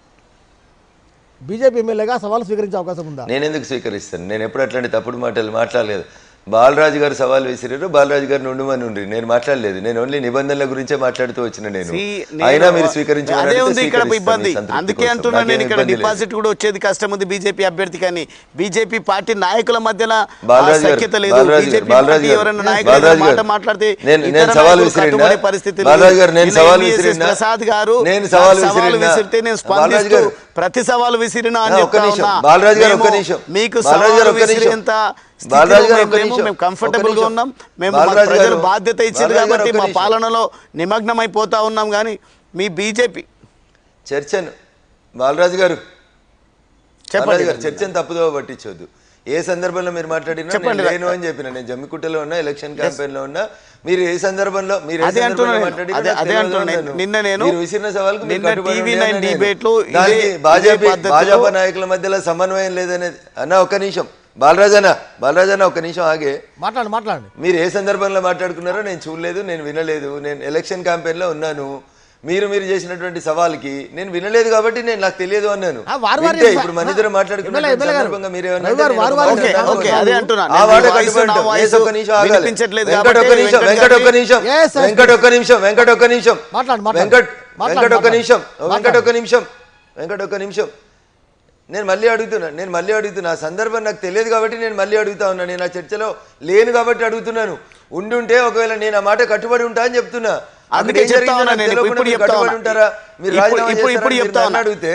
బీజేపీ ఎమ్మెల్యేగా సవాల్ స్వీకరించే అవకాశం ఉందా
నేను ఎందుకు స్వీకరిస్తాను నేను ఎప్పుడు అట్లాంటి తప్పుడు మాటలు మాట్లాడలేదు బాలరాజు గారు సవాల్ విసిరారు బాలరాజు గారిని ఉండమని ఉండ్రి నేను మాట్లాడలేదు నేను ఓన్లీ నిబంధనల గురించే మాట్లాడుతూ వచ్చిన నేను
See, నేను-
అయినా మీరు స్వీకరించమని
అదే
అడిగితే
ఉంది ఇక్కడ
స్వీకరిస్తాను
ఇబ్బంది
మీ సంతృప్తి
అందుకే
కోసం.
అంటున్నాను నేను
నాకేం
ఇక్కడ
ఇబ్బంది లేదు.
డిపాజిట్ కూడా వచ్చేది కష్టం ఉంది బీజేపీ అభ్యర్థి కానీ బీజేపీ పార్టీ నాయకుల మధ్యన ఆ
బాలరాజు గారు,
సఖ్యత లేదు
బాలరాజు గారు,
బీజేపీ
బాలరాజు
పార్టీ
గారు,
ఎవరైనా
yes,
నాయకులు
బాలరాజు
ఏదైనా మాట
గారు,
మాట్లాడితే
నేను-
ఇతర
నేను సవాల్
నాయకులు
విసిరినా?
కట్టుబడే పరిస్థితి లేదు.
బాలరాజు గారు, నేను
నిన్న
సవాల్
ఎంవీఎస్ఎస్
విసిరినా?
ప్రసాద్ గారు
నేను
నాకు
సవాల్
సవాల్
విసిరినా?
విసిరితే నేను
బాలరాజు
స్పందిస్తూ
గారు.
ప్రతి సవాల్ విసిరినా అని
ఆ, ఒక్క
చెప్తా
నిమిషం.
ఉన్నా.
బాలరాజు గారు, ఒక్క
మేము
నిమిషం.
మీకు
బాలరాజు గారు,
సవాల్
ఒక్క నిమిషం.
విసిరేంత స్థితిలో
బాలరాజు గారు,
మేము
ఒక్క
లేము.
నిమిషం.
మేము కంఫర్టబుల్
ఒక్క
గా
నిమిషం.
ఉన్నాం మేము
బాలరాజు
మాకు ప్రజలు
గారు,
బాధ్యత ఇచ్చారు
బాలరాజు గారు,
కాబట్టి
ఒక్క
మా
నిమిషం.
పాలనలో నిమగ్నం అయిపోతా ఉన్నాం కానీ మీ బీజేపీ
చర్చను బాలరాజు గారు
చెప్పండి
బాలరాజు గారు చర్చను తప్పుదో పట్టించొద్దు ఏ సందర్భంలో మీరు మాట్లాడినా
చెప్పండి.
నేను లేను అని చెప్పిన నేను జమ్మికుట్టలో ఉన్నా ఎలక్షన్ క్యాంపెయిన్ లో ఉన్నా మీరు ఏ సందర్భంలో మీరు ఏ
అదే
సందర్భంలో
అంటున్నా నేను.
మాట్లాడినా
అదే-
నాకు
అదే
తెలియదు
అంటున్నా నేను.
అన్నాను.
నిన్న నేను-
మీరు విసిరిన సవాల్కు మీరు
నిన్న
కట్టుబడి
TV9
ఉండాలని నేను.
debate లో ఇదే-
దానికి
ఇదే
భాజపా
పద్ధతిలో-
భాజపా నాయకుల మధ్యలో సమన్వయం లేదనేది అన్న ఒక్క నిమిషం బాలరాజన్న బాలరాజన్న ఒక్క నిమిషం ఆగే
మాట్లాడండి మాట్లాడండి
మీరు ఏ సందర్భంలో మాట్లాడుకున్నారో నేను చూడలేదు నేను వినలేదు నేను ఎలక్షన్ క్యాంపెయిన్లో ఉన్నాను మీరు మీరు చేసినటువంటి సవాల్కి నేను వినలేదు కాబట్టి నేను నాకు తెలియదు అన్నాను
ఆ, వారు వారు
వింటే
చెప్ప-
ఇప్పుడు మన ఇద్దరు
ఎమ్మెల్యే-
మాట్లాడుకున్న
ఎమ్మెల్యే గారు,
సందర్భంగా మీరు ఏమన్నా
రవి గారు,
అంటే
వారు
నేను
వారు
ఓకే
మాట్లాడతాను.
ఓకే అదే అంటున్నా
ఆ
నేను
మాట
మీ వాయిస్
కట్టుబడి
నా
ఉంటాం.
వాయిస్
ఏసు ఒక్క నిమిషం ఆగాలి.
వినిపించట్లేదు
వెంకట్
కాబట్టి
ఒక్క నిమిషం వెంకట్ ఒక్క నిమిషం
Yes, yes,
వెంకట్ ఒక్క నిమిషం వెంకట్ ఒక్క నిమిషం
మాట్లాడు, మాట్లాడు.
వెంకట్
మాట్లాడు,
వెంకట్ ఒక్క
మాట్లాడు.
నిమిషం వెంకట్
మాట్లాడు.
ఒక్క నిమిషం వెంకట్ ఒక్క నిమిషం నేను మళ్ళీ అడుగుతున్నా నేను మళ్ళీ అడుగుతున్నా ఆ సందర్భం నాకు తెలియదు కాబట్టి నేను మళ్ళీ అడుగుతా ఉన్నా నేను ఆ చర్చలో లేను కాబట్టి అడుగుతున్నాను ఉండి ఉంటే ఒకవేళ నేను ఆ మాట కట్టుబడి ఉంటా అని చెప్తున్నా అక్కడ
అందుకే
ఏం
చెప్తా
జరిగిందో
ఉన్నా
నాకు
నేను,
తెలియకుండా
ఇప్పుడు
మీరు
చెప్తా
కట్టుబడి
ఉన్నా.
ఉంటారా మీరు
ఇప్పుడు-
రాజీనామా
ఇప్పుడు- ఇప్పుడు
చేస్తారని
చెప్తా
మీరు నన్ను
ఉన్నా.
అడిగితే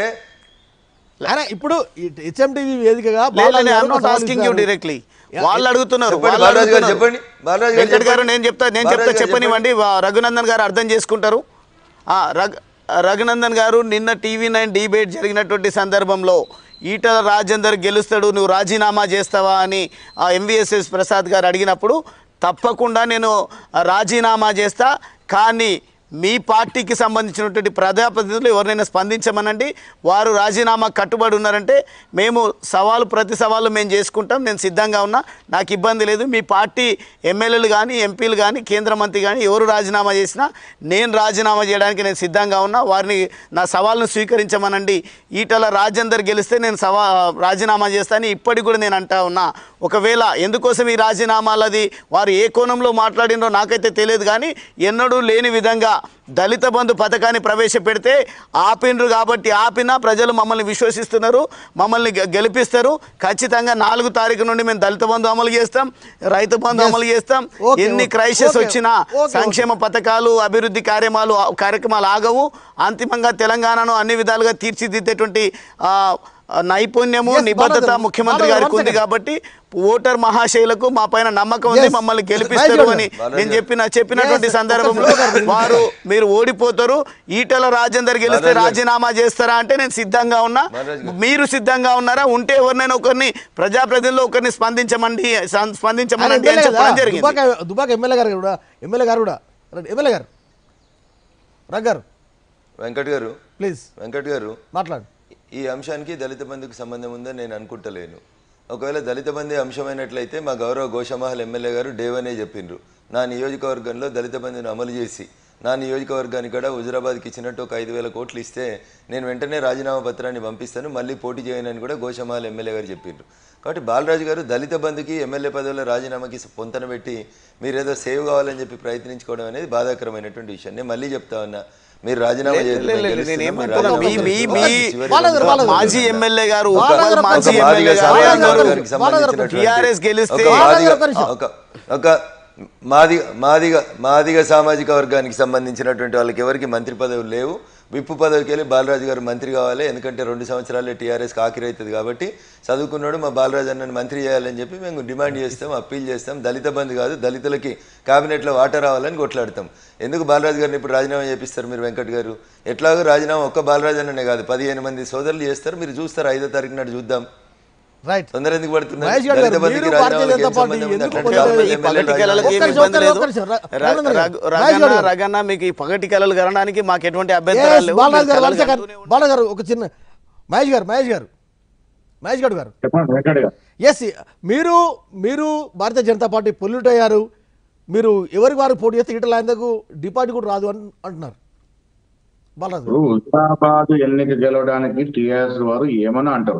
ఆయన ఇప్పుడు హెచ్ఎండివి వేదికగా
లేదు
బాలాజీ
లేదు
గారు
ఐఎమ్ నాట్
సవాల్
ఆస్కింగ్ యూ
ఇస్తారు.
డైరెక్ట్లీ వాళ్ళు అడుగుతున్నారు
చెప్పండి,
వాళ్ళు
బాలరాజు గారు
అడుగుతున్నారు.
చెప్పండి. బాలరాజు గారు
వెంకట్ గారు
చెప్పండి.
నేను చెప్తా నేను చెప్తా
బాలరాజు గారు
చెప్పనివ్వండి వా- రఘునందన్ గారు అర్థం చేసుకుంటారు ఆ, రఘు రఘునందన్ గారు నిన్న టీవీ నైన్ డిబేట్ జరిగినటువంటి సందర్భంలో ఈటల రాజేందర్ గెలుస్తాడు నువ్వు రాజీనామా చేస్తావా అని ఎంవిఎస్ఎస్ ప్రసాద్ గారు అడిగినప్పుడు తప్పకుండా నేను రాజీనామా చేస్తా కానీ మీ పార్టీకి సంబంధించినటువంటి ప్రజాప్రతినిధులు ఎవరినైనా స్పందించమనండి వారు రాజీనామా కట్టుబడి ఉన్నారంటే మేము సవాలు ప్రతి సవాలు మేము చేసుకుంటాం నేను సిద్ధంగా ఉన్నా నాకు ఇబ్బంది లేదు మీ పార్టీ ఎమ్మెల్యేలు కానీ ఎంపీలు కానీ కేంద్ర మంత్రి కానీ ఎవరు రాజీనామా చేసినా నేను రాజీనామా చేయడానికి నేను సిద్ధంగా ఉన్నా వారిని నా సవాల్ను స్వీకరించమనండి ఈటల రాజేందర్ గెలిస్తే నేను సవా రాజీనామా చేస్తానని ఇప్పటికి కూడా నేను అంటా ఉన్నా ఒకవేళ ఎందుకోసం ఈ రాజీనామాలది వారు ఏ కోణంలో మాట్లాడినో నాకైతే తెలియదు కానీ ఎన్నడూ లేని విధంగా దళిత బంధు పథకాన్ని ప్రవేశపెడితే ఆపినరు కాబట్టి ఆపినా ప్రజలు మమ్మల్ని విశ్వసిస్తున్నారు మమ్మల్ని గె- గెలిపిస్తారు ఖచ్చితంగా నాలుగు తారీఖు నుండి మేము దళిత బంధు అమలు చేస్తాం రైతు బంధు
Yes.
అమలు చేస్తాం
Okay,
ఎన్ని
okay.
Crisis
Okay.
వచ్చినా
Okay,
సంక్షేమ పథకాలు అభివృద్ధి కార్యమాలు కార్యక్రమాలు ఆగవు అంతిమంగా తెలంగాణను అన్ని విధాలుగా తీర్చిదిద్దేటువంటి ఆ, ఆ, నైపుణ్యము
Yes,
నిబద్ధత
బాలాజీ,
ముఖ్యమంత్రి
బాలాజీ,
గారికి
one
ఉంది
second.
కాబట్టి ఓటర్ మహాశైలకు మా పైన నమ్మకం ఉంది
Yes.
మమ్మల్ని
Right,
గెలిపిస్తారు
right.
అని
బాలాజీ.
నేను చెప్పిన చెప్పినటువంటి
Yes,
సందర్భంలో
ఒక్క నిమిషం.
వారు మీరు ఓడిపోతారు ఈటల రాజేందర్ గెలిస్తే
బాలాజీ.
రాజీనామా చేస్తారా అంటే నేను సిద్ధంగా ఉన్నా
బాలాజీ గారు.
మీరు సిద్ధంగా ఉన్నారా ఉంటే ఎవరినైనా ఒకరిని ప్రజాప్రతినిధులు ఒకరిని స్పందించమండి సం-
ఆయన
స్పందించమనండి అని
ఎమ్మెల్యే కదా
చెప్పడం జరిగింది
దుబాక దుబాక ఎమ్మెల్యే గారు కూడా ఎమ్మెల్యే గారు కూడా రండి, ఎమ్మెల్యే గారు రగ్ గారు
వెంకట్ గారు
ప్లీజ్
వెంకట్ గారు
మాట్లాడు
ఈ అంశానికి దళిత బంధుకు సంబంధం ఉందని నేను అనుకుంటలేను ఒకవేళ దళిత బంధు అంశమైనట్లయితే మా గౌరవ గోషమహల్ ఎమ్మెల్యే గారు డేవనే చెప్పిండ్రు నా నియోజకవర్గంలో దళిత బంధుని అమలు చేసి నా నియోజకవర్గానికి కూడా హుజురాబాద్కి ఇచ్చినట్టు ఒక ఐదు వేల కోట్లు ఇస్తే నేను వెంటనే రాజీనామా పత్రాన్ని పంపిస్తాను మళ్ళీ పోటీ చేయనని కూడా గోషమహల్ ఎమ్మెల్యే గారు చెప్పిండ్రు కాబట్టి బాలరాజు గారు దళిత బంధుకి ఎమ్మెల్యే పదవుల రాజీనామాకి పొంతన పెట్టి మీరేదో సేవ్ కావాలని చెప్పి ప్రయత్నించుకోవడం అనేది బాధాకరమైనటువంటి విషయం నేను మళ్ళీ చెప్తా ఉన్నా మీరు రాజీనామా
లేదు,
చేయండి,
లేదు,
మేము
లేదు,
గెలుస్తున్నాం,
నేను
మీరు
ఏమంటున్నా,
రాజీనామా
మీ- మీ-
చేయండి.
మీ-
చివరి
బాలాజీ
రెండు
గారు, బాలాజీ గారు.
మాజీ ఎమ్మెల్యే గారు
బాలాజీ
ఉప్పల్
గారు,
మాజీ
ఒక
ఎమ్మెల్యే
మాదిగ
గారు
బాలాజీ
సామాజిక
గారు,
వర్గానికి
బాలాజీ గారు,
సంబంధించినటువంటి
TRS గెలిస్తే-
ఒక
బాలాజీ
మాదిగ
గారు, ఒక నిమిషం.
ఒక ఒక మాదిగ మాదిగ మాదిగ సామాజిక వర్గానికి సంబంధించినటువంటి వాళ్ళకి ఎవరికి మంత్రి పదవులు లేవు విప్పు పదవికి వెళ్ళి బాలరాజు గారు మంత్రి కావాలి ఎందుకంటే రెండు సంవత్సరాలే టీఆర్ఎస్కి ఆఖరైతుంది కాబట్టి చదువుకున్నాడు మా బాలరాజు అన్నని మంత్రి చేయాలని చెప్పి మేము డిమాండ్ చేస్తాం అప్పీల్ చేస్తాం దళిత బంధు కాదు దళితులకి క్యాబినెట్లో వాటా రావాలని కొట్లాడతాం ఎందుకు బాలరాజు గారిని ఇప్పుడు రాజీనామా చేపిస్తారు మీరు వెంకట్ గారు ఎట్లాగో రాజీనామా ఒక్క బాలరాజు అన్ననే కాదు పదిహేను మంది సోదరులు చేస్తారు మీరు చూస్తారు ఐదో తారీఖు నాడు చూద్దాం
రైట్
తొందర ఎందుకు పడుతున్నారు
మహేష్ గారు,
దళిత బంధుకి
మీరు
రాజీనామాకి
భారతీయ
ఏం
జనతా పార్టీ
సంబంధం ఉంది?
ఎందుకు
అట్లాంటి
కొంచెం
చాలా మంది
ఈ
ఎమ్మెల్యేలు
పగటి కళలకు
రాజీనామా
ఏమి
ఒక్క నిమిషం,
ఇబ్బంది లేదు
ఒక్క నిమిషం, ర-
ర-
రఘునందన్ గారు.
రఘు-
మహేష్
రగన్న
గారు.
రగన్న మీకు ఈ పగటి కళలు కనడానికి మాకు ఎటువంటి
Yes,
అభ్యంతరాలు లేవు
బాలరాజు గారు
మీరు
వన్ సెకండ్
కలలు కంటూనే
బాలరాజు గారు ఒక చిన్న మహేష్ గారు మహేష్ గారు మహేష్ గౌడ్ గారు
చెప్పండి వెంకట్ గారు
ఎస్ మీరు మీరు భారతీయ జనతా పార్టీ పొల్యూట్ అయ్యారు మీరు ఎవరికి వారు పోటీ చేస్తే ఈటల ఆయనకు డిపాజిట్ కూడా రాదు అని అంటున్నారు బాలరాజు గారు.
ఇప్పుడు హుజరాబాద్ ఎన్నిక గెలవడానికి టిఆర్ఎస్ వారు ఏమన్నా అంటారు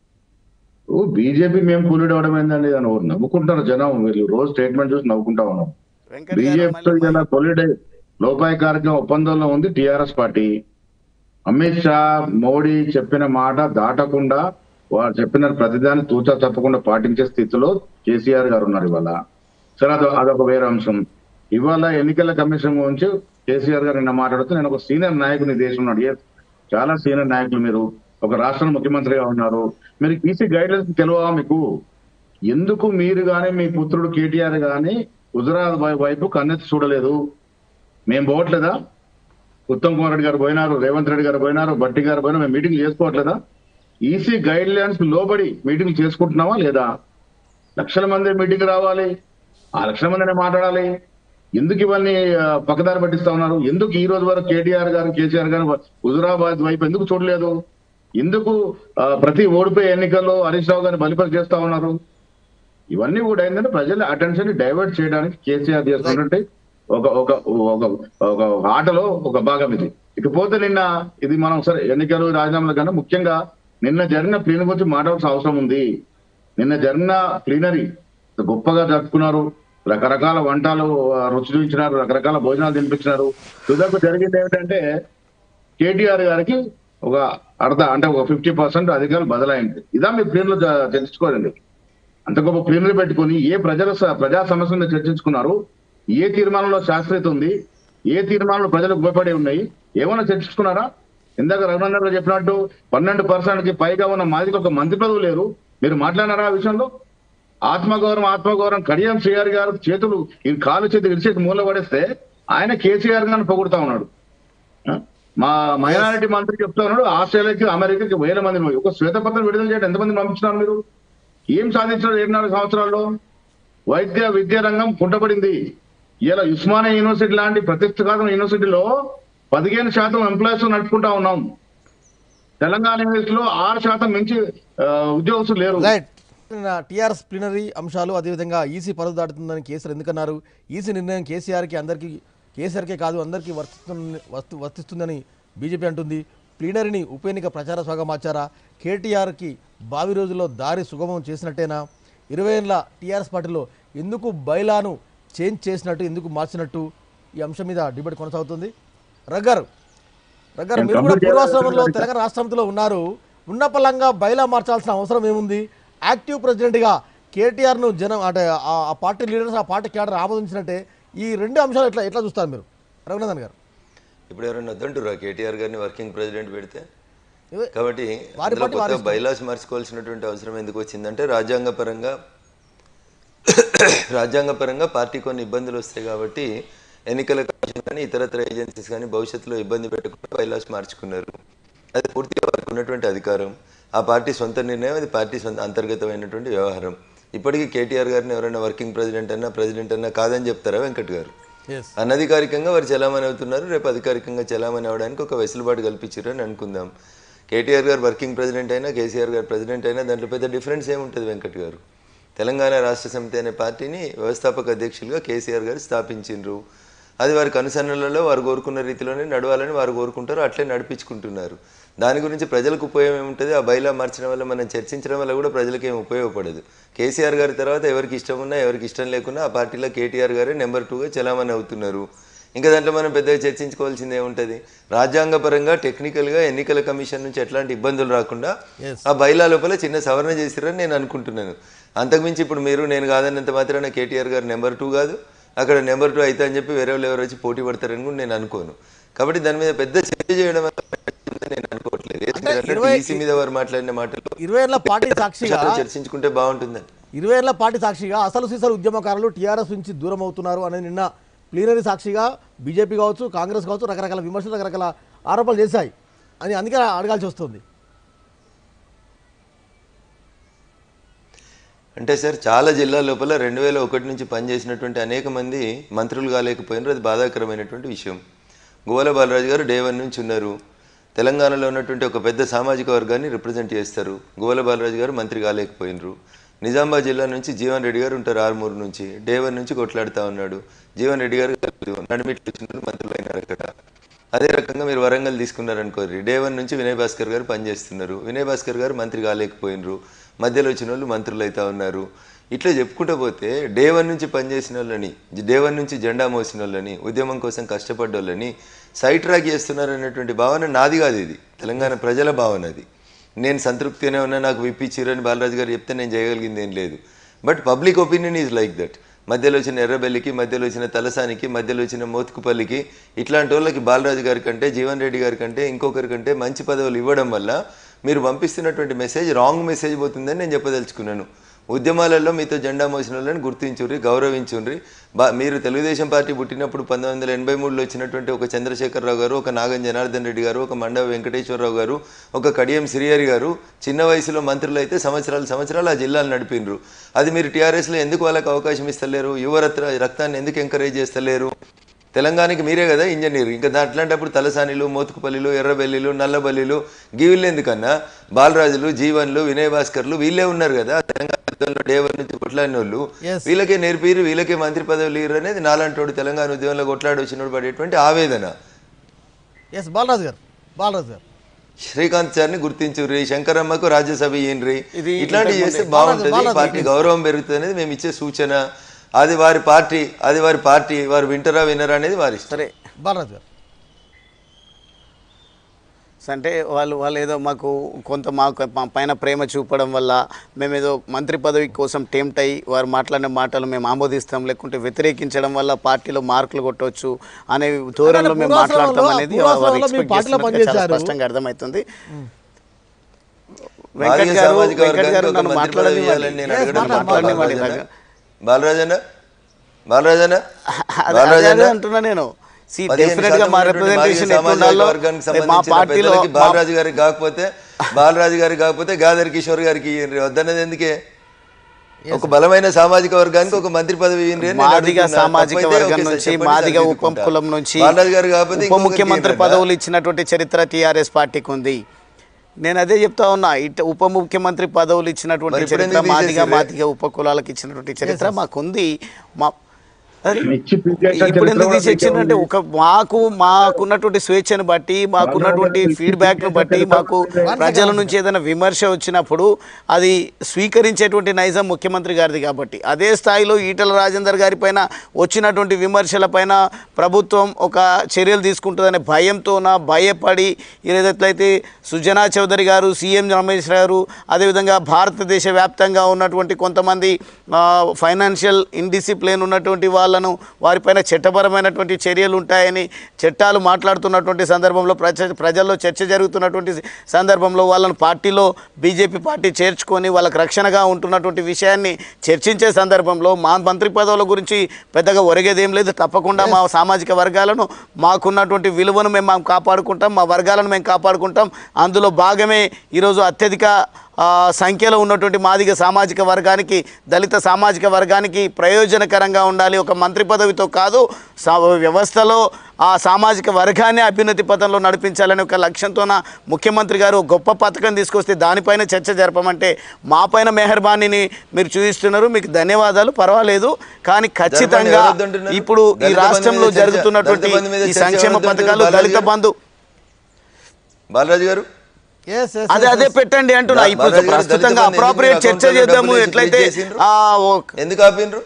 బీజేపీ మేము కూలీడ్ అవడం ఏందండి అని ఎవరు నవ్వుకుంటారు జనం వీళ్ళు రోజు స్టేట్మెంట్ చూసి నవ్వుకుంటా ఉన్నాం
వెంకట్ గారు
బీజేపీతో
మళ్ళీ-
ఇలా కొలిడ్ లోపాయకారిక ఒప్పందంలో ఉంది టిఆర్ఎస్ పార్టీ అమిత్ షా మోడీ చెప్పిన మాట దాటకుండా వారు చెప్పిన ప్రతిదాన్ని తూచా తప్పకుండా పాటించే స్థితిలో కేసీఆర్ గారు ఉన్నారు ఇవాళ సరే అదొ అదొక వేరే అంశం ఇవాళ ఎన్నికల కమిషన్ గురించి కేసీఆర్ గారు నిన్న మాట్లాడుతూ నేను ఒక సీనియర్ నాయకుని దేశం ఉన్నాడు Yes, చాలా సీనియర్ నాయకులు మీరు ఒక రాష్ట్ర ముఖ్యమంత్రిగా ఉన్నారు మీరు ఈసీ గైడ్లైన్స్ తెలియవా మీకు ఎందుకు మీరు గాని మీ పుత్రుడు కేటీఆర్ గాని గుజరాత్ వై- వైపు కన్నెత్తి చూడలేదు మేము పోవట్లేదా ఉత్తమ్ కుమార్ రెడ్డి గారు పోయినారు రేవంత్ రెడ్డి గారు పోయినారు బట్టి గారు పోయినా మేము మీటింగ్ చేసుకోవట్లేదా ఈసీ గైడ్ లైన్స్ లోబడి మీటింగ్ చేసుకుంటున్నావా లేదా లక్షల మంది మీటింగ్ రావాలి ఆ లక్షల మందినే మాట్లాడాలి ఎందుకు ఇవన్నీ ఆ, పక్కదారి పట్టిస్తా ఉన్నారు ఎందుకు ఈ రోజు వరకు కేటీఆర్ గారు కేసీఆర్ గారు హుజురాబాద్ వైపు ఎందుకు చూడలేదు ఎందుకు ఆ, ప్రతి ఓడిపోయే ఎన్నికల్లో హరీష్ రావు గారిని బలిపరి చేస్తా ఉన్నారు ఇవన్నీ కూడా ఏంటంటే ప్రజల అటెన్షన్ ని డైవర్ట్ చేయడానికి కేసీఆర్ చేస్తున్నట్టు ఒక ఒక ఒక ఒక ఆటలో ఒక భాగం ఇది ఇకపోతే నిన్న ఇది మనం సరే ఎన్నికలు రాజీనామాల కన్నా ముఖ్యంగా నిన్న జరిగిన ప్లీనరీ గురించి మాట్లాడాల్సిన అవసరం ఉంది నిన్న జరిగిన ప్లీనరీ గొప్పగా జరుపుకున్నారు రకరకాల వంటలు ఆ, రుచి చూపించినారు రకరకాల భోజనాలు తినిపించినారు తుదకు జరిగింది ఏమిటంటే కేటీఆర్ గారికి ఒక అర్ధ అంటే ఒక ఫిఫ్టీ పర్సెంట్ అధికారులు బదలాయింది ఇదా మీ ప్లీనరీలో జ- తెలుసుకోరండి అంత గొప్ప ప్లీనరీ పెట్టుకొని ఏ ప్రజల స- ప్రజా సమస్యలను చర్చించుకున్నారు ఏ తీర్మానంలో శాస్త్రీయత ఉంది ఏ తీర్మానాలు ప్రజలకు ఉపయోగపడి ఉన్నాయి ఏమైనా చర్చించుకున్నారా ఇందాక రఘునందన్ గారు చెప్పినట్టు పన్నెండు పర్సెంట్ కి పైగా ఉన్న మాదికి ఒక మంత్రి పదవి లేరు మీరు మాట్లాడినారా ఆ విషయంలో ఆత్మగౌరవం ఆత్మగౌరవం కడియం శ్రీఆర్ గారు చేతులు ఈ కాలు చేతులు ఇరిచేసి మూల పడేస్తే ఆయన కేసీఆర్ గారిని పొగుడుతా ఉన్నాడు ఆ? మా మైనారిటీ మంత్రి చెప్తా ఉన్నాడు ఆస్ట్రేలియాకి అమెరికాకి వేల మంది ఒక శ్వేతపత్రం విడుదల చేయడం ఎంతమంది పంపించినారు మీరు ఏం సాధించారు ఏడున్నర సంవత్సరాల్లో వైద్య విద్యా రంగం కుంటపడింది ఇలా ఉస్మానియా యూనివర్సిటీ లాంటి ప్రతిష్టాత్మక యూనివర్సిటీలో పదిహేను శాతం ఎంప్లాయీస్ నడుపుకుంటా ఉన్నాం తెలంగాణ యూనివర్సిటీలో ఆరు శాతం మించి ఆ, ఉద్యోగస్తులు లేరు
రైట్ టీఆర్ఎస్ ప్లీనరీ అంశాలు అదేవిధంగా ఈసీ పరుగు దాటుతుందని కేసీఆర్ ఎందుకన్నారు ఈసీ నిర్ణయం కేసీఆర్కి అందరికీ కేసీఆర్కే కాదు అందరికీ వర్తిస్తుంది వర్తి వర్తిస్తుందని బీజేపీ అంటుంది ప్లీనరీని ఉప ఎన్నిక ప్రచార స్వాగం మార్చారా కేటీఆర్కి భావి రోజుల్లో దారి సుగమం చేసినట్టేనా ఇరవై ఏళ్ళ టీఆర్ఎస్ పార్టీలో ఎందుకు బైలాను చేంజ్ చేసినట్టు ఎందుకు మార్చినట్టు ఈ అంశం మీద డిబేట్ కొనసాగుతుంది రగ్గర్ రగ్గర్ మీరు కూడా పూర్వాశ్రమంలో తెలంగాణ రాష్ట్రంలో ఉన్నారు ఉన్న పలంగా బయలా మార్చాల్సిన అవసరం ఏముంది యాక్టివ్ ప్రెసిడెంట్గా కేటీఆర్ను జనం అంటే ఆ- ఆ పార్టీ లీడర్స్ ఆ పార్టీ క్యాడర్ ఆమోదించినట్టే ఈ రెండు అంశాలు ఎట్లా ఎట్లా చూస్తారు మీరు రఘునందన్ గారు
ఇప్పుడు ఎవరైనా వద్దంటురా కేటీఆర్ గారిని వర్కింగ్ ప్రెసిడెంట్ పెడితే
ఇవే-
కాబట్టి
వారి
అందులో
పార్టీ వారి
కొత్త బైలాస్ మార్చుకోవాల్సినటువంటి అవసరం ఎందుకు వచ్చిందంటే రాజ్యాంగ పరంగా రాజ్యాంగ పరంగా పార్టీ కొన్ని ఇబ్బందులు వస్తాయి కాబట్టి ఎన్నికల కమిషన్ కానీ ఇతరత్ర ఏజెన్సీస్ కానీ భవిష్యత్తులో ఇబ్బంది పెట్టకుండా బైలాస్ మార్చుకున్నారు అది పూర్తిగా వారికి ఉన్నటువంటి అధికారం ఆ పార్టీ సొంత నిర్ణయం అది పార్టీ సొంత అంతర్గతమైనటువంటి వ్యవహారం ఇప్పటికీ కేటీఆర్ గారిని ఎవరైనా వర్కింగ్ ప్రెసిడెంట్ అన్నా ప్రెసిడెంట్ అన్నా కాదని చెప్తారా వెంకట్ గారు
ఎస్
అనధికారికంగా వారు చలామణి అవుతున్నారు రేపు అధికారికంగా చలామణి అవడానికి ఒక వెసులుబాటు కల్పించారు అని అనుకుందాం కేటీఆర్ గారు వర్కింగ్ ప్రెసిడెంట్ అయినా కేసీఆర్ గారు ప్రెసిడెంట్ అయినా దాంట్లో పెద్ద డిఫరెన్స్ ఏముంటుంది వెంకట్ గారు తెలంగాణ రాష్ట్ర సమితి అనే పార్టీని వ్యవస్థాపక అధ్యక్షులుగా కేసీఆర్ గారు స్థాపించిండ్రు అది వారికి అనుసరణలలో వారు కోరుకున్న రీతిలోనే నడవాలని వారు కోరుకుంటారు అట్లే నడిపించుకుంటున్నారు దాని గురించి ప్రజలకు ఉపయోగం ఏముంటుంది ఆ బైలా మార్చడం వల్ల మనం చర్చించడం వల్ల కూడా ప్రజలకు ఏం ఉపయోగపడదు కేసీఆర్ గారి తర్వాత ఎవరికి ఇష్టం ఉన్నా ఎవరికి ఇష్టం లేకున్నా ఆ పార్టీలో కేటీఆర్ గారే నెంబర్ టూగా చలామణి అవుతున్నారు ఇంకా దాంట్లో మనం పెద్దగా చర్చించుకోవాల్సింది ఏముంటుంది రాజ్యాంగపరంగా టెక్నికల్గా ఎన్నికల కమిషన్ నుంచి ఎట్లాంటి ఇబ్బందులు రాకుండా
Yes.
ఆ బైలా లోపల చిన్న సవరణ చేసిరని నేను అనుకుంటున్నాను అంతకుమించి ఇప్పుడు మీరు నేను కాదన్నంత మాత్రాన కేటీఆర్ గారు నెంబర్ టూ కాదు అక్కడ నెంబర్ టూ అయితే అని చెప్పి వేరే వాళ్ళు ఎవరు వచ్చి పోటీ పడతారని కూడా నేను అనుకోను కాబట్టి దాని మీద పెద్ద చర్చ చేయడం వల్ల నేను అనుకోవట్లేదు
ఇరవై-
ఈసీ మీద వారు మాట్లాడిన మాటలు
ఇరవై ఏళ్ళ పార్టీ సాక్షిగా
చర్చించుకుంటే బాగుంటుందని
ఇరవై ఏళ్ళ పార్టీ సాక్షిగా అసలు సీసలు ఉద్యమకారులు టీఆర్ఎస్ నుంచి దూరం అవుతున్నారు అని నిన్న ప్లీనరీ సాక్షిగా బీజేపీ కావచ్చు కాంగ్రెస్ కావచ్చు రకరకాల విమర్శలు రకరకాల ఆరోపణలు చేశాయి అని అందుకే అడగాల్సి వస్తుంది
అంటే సార్ చాలా జిల్లాల లోపల రెండు వేల ఒకటి నుంచి పనిచేసినటువంటి అనేక మంది మంత్రులు కాలేకపోయినారు అది బాధాకరమైనటువంటి విషయం గోవల బాలరాజు గారు డే వన్ నుంచి ఉన్నారు తెలంగాణలో ఉన్నటువంటి ఒక పెద్ద సామాజిక వర్గాన్ని రిప్రజెంట్ చేస్తారు గోవల బాలరాజు గారు మంత్రి కాలేకపోయినరు నిజామాబాద్ జిల్లా నుంచి జీవన్ రెడ్డి గారు ఉంటారు ఆర్మూరు నుంచి డే వన్ నుంచి కొట్లాడుతూ ఉన్నాడు జీవన్ రెడ్డి గారు నడిమిట్లు వచ్చినారు మంత్రులు అయినారు అక్కడ అదే రకంగా మీరు వరంగల్ తీసుకున్నారనుకోరి డే వన్ నుంచి వినయ్ భాస్కర్ గారు పనిచేస్తున్నారు వినయ్ భాస్కర్ గారు మంత్రి కాలేకపోయినరు మధ్యలో వచ్చిన వాళ్ళు మంత్రులు అవుతా ఉన్నారు ఇట్లా చెప్పుకుంటూ పోతే డే వన్ నుంచి పనిచేసిన వాళ్ళని డే వన్ నుంచి జెండా మోసిన వాళ్ళని ఉద్యమం కోసం కష్టపడ్డ వాళ్ళని సైడ్ ట్రాక్ చేస్తున్నారు అనేటువంటి భావన నాది కాదు ఇది తెలంగాణ ప్రజల భావన అది నేను సంతృప్తిగానే ఉన్నా నాకు విప్పించారని బాలరాజు గారు చెప్తే నేను చేయగలిగింది ఏం లేదు but public opinion is like that మధ్యలో వచ్చిన ఎర్రబెల్లికి మధ్యలో వచ్చిన తలసానికి మధ్యలో వచ్చిన మోతుకుపల్లికి ఇట్లాంటి వాళ్ళకి బాలరాజు గారి కంటే జీవన్ రెడ్డి గారి కంటే ఇంకొకరి కంటే మంచి పదవులు ఇవ్వడం వల్ల మీరు పంపిస్తున్నటువంటి మెసేజ్ రాంగ్ మెసేజ్ పోతుందని నేను చెప్పదలుచుకున్నాను ఉద్యమాలలో మీతో జెండా మోసిన వాళ్ళని గుర్తించుర్రి గౌరవించుర్రి బా మీరు తెలుగుదేశం పార్టీ పుట్టినప్పుడు పంతొమ్మిది వందల ఎనభై మూడులో వచ్చినటువంటి ఒక చంద్రశేఖరరావు గారు ఒక నాగం జనార్దన్ రెడ్డి గారు ఒక మండవ వెంకటేశ్వరరావు గారు ఒక కడియం శ్రీహరి గారు చిన్న వయసులో మంత్రులు అయితే సంవత్సరాలు సంవత్సరాలు ఆ జిల్లాలు నడిపిండ్రు అది మీరు టీఆర్ఎస్లో ఎందుకు వాళ్ళకి అవకాశం ఇస్తలేరు యువరత్న రక్తాన్ని ఎందుకు ఎంకరేజ్ చేస్తలేరు తెలంగాణకి మీరే కదా ఇంజనీర్ ఇంకా దా- అట్లాంటప్పుడు తలసానిలు మోతుకుపల్లిలు ఎర్రబెల్లిలు నల్లబల్లిలు గివిళ్ళు ఎందుకన్నా బాలరాజులు జీవన్లు వినయ్ భాస్కర్లు వీళ్ళే ఉన్నారు కదా తెలంగాణ యుద్ధంలో డేవర్ నుంచి కొట్లాడిన వాళ్ళు
Yes.
వీళ్ళకే నేర్పిరు వీళ్ళకే మంత్రి పదవులు ఇరు అనేది నాలంటోడు తెలంగాణ ఉద్యమంలో కొట్లాడి వచ్చినోడు పడేటువంటి ఆవేదన
ఎస్ బాలరాజు గారు బాలరాజు గారు
శ్రీకాంత్ సార్ని గుర్తించుర్రి శంకరమ్మకు రాజ్యసభ ఇయ్యండ్రి
ఇది
ఇట్లాంటివి
ఇంతకు
చేస్తే
ముందే-
బాగుంటుంది
బాలాజీ,
పార్టీ గౌరవం పెరుగుతుంది అనేది మేము ఇచ్చే సూచన అది వారి పార్టీ అది వారి పార్టీ వారు వింటరా వినరా అనేది వారి ఇష్టం
సరే
బాలరాజు గారు
అంటే వాళ్ళు వాళ్ళు ఏదో మాకు కొంత మాకు మా పైన ప్రేమ చూపడం వల్ల మేము ఏదో మంత్రి పదవి కోసం టెంప్ట్ అయ్యి వారు మాట్లాడిన మాటలు మేము ఆమోదిస్తాం లేకుంటే వ్యతిరేకించడం వల్ల పార్టీలో మార్కులు కొట్టవచ్చు అనే ధోరణిలో మేము
పూర్వాశ్రమంలో-
మాట్లాడతాం అనేది
పూర్వాశ్రమంలో
వారు
మీ
expect
పార్టీలో
చేస్తున్నట్టుగా చాలా
పనిచేశారు.
స్పష్టంగా అర్థమవుతుంది
మాదిగ
వెంకట్ గారు
సామాజిక
వెంకట్ గారు
వర్గానికి ఒక
నన్ను
మంత్రి పదవి
మాట్లాడనివ్వండి
ఇవ్వాలని నేను
Yes,
అడగడం
మాట్లాడు,
మాట్లాడనివ్వండి.
మాట్లాడు.
బాలరాజన్న బాలరాజన్న
అదే- అదే
బాలరాజన్న
అదే అంటున్నా నేను See,
పదిహేను
definite గా
శాతం
మా
ఉన్నటువంటి
representation
మాదిగ
ఎట్లా
సామాజిక
ఉండాలో,
వర్గానికి
మా
సంబంధించిన
పార్టీలో
పెద్దలకి
మా-
బాలరాజు గారికి కాకపోతే బాలరాజు గారికి కాకపోతే గాదర్ కిషోర్ గారికి ఇయ్యండి వద్దన్నది ఎందుకే ఒక బలమైన సామాజిక వర్గానికి ఒక మంత్రి పదవి ఇయ్యండి అని నేను
మాదిగ
అడుగుతున్నా.
సామాజిక
తప్పైతే
వర్గం
ఓకే సార్,
నుంచి
చెప్పండి
మాదిగ
సార్,
ఉప
దిద్దుకుంటా.
కులం నుంచి
బాలరాజు గారు కాకపోతే
ఉప
ఇంకొకరికి
ముఖ్యమంత్రి
ఇయ్యండి.
పదవులు ఇచ్చినటువంటి చరిత్ర టీఆర్ఎస్ పార్టీకి ఉంది నేను అదే చెప్తా ఉన్నా ఇట ఉప ముఖ్యమంత్రి పదవులు ఇచ్చినటువంటి
మరి ఇప్పుడు
చరిత్ర
ఎందుకు
మాదిగ
తీసేసిర్రే?
మాదిగ ఉప కులాలకు ఇచ్చినటువంటి చరిత్ర మాకుంది మా అరే,
ఇచ్చి పీకేసిన
ఇప్పుడు
చరిత్ర
ఎందుకు
కూడా
తీసేచ్చిందంటే
మీకే
ఒక మాకు మాకున్నటువంటి స్వేచ్ఛను బట్టి మాకున్నటువంటి ఫీడ్బ్యాక్ ను బట్టి మాకు ప్రజల నుంచి ఏదైనా విమర్శ వచ్చినప్పుడు అది స్వీకరించేటువంటి నైజం ముఖ్యమంత్రి గారిది కాబట్టి అదే స్థాయిలో ఈటల రాజేందర్ గారి పైన వచ్చినటువంటి విమర్శల పైన ప్రభుత్వం ఒక చర్యలు తీసుకుంటుందనే భయంతోన భయపడి ఏదైతే సుజనా చౌదరి గారు సీఎం రమేష్ గారు అదేవిధంగా భారతదేశ వ్యాప్తంగా ఉన్నటువంటి కొంతమంది ఫైనాన్షియల్ ఇండిసిప్లిన్ ఉన్నటువంటి వాళ్ళను వారిపైన చట్టపరమైనటువంటి చర్యలు ఉంటాయని చట్టాలు మాట్లాడుతున్నటువంటి సందర్భంలో ప్రజ ప్రజల్లో చర్చ జరుగుతున్నటువంటి సందర్భంలో వాళ్ళను పార్టీలో బీజేపీ పార్టీ చేర్చుకొని వాళ్ళకి రక్షణగా ఉంటున్నటువంటి విషయాన్ని చర్చించే సందర్భంలో మా మంత్రి పదవుల గురించి పెద్దగా ఒరిగేదేం లేదు తప్పకుండా మా సామాజిక వర్గాలను మాకున్నటువంటి విలువను మేము మేము కాపాడుకుంటాం మా వర్గాలను మేము కాపాడుకుంటాం అందులో భాగమే ఈరోజు అత్యధిక ఆ, సంఖ్యలో ఉన్నటువంటి మాదిగ సామాజిక వర్గానికి దళిత సామాజిక వర్గానికి ప్రయోజనకరంగా ఉండాలి ఒక మంత్రి పదవితో కాదు సా- వ్యవస్థలో ఆ సామాజిక వర్గాన్ని అభ్యున్నతి పథంలో నడిపించాలనే ఒక లక్ష్యంతోన ముఖ్యమంత్రి గారు ఒక గొప్ప పథకం తీసుకొస్తే దానిపైన చర్చ జరపమంటే మా పైన మెహర్బానీని మీరు చూపిస్తున్నారు మీకు ధన్యవాదాలు పర్వాలేదు కానీ ఖచ్చితంగా
ఎవరు వద్దంటున్నారు?
ఇప్పుడు ఈ
దళిత బంధు
రాష్ట్రంలో
మీద చర్చ-
జరుగుతున్నటువంటి
దళిత బంధు మీద
ఈ
చర్చ
సంక్షేమ
ఎవరు
పథకాలు
వద్దంటున్నారు?
దళిత
బాలాజీ
బంధు
బాలరాజు గారు
ఎస్ ఎస్
అదే అదే పెట్టండి అంటున్నా
బా-
ఇప్పుడు
బాలాజీ గారు
ప్రస్తుతంగా
దళిత బంధు
అప్రాప్రియేట్
ఎందుకు
చర్చ
అకౌంట్లో
చేద్దాము
డబ్బులు వేసి
ఎట్లయితే
ఫ్రీజ్ చేసిండ్రు?
ఆ, ఓ-
ఎందుకు ఆపిండ్రు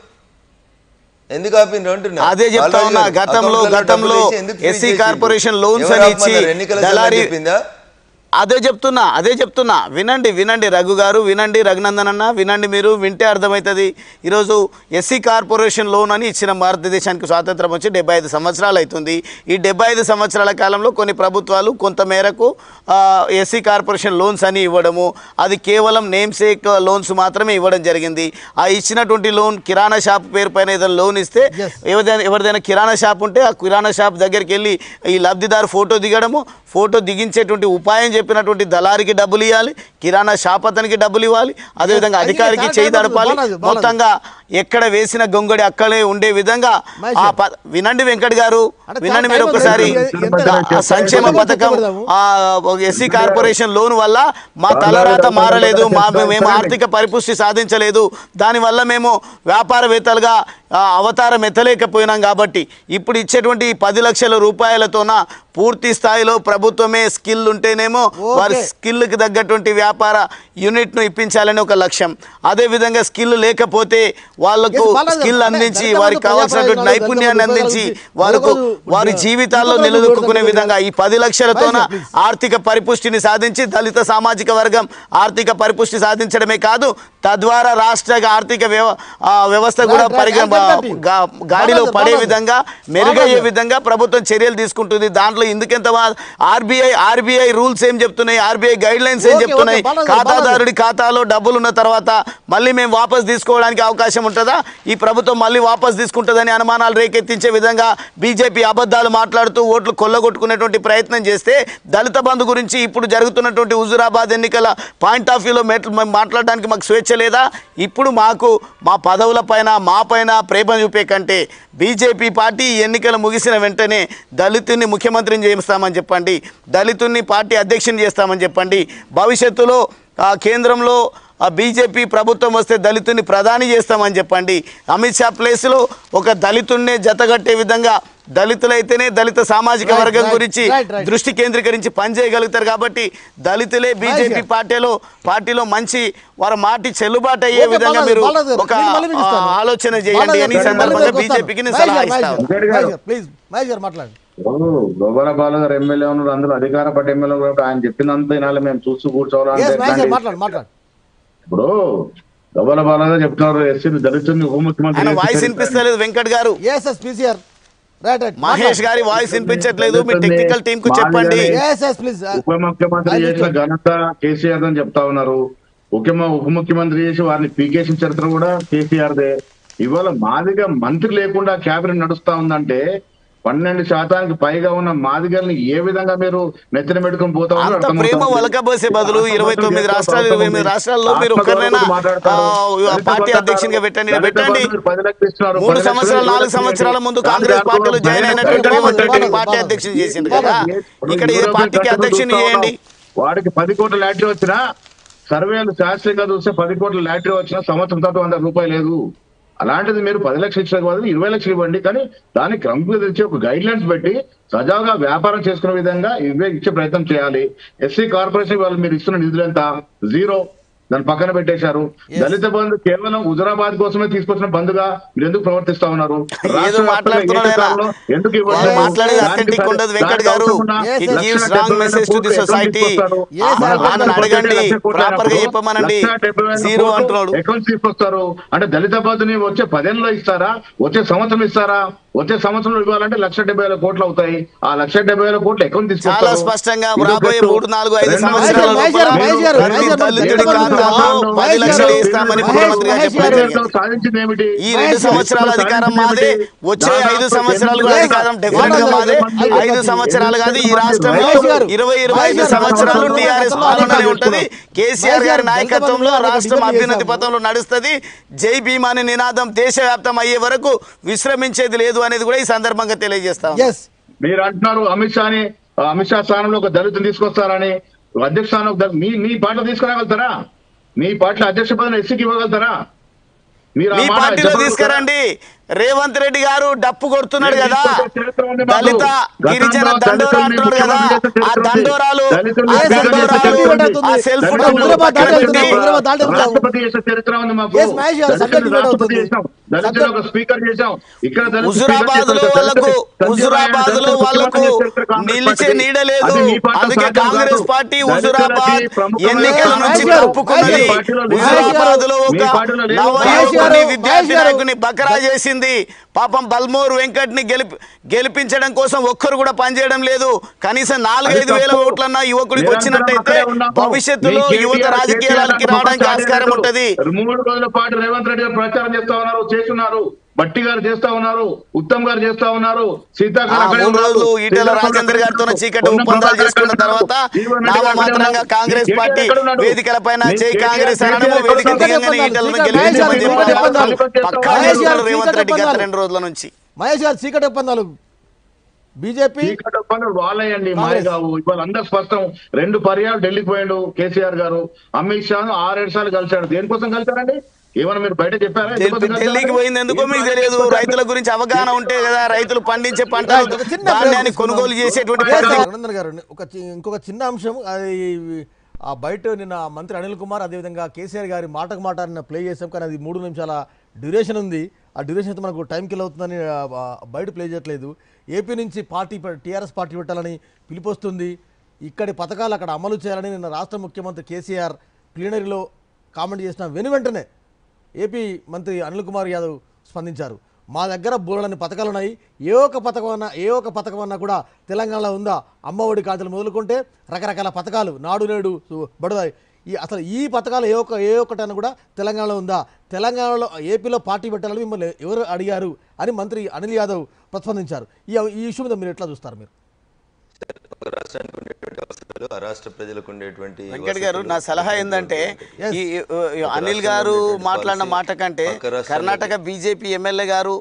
ఎందుకు ఆపిండ్రు అంటున్నా
అదే చెప్తా
బాలరాజు
ఉన్నా
గారు,
గతంలో
అకౌంట్లలో
గతంలో
డబ్బులు వేసి ఎందుకు ఫ్రీజ్
ఎస్సీ
చేసిండ్రు?
కార్పొరేషన్ లోన్స్
ఎవరు
అని ఇచ్చి
ఆపమన్నారు? ఎన్నికల సంఘం
దళారీ
చెప్పిందా
అదే చెప్తున్నా అదే చెప్తున్నా వినండి వినండి రఘు గారు వినండి రఘునందన్ అన్న వినండి మీరు వింటే అర్థమవుతుంది ఈరోజు ఎస్సీ కార్పొరేషన్ లోన్ అని ఇచ్చిన భారతదేశానికి స్వాతంత్రం వచ్చి డెబ్బై ఐదు సంవత్సరాలు అవుతుంది ఈ డెబ్బై ఐదు సంవత్సరాల కాలంలో కొన్ని ప్రభుత్వాలు కొంత మేరకు ఎస్సీ కార్పొరేషన్ లోన్స్ అని ఇవ్వడము అది కేవలం నేమ్ సేక్ లోన్స్ మాత్రమే ఇవ్వడం జరిగింది ఆ ఇచ్చినటువంటి లోన్ కిరాణా షాప్ పేరు పైన ఏదైనా లోన్ ఇస్తే
Yes.
ఎవరిదైనా ఎవరిదైనా కిరాణా షాప్ ఉంటే ఆ కిరాణా షాప్ దగ్గరికి వెళ్ళి ఈ లబ్ధిదారు ఫోటో దిగడము ఫోటో దిగించేటువంటి ఉపాయం చెప్పినటువంటి దళారికి డబ్బులు ఇవ్వాలి కిరాణా షాప్ అతనికి డబ్బులు ఇవ్వాలి అదేవిధంగా
అది
అధికారికి
చాలా
చేయి
బాగుంది,
దడపాలి
బాగుంది, బాగుంది.
మొత్తంగా ఎక్కడ వేసిన గొంగడి అక్కడే ఉండే విధంగా
మహేష్
ఆ ప- వినండి వెంకట్ గారు
అంటే
వినండి
చాలా
మీరు
టైం
ఒకసారి
ఉంది. ఎంత-
ఆ సంక్షేమ
ఎంత
పథకం
పెడదాము?
ఆ ఎస్సీ కార్పొరేషన్ లోన్ వల్ల మా తలరాత మారలేదు మా మేము ఆర్థిక పరిపుష్టి సాధించలేదు దానివల్ల మేము వ్యాపారవేత్తలుగా ఆ, అవతారం ఎత్తలేకపోయినాం కాబట్టి ఇప్పుడు ఇచ్చేటువంటి ఈ పది లక్షల రూపాయలతోన పూర్తి స్థాయిలో ప్రభుత్వమే స్కిల్ ఉంటేనేమో వారి
ఓకే.
స్కిల్కి తగ్గటువంటి వ్యాపార యూనిట్ను ఇప్పించాలని ఒక లక్ష్యం అదే విధంగా స్కిల్ లేకపోతే వాళ్లకు
Yes, బాలాజీ,
స్కిల్
అంటే
అందించి
దళిత
వారికి
బంధు
కావాల్సినటువంటి
ప్రజాప్రయోజనాలు,
నైపుణ్యాన్ని
దళిత బంధు
అందించి
గురించి
వారికి
మరొక రోజు
వారి
ఉద్యోగ-
జీవితాల్లో
ఉద్యోగ
నిలదొక్కునే
ఉద్యోగ
విధంగా ఈ పది లక్షలతోన
మహేష్, please.
ఆర్థిక పరిపుష్టిని సాధించి దళిత సామాజిక వర్గం ఆర్థిక పరిపుష్టి సాధించడమే కాదు తద్వారా రాష్ట్ర ఆర్థిక వ్యవ ఆ, వ్యవస్థ కూడా
Right, right,
పరిగ
I get that.
గా- గాడిలో
బాలాజీ,
పడే
బాలాజీ.
విధంగా మెరుగయ్యే
బాలాజీ.
విధంగా ప్రభుత్వం చర్యలు తీసుకుంటుంది దాంట్లో ఎందుకెంత ఆర్బీఐ ఆర్బీఐ రూల్స్ ఏం చెప్తున్నాయి ఆర్బీఐ గైడ్ లైన్స్ ఏం
ఓకే,
చెప్తున్నాయి
ఓకే, బాలాజీ,
ఖాతాదారుడి ఖాతాలో డబ్బులు ఉన్న తర్వాత మళ్ళీ మేము వాపస్ తీసుకోవడానికి అవకాశం ఉంటుందా ఈ ప్రభుత్వం మళ్ళీ వాపస్ తీసుకుంటుందని అనుమానాలు రేకెత్తించే విధంగా బీజేపీ అబద్ధాలు మాట్లాడుతూ ఓట్లు కొల్లగొట్టుకునేటువంటి ప్రయత్నం చేస్తే దళిత బంధు గురించి ఇప్పుడు జరుగుతున్నటువంటి హుజురాబాద్ ఎన్నికల పాయింట్ ఆఫ్ వ్యూలో మాట్లాడడానికి మాకు స్వేచ్ఛ లేదా ఇప్పుడు మాకు మా పదవుల పైన మా పైన ప్రేమ చూపే కంటే బీజేపీ పార్టీ ఈ ఎన్నికలు ముగిసిన వెంటనే దళితుని ముఖ్యమంత్రిని చేస్తామని చెప్పండి దళితుని పార్టీ అధ్యక్షుని చేస్తామని చెప్పండి భవిష్యత్తులో ఆ కేంద్రంలో ఆ బీజేపీ ప్రభుత్వం వస్తే దళితుని ప్రధాని చేస్తామని చెప్పండి అమిత్ షా ప్లేస్లో ఒక దళితున్నే జతగట్టే విధంగా దళితులైతేనే దళిత సామాజిక
Right,
వర్గం
right,
గురించి
right, right.
దృష్టి కేంద్రీకరించి పనిచేయగలుగుతారు కాబట్టి దళితులే బీజేపీ
గారు.
పార్టీలో పార్టీలో మంచి వారి మాటి చెల్లుబాటు అయ్యే
ఓకే,
విధంగా
బాలాజీ,
మీరు
బాలాజీ గారు,
ఒక
నేను మళ్ళీ మీకు
ఆ,
ఇస్తాను.
ఆలోచన చేయండి
బాలాజీ
అని ఈ
గారు,
సందర్భంగా
మళ్ళీ మీకు
బీజేపీకి నేను
వస్తాను.
సలహా
మహేష్ గారు,
ఇస్తాను
మహేష్ గారు, ప్లీజ్ మహేష్ గారు మాట్లాడండి
గోబర బాలు గారు ఎమ్మెల్యే ఉన్నారు అందులో అధికార పార్టీ ఎమ్మెల్యే ఉన్నారు కాబట్టి ఆయన చెప్పినంత వినాలి మేము చూస్తూ కూర్చోవాలంటే
ఎస్ మహేష్ గారు
ఎట్లాంటి-
మాట్లాడు మాట్లాడు
ఇప్పుడు గోబర బాలు గారు చెప్తున్నారు ఎస్సీ దళితుల్ని ఉప ముఖ్యమంత్రి
ఆయన
చేసి
వాయిస్
చరిత్ర-
వినిపిస్తలేదు Venkat garu
yes yes PCR right right
Mahesh గారి వాయిస్ వినిపించట్లేదు మీ టెక్నికల్ టీం కు చెప్పండి
ఎస్ ఎస్ ప్లీజ్
ఉప ముఖ్యమంత్రి చేసిన ఘనత కేసీఆర్ అని చెప్తా ఉన్నారు ముఖ్యమ ఉప ముఖ్యమంత్రి చేసి వారిని పీకేసిన చరిత్ర కూడా కేసీఆర్ దే ఇవాళ మాదిగా మంత్రి లేకుండా క్యాబినెట్ నడుస్తా ఉందంటే పన్నెండు శాతానికి పైగా ఉన్న మాదిగల్ని ఏ విధంగా మీరు నెత్తిన పెట్టుకుని పోతా ఉన్నారో
అంత
అర్థమవుతా
ప్రేమ
ఉంది.
వలకబోసే బదులు ఇరవై తొమ్మిది రాష్ట్రాలు ఇరవై ఎనిమిది రాష్ట్రాల్లో మీరు ఒక్కరినైనా ఆ, పార్టీ అధ్యక్షునిగా పెట్టండి ఈయన పెట్టండి మూడు సంవత్సరాలు నాలుగు సంవత్సరాల ముందు కాంగ్రెస్ పార్టీలో జాయిన్ అయినటువంటి రేవంత్ రెడ్డిని పార్టీ అధ్యక్షుని చేసింది కదా ఇక్కడ ఈ పార్టీకి అధ్యక్షుని చేయండి
వాడికి పది కోట్ల లాటరీ వచ్చినా సర్వేలు శాస్త్రీయంగా చూస్తే పది కోట్ల లాటరీ వచ్చినా సంవత్సరం తర్వాత వంద రూపాయలు లేదు అలాంటిది మీరు పది లక్షలు ఇచ్చిన బదులు ఇరవై లక్షలు ఇవ్వండి కానీ దాన్ని క్రమంగా తెచ్చి ఒక గైడ్ లైన్స్ పెట్టి సజావుగా వ్యాపారం చేసుకునే విధంగా ఇవే ఇచ్చే ప్రయత్నం చేయాలి ఎస్సీ కార్పొరేషన్ వాళ్ళు మీరు ఇస్తున్న నిధులు ఎంత జీరో దాన్ని పక్కన పెట్టేశారు దళిత బంధు కేవలం హుజరాబాద్ కోసమే తీసుకొచ్చిన బంధుగా మీరు ఎందుకు ప్రవర్తిస్తా ఉన్నారు రాష్ట్ర వ్యాప్తంగా
మాట్లాడుతున్నాడు ఆయన.
ఏకకాలంలో ఎందుకు
వాళ్ళు
ఇవ్వట్లేదు?
మాట్లాడేది
దానికి
authentic
సరి-
ఉండదు వెంకట్
దానికి
గారు.
అవసరం ఉన్న
Yes,
It
yes.
gives
lakh
wrong
డెబ్బై వేల
message to the
కోట్లు
society.
తీసుకొస్తారు.
Yes,
మన
sir.
రాష్ట్ర
వాళ్ళని
బడ్జెట్
అడగండి.
లక్ష కోట్ల
Proper గా
అయినప్పుడు
చెప్పమనండి.
లక్ష డెబ్బై వేల
Zero
కోట్లు
అంటున్నాడు.
అకౌంట్స్ తీసుకొస్తారు అంటే దళిత బంధుని వచ్చే పదేళ్ళలో ఇస్తారా వచ్చే సంవత్సరం ఇస్తారా వచ్చే సంవత్సరం ఇవ్వాలంటే లక్ష డెబ్బై వేల కోట్లు అవుతాయి ఆ లక్ష డెబ్బై వేల కోట్లు అకౌంట్ తీసుకొస్తారు
చాలా స్పష్టంగా
ఇదొక
రాబోయే
ఎత్తు.
మూడు, నాలుగు, ఐదు
రెండో
సంవత్సరాల
ఎత్తు.
మహేష్ గారు, మహేష్ గారు,
ప్రతి
మహేష్ గారు,
దళితుడి
మహేష్ గారు,
ఖాతాలో
మహేష్
పది లక్షలు
గారు,
ఇస్తామని
మహేష్
ముఖ్యమంత్రి గారు
మహేష్
చెప్పారు
గారు,
ప్రభుత్వం సాధించింది ఏమిటి
ఈ రెండు సంవత్సరాల అధికారం మాదే వచ్చే ఐదు సంవత్సరాలు కూడా అధికారం డెఫినెట్ గా మాదే ఐదు సంవత్సరాలు కాదు ఈ రాష్ట్రంలో
మహేష్ గారు,
ఇరవై ఇరవై ఐదు
మహేష్ గారు,
సంవత్సరాలు
గతంలో
టీఆర్ఎస్
గతంలో
పాలననే ఉంటది
గతంలో
కేసీఆర్ గారి నాయకత్వంలో
గతంలో
రాష్ట్రం
డిబేట్
అభ్యున్నతి
చేశాము.
పథంలో నడుస్తుంది జై భీమా అనే నినాదం దేశవ్యాప్తం అయ్యే వరకు విశ్రమించేది లేదు అనేది కూడా ఈ సందర్భంగా తెలియజేస్తాం
ఎస్
మీరు అంటున్నారు అమిత్ షాని ఆ, అమిత్ షా స్థానంలో ఒక దళితుని తీసుకొస్తారని అధ్యక్ష స్థానం ఒక దళితు- మీ మీ పార్టీలో తీసుకురాగలుగుతారా మీ పార్టీలో అధ్యక్ష పదవిని ఎస్సీకి ఇవ్వగలుగుతారా మీరు ఆ
మీ
మాట
పార్టీలో
చెప్పగలుగుతారా?
తీసుకురండి రేవంత్ రెడ్డి గారు డప్పు కొడుతున్నాడు కదా
చరిత్ర ఉంది మాకు.
దళిత గిరిజన
గతంలో
దండోరా
దళితుల్ని
అంటున్నాడు కదా
ముఖ్యమంత్రి చేసిన
ఆ
చరిత్ర ఉంది.
దండోరాలు
దళితుల్ని
ఆ
Yes,
ముఖ్యమంత్రి చేసిన
దండోరాలు
చరిత్ర ఉంది.
ఆ సెల్ఫ్
దళితులు
డబ్బులు
హైదరాబాద్
పక్కన
దాటి
పెట్టి
వెళ్తున్నాం. హైదరాబాద్ దాటి వెళ్తున్నాం.
రాష్ట్రపతి చేసిన చరిత్ర ఉంది మాకు
Yes, మహేష్ గారు,
దళితుల్ని
subject debate
రాష్ట్రపతి
అవుతుంది.
చేసాం దళితులు
Subject-
ఒక స్పీకర్ చేసాం ఇక్కడ దళిత
హుజురాబాద్ లో
స్పీకర్
వాళ్ళకు
చేసాం. సంజయ్
హుజురాబాద్ లో
రాయ్
వాళ్ళకు
ముఖ్యమంత్రి చరిత్ర కాంగ్రెస్
నిలిచే
పార్టీ.
నీడ లేదు
అది మీ పార్టీ
అందుకే
సాధ్యం
కాంగ్రెస్
కాదు.
పార్టీ
దళితులకి
హుజురాబాద్
ప్రముఖమైన
ఎన్నికల నుంచి
మహేష్ గారు,
తప్పుకున్నది
మహేష్
గారు,
హుజురాబాద్ లో
మీ
ఒక
పార్టీలో లేదు.
నవ
మహేష్ గారు,
యువకుని
మహేష్
విద్యార్థి
గారు.
నాయకుని బకరా చేసింది పాపం బల్మూర్ వెంకట్ ని గెలిపి గెలిపించడం కోసం ఒక్కరు కూడా పనిచేయడం లేదు కనీసం నాలుగైదు
అది
వేల
తప్పు.
ఓట్లన్నా యువకుడికి
నిరంతరం
వచ్చినట్టయితే
అక్కడే ఉన్నాము.
భవిష్యత్తులో
మీ
యువత
కేటీఆర్
రాజకీయాలకి
కేటీఆర్
రావడానికి
పార్టీ
ఆస్కారం
లేదు.
ఉంటది
మూడు రోజుల పాటు రేవంత్ రెడ్డి గారు ప్రచారం చేస్తా ఉన్నారు చేస్తున్నారు బట్టి గారు చేస్తా ఉన్నారు ఉత్తమ్ గారు చేస్తా ఉన్నారు సీతాకారు
ఆ
అక్కడే
మూడు
ఉన్నారు.
రోజులు ఈటెల
శ్రీరామ్
రాజేందర్ గారితో
అక్కడే
చీకటి
ఉన్నారు.
ఒప్పందాలు చేసుకున్న
అక్కడే
తర్వాత
జీవన్ రెడ్డి గారు
నామమాత్రంగా
అక్కడే
కాంగ్రెస్
ఉన్నారు.
పార్టీ
ఎక్కడ ఉన్నాడు?
వేదికలపైన
మీ
జై
కేటీఆర్
కాంగ్రెస్ అనడము
కేటీఆర్
వేదిక
ఎక్కడ
దిగంగానే
ఉన్నాడు?
ఈటలను
చీకటి
గెలిపించమని
చీకటి
చెప్పడం
ఒప్పందాలు.
మాత్రం పక్కా
మహేష్ గారు,
చేస్తున్నారు రేవంత్
చీకటి
రెడ్డి గత
ఒప్పందాలు.
రెండు రోజుల నుంచి
మహేష్ గారు చీకటి ఒప్పందాలు బీజేపీ
చీకటి ఒప్పందాలు వాళ్ళయండి మాయ
కాంగ్రెస్.
కావు ఇవాళ అందరు స్పష్టం రెండు పర్యాలు ఢిల్లీకి పోయాడు కేసీఆర్ గారు అమిత్ షా ఆరేడు సార్లు కలిశాడు దేనికోసం కలిశారండి ఏమన్నా మీరు బయట చెప్పారా ఎందుకోసం
ఢిల్లీ-
కలిశారు?
ఢిల్లీకి పోయింది ఎందుకో
ఏం
మీకు
ప్రాజెక్ట్
తెలియదు
కోసం
రైతుల గురించి అవగాహన ఉంటే కదా రైతులు పండించే
Right,
పంటలు
ఒక చిన్న
ధాన్యాన్ని
break
కొనుగోలు
తీసుకుందాం.
చేసేటువంటి
Yes,
పరిస్థితి
sir. రవీంద్ర గారు ఒక చి- ఇంకొక చిన్న అంశం అది ఆ బయట నిన్న మంత్రి అనిల్ కుమార్ అదేవిధంగా కేసీఆర్ గారి మాటకు మాట నిన్న ప్లే చేసాం కానీ అది మూడు నిమిషాల డ్యూరేషన్ ఉంది ఆ డ్యూరేషన్ అయితే మనకు టైం కిల్ అవుతుందని ఆ, ఆ, బయట ప్లే చేయట్లేదు ఏపీ నుంచి పార్టీ టీఆర్ఎస్ పార్టీ పెట్టాలని పిలుపొస్తుంది ఇక్కడి పథకాలు అక్కడ అమలు చేయాలని నిన్న రాష్ట్ర ముఖ్యమంత్రి కేసీఆర్ ప్లీనరీలో కామెంట్ చేసిన వెను వెంటనే ఏపీ మంత్రి అనిల్ కుమార్ యాదవ్ స్పందించారు మా దగ్గర బోలెడన్ని పథకాలు ఉన్నాయి ఏ ఒక్క పథకం అన్నా ఏ ఒక్క పథకం అన్నా కూడా తెలంగాణలో ఉందా అమ్మఒడి ఖాతాలు మొదలుకుంటే రకరకాల పథకాలు నాడు నేడు సు- బడుదాయి ఈ అసలు ఈ పథకాలు ఏ ఒక్క ఏ ఒక్కటైనా కూడా తెలంగాణలో ఉందా తెలంగాణలో ఏపీలో పార్టీ పెట్టాలని మిమ్మల్ని ఎవరు అడిగారు అని మంత్రి అనిల్ యాదవ్ ప్రతిస్పందించారు ఈ ఈ ఇష్యూ మీద మీరు ఎట్లా చూస్తారు మీరు
ఒక రాష్ట్రానికి ఉండేటువంటి అవసరాలు ఆ రాష్ట్ర ప్రజలకు ఉండేటువంటి
వెంకట్ గారు
వసతులు,
నా సలహా ఏంటంటే ఈ ఈ- ఈ అనిల్ గారు మాట్లాడిన మాట కంటే కర్ణాటక బీజేపీ ఎమ్మెల్యే గారు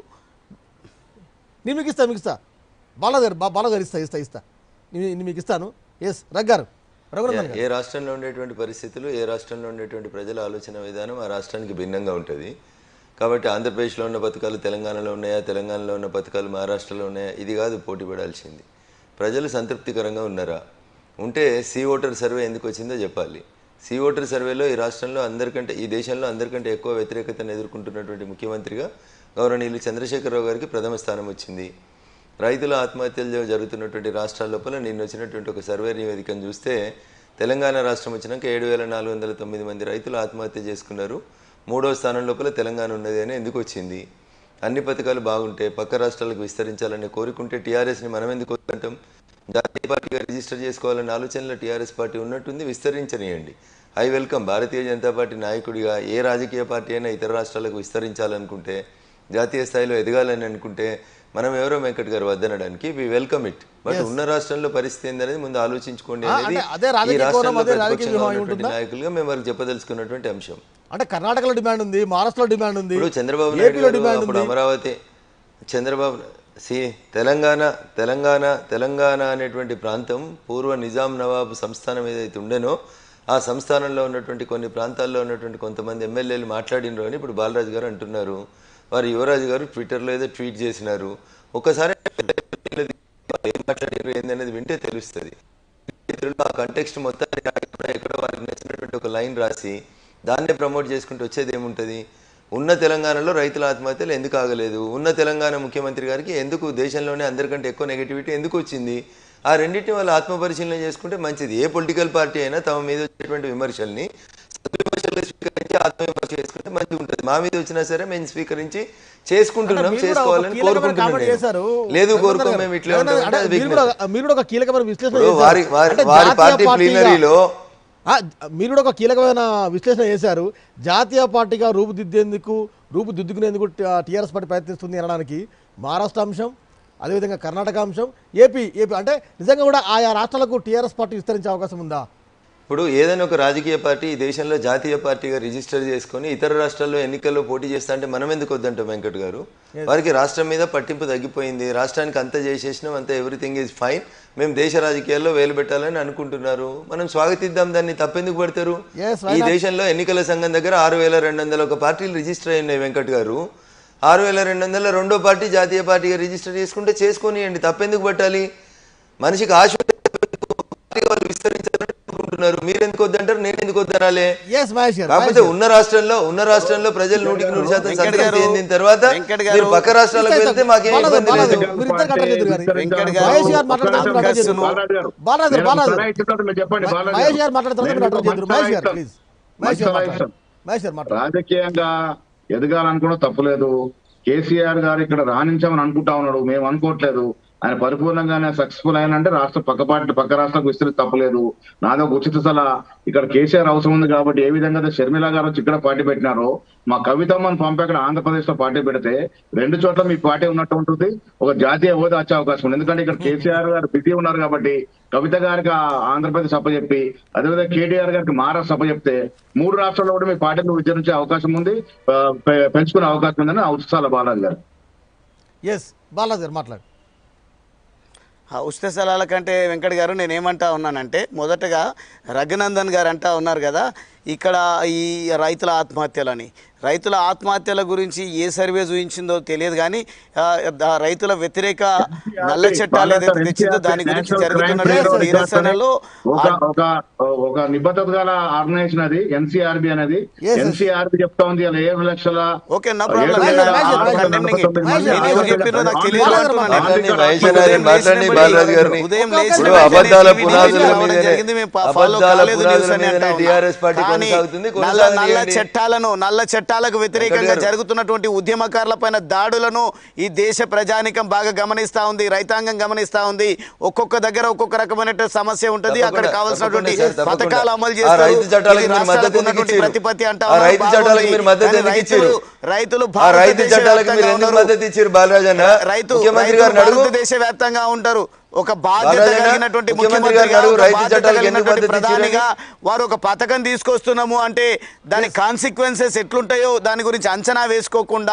నేను మీకు ఇస్తా మీకు ఇస్తా బాలగారు బా బాలగారు ఇస్తా ఇస్తా ఇస్తా నేను నేను మీకు ఇస్తాను ఎస్ రగ్గారు రఘునందన్ గారు
ఏ రాష్ట్రంలో ఉండేటువంటి పరిస్థితులు ఏ రాష్ట్రంలో ఉండేటువంటి ప్రజల ఆలోచన విధానం ఆ రాష్ట్రానికి భిన్నంగా ఉంటుంది కాబట్టి ఆంధ్రప్రదేశ్లో ఉన్న పథకాలు తెలంగాణలో ఉన్నాయా తెలంగాణలో ఉన్న పథకాలు మహారాష్ట్రలో ఉన్నాయా ఇది కాదు పోటీ పడాల్సింది ప్రజలు సంతృప్తికరంగా ఉన్నారా ఉంటే సీ ఓటర్ సర్వే ఎందుకు వచ్చిందో చెప్పాలి సీ ఓటర్ సర్వేలో ఈ రాష్ట్రంలో అందరికంటే ఈ దేశంలో అందరికంటే ఎక్కువ వ్యతిరేకతను ఎదుర్కొంటున్నటువంటి ముఖ్యమంత్రిగా గౌరవనీయులు చంద్రశేఖరరావు గారికి ప్రథమ స్థానం వచ్చింది రైతుల ఆత్మహత్యలు జరుగుతున్నటువంటి రాష్ట్రాల లోపల నిన్న వచ్చినటువంటి ఒక సర్వే నివేదికను చూస్తే తెలంగాణ రాష్ట్రం వచ్చినాక ఏడు వేల నాలుగు వందల తొమ్మిది మంది రైతులు ఆత్మహత్య చేసుకున్నారు మూడో స్థానం లోపల తెలంగాణ ఉన్నది అని ఎందుకు వచ్చింది అన్ని పథకాలు బాగుంటే పక్క రాష్ట్రాలకు విస్తరించాలని కోరుకుంటే టీఆర్ఎస్ని మనం ఎందుకు వద్దంటాం జాతీయ పార్టీగా రిజిస్టర్ చేసుకోవాలనే ఆలోచనలో టీఆర్ఎస్ పార్టీ ఉన్నట్టుంది విస్తరించనియండి I welcome Bharatiya Janata party నాయకుడిగా ఏ రాజకీయ పార్టీ అయినా ఇతర రాష్ట్రాలకు విస్తరించాలనుకుంటే జాతీయ స్థాయిలో ఎదగాలని అనుకుంటే మనం ఎవరో వెంకట్ గారు వద్దనడానికి వి వెల్కమ్ ఇట్ బట్ ఉన్న రాష్ట్రంలో పరిస్థితి ఏందనేది ముందు ఆలోచించుకోండి
ఆ,
అనేది
అంటే అదే
ఈ
రాజకీయ కోణం,
రాష్ట్రంలో
అదే రాజకీయ
ప్రతిపక్షంగా
వ్యూహం అయి
ఉన్నటువంటి
ఉంటుందా?
నాయకులుగా మేము వారికి చెప్పదలుచుకున్నటువంటి అంశం
అంటే కర్ణాటకలో డిమాండ్ ఉంది మహారాష్ట్రలో డిమాండ్ ఉంది
ఇప్పుడు చంద్రబాబు నాయుడు
ఏపీలో
గారు
డిమాండ్
అప్పుడు
ఉంది
అమరావతి చంద్రబాబు సి తెలంగాణ తెలంగాణ తెలంగాణ అనేటువంటి ప్రాంతం పూర్వ నిజాం నవాబు సంస్థానం ఏదైతే ఉండేనో ఆ సంస్థానంలో ఉన్నటువంటి కొన్ని ప్రాంతాల్లో ఉన్నటువంటి కొంతమంది ఎమ్మెల్యేలు మాట్లాడినరు అని ఇప్పుడు బాలరాజు గారు అంటున్నారు వారు యువరాజు గారు ట్విట్టర్లో ఏదో ట్వీట్ చేసినారు ఒకసారి ఏం మాట్లాడారు ఏందనేది వింటే తెలుస్తుంది ఇతరులు ఆ కంటెక్స్ట్ మొత్తాన్ని ఎక్కడో ఎక్కడో వారికి నచ్చినటువంటి ఒక లైన్ రాసి దాన్నే ప్రమోట్ చేసుకుంటూ వచ్చేది ఏముంటుంది ఉన్న తెలంగాణలో రైతుల ఆత్మహత్యలు ఎందుకు ఆగలేదు ఉన్న తెలంగాణ ముఖ్యమంత్రి గారికి ఎందుకు దేశంలోనే అందరికంటే ఎక్కువ నెగిటివిటీ ఎందుకు వచ్చింది ఆ రెండింటిని వాళ్ళు ఆత్మపరిశీలన చేసుకుంటే మంచిది ఏ పొలిటికల్ పార్టీ అయినా తమ మీద వచ్చేటువంటి విమర్శల్ని సద్విమర్శలు స్వీకరించి ఆత్మవిమర్శ చేసుకుంటే మంచిగా ఉంటుంది మా మీద వచ్చినా సరే మేము స్వీకరించి చేసుకుంటున్నాం
మీరు కూడా ఒక
చేసుకోవాలని
కీలకమైన
కోరుకుంటున్నాం
comment
నేను.
చేశారు.
లేదు
రఘునందన్
కోరుకోం
గారు.
మేము ఇట్లే
రఘునందన్
ఉంటామంటే
అంటే
అది
మీరు కూడా
weakness.
మీరు కూడా ఒక కీలకమైన విశ్లేషణ
ఇప్పుడు
చేశారు.
వారి- వారి-
అంటే
వారి
జాతీయ
పార్టీ
పార్టీగా-
ప్లీనరీలో
ఆ, మీరు కూడా ఒక కీలకమైన విశ్లేషణ చేశారు జాతీయ పార్టీగా రూపుదిద్దేందుకు రూపుదిద్దుకునేందుకు టీఆర్ఎస్ పార్టీ ప్రయత్నిస్తుంది అనడానికి మహారాష్ట్ర అంశం అదేవిధంగా కర్ణాటక అంశం ఏపీ ఏపీ అంటే నిజంగా కూడా ఆయా రాష్ట్రాలకు టీఆర్ఎస్ పార్టీ విస్తరించే అవకాశం ఉందా
ఇప్పుడు ఏదైనా ఒక రాజకీయ పార్టీ ఈ దేశంలో జాతీయ పార్టీగా రిజిస్టర్ చేసుకొని ఇతర రాష్ట్రాల్లో ఎన్నికల్లో పోటీ చేస్తా అంటే మనం ఎందుకు వద్దంటాం వెంకట్ గారు వారికి రాష్ట్రం మీద పట్టింపు తగ్గిపోయింది రాష్ట్రానికి అంత చేసేసినాం అంత ఎవ్రీథింగ్ ఈజ్ ఫైన్ మేము దేశ రాజకీయాల్లో వేలు పెట్టాలని అనుకుంటున్నారు మనం స్వాగతిద్దాం దాన్ని తప్పెందుకు పడతారు
Yes, why
ఈ
not?
దేశంలో ఎన్నికల సంఘం దగ్గర ఆరు వేల రెండు వందల ఒక పార్టీలు రిజిస్టర్ అయినాయి వెంకట్ గారు ఆరు వేల రెండు వందల రెండో పార్టీ జాతీయ పార్టీగా రిజిస్టర్ చేసుకుంటే చేసుకొనియండి తప్పెందుకు పట్టాలి మనిషికి ఆశ పార్టీ వాళ్ళు విస్తరించాలని అనుకుంటున్నారు మీరు ఎందుకు వద్దంటారు నేను ఎందుకు వద్దనాలే
ఎస్ మహేష్ గారు
కాకపోతే ఉన్న రాష్ట్రంలో ఉన్న రాష్ట్రంలో ప్రజలు నూటికి నూరు శాతం
వెంకట్
సంతృప్తి
గారు,
చెందిన తర్వాత
వెంకట్ గారు,
మీరు పక్క రాష్ట్రాలకు వెళ్తే మాకేం
బాలాజీ,
ఇబ్బంది
బాలాజీ,
లేదు
మీరు ఇద్దరు కట్టలేదు కానీ.
వెంకట్ గారు,
మహేష్ గారు మాట్లాడుతున్నారు
ఒక్క
అడ్రస్
నిమిషం.
బాలాజీ గారు, బాలాజీ
నేను
బాలాజీ
సలహా ఇచ్చిన తర్వాత మీరు చెప్పండి బాలాజీ
మహేష్ గారు మాట్లాడుతున్నారు మీరు అడ్రస్ చేద్దరు మహేష్ గారు
ఇస్తాను.
ప్లీజ్ మహేష్ గారు
సలహా
మాట్లాడండి.
ఇస్తాను.
మహేష్ గారు మాట్లాడండి
రాజకీయంగా ఎదగాలనుకోవడం తప్పులేదు కేసీఆర్ గారు ఇక్కడ రాణించామని అనుకుంటా ఉన్నాడు మేము అనుకోవట్లేదు ఆయన పరిపూర్ణంగానే సక్సెస్ఫుల్ అయినంటే రాష్ట్ర పక్క పార్టీ పక్క రాష్ట్రాలకు విస్తరించి తప్పలేదు నాదో ఒక ఉచిత సలహా ఇక్కడ కేసీఆర్ అవసరం ఉంది కాబట్టి ఏ విధంగా అయితే షర్మిల గారు వచ్చి ఇక్కడ పార్టీ పెట్టినారో మా కవితమ్మని పంపి అక్కడ ఆంధ్రప్రదేశ్ లో పార్టీ పెడితే రెండు చోట్ల మీ పార్టీ ఉన్నట్టు ఉంటుంది ఒక జాతీయ హోదా వచ్చే అవకాశం ఉంది ఎందుకంటే ఇక్కడ కేసీఆర్ గారు బిజీ ఉన్నారు కాబట్టి కవిత గారికి ఆ ఆంధ్రప్రదేశ్ అప్పచెప్పి అదేవిధంగా కేటీఆర్ గారికి మహారాష్ట్ర అప్పచెప్తే మూడు రాష్ట్రాల్లో కూడా మీ పార్టీని విజరించే అవకాశం ఉంది ఆ, పె- పెంచుకునే అవకాశం ఉందని ఉత్సాల బాలాజీ గారు
ఎస్ బాలాజీ గారు మాట్లాడు
ఆ ఉచిత స్థలాల కంటే వెంకట్ గారు నేను ఏమంటా ఉన్నానంటే మొదటగా రఘునందన్ గారు అంటా ఉన్నారు కదా ఇక్కడ ఈ రైతుల ఆత్మహత్యలని రైతుల ఆత్మహత్యల గురించి ఏ సర్వే చూపించిందో తెలియదు కానీ ఆ, ద- రైతుల వ్యతిరేక నల్ల చట్టాలు ఏదైతే తెచ్చిందో దాని గురించి జరుగుతున్నటువంటి నిరసనలో
ఒక ఒక ఒక నిబద్ధత గల ఆర్గనైజేషన్ అది ఎన్సీఆర్బి అనేది
Yes, yes.
ఎన్సీఆర్బి చెప్తా ఉంది అలా ఏడు లక్షల
ఓకే నో ప్రాబ్లం
ఏడు
నేను
లక్షల
మహేష్ గారు,
ఆరు వందల
మహేష్
నలభై తొమ్మిది
మహేష్
మంది
గారు,
ఎవరు చెప్పారో నాకు తెలియదు
బాలాజీ
అంటున్నాను
గారు,
నేను.
మాట్లాడండి, మహేష్ గారు, మాట్లాడండి, బాలరాజు గారిని.
ఉదయం
ఒక్క
లేచిన
ఒక్క
వెంటనే
అబద్ధాల
టీవీ
పునాదుల
న్యూస్ రావడం
మీదనే,
జరిగింది. మేము ఫా- ఫాలో
అబద్ధాల
కాలేదు
పునాదుల
న్యూస్ అని
మీదనే
అంటా ఉన్నాం.
TRS పార్టీ
కానీ
కొనసాగుతుంది,
నల్ల నల్ల
కొనసాగనీయండి.
చట్టాలను నల్ల చట్టాలకు వ్యతిరేకంగా
గారు.
జరుగుతున్నటువంటి ఉద్యమకారుల పైన దాడులను ఈ దేశ ప్రజానికం బాగా గమనిస్తా ఉంది రైతాంగం గమనిస్తా ఉంది ఒక్కొక్క దగ్గర ఒక్కొక్క రకమైన సమస్య ఉంటుంది అక్కడ
తప్పకుండా,
కావాల్సినటువంటి
తప్పకుండా సార్, తప్పకుండా.
పథకాలు అమలు
ఆ
చేస్తారు
రైతు చట్టాలకు
ఇది
మీరు
రాష్ట్రాలకు
మద్దతు ఎందుకు
ఉన్నటువంటి
ఇచ్చారు?
ప్రతిపత్తి అంటా
ఆ
ఉన్నారు,
రైతు చట్టాలకు
బాగుంది.
మీరు మద్దతు
కానీ
ఎందుకు
రైతులు
ఇచ్చారు?
రైతులు
ఆ రైతు
భారతదేశ
చట్టాలకు మీరు
వ్యాప్తంగా
ఎందుకు
ఉన్నారు.
మద్దతు ఇచ్చారు బాలరాజన్న
రైతు
ముఖ్యమంత్రి
రైతులు
గారిని అడుగు
భారతదేశ వ్యాప్తంగా ఉంటారు ఒక బాధ్యత
బాలరాజన్న,
కలిగినటువంటి
ముఖ్యమంత్రి
ముఖ్యమంత్రిగా
గారు
ఒక
రైతు
బాధ్యత
చట్టాలకు ఎందుకు
కలిగినటువంటి
మద్దతు ఇచ్చారని?
ప్రధానిగా వారు ఒక పథకం తీసుకొస్తున్నాము అంటే దాని కాన్సిక్వెన్సెస్ ఎట్లుంటాయో దాని గురించి అంచనా వేసుకోకుండా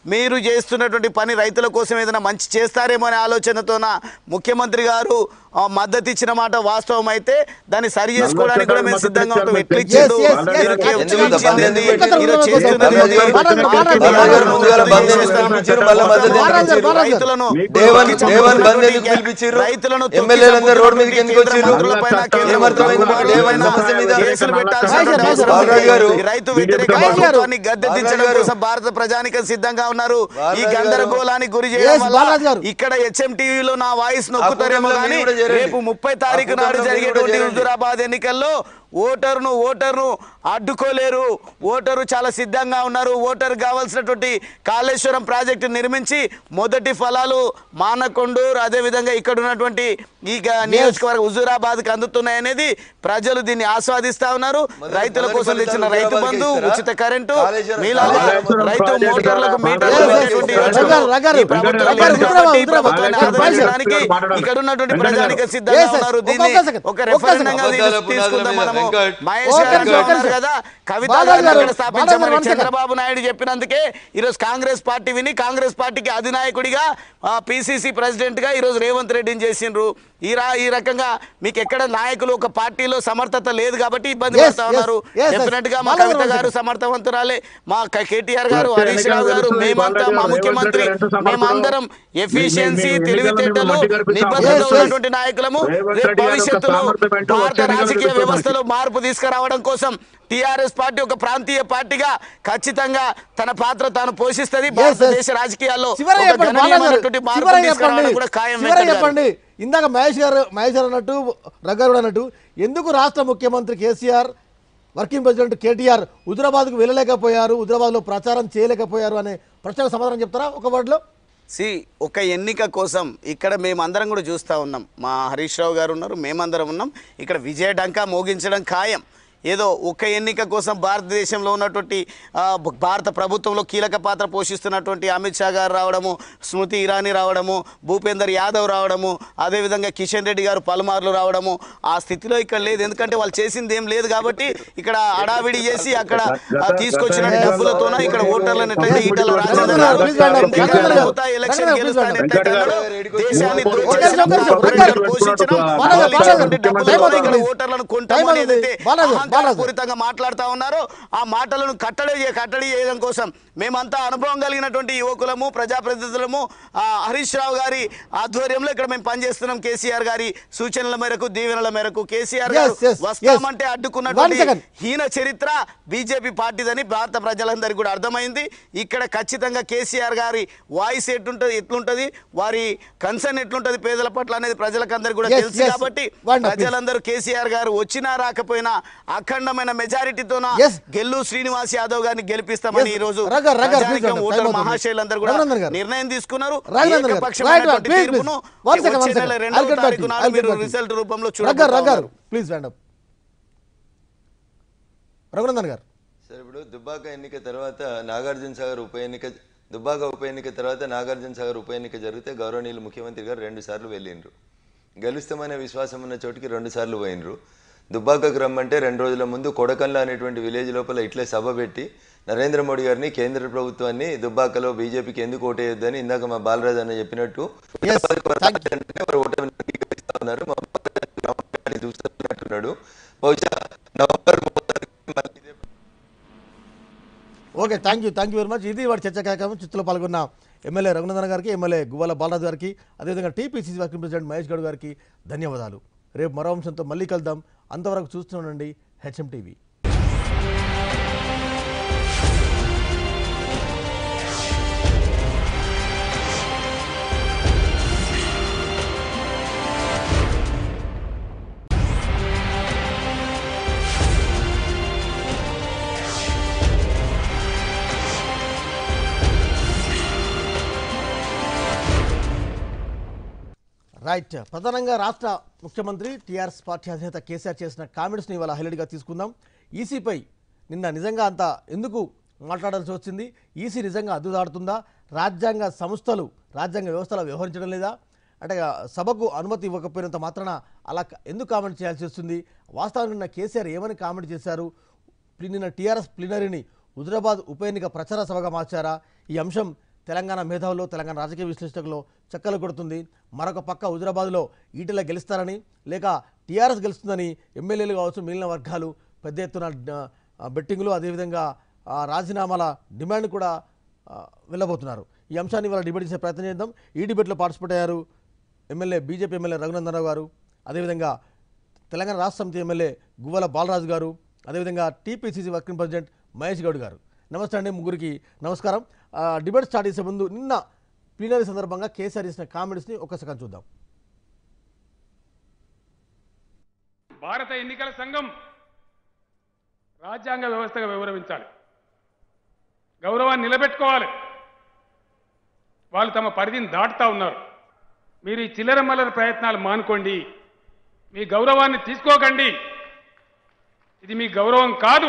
మీరు చేస్తున్నటువంటి పని రైతుల కోసం ఏదైనా మంచి చేస్తారేమో అనే ఆలోచనతోన ముఖ్యమంత్రి గారు ఆ, మద్దతు ఇచ్చిన మాట వాస్తవం అయితే దాన్ని సరి చేసుకోవడానికి కూడా మేము సిద్ధంగా ఉంటాం ఎట్లా ఇచ్చిండు
Yes, yes, yes.
మీరు కేవలం
ఎందుకు
చూపించింది
బంద్ ఎందుకు
ఏంది?
పెట్టారు?
ఈరోజు చేస్తున్నది
బాలాజీ గారు-
ఏంది?
బాలాజీ గారు-
బాలాజీ గారు ముందుగాల బంద్ ఎందుకు
చేస్తాం.
పిలిపించారు? మళ్ళా మద్దతు ఎందుకు
బాలాజీ గారు-
ఇచ్చారు?
బాలాజీ గారు-
రైతులను
దేవన్
తొక్కి
దేవన్ బంద్
చంపుతున్నటువంటి
ఎందుకు పిలిపించారు
రైతులను తొక్కి
ఎమ్మెల్యేలందరూ రోడ్డు మీదకి ఎందుకు
కేంద్ర
వచ్చారు
మంత్రులపైన, కేంద్ర
ఏమర్థమైంది మీకు దేవన్
మంత్రులపైన
సమస్య మీద
కేసులు పెట్టాల్సిన
బాలాజీ గారు-
అవసరం
బాలాజీ గారు-
ఉంది. రైతు వ్యతిరేక
బాలాజీ గారు-
ప్రభుత్వాన్ని గద్దెదించడం
బాలాజీ గారు-
కోసం భారత ప్రజానికం సిద్ధంగా ఉన్నారు ఈ
బాలాజీ గారు-
గందరగోళానికి గురి
Yes,
చేయడం వల్ల
బాలాజీ గారు.
ఇక్కడ హెచ్ఎం టీవీలో నా వాయిస్ నొక్కుతారేమో
కూటమిలో
కానీ
మీరు కూడా చేరండి.
రేపు ముప్పై తారీఖు
ఆ
నాడు
కూటమిలో మీరు
జరిగేటువంటి
కూడా చేరండి.
హుజూరాబాద్ ఎన్నికల్లో ఓటరును ఓటరును అడ్డుకోలేరు ఓటరు చాలా సిద్ధంగా ఉన్నారు ఓటరు కావాల్సినటువంటి కాళేశ్వరం ప్రాజెక్టు నిర్మించి మొదటి ఫలాలు మానకొండూరు అదేవిధంగా ఇక్కడ ఉన్నటువంటి ఈ గ- నియోజకవర్గ హుజూరాబాద్కి అందుతున్నాయనేది ప్రజలు దీన్ని ఆస్వాదిస్తా ఉన్నారు
మొదటి-
రైతుల
మొదటి
కోసం తెచ్చిన
ఫలితాలు
రైతు
హుజూరాబాద్కే
బంధు
ఇస్తారా?
ఉచిత కరెంటు
కాళేశ్వరం-
మీలాగా
కాళేశ్వరం
రైతు
ప్రాజెక్టు
మోటార్లకు
ద్వారా
మీటర్లు
Yes, yes,
పెట్టేటువంటి
yes.
యోచన
రగారు, రగారు.
ఈ ప్రభుత్వం
రగారు,
లేదు
హుజూరాబాద్,
కాబట్టి ఈ
హుజూరాబాద్.
ప్రభుత్వాన్ని
రగారు,
ఆదరించడానికి
మాట్లాడండి.
ఇక్కడ ఉన్నటువంటి
వెంకయ్య గారు.
ప్రజానికి సిద్ధంగా
Yes, yes.
ఉన్నారు
ఒక్క
దీన్ని
second.
ఒక
ఒక్క
రెఫరెండంగా
second.
దీన్ని
అబద్ధాల
తీసుకుందాం
పునాదుల
మనము
మీద వెంకట్.
మహేష్
ఒక్క
గారు
నిమిషం, ఒక్క
ఉన్నారు
నిమిషం.
కదా కవిత
బాలాజీ
గారిని
గారు,
ఇక్కడ స్థాపించమని
బాలాజీ గారు,
చంద్రబాబు నాయుడు చెప్పినందుకే ఈరోజు కాంగ్రెస్ పార్టీ విని కాంగ్రెస్ పార్టీకి అధినాయకుడిగా పిసిసి ప్రెసిడెంట్ గా ఈరోజు రేవంత్ రెడ్డిని చేసిండ్రు ఈ రా ఈ రకంగా మీకు ఎక్కడ నాయకులు ఒక పార్టీలో సమర్థత లేదు కాబట్టి ఇబ్బంది
Yes,
పడతా
yes,
ఉన్నారు
yes, yes.
డెఫినెట్ గా మా
బాలాజీ
కవిత
గారు
గారు సమర్థవంతురాలే మా క- కేటీఆర్ గారు
వచ్చే
హరీష్ రావు
ఎన్నికలు
గారు
తెలుస్తుంది,
మేమంతా
బాలాజీ
మా
గారు,
ముఖ్యమంత్రి
రేవంత్ రెడ్డి ఎంత
మేమందరం
సమర్థుడో,
ఎఫిషియన్సీ
మీ- మీ- మీ
తెలివితేటలు
ఎన్నికల్లో మట్టి కనిపిస్తా
నిబద్ధత
ఉంది.
ఉన్నటువంటి నాయకులము
రేవంత్
రేపు
రెడ్డి గారు ఒక
భవిష్యత్తులో
సామర్థ్యం ఏంటో
భారత
వచ్చే ఎన్నికల్లో
రాజకీయ
తెలుస్తుంది
వ్యవస్థలో మార్పు తీసుకురావడం కోసం టిఆర్ఎస్ పార్టీ ఒక ప్రాంతీయ పార్టీగా ఖచ్చితంగా తన పాత్ర తాను పోషిస్తుంది భారతదేశ రాజకీయాల్లో
చివర
ఒక
చెప్పండి బాలాజీ
గణనీయమైనటువంటి
గారు.
మార్పు
చివర
తీసుకురావడం
చెప్పండి
కూడా ఖాయం
చివర
వెంకట్ గారు.
చెప్పండి ఇందాక మహేష్ గారు మహేష్ గారు అన్నట్టు రగ్గారు అన్నట్టు ఎందుకు రాష్ట్ర ముఖ్యమంత్రి కేసీఆర్ వర్కింగ్ ప్రెసిడెంట్ కేటీఆర్ హుజరాబాద్కు వెళ్ళలేకపోయారు హుజరాబాద్లో ప్రచారం చేయలేకపోయారు అనే ప్రశ్నకు సమాధానం చెప్తారా ఒక వర్డ్లో
సి ఒక ఎన్నిక కోసం ఇక్కడ మేమందరం కూడా చూస్తూ ఉన్నాం మా హరీష్ రావు గారు ఉన్నారు మేమందరం ఉన్నాం ఇక్కడ విజయ డంకా మోగించడం ఖాయం ఏదో ఒక ఎన్నిక కోసం భారతదేశంలో ఉన్నటువంటి ఆ, భ- భారత ప్రభుత్వంలో కీలక పాత్ర పోషిస్తున్నటువంటి అమిత్ షా గారు రావడము స్మృతి ఇరానీ రావడము భూపేందర్ యాదవ్ రావడము అదేవిధంగా కిషన్ రెడ్డి గారు పలుమార్లు రావడము ఆ స్థితిలో ఇక్కడ లేదు ఎందుకంటే వాళ్ళు చేసింది ఏం లేదు కాబట్టి ఇక్కడ అడావిడి చేసి అక్కడ ఆ, తీసుకొచ్చిన డబ్బులతోన ఇక్కడ ఓటర్లను ఎట్లయితే ఈటల రాజేందర్ గారు
Please, madam.
రెండు
Please,
ఎకరాల
madam.
మొత్తం ఎలక్షన్
Please,
గెలుస్తానని
madam.
ఎట్లయితే అన్నాడో, దేశాన్ని
ఒక్క
దోచేసిన
నిమిషం, ఒక్క నిమిషం.
ప్రభుత్వాన్ని పోషించిన
బాలాజీ,
వాళ్ళు ఇచ్చినటువంటి
బాలాజీ,
డబ్బులతో
బాలాజీ,
ఇక్కడ
please.
ఓటర్లను
Time
కొంటామని
అవుతుంది.
ఏదైతే
బాలాజీ, బాలాజీ.
అహంకారపూరితంగా మాట్లాడుతా ఉన్నారో ఆ మాటలను కట్టడి చే- కట్టడి చేయడం కోసం మేమంతా అనుభవం కలిగినటువంటి యువకులము ప్రజాప్రతినిధులము ఆ, హరీష్ రావు గారి ఆధ్వర్యంలో ఇక్కడ మేము పనిచేస్తున్నాం కేసీఆర్ గారి సూచనల మేరకు దీవెనల మేరకు కేసీఆర్ గారు
Yes, yes,
వస్తామంటే
yes.
అడ్డుకున్నటువంటి
One second.
హీన చరిత్ర బీజేపీ పార్టీదని భారత ప్రజలందరికీ కూడా అర్థమైంది ఇక్కడ ఖచ్చితంగా కేసీఆర్ గారి వాయిస్ ఎట్లుంటది ఎట్లుంటది వారి కన్సర్న్ ఎట్లుంటది పేదల పట్ల అనేది ప్రజలకందరికీ కూడా
Yes,
తెలుసు
yes.
కాబట్టి
Wonderful.
ప్రజలందరూ కేసీఆర్ గారు వచ్చినా రాకపోయినా అఖండమైన మెజారిటీతోన
Yes.
గెల్లు శ్రీనివాస్ యాదవ్ గారిని గెలిపిస్తామని
Yes.
ఈ రోజు
రగర్, రగర్,
ప్రజానీకం
please,
ఓటర్
time అవుతుంది.
మహాశైలందరూ కూడా
రఘునందన్ గారు.
నిర్ణయం తీసుకున్నారు
రఘునందన్ గారు.
ఏకపక్షమైనటువంటి
Right, right, please,
తీర్పును
please. One second, one
వచ్చే
second.
నెల
I'll
రెండవ
get back to
తారీఖు
you.
నాడు
I'll get
మీరు
back to you.
రిజల్ట్ రూపంలో
రగ్గర్
చూడబోతా
రగ్గర్
ఉన్నారు.
ప్లీజ్ వ్యాండప్ రఘునందన్ గారు
సార్ ఇప్పుడు దుబ్బాక ఎన్నిక తర్వాత నాగార్జున సాగర్ ఉప ఎన్నిక దుబ్బాక ఉప ఎన్నిక తర్వాత నాగార్జున సాగర్ ఉప ఎన్నిక జరిగితే గౌరవనీయులు ముఖ్యమంత్రి గారు రెండు సార్లు వెళ్ళిండ్రు గెలుస్తామనే విశ్వాసం ఉన్న చోటికి రెండు సార్లు పోయినరు దుబ్బాకకు రమ్మంటే రెండు రోజుల ముందు కొడకల్లా అనేటువంటి విలేజ్ లోపల ఇట్లే సభ పెట్టి నరేంద్ర మోడీ గారిని కేంద్ర ప్రభుత్వాన్ని దుబ్బాకలో బీజేపీకి ఎందుకు ఓటేయొద్దని ఇందాక మా బాలరాజు అన్న చెప్పినట్టు
Yes, thank you.
అంటే వారు ఓటమిని అంగీకరిస్తా ఉన్నారు మా పార్టీ చూస్తున్నట్టున్నాడు బహుశా నవంబర్ ముప్పై తారీఖున మళ్ళీ ఇదే
okay thank you thank you very much ఇది వాటి చర్చా కార్యక్రమం చిత్తులో పాల్గొన్న ఎమ్మెల్యే రఘునందన్ గారికి ఎమ్మెల్యే గువ్వాల బాలరాజు గారికి అదేవిధంగా TPCC working president Mahesh Goud గారికి ధన్యవాదాలు రేపు మరో అంశంతో మళ్ళీ కలుద్దాం అంతవరకు చూస్తూనండి హెచ్ఎం టీవీ రైట్ ప్రధానంగా రాష్ట్ర ముఖ్యమంత్రి టీఆర్ఎస్ పార్టీ అధినేత కేసీఆర్ చేసిన కామెంట్స్ని ఇవాళ హైలైట్గా తీసుకుందాం ఈసీపై నిన్న నిజంగా అంత ఎందుకు మాట్లాడాల్సి వచ్చింది ఈసీ నిజంగా అద్దుదాడుతుందా రాజ్యాంగ సంస్థలు రాజ్యాంగ వ్యవస్థలో వ్యవహరించడం లేదా అంటే ఆ, సభకు అనుమతి ఇవ్వకపోయినంత మాత్రాన అలా క- ఎందుకు కామెంట్ చేయాల్సి వస్తుంది వాస్తవానికి నిన్న కేసీఆర్ ఏమని కామెంట్ చేశారు ప్లి- నిన్న టీఆర్ఎస్ ప్లీనరీని హుజరాబాద్ ఉప ఎన్నిక ప్రచార సభగా మార్చారా ఈ అంశం తెలంగాణ మేధావుల్లో తెలంగాణ రాజకీయ విశ్లేషకుల్లో చక్కలు కొడుతుంది మరొక పక్క హుజరాబాద్లో ఈటెల గెలుస్తారని లేక టీఆర్ఎస్ గెలుస్తుందని ఎమ్మెల్యేలు కావచ్చు మిగిలిన వర్గాలు పెద్ద ఎత్తున ఆ, బెట్టింగ్లు అదేవిధంగా ఆ, రాజీనామాల డిమాండ్ కూడా ఆ, వెళ్ళబోతున్నారు ఈ అంశాన్ని ఇవాళ డిబేట్ చేసే ప్రయత్నం చేద్దాం ఈ డిబేట్లో పార్టిసిపేట్ అయ్యారు ఎమ్మెల్యే బీజేపీ ఎమ్మెల్యే రఘునందనరావు గారు అదేవిధంగా తెలంగాణ రాష్ట్ర సమితి ఎమ్మెల్యే గువ్వల బాలరాజు గారు అదేవిధంగా TPCC working president Mahesh Goud garu నమస్తే అండి ముగ్గురికి నమస్కారం ఆ, డిబేట్ స్టార్ట్ చేసే ముందు నిన్న ప్లీనరీ సందర్భంగా కేసీఆర్ చేసిన కామెంట్స్ని ఒక్కసారి చూద్దాం
భారత ఎన్నికల సంఘం రాజ్యాంగ వ్యవస్థగా వివరించాలి గౌరవాన్ని నిలబెట్టుకోవాలి వాళ్ళు తమ పరిధిని దాటుతా ఉన్నారు మీరు ఈ చిల్లర మల్లర ప్రయత్నాలు మానుకోండి మీ గౌరవాన్ని తీసుకోకండి ఇది మీ గౌరవం కాదు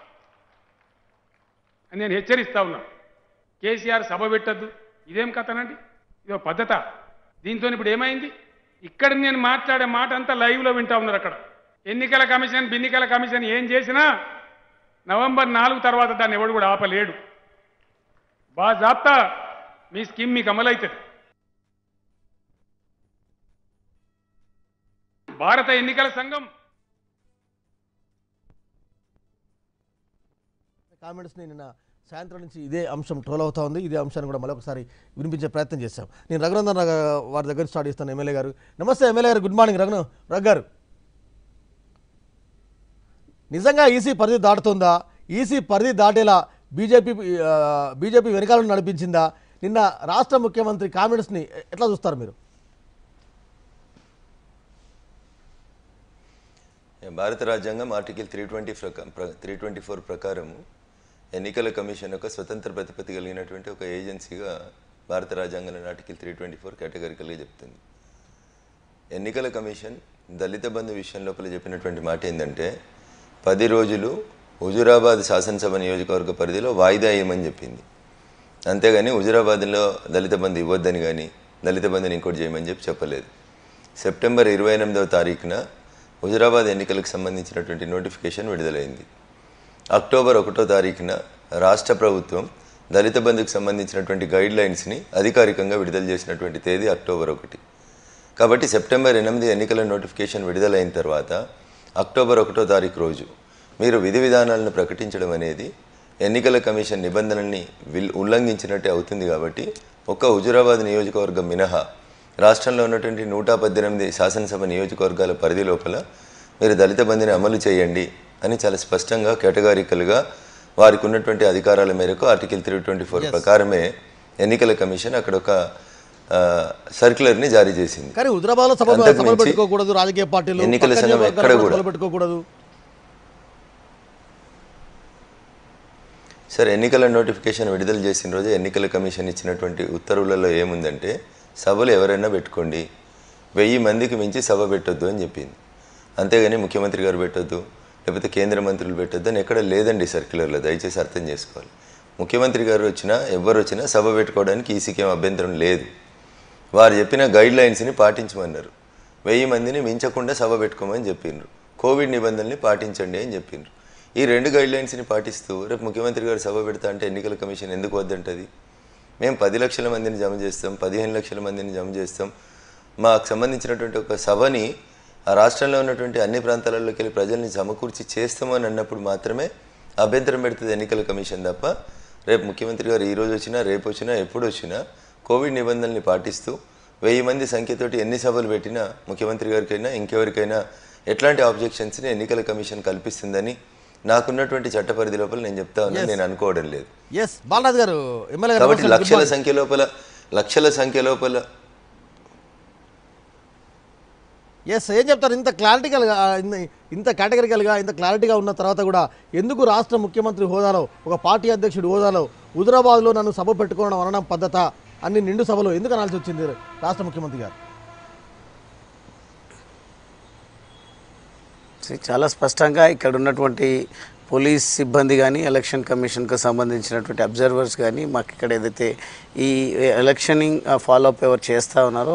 అని నేను హెచ్చరిస్తా ఉన్నా కేసీఆర్ సభ పెట్టద్దు ఇదేం కథనండి ఇదో పద్ధత దీంతో ఇప్పుడు ఏమైంది ఇక్కడ నేను మాట్లాడే మాట అంతా లైవ్లో వింటా ఉన్నారు అక్కడ ఎన్నికల కమిషన్ బిన్నికల కమిషన్ ఏం చేసినా నవంబర్ నాలుగు తర్వాత దాన్ని ఎవడు కూడా ఆపలేడు బాజాప్తా మీ స్కీమ్ మీకు అమలవుతుంది భారత ఎన్నికల సంఘం
కామెంట్స్ని నిన్న సాయంత్రం నుంచి ఇదే అంశం ట్రోల్ అవుతా ఉంది ఇదే అంశాన్ని కూడా మరొకసారి వినిపించే ప్రయత్నం చేశాం నేను రఘునందన్ రావు గా- వారి దగ్గర స్టార్ట్ చేస్తాను ఎమ్మెల్యే గారు నమస్తే ఎమ్మెల్యే గారు గుడ్ మార్నింగ్ రఘున రఘు గారు నిజంగా ఈసీ పరిధి దాటుతుందా ఈసీ పరిధి దాటేలా బీజేపీ ఆ, బీజేపీ వెనకాలను నడిపించిందా నిన్న రాష్ట్ర ముఖ్యమంత్రి కామెంట్స్ని ఎ- ఎట్లా చూస్తారు మీరు
భారత రాజ్యాంగం article three twenty three twenty four ప్రకారము ఎన్నికల కమిషన్ ఒక స్వతంత్ర ప్రతిపత్తి కలిగినటువంటి ఒక ఏజెన్సీగా భారత రాజ్యాంగంలోని ఆర్టికల్ త్రీ ట్వంటీ ఫోర్ కేటగిరికల్గా చెప్తుంది ఎన్నికల కమిషన్ దళిత బంధు విషయం లోపల చెప్పినటువంటి మాట ఏంటంటే పది రోజులు హుజురాబాద్ శాసనసభ నియోజకవర్గ పరిధిలో వాయిదా వేయమని చెప్పింది అంతేగాని హుజురాబాద్లో దళిత బంధు ఇవ్వద్దని కానీ దళిత బంధుని ఇంకోటి చేయమని చెప్పి చెప్పలేదు సెప్టెంబర్ ఇరవై ఎనిమిదవ తారీఖున హుజురాబాద్ ఎన్నికలకు సంబంధించినటువంటి నోటిఫికేషన్ విడుదలైంది అక్టోబర్ ఒకటో తారీఖున రాష్ట్ర ప్రభుత్వం దళిత బంధుకు సంబంధించినటువంటి గైడ్ లైన్స్ని అధికారికంగా విడుదల చేసినటువంటి తేదీ అక్టోబర్ ఒకటి కాబట్టి సెప్టెంబర్ ఎనిమిది ఎన్నికల నోటిఫికేషన్ విడుదలైన తర్వాత అక్టోబర్ ఒకటో తారీఖు రోజు మీరు విధి విధానాలను ప్రకటించడం అనేది ఎన్నికల కమిషన్ నిబంధనల్ని విల్ ఉల్లంఘించినట్టే అవుతుంది కాబట్టి ఒక్క హుజురాబాద్ నియోజకవర్గం మినహా రాష్ట్రంలో ఉన్నటువంటి నూట పద్దెనిమిది శాసనసభ నియోజకవర్గాల పరిధి లోపల మీరు దళిత బంధిని అమలు చేయండి అని చాలా స్పష్టంగా కేటగారికల్గా వారికి ఉన్నటువంటి అధికారాల మేరకు ఆర్టికల్ త్రీ ట్వంటీ ఫోర్ ప్రకారమే ఎన్నికల కమిషన్ అక్కడ ఒక ఆ, సర్క్యులర్ని జారీ చేసింది
కానీ హుజరాబాద్లో సభ
అంతకు
సభలు
మించి
పెట్టుకోకూడదు రాజకీయ పార్టీలు
ఎన్నికల
పక్క
సంఘం
నియోజకవర్గాల్లో
ఎక్కడ కూడా.
సభలు పెట్టుకోకూడదు
సరే ఎన్నికల నోటిఫికేషన్ విడుదల చేసిన రోజు ఎన్నికల కమిషన్ ఇచ్చినటువంటి ఉత్తర్వులలో ఏముందంటే సభలు ఎవరైనా పెట్టుకోండి వెయ్యి మందికి మించి సభ పెట్టొద్దు అని చెప్పింది అంతేగాని ముఖ్యమంత్రి గారు పెట్టొద్దు లేకపోతే కేంద్ర మంత్రులు పెట్టొద్దు అని ఎక్కడ లేదండి సర్క్యులర్లో దయచేసి అర్థం చేసుకోవాలి ముఖ్యమంత్రి గారు వచ్చినా ఎవరు వచ్చినా సభ పెట్టుకోవడానికి ఈసీకి ఏం అభ్యంతరం లేదు వారు చెప్పిన గైడ్ లైన్స్ని పాటించమన్నారు వెయ్యి మందిని మించకుండా సభ పెట్టుకోమని చెప్పిండ్రు కోవిడ్ నిబంధనల్ని పాటించండి అని చెప్పిండ్రు ఈ రెండు గైడ్ లైన్స్ని పాటిస్తూ రేపు ముఖ్యమంత్రి గారు సభ పెడతా అంటే ఎన్నికల కమిషన్ ఎందుకు వద్దంటది మేము పది లక్షల మందిని జమ చేస్తాం పదిహేను లక్షల మందిని జమ చేస్తాం మాకు సంబంధించినటువంటి ఒక సభని ఆ రాష్ట్రంలో ఉన్నటువంటి అన్ని ప్రాంతాలలోకి వెళ్ళి ప్రజల్ని సమకూర్చి చేస్తామని అన్నప్పుడు మాత్రమే అభ్యంతరం పెడుతుంది ఎన్నికల కమిషన్ తప్ప రేపు ముఖ్యమంత్రి గారు ఈ రోజు వచ్చినా రేపు వచ్చినా ఎప్పుడు వచ్చినా కోవిడ్ నిబంధనల్ని పాటిస్తూ వెయ్యి మంది సంఖ్యతోటి ఎన్ని సభలు పెట్టినా ముఖ్యమంత్రి గారికైనా ఇంకెవరికైనా ఎట్లాంటి ఆబ్జెక్షన్స్ని ఎన్నికల కమిషన్ కల్పిస్తుందని నాకున్నటువంటి చట్ట పరిధి లోపల నేను చెప్తా ఉన్నా నేను అనుకోవడం లేదు
ఎస్ బాలరాజు గారు ఎమ్మెల్యే గారు
కాబట్టి
నమస్తే, good
లక్షల
morning.
సంఖ్య లోపల లక్షల సంఖ్య లోపల
ఎస్ ఏం చెప్తారు ఇంత క్లారిటికల్గా ఇన్ని- ఇంత కేటగిరికల్గా ఇంత క్లారిటీగా ఉన్న తర్వాత కూడా ఎందుకు రాష్ట్ర ముఖ్యమంత్రి హోదాలో ఒక పార్టీ అధ్యక్షుడి హోదాలో హుజరాబాద్లో నన్ను సభ పెట్టుకోవడం అనడం పద్ధత అన్ని నిండు సభలో ఎందుకు అనాల్సి వచ్చింది రాష్ట్ర ముఖ్యమంత్రి గారు
సరే, చాలా స్పష్టంగా ఇక్కడ ఉన్నటువంటి పోలీస్ సిబ్బంది కానీ ఎలక్షన్ కమిషన్కు సంబంధించినటువంటి అబ్జర్వర్స్ కానీ మాకు ఇక్కడ ఏదైతే ఈ ఎలక్షనింగ్ ఫాలోఅప్ ఎవరు చేస్తూ ఉన్నారో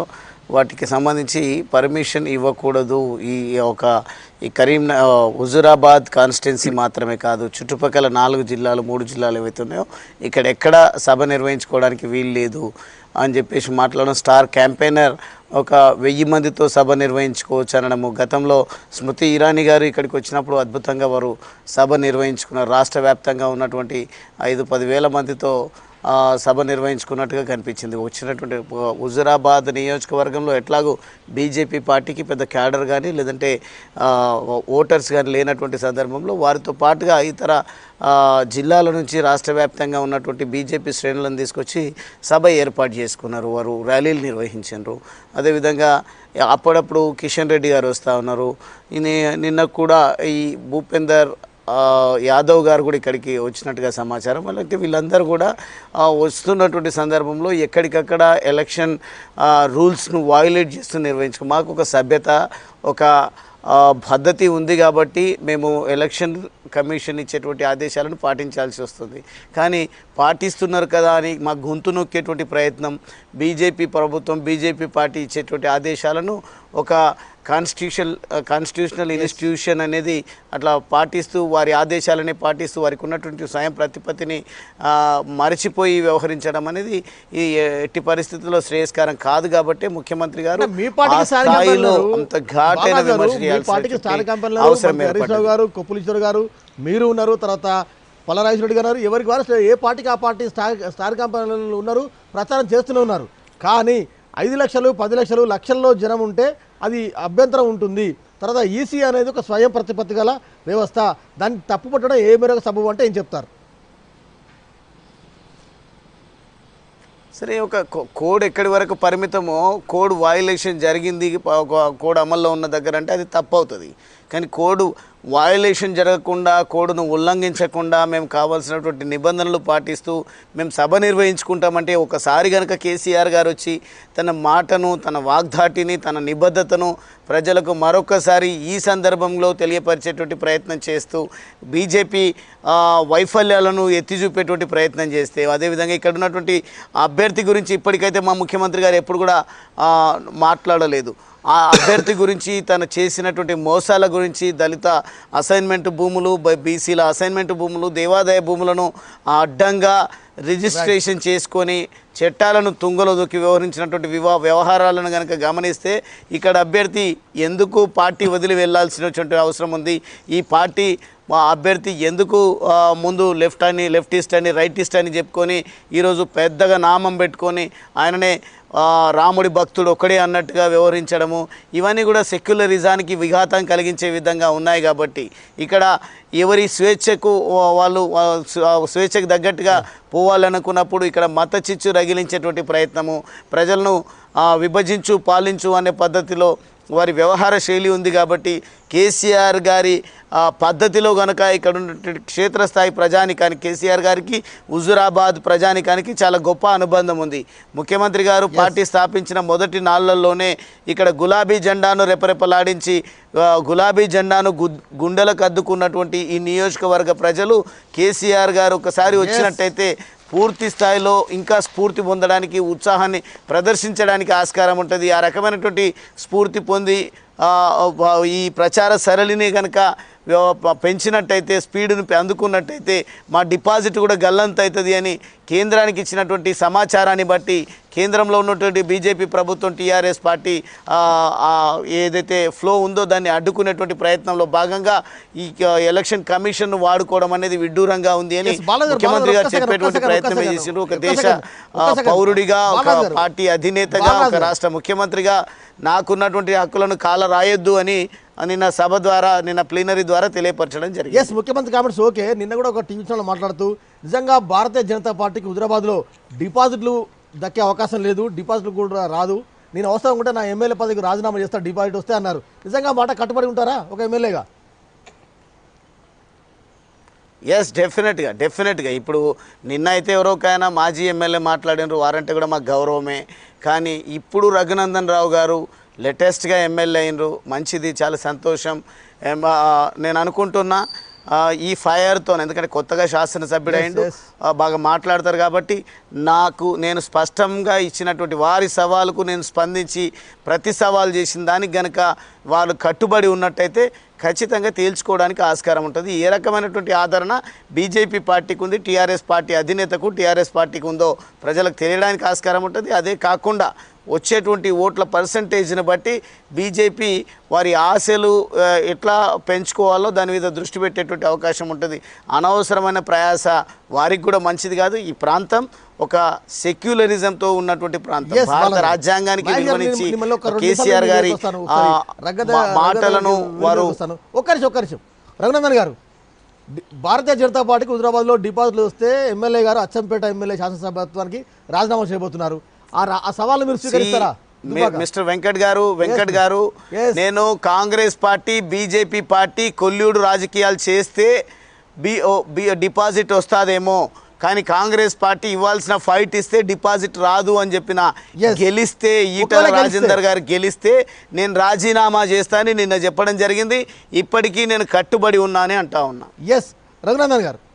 వాటికి సంబంధించి పర్మిషన్ ఇవ్వకూడదు ఈ ఒక ఈ కరీం హుజురాబాద్ కాన్స్టిట్యున్సీ మాత్రమే కాదు చుట్టుపక్కల నాలుగు జిల్లాలు మూడు జిల్లాలు ఏవైతే ఉన్నాయో ఇక్కడ ఎక్కడ సభ నిర్వహించుకోవడానికి వీలు లేదు అని చెప్పేసి మాట్లాడడం స్టార్ క్యాంపెయినర్ ఒక వెయ్యి మందితో సభ నిర్వహించుకోవచ్చు అనడము గతంలో స్మృతి ఇరానీ గారు ఇక్కడికి వచ్చినప్పుడు అద్భుతంగా వారు సభ నిర్వహించుకున్నారు రాష్ట్ర వ్యాప్తంగా ఉన్నటువంటి ఐదు పదివేల మందితో ఆ, సభ నిర్వహించుకున్నట్టుగా కనిపించింది వచ్చినటువంటి హు- హుజురాబాద్ నియోజకవర్గంలో ఎట్లాగో బీజేపీ పార్టీకి పెద్ద క్యాడర్ కానీ లేదంటే ఆ, ఓటర్స్ కానీ లేనటువంటి సందర్భంలో వారితో పాటుగా ఇతర ఆ, జిల్లాల నుంచి రాష్ట్ర వ్యాప్తంగా ఉన్నటువంటి బీజేపీ శ్రేణులను తీసుకొచ్చి సభ ఏర్పాటు చేసుకున్నారు వారు ర్యాలీలు నిర్వహించారు అదేవిధంగా అప్పుడప్పుడు కిషన్ రెడ్డి గారు వస్తూ ఉన్నారు ఈయన- నిన్న కూడా ఈ భూపేందర్ ఆ, యాదవ్ గారు కూడా ఇక్కడికి వచ్చినట్టుగా సమాచారం అలాగే వీళ్ళందరూ కూడా ఆ, వస్తున్నటువంటి సందర్భంలో ఎక్కడికక్కడ ఎలక్షన్ ఆ, రూల్స్ను వాయులేట్ చేస్తూ నిర్వహించుకో మాకు ఒక సభ్యత ఒక ఆ, పద్ధతి ఉంది కాబట్టి మేము ఎలక్షన్ కమిషన్ ఇచ్చేటువంటి ఆదేశాలను పాటించాల్సి వస్తుంది కానీ పాటిస్తున్నారు కదా అని మా గొంతు నొక్కేటువంటి ప్రయత్నం బీజేపీ ప్రభుత్వం బీజేపీ పార్టీ ఇచ్చేటువంటి ఆదేశాలను ఒక కాన్స్టిట్యూషన్ కాన్స్టిట్యూషనల్ ఇన్స్టిట్యూషన్ అనేది అట్లా పాటిస్తూ వారి ఆదేశాలని పాటిస్తూ వారికి ఉన్నటువంటి స్వయం ప్రతిపత్తిని ఆ, మరచిపోయి వ్యవహరించడం అనేది ఈ ఎట్టి పరిస్థితుల్లో శ్రేయస్కరం కాదు కాబట్టి ముఖ్యమంత్రి గారు
అంటే మీ పార్టీకి
ఆ
స్థానిక
స్థాయిలో
కంపెనీలు,
అంత ఘాటైన
బాగా గారు,
విమర్శ
మీ పార్టీకి స్థానిక
చేయాల్సిన
కంపెనీలు
అవసరం
మంత్రి హరీష్ రావు
ఏర్పడింది
గారు కొప్పులీశ్వర్ గారు మీరు ఉన్నారు తర్వాత పల్లరాజరెడ్డి గారు ఎవరికి వారు ఏ పార్టీకి ఆ పార్టీ స్టార్ స్టార్ కంపెనీలు ఉన్నారు ప్రచారం చేస్తూనే ఉన్నారు కానీ ఐదు లక్షలు పది లక్షలు లక్షల్లో జనం ఉంటే అది అభ్యంతరం ఉంటుంది తర్వాత ఈసీ అనేది ఒక స్వయం ప్రతిపత్తి గల వ్యవస్థ దాన్ని తప్పు పట్టడం ఏ మేరకు సబబు అంటే ఏం చెప్తారు
సరే ఒక కో- కోడ్ ఎక్కడి వరకు పరిమితమో కోడ్ వయలేషన్ జరిగింది ప- ఒక కోడ్ అమల్లో ఉన్న దగ్గర అంటే అది తప్పు అవుతుంది కానీ కోడ్ వయలేషన్ జరగకుండా కోడ్ను ఉల్లంఘించకుండా మేము కావాల్సినటువంటి నిబంధనలు పాటిస్తూ మేము సభ నిర్వహించుకుంటామంటే ఒకసారి కనుక కేసీఆర్ గారు వచ్చి తన మాటను తన వాగ్దాటిని తన నిబద్ధతను ప్రజలకు మరొకసారి ఈ సందర్భంలో తెలియపరిచేటువంటి ప్రయత్నం చేస్తూ బీజేపీ ఆ, వైఫల్యాలను ఎత్తి చూపేటువంటి ప్రయత్నం చేస్తే అదేవిధంగా ఇక్కడ ఉన్నటువంటి అభ్యర్థి గురించి ఇప్పటికైతే మా ముఖ్యమంత్రి గారు ఎప్పుడు కూడా ఆ, మాట్లాడలేదు ఆ అభ్యర్థి గురించి తను చేసినటువంటి మోసాల గురించి దళిత అసైన్మెంట్ భూములు బ- బీసీల అసైన్మెంట్ భూములు దేవాదాయ భూములను ఆ, అడ్డంగా రిజిస్ట్రేషన్ చేసుకొని చట్టాలను తుంగలో దొక్కి వ్యవహరించినటువంటి వివా వ్యవహారాలను కనుక గమనిస్తే ఇక్కడ అభ్యర్థి ఎందుకు పార్టీ వదిలి వెళ్ళాల్సినటువంటి అవసరం ఉంది ఈ పార్టీ మా అభ్యర్థి ఎందుకు ఆ, ముందు లెఫ్ట్ అని లెఫ్టిస్ట్ అని రైటిస్ట్ అని చెప్పుకొని ఈరోజు పెద్దగా నామం పెట్టుకొని ఆయననే ఆ, రాముడి భక్తుడు ఒక్కడే అన్నట్టుగా వ్యవహరించడము ఇవన్నీ కూడా సెక్యులరిజానికి విఘాతం కలిగించే విధంగా ఉన్నాయి కాబట్టి ఇక్కడ ఎవరి స్వేచ్ఛకు వా- వాళ్ళు వా- స్వ- స్వేచ్ఛకు తగ్గట్టుగా పోవాలనుకున్నప్పుడు ఇక్కడ మత చిచ్చు రగిలించేటువంటి ప్రయత్నము ప్రజలను ఆ, విభజించు పాలించు అనే పద్ధతిలో వారి వ్యవహార శైలి ఉంది కాబట్టి కేసీఆర్ గారి ఆ, పద్ధతిలో కనుక ఇక్కడ ఉన్నటువంటి క్షేత్రస్థాయి ప్రజానికానికి కేసీఆర్ గారికి హుజురాబాద్ ప్రజానికానికి చాలా గొప్ప అనుబంధం ఉంది ముఖ్యమంత్రి గారు పార్టీ స్థాపించిన మొదటి నాళ్ళల్లోనే ఇక్కడ గులాబీ జెండాను రెపరెపలాడించి ఆ, గులాబీ జెండాను గు గుండెలకు అద్దుకున్నటువంటి ఈ నియోజకవర్గ ప్రజలు కేసీఆర్ గారు ఒకసారి వచ్చినట్టయితే పూర్తి స్థాయిలో ఇంకా స్ఫూర్తి పొందడానికి ఉత్సాహాన్ని ప్రదర్శించడానికి ఆస్కారం ఉంటుంది ఆ రకమైనటువంటి స్ఫూర్తి పొంది ఆ, వా- ఈ ప్రచార సరళిని కనుక పెంచినట్టయితే స్పీడ్ను పె- అందుకున్నట్టయితే మా డిపాజిట్ కూడా గల్లంత అవుతుంది అని కేంద్రానికి ఇచ్చినటువంటి సమాచారాన్ని బట్టి కేంద్రంలో ఉన్నటువంటి బీజేపీ ప్రభుత్వం టీఆర్ఎస్ పార్టీ ఆ, ఆ, ఏదైతే ఫ్లో ఉందో దాన్ని అడ్డుకునేటువంటి ప్రయత్నంలో భాగంగా ఈ క- ఎలక్షన్ కమిషన్ వాడుకోవడం అనేది విడ్డూరంగా ఉంది అని
Yes, బాలాజీ గారు,
ముఖ్యమంత్రి
బాలాజీ
గారు
ఒక్క సెకండ్,
చెప్పేటువంటి
ఒక్క
ప్రయత్నమే
సెకండ్,
చేసిండ్రు ఒక
ఒక్క
దేశ
సెకండ్,
ఆ,
ఒక్క సెకండ్.
పౌరుడిగా ఒక
బాలాజీ గారు.
పార్టీ అధినేతగా
బాలాజీ
ఒక
గారు.
రాష్ట్ర ముఖ్యమంత్రిగా నాకున్నటువంటి హక్కులను కాల రాయొద్దు అని నిన్న సభ ద్వారా నిన్న ప్లీనరీ ద్వారా తెలియపరచడం జరిగింది
ఎస్ ముఖ్యమంత్రి కామెంట్స్ ఓకే నిన్న కూడా ఒక టీవీ ఛానల్ మాట్లాడుతూ నిజంగా భారతీయ జనతా పార్టీకి హుజరాబాద్లో డిపాజిట్లు దక్కే అవకాశం లేదు డిపాజిట్లు కూడా రాదు నేను అవసరం ఉంటే నా ఎమ్మెల్యే పదవికి రాజీనామా చేస్తా డిపాజిట్ వస్తే అన్నారు నిజంగా ఆ మాట కట్టుబడి ఉంటారా ఒక ఎమ్మెల్యేగా
ఎస్ డెఫినెట్గా డెఫినెట్గా ఇప్పుడు నిన్న అయితే ఎవరోకైనా మాజీ ఎమ్మెల్యే మాట్లాడినారు వారంటే కూడా మాకు గౌరవమే కానీ ఇప్పుడు రఘునందన్ రావు గారు లేటెస్ట్గా ఎమ్మెల్యే అయినరు మంచిది చాలా సంతోషం ఏం, ఆ, నేను అనుకుంటున్నా ఆ, ఈ ఫైర్తో ఎందుకంటే కొత్తగా శాసనసభ్యుడు
Yes,
అయిండు
yes.
ఆ, బాగా మాట్లాడతారు కాబట్టి నాకు నేను స్పష్టంగా ఇచ్చినటువంటి వారి సవాలుకు నేను స్పందించి ప్రతి సవాల్ చేసిన దానికి గనక వాళ్ళు కట్టుబడి ఉన్నట్టయితే ఖచ్చితంగా తేల్చుకోవడానికి ఆస్కారం ఉంటుంది ఏ రకమైనటువంటి ఆదరణ బీజేపీ పార్టీకి ఉంది టీఆర్ఎస్ పార్టీ అధినేతకు టీఆర్ఎస్ పార్టీకి ఉందో ప్రజలకు తెలియడానికి ఆస్కారం ఉంటుంది అదే కాకుండా వచ్చేటువంటి ఓట్ల పర్సంటేజ్ని బట్టి బీజేపీ వారి ఆశలు ఆ, ఎట్లా పెంచుకోవాలో దాని మీద దృష్టి పెట్టేటువంటి అవకాశం ఉంటుంది అనవసరమైన ప్రయాస వారికి కూడా మంచిది కాదు ఈ ప్రాంతం ఒక సెక్యులరిజంతో ఉన్నటువంటి ప్రాంతం
Yes,
భారత
బాలాజీ.
రాజ్యాంగానికి
నాయక్ గారు,
విలువనిచ్చి
మిమ్మల్ని ఒక రెండు
కేసీఆర్
నిమిషాలు
గారి
నేను వస్తాను.
ఆ,
ఒకసారి రగ్గద-
మా-
రగ్గద
మాటలను
వీడియోకి
వారు
వస్తాను. ఒక్క నిమిషం ఒక్క నిమిషం రఘునందన్ గారు డి- భారతీయ జనతా పార్టీకి హుజరాబాద్లో డిపాజిట్లు వస్తే ఎమ్మెల్యే గారు అచ్చంపేట ఎమ్మెల్యే శాసనసభత్వానికి రాజీనామా చేయబోతున్నారు ఆ రా- ఆ సవాళ్ళు మీరు స్వీకరిస్తారా
సి-
Dubbaka.
Mister Venkat garu Venkat
Yes,
garu
yes.
నేను కాంగ్రెస్ పార్టీ బీజేపీ పార్టీ కొల్యూడు రాజకీయాలు చేస్తే బి ఓ- బి- డిపాజిట్ వస్తాదేమో కానీ కాంగ్రెస్ పార్టీ ఇవ్వాల్సిన ఫైట్ ఇస్తే డిపాజిట్ రాదు అని చెప్పిన
Yes.
గెలిస్తే ఈటల
ఒకవేళ గెలిస్తే.
రాజేందర్ గారు గెలిస్తే నేను రాజీనామా చేస్తానని నిన్న చెప్పడం జరిగింది ఇప్పటికీ నేను కట్టుబడి ఉన్నానని అంటా ఉన్నా
ఎస్ రఘునందన్ గారు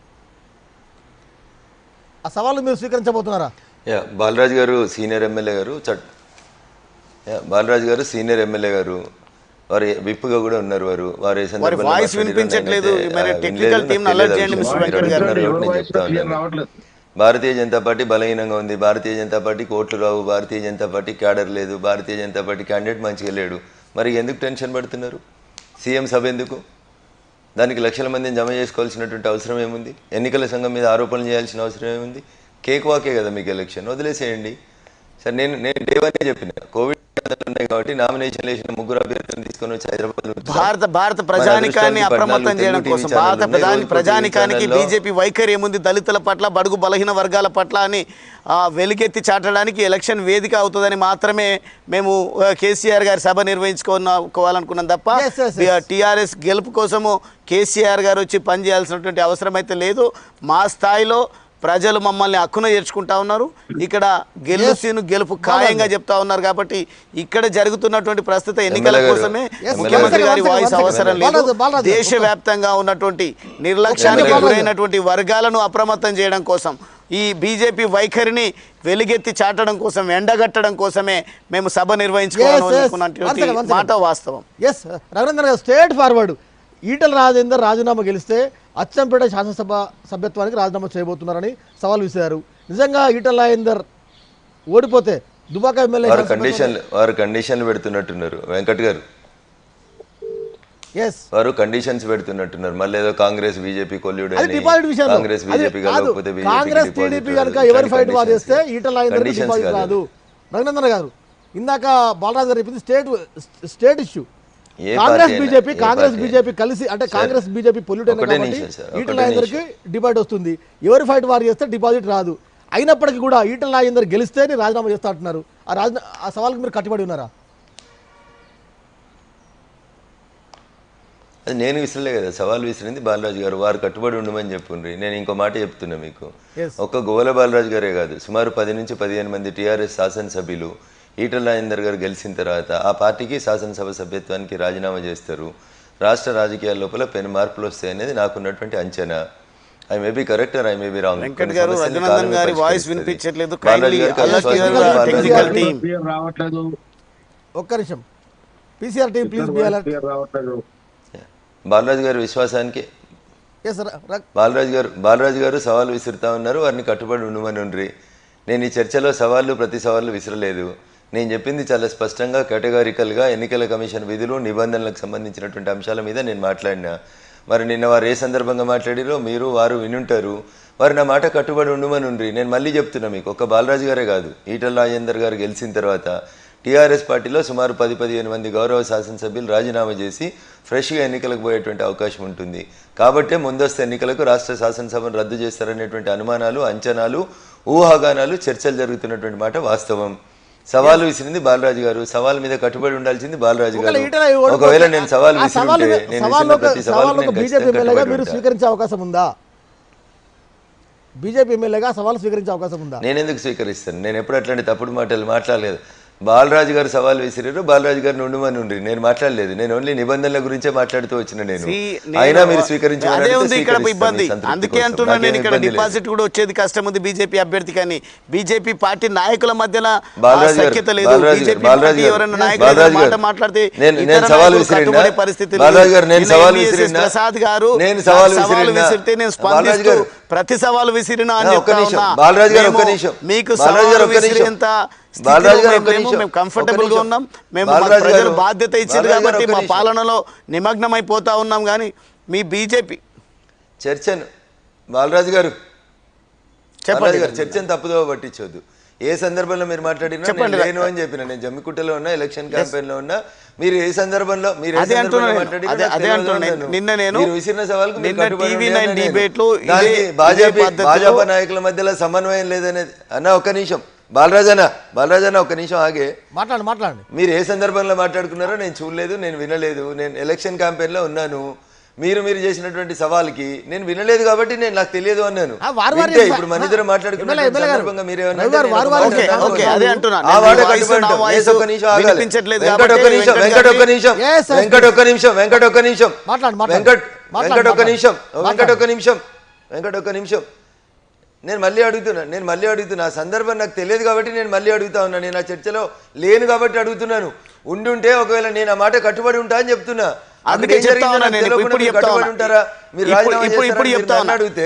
ఆ సవాళ్ళు మీరు స్వీకరించబోతున్నారా
యా బాలరాజు గారు సీనియర్ ఎమ్మెల్యే గారు చట్ యా బాలరాజు గారు సీనియర్ ఎమ్మెల్యే గారు వారు విప్పుగా కూడా ఉన్నారు వారు వారు ఏ సందర్భంలో
voice
మాట్లాడినా
వినిపించట్లేదు.
నేనైతే,
మరి
ఆ,
technical
వినలేదు,
team ని
నాకు
alert
తెలియదు
చేయండి,
ఆ
మిస్టర్
విషయం.
వెంకట్
మీరు
గారు.
అడుగుతున్నారు
ఎవరి
కాబట్టి నేను
వాయిస్
చెప్తా
క్లియర్
ఉన్నాను.
రావట్లేదు
భారతీయ జనతా పార్టీ బలహీనంగా ఉంది భారతీయ జనతా పార్టీకి ఓట్లు రావు భారతీయ జనతా పార్టీ క్యాడర్ లేదు భారతీయ జనతా పార్టీ క్యాండిడేట్ మంచిగా లేడు మరి ఎందుకు టెన్షన్ పడుతున్నారు సీఎం సభ ఎందుకు దానికి లక్షల మందిని జమ చేసుకోవాల్సినటువంటి అవసరం ఏముంది ఎన్నికల సంఘం మీద ఆరోపణలు చేయాల్సిన అవసరం ఏముంది కేక్ వాకే కదా మీకు ఎలక్షన్ వదిలేసేయండి సరే నేను నేను డేవనే చెప్పిన కోవిడ్ ఉన్నాయి కాబట్టి నామినేషన్ వేసిన ముగ్గురు అభ్యర్థులను తీసుకొని వచ్చి హైదరాబాద్
భారత భారత ప్రజానికాన్ని అప్రమత్తం చేయడం కోసం భారత ప్రధాని ప్రజానికానికి బీజేపీ వైఖరి ఏముంది దళితుల పట్ల బడుగు బలహీన వర్గాల పట్ల అని ఆ, వెలుగెత్తి చాటడానికి ఎలక్షన్ వేదిక అవుతుందని మాత్రమే మేము ఆ, కేసీఆర్ గారి సభ నిర్వహించుకోవాలనుకున్నాం తప్ప
Yes, yes, yes.
టీఆర్ఎస్ గెలుపు కోసము కేసీఆర్ గారు వచ్చి పనిచేయాల్సినటువంటి అవసరం అయితే లేదు మా స్థాయిలో ప్రజలు మమ్మల్ని హక్కున చేర్చుకుంటా ఉన్నారు ఇక్కడ గెలుసీను గెలుపు ఖాయంగా చెప్తా ఉన్నారు కాబట్టి ఇక్కడ జరుగుతున్నటువంటి ప్రస్తుత ఎన్నికల
ఎమ్మెల్యే గారు.
కోసమే
Yes,
ముఖ్యమంత్రి
one
గారి
second, one
వాయిస్
second.
అవసరం లేదు
బాలాజీ, బాలాజీ.
దేశవ్యాప్తంగా ఉన్నటువంటి నిర్లక్ష్యానికి
బాలాజీ.
గురైనటువంటి వర్గాలను అప్రమత్తం చేయడం కోసం ఈ బీజేపీ వైఖరిని వెలుగెత్తి చాటడం కోసం ఎండగట్టడం కోసమే మేము సభ
Yes, yes. One
నిర్వహించుకోవాలనుకున్నటువంటి
second, one second.
మాట వాస్తవం
ఎస్ రఘునందన్ గారు స్టేట్ ఫార్వర్డ్ ఈటల రాజేందర్ రాజీనామా గెలిస్తే అచ్చంపేట శాసనసభ సభ్యత్వానికి రాజీనామా చేయబోతున్నారని సవాల్ విసిరారు నిజంగా ఈటల రాజేందర్ ఓడిపోతే దుబాక ఎమ్మెల్యే
వారు కండిషన్లు వారు కండిషన్లు పెడుతున్నట్టున్నారు వెంకట్ గారు
ఎస్
వారు కండిషన్స్ పెడుతున్నట్టున్నారు మళ్ళీ ఏదో కాంగ్రెస్ బీజేపీ కొల్లుడు
అది డిపాజిట్ విషయంలో
కాంగ్రెస్
అది
బీజేపీ
కాదు.
కలవకపోతే బీజేపీ
కాంగ్రెస్ టీడీపీ కనుక ఎవరి ఫైట్ వారు చేస్తే ఈటల రాజేందర్ డిపాజిట్ రాదు రఘునందన్ గారు ఇందాక బాలరాజు గారు చెప్పింది స్టేట్ స్టేట్ ఇష్యూ
ఏ
కాంగ్రెస్
పార్టీ అయినా,
బీజేపీ
ఏ
కాంగ్రెస్
పార్టీ
బీజేపీ కలిసి అంటే కాంగ్రెస్ బీజేపీ పొల్యూట్ అయినా
ఒకటే
కాబట్టి
నిమిషం సార్,
ఈటల
ఒకటే
రాజేందర్కి డిపాజిట్ వస్తుంది ఎవరి ఫైట్ వారు చేస్తే డిపాజిట్ రాదు అయినప్పటికీ కూడా ఈటల రాజేందర్ గెలిస్తే నేను రాజీనామా చేస్తా అంటున్నారు ఆ రాజీనా ఆ సవాల్కి మీరు కట్టుబడి ఉన్నారా
అది నేను విసిరలే కదా సవాల్ విసిరింది బాలరాజు గారు వారు కట్టుబడి ఉండమని చెప్పుండ్రి నేను ఇంకో మాట చెప్తున్నా మీకు
Yes.
ఒక్క గోవల బాలరాజు గారే కాదు సుమారు పది నుంచి పదిహేను మంది టీఆర్ఎస్ శాసనసభ్యులు ఈటల రాజేందర్ గారు గెలిచిన తర్వాత ఆ పార్టీకి శాసనసభ సభ్యత్వానికి రాజీనామా చేస్తారు రాష్ట్ర రాజకీయాల లోపల పెను మార్పులు వస్తాయి అనేది నాకున్నటువంటి అంచనా I may be correct I may be wrong
Venkat garu, Raghunandan గారి voice వినిపించట్లేదు. Kindly alert your technical team.
Clear రావట్లేదు
ఒక్క నిమిషం PCR team please be alert
clear రావట్లేదు
బాలరాజు గారి విశ్వాసానికి
ఎస్
బాలరాజు గారు బాలరాజు గారు సవాలు విసురుతా ఉన్నారు వారిని కట్టుబడి ఉండమని ఉండ్రి నేను ఈ చర్చలో సవాళ్ళు ప్రతి సవాళ్ళు విసరలేదు నేను చెప్పింది చాలా స్పష్టంగా కేటగారికల్గా ఎన్నికల కమిషన్ విధులు నిబంధనలకు సంబంధించినటువంటి అంశాల మీద నేను మాట్లాడినా మరి నిన్న వారు ఏ సందర్భంగా మాట్లాడిరో మీరు వారు వినుంటారు వారు నా మాట కట్టుబడి ఉండమని ఉండ్రి నేను మళ్ళీ చెప్తున్నా మీకు ఒక బాలరాజు గారే కాదు ఈటల రాజేందర్ గారు గెలిచిన తర్వాత టీఆర్ఎస్ పార్టీలో సుమారు పది పదిహేను మంది గౌరవ శాసనసభ్యులు రాజీనామా చేసి ఫ్రెష్గా ఎన్నికలకు పోయేటువంటి అవకాశం ఉంటుంది కాబట్టే ముందస్తు ఎన్నికలకు రాష్ట్ర శాసనసభను రద్దు చేస్తారనేటువంటి అనుమానాలు అంచనాలు ఊహాగానాలు చర్చలు జరుగుతున్నటువంటి మాట వాస్తవం సవాలు విసిరింది బాలరాజు గారు సవాల్ మీద కట్టుబడి ఉండాల్సింది బాలరాజు
ఒకవేళ
గారు
ఈటల ఓడిపోతే
ఒకవేళ నేను సవాల్
ఆ సవాలు
విసిరుంటే నేను
సవాలు
విసిరిన
ఒక-
ప్రతి
సవాలు
సవాల్
ఒక బీజేపీ ఎమ్మెల్యేగా మీరు స్వీకరించే అవకాశం ఉందా బీజేపీ ఎమ్మెల్యేగా సవాలు స్వీకరించే అవకాశం ఉందా
నేను ఎందుకు స్వీకరిస్తాను నేను ఎప్పుడు అట్లాంటి తప్పుడు మాటలు మాట్లాడలేదు బాలరాజు గారు సవాల్ విసిరారు బాలరాజు గారిని ఉండమని ఉండ్రి నేను మాట్లాడలేదు నేను ఓన్లీ నిబంధనల గురించే మాట్లాడుతూ వచ్చిన నేను
See, నేను-
అయినా మీరు స్వీకరించారు
అదే ఉంది ఇక్కడ ఇబ్బంది అందుకే అంటున్నా నేను ఇక్కడ డిపాజిట్ కూడా వచ్చేది కష్టం ఉంది బీజేపీ అభ్యర్థి కానీ బీజేపీ పార్టీ నాయకుల మధ్యన ఆ
బాలరాజు గారు,
సఖ్యత లేదు
బాలరాజు గారు,
బీజేపీ
బాలరాజు
పార్టీ
గారు,
ఎవరైనా
yes,
నాయకులు
బాలరాజు
మాట
గారు.
మాట్లాడితే
నేను-
ఇతర
నేను సవాల్
నాయకులు
విసిరినా?
కట్టుబడే పరిస్థితి లేదు.
బాలరాజు గారు, నేను
నిన్న
సవాల్
MVSS
విసిరినా?
ప్రసాద్ గారు
నేను
నాకు
సవాల్
సవాలు
విసిరినా?
విసిరితే నేను
బాలరాజు
స్పందిస్తూ
గారు.
ప్రతి సవాలు విసిరినా అని
ఆ, ఒక్క
చెప్తా
నిమిషం.
ఉన్నా.
బాలరాజు గారు, ఒక్క
మేము
నిమిషం.
మీకు
బాలరాజు గారు,
సవాలు
ఒక్క నిమిషం.
విసిరేంత
బాలరాజు గారు,
స్థితిలో
ఒక్క
మేము-
నిమిషం.
మేము కంఫర్టబుల్
ఒక్క
గా
నిమిషం.
ఉన్నాం మేము
బాలరాజు
మాకు ప్రజలు
గారు,
బాధ్యత ఇచ్చారు
బాలరాజు గారు,
కాబట్టి
ఒక్క
మా
నిమిషం.
పాలనలో నిమగ్నమైపోతా ఉన్నాం కానీ మీ బీజేపీ
చర్చను బాలరాజు గారు
చెప్పండి
బాలరాజు గారు చర్చను తప్పుదో పట్టించొద్దు ఏ సందర్భంలో మీరు మాట్లాడినా
చెప్పండి.
నేను లేను అని చెప్పిన నేను జమ్మికుట్టలో ఉన్నా ఎలక్షన్ క్యాంపెయిన్ లో ఉన్నా మీరు ఏ సందర్భంలో మీరు ఏ
అదే
సందర్భంలో
అంటున్నా నేను.
మాట్లాడినా
అదే-
నాకు
అదే
తెలియదు
అంటున్నా నేను.
అన్నాను.
నిన్న నేను-
మీరు విసిరిన సవాల్కు మీరు
నిన్న
కట్టుబడి
టీవీ
ఉండండి
నైన్
అన్నాను నేను.
డిబేట్లో ఇదే-
దానికి
ఇదే
భాజపా
పద్ధతిలో-
భాజపా నాయకుల మధ్యలో సమన్వయం లేదనేది అన్న ఒక్క నిమిషం బాలరాజన్న బాలరాజన్న ఒక్క నిమిషం ఆగే
మాట్లాడండి మాట్లాడండి
మీరు ఏ సందర్భంలో మాట్లాడుకున్నారో నేను చూడలేదు నేను వినలేదు నేను ఎలక్షన్ క్యాంపెయిన్ లో ఉన్నాను మీరు మీరు చేసినటువంటి సవాల్కి నేను వినలేదు కాబట్టి నేను నాకు తెలియదు అన్నాను
ఆ, వారు వారి
వింటే ఇప్పుడు మన ఇద్దరు
ఎమ్మెల్యే-
మాట్లాడుకున్న
ఎమ్మెల్యే గారు.
సందర్భంగా మీరు ఏమన్నా
రవి గారు,
అంటే
వారు
నేను
వారి
ఒక
ఓకే
మాట
ఓకే
అన్నాను.
అదే అంటున్నా
ఆ
నేను
మాట
మీ వాయిస్
కట్టుబడి
నా
ఉంటాం.
వాయిస్
ఏసు ఒక్క నిమిషం ఆగాలి.
వినిపించట్లేదు
వెంకట్
కాబట్టి
ఒక్క నిమిషం
వెంకట్
వెంకట్ ఒక్క
గారిని-
నిమిషం
Yes, yes,
వెంకట్ ఒక్క నిమిషం వెంకట్ ఒక్క నిమిషం
మాట్లాడు, మాట్లాడు.
వెంకట్
మాట్లాడు,
వెంకట్ ఒక్క
మాట్లాడు.
నిమిషం వెంకట్
మాట్లాడు.
ఒక్క నిమిషం వెంకట్ ఒక్క నిమిషం నేను మళ్ళీ అడుగుతున్నా నేను మళ్ళీ అడుగుతున్నా ఆ సందర్భం నాకు తెలియదు కాబట్టి నేను మళ్ళీ అడుగుతా ఉన్నా నేను ఆ చర్చలో లేను కాబట్టి అడుగుతున్నాను ఉండుంటే ఒకవేళ నేను ఆ మాట కట్టుబడి ఉంటా అని చెప్తున్నా అక్కడ
అందుకే
ఏం
చెప్తా
జరిగిందో
ఉన్నా
నాకు
నేను.
తెలియకుండా
ఇప్పుడు
మీరు
చెప్తా
కట్టుబడి
ఉన్నా.
ఉంటారా మీరు
ఇప్పుడు-
రాజీనామా
ఇప్పుడు- ఇప్పుడు
చేస్తారని
చెప్తా
మీరు
ఉన్నా.
నన్ను అడిగితే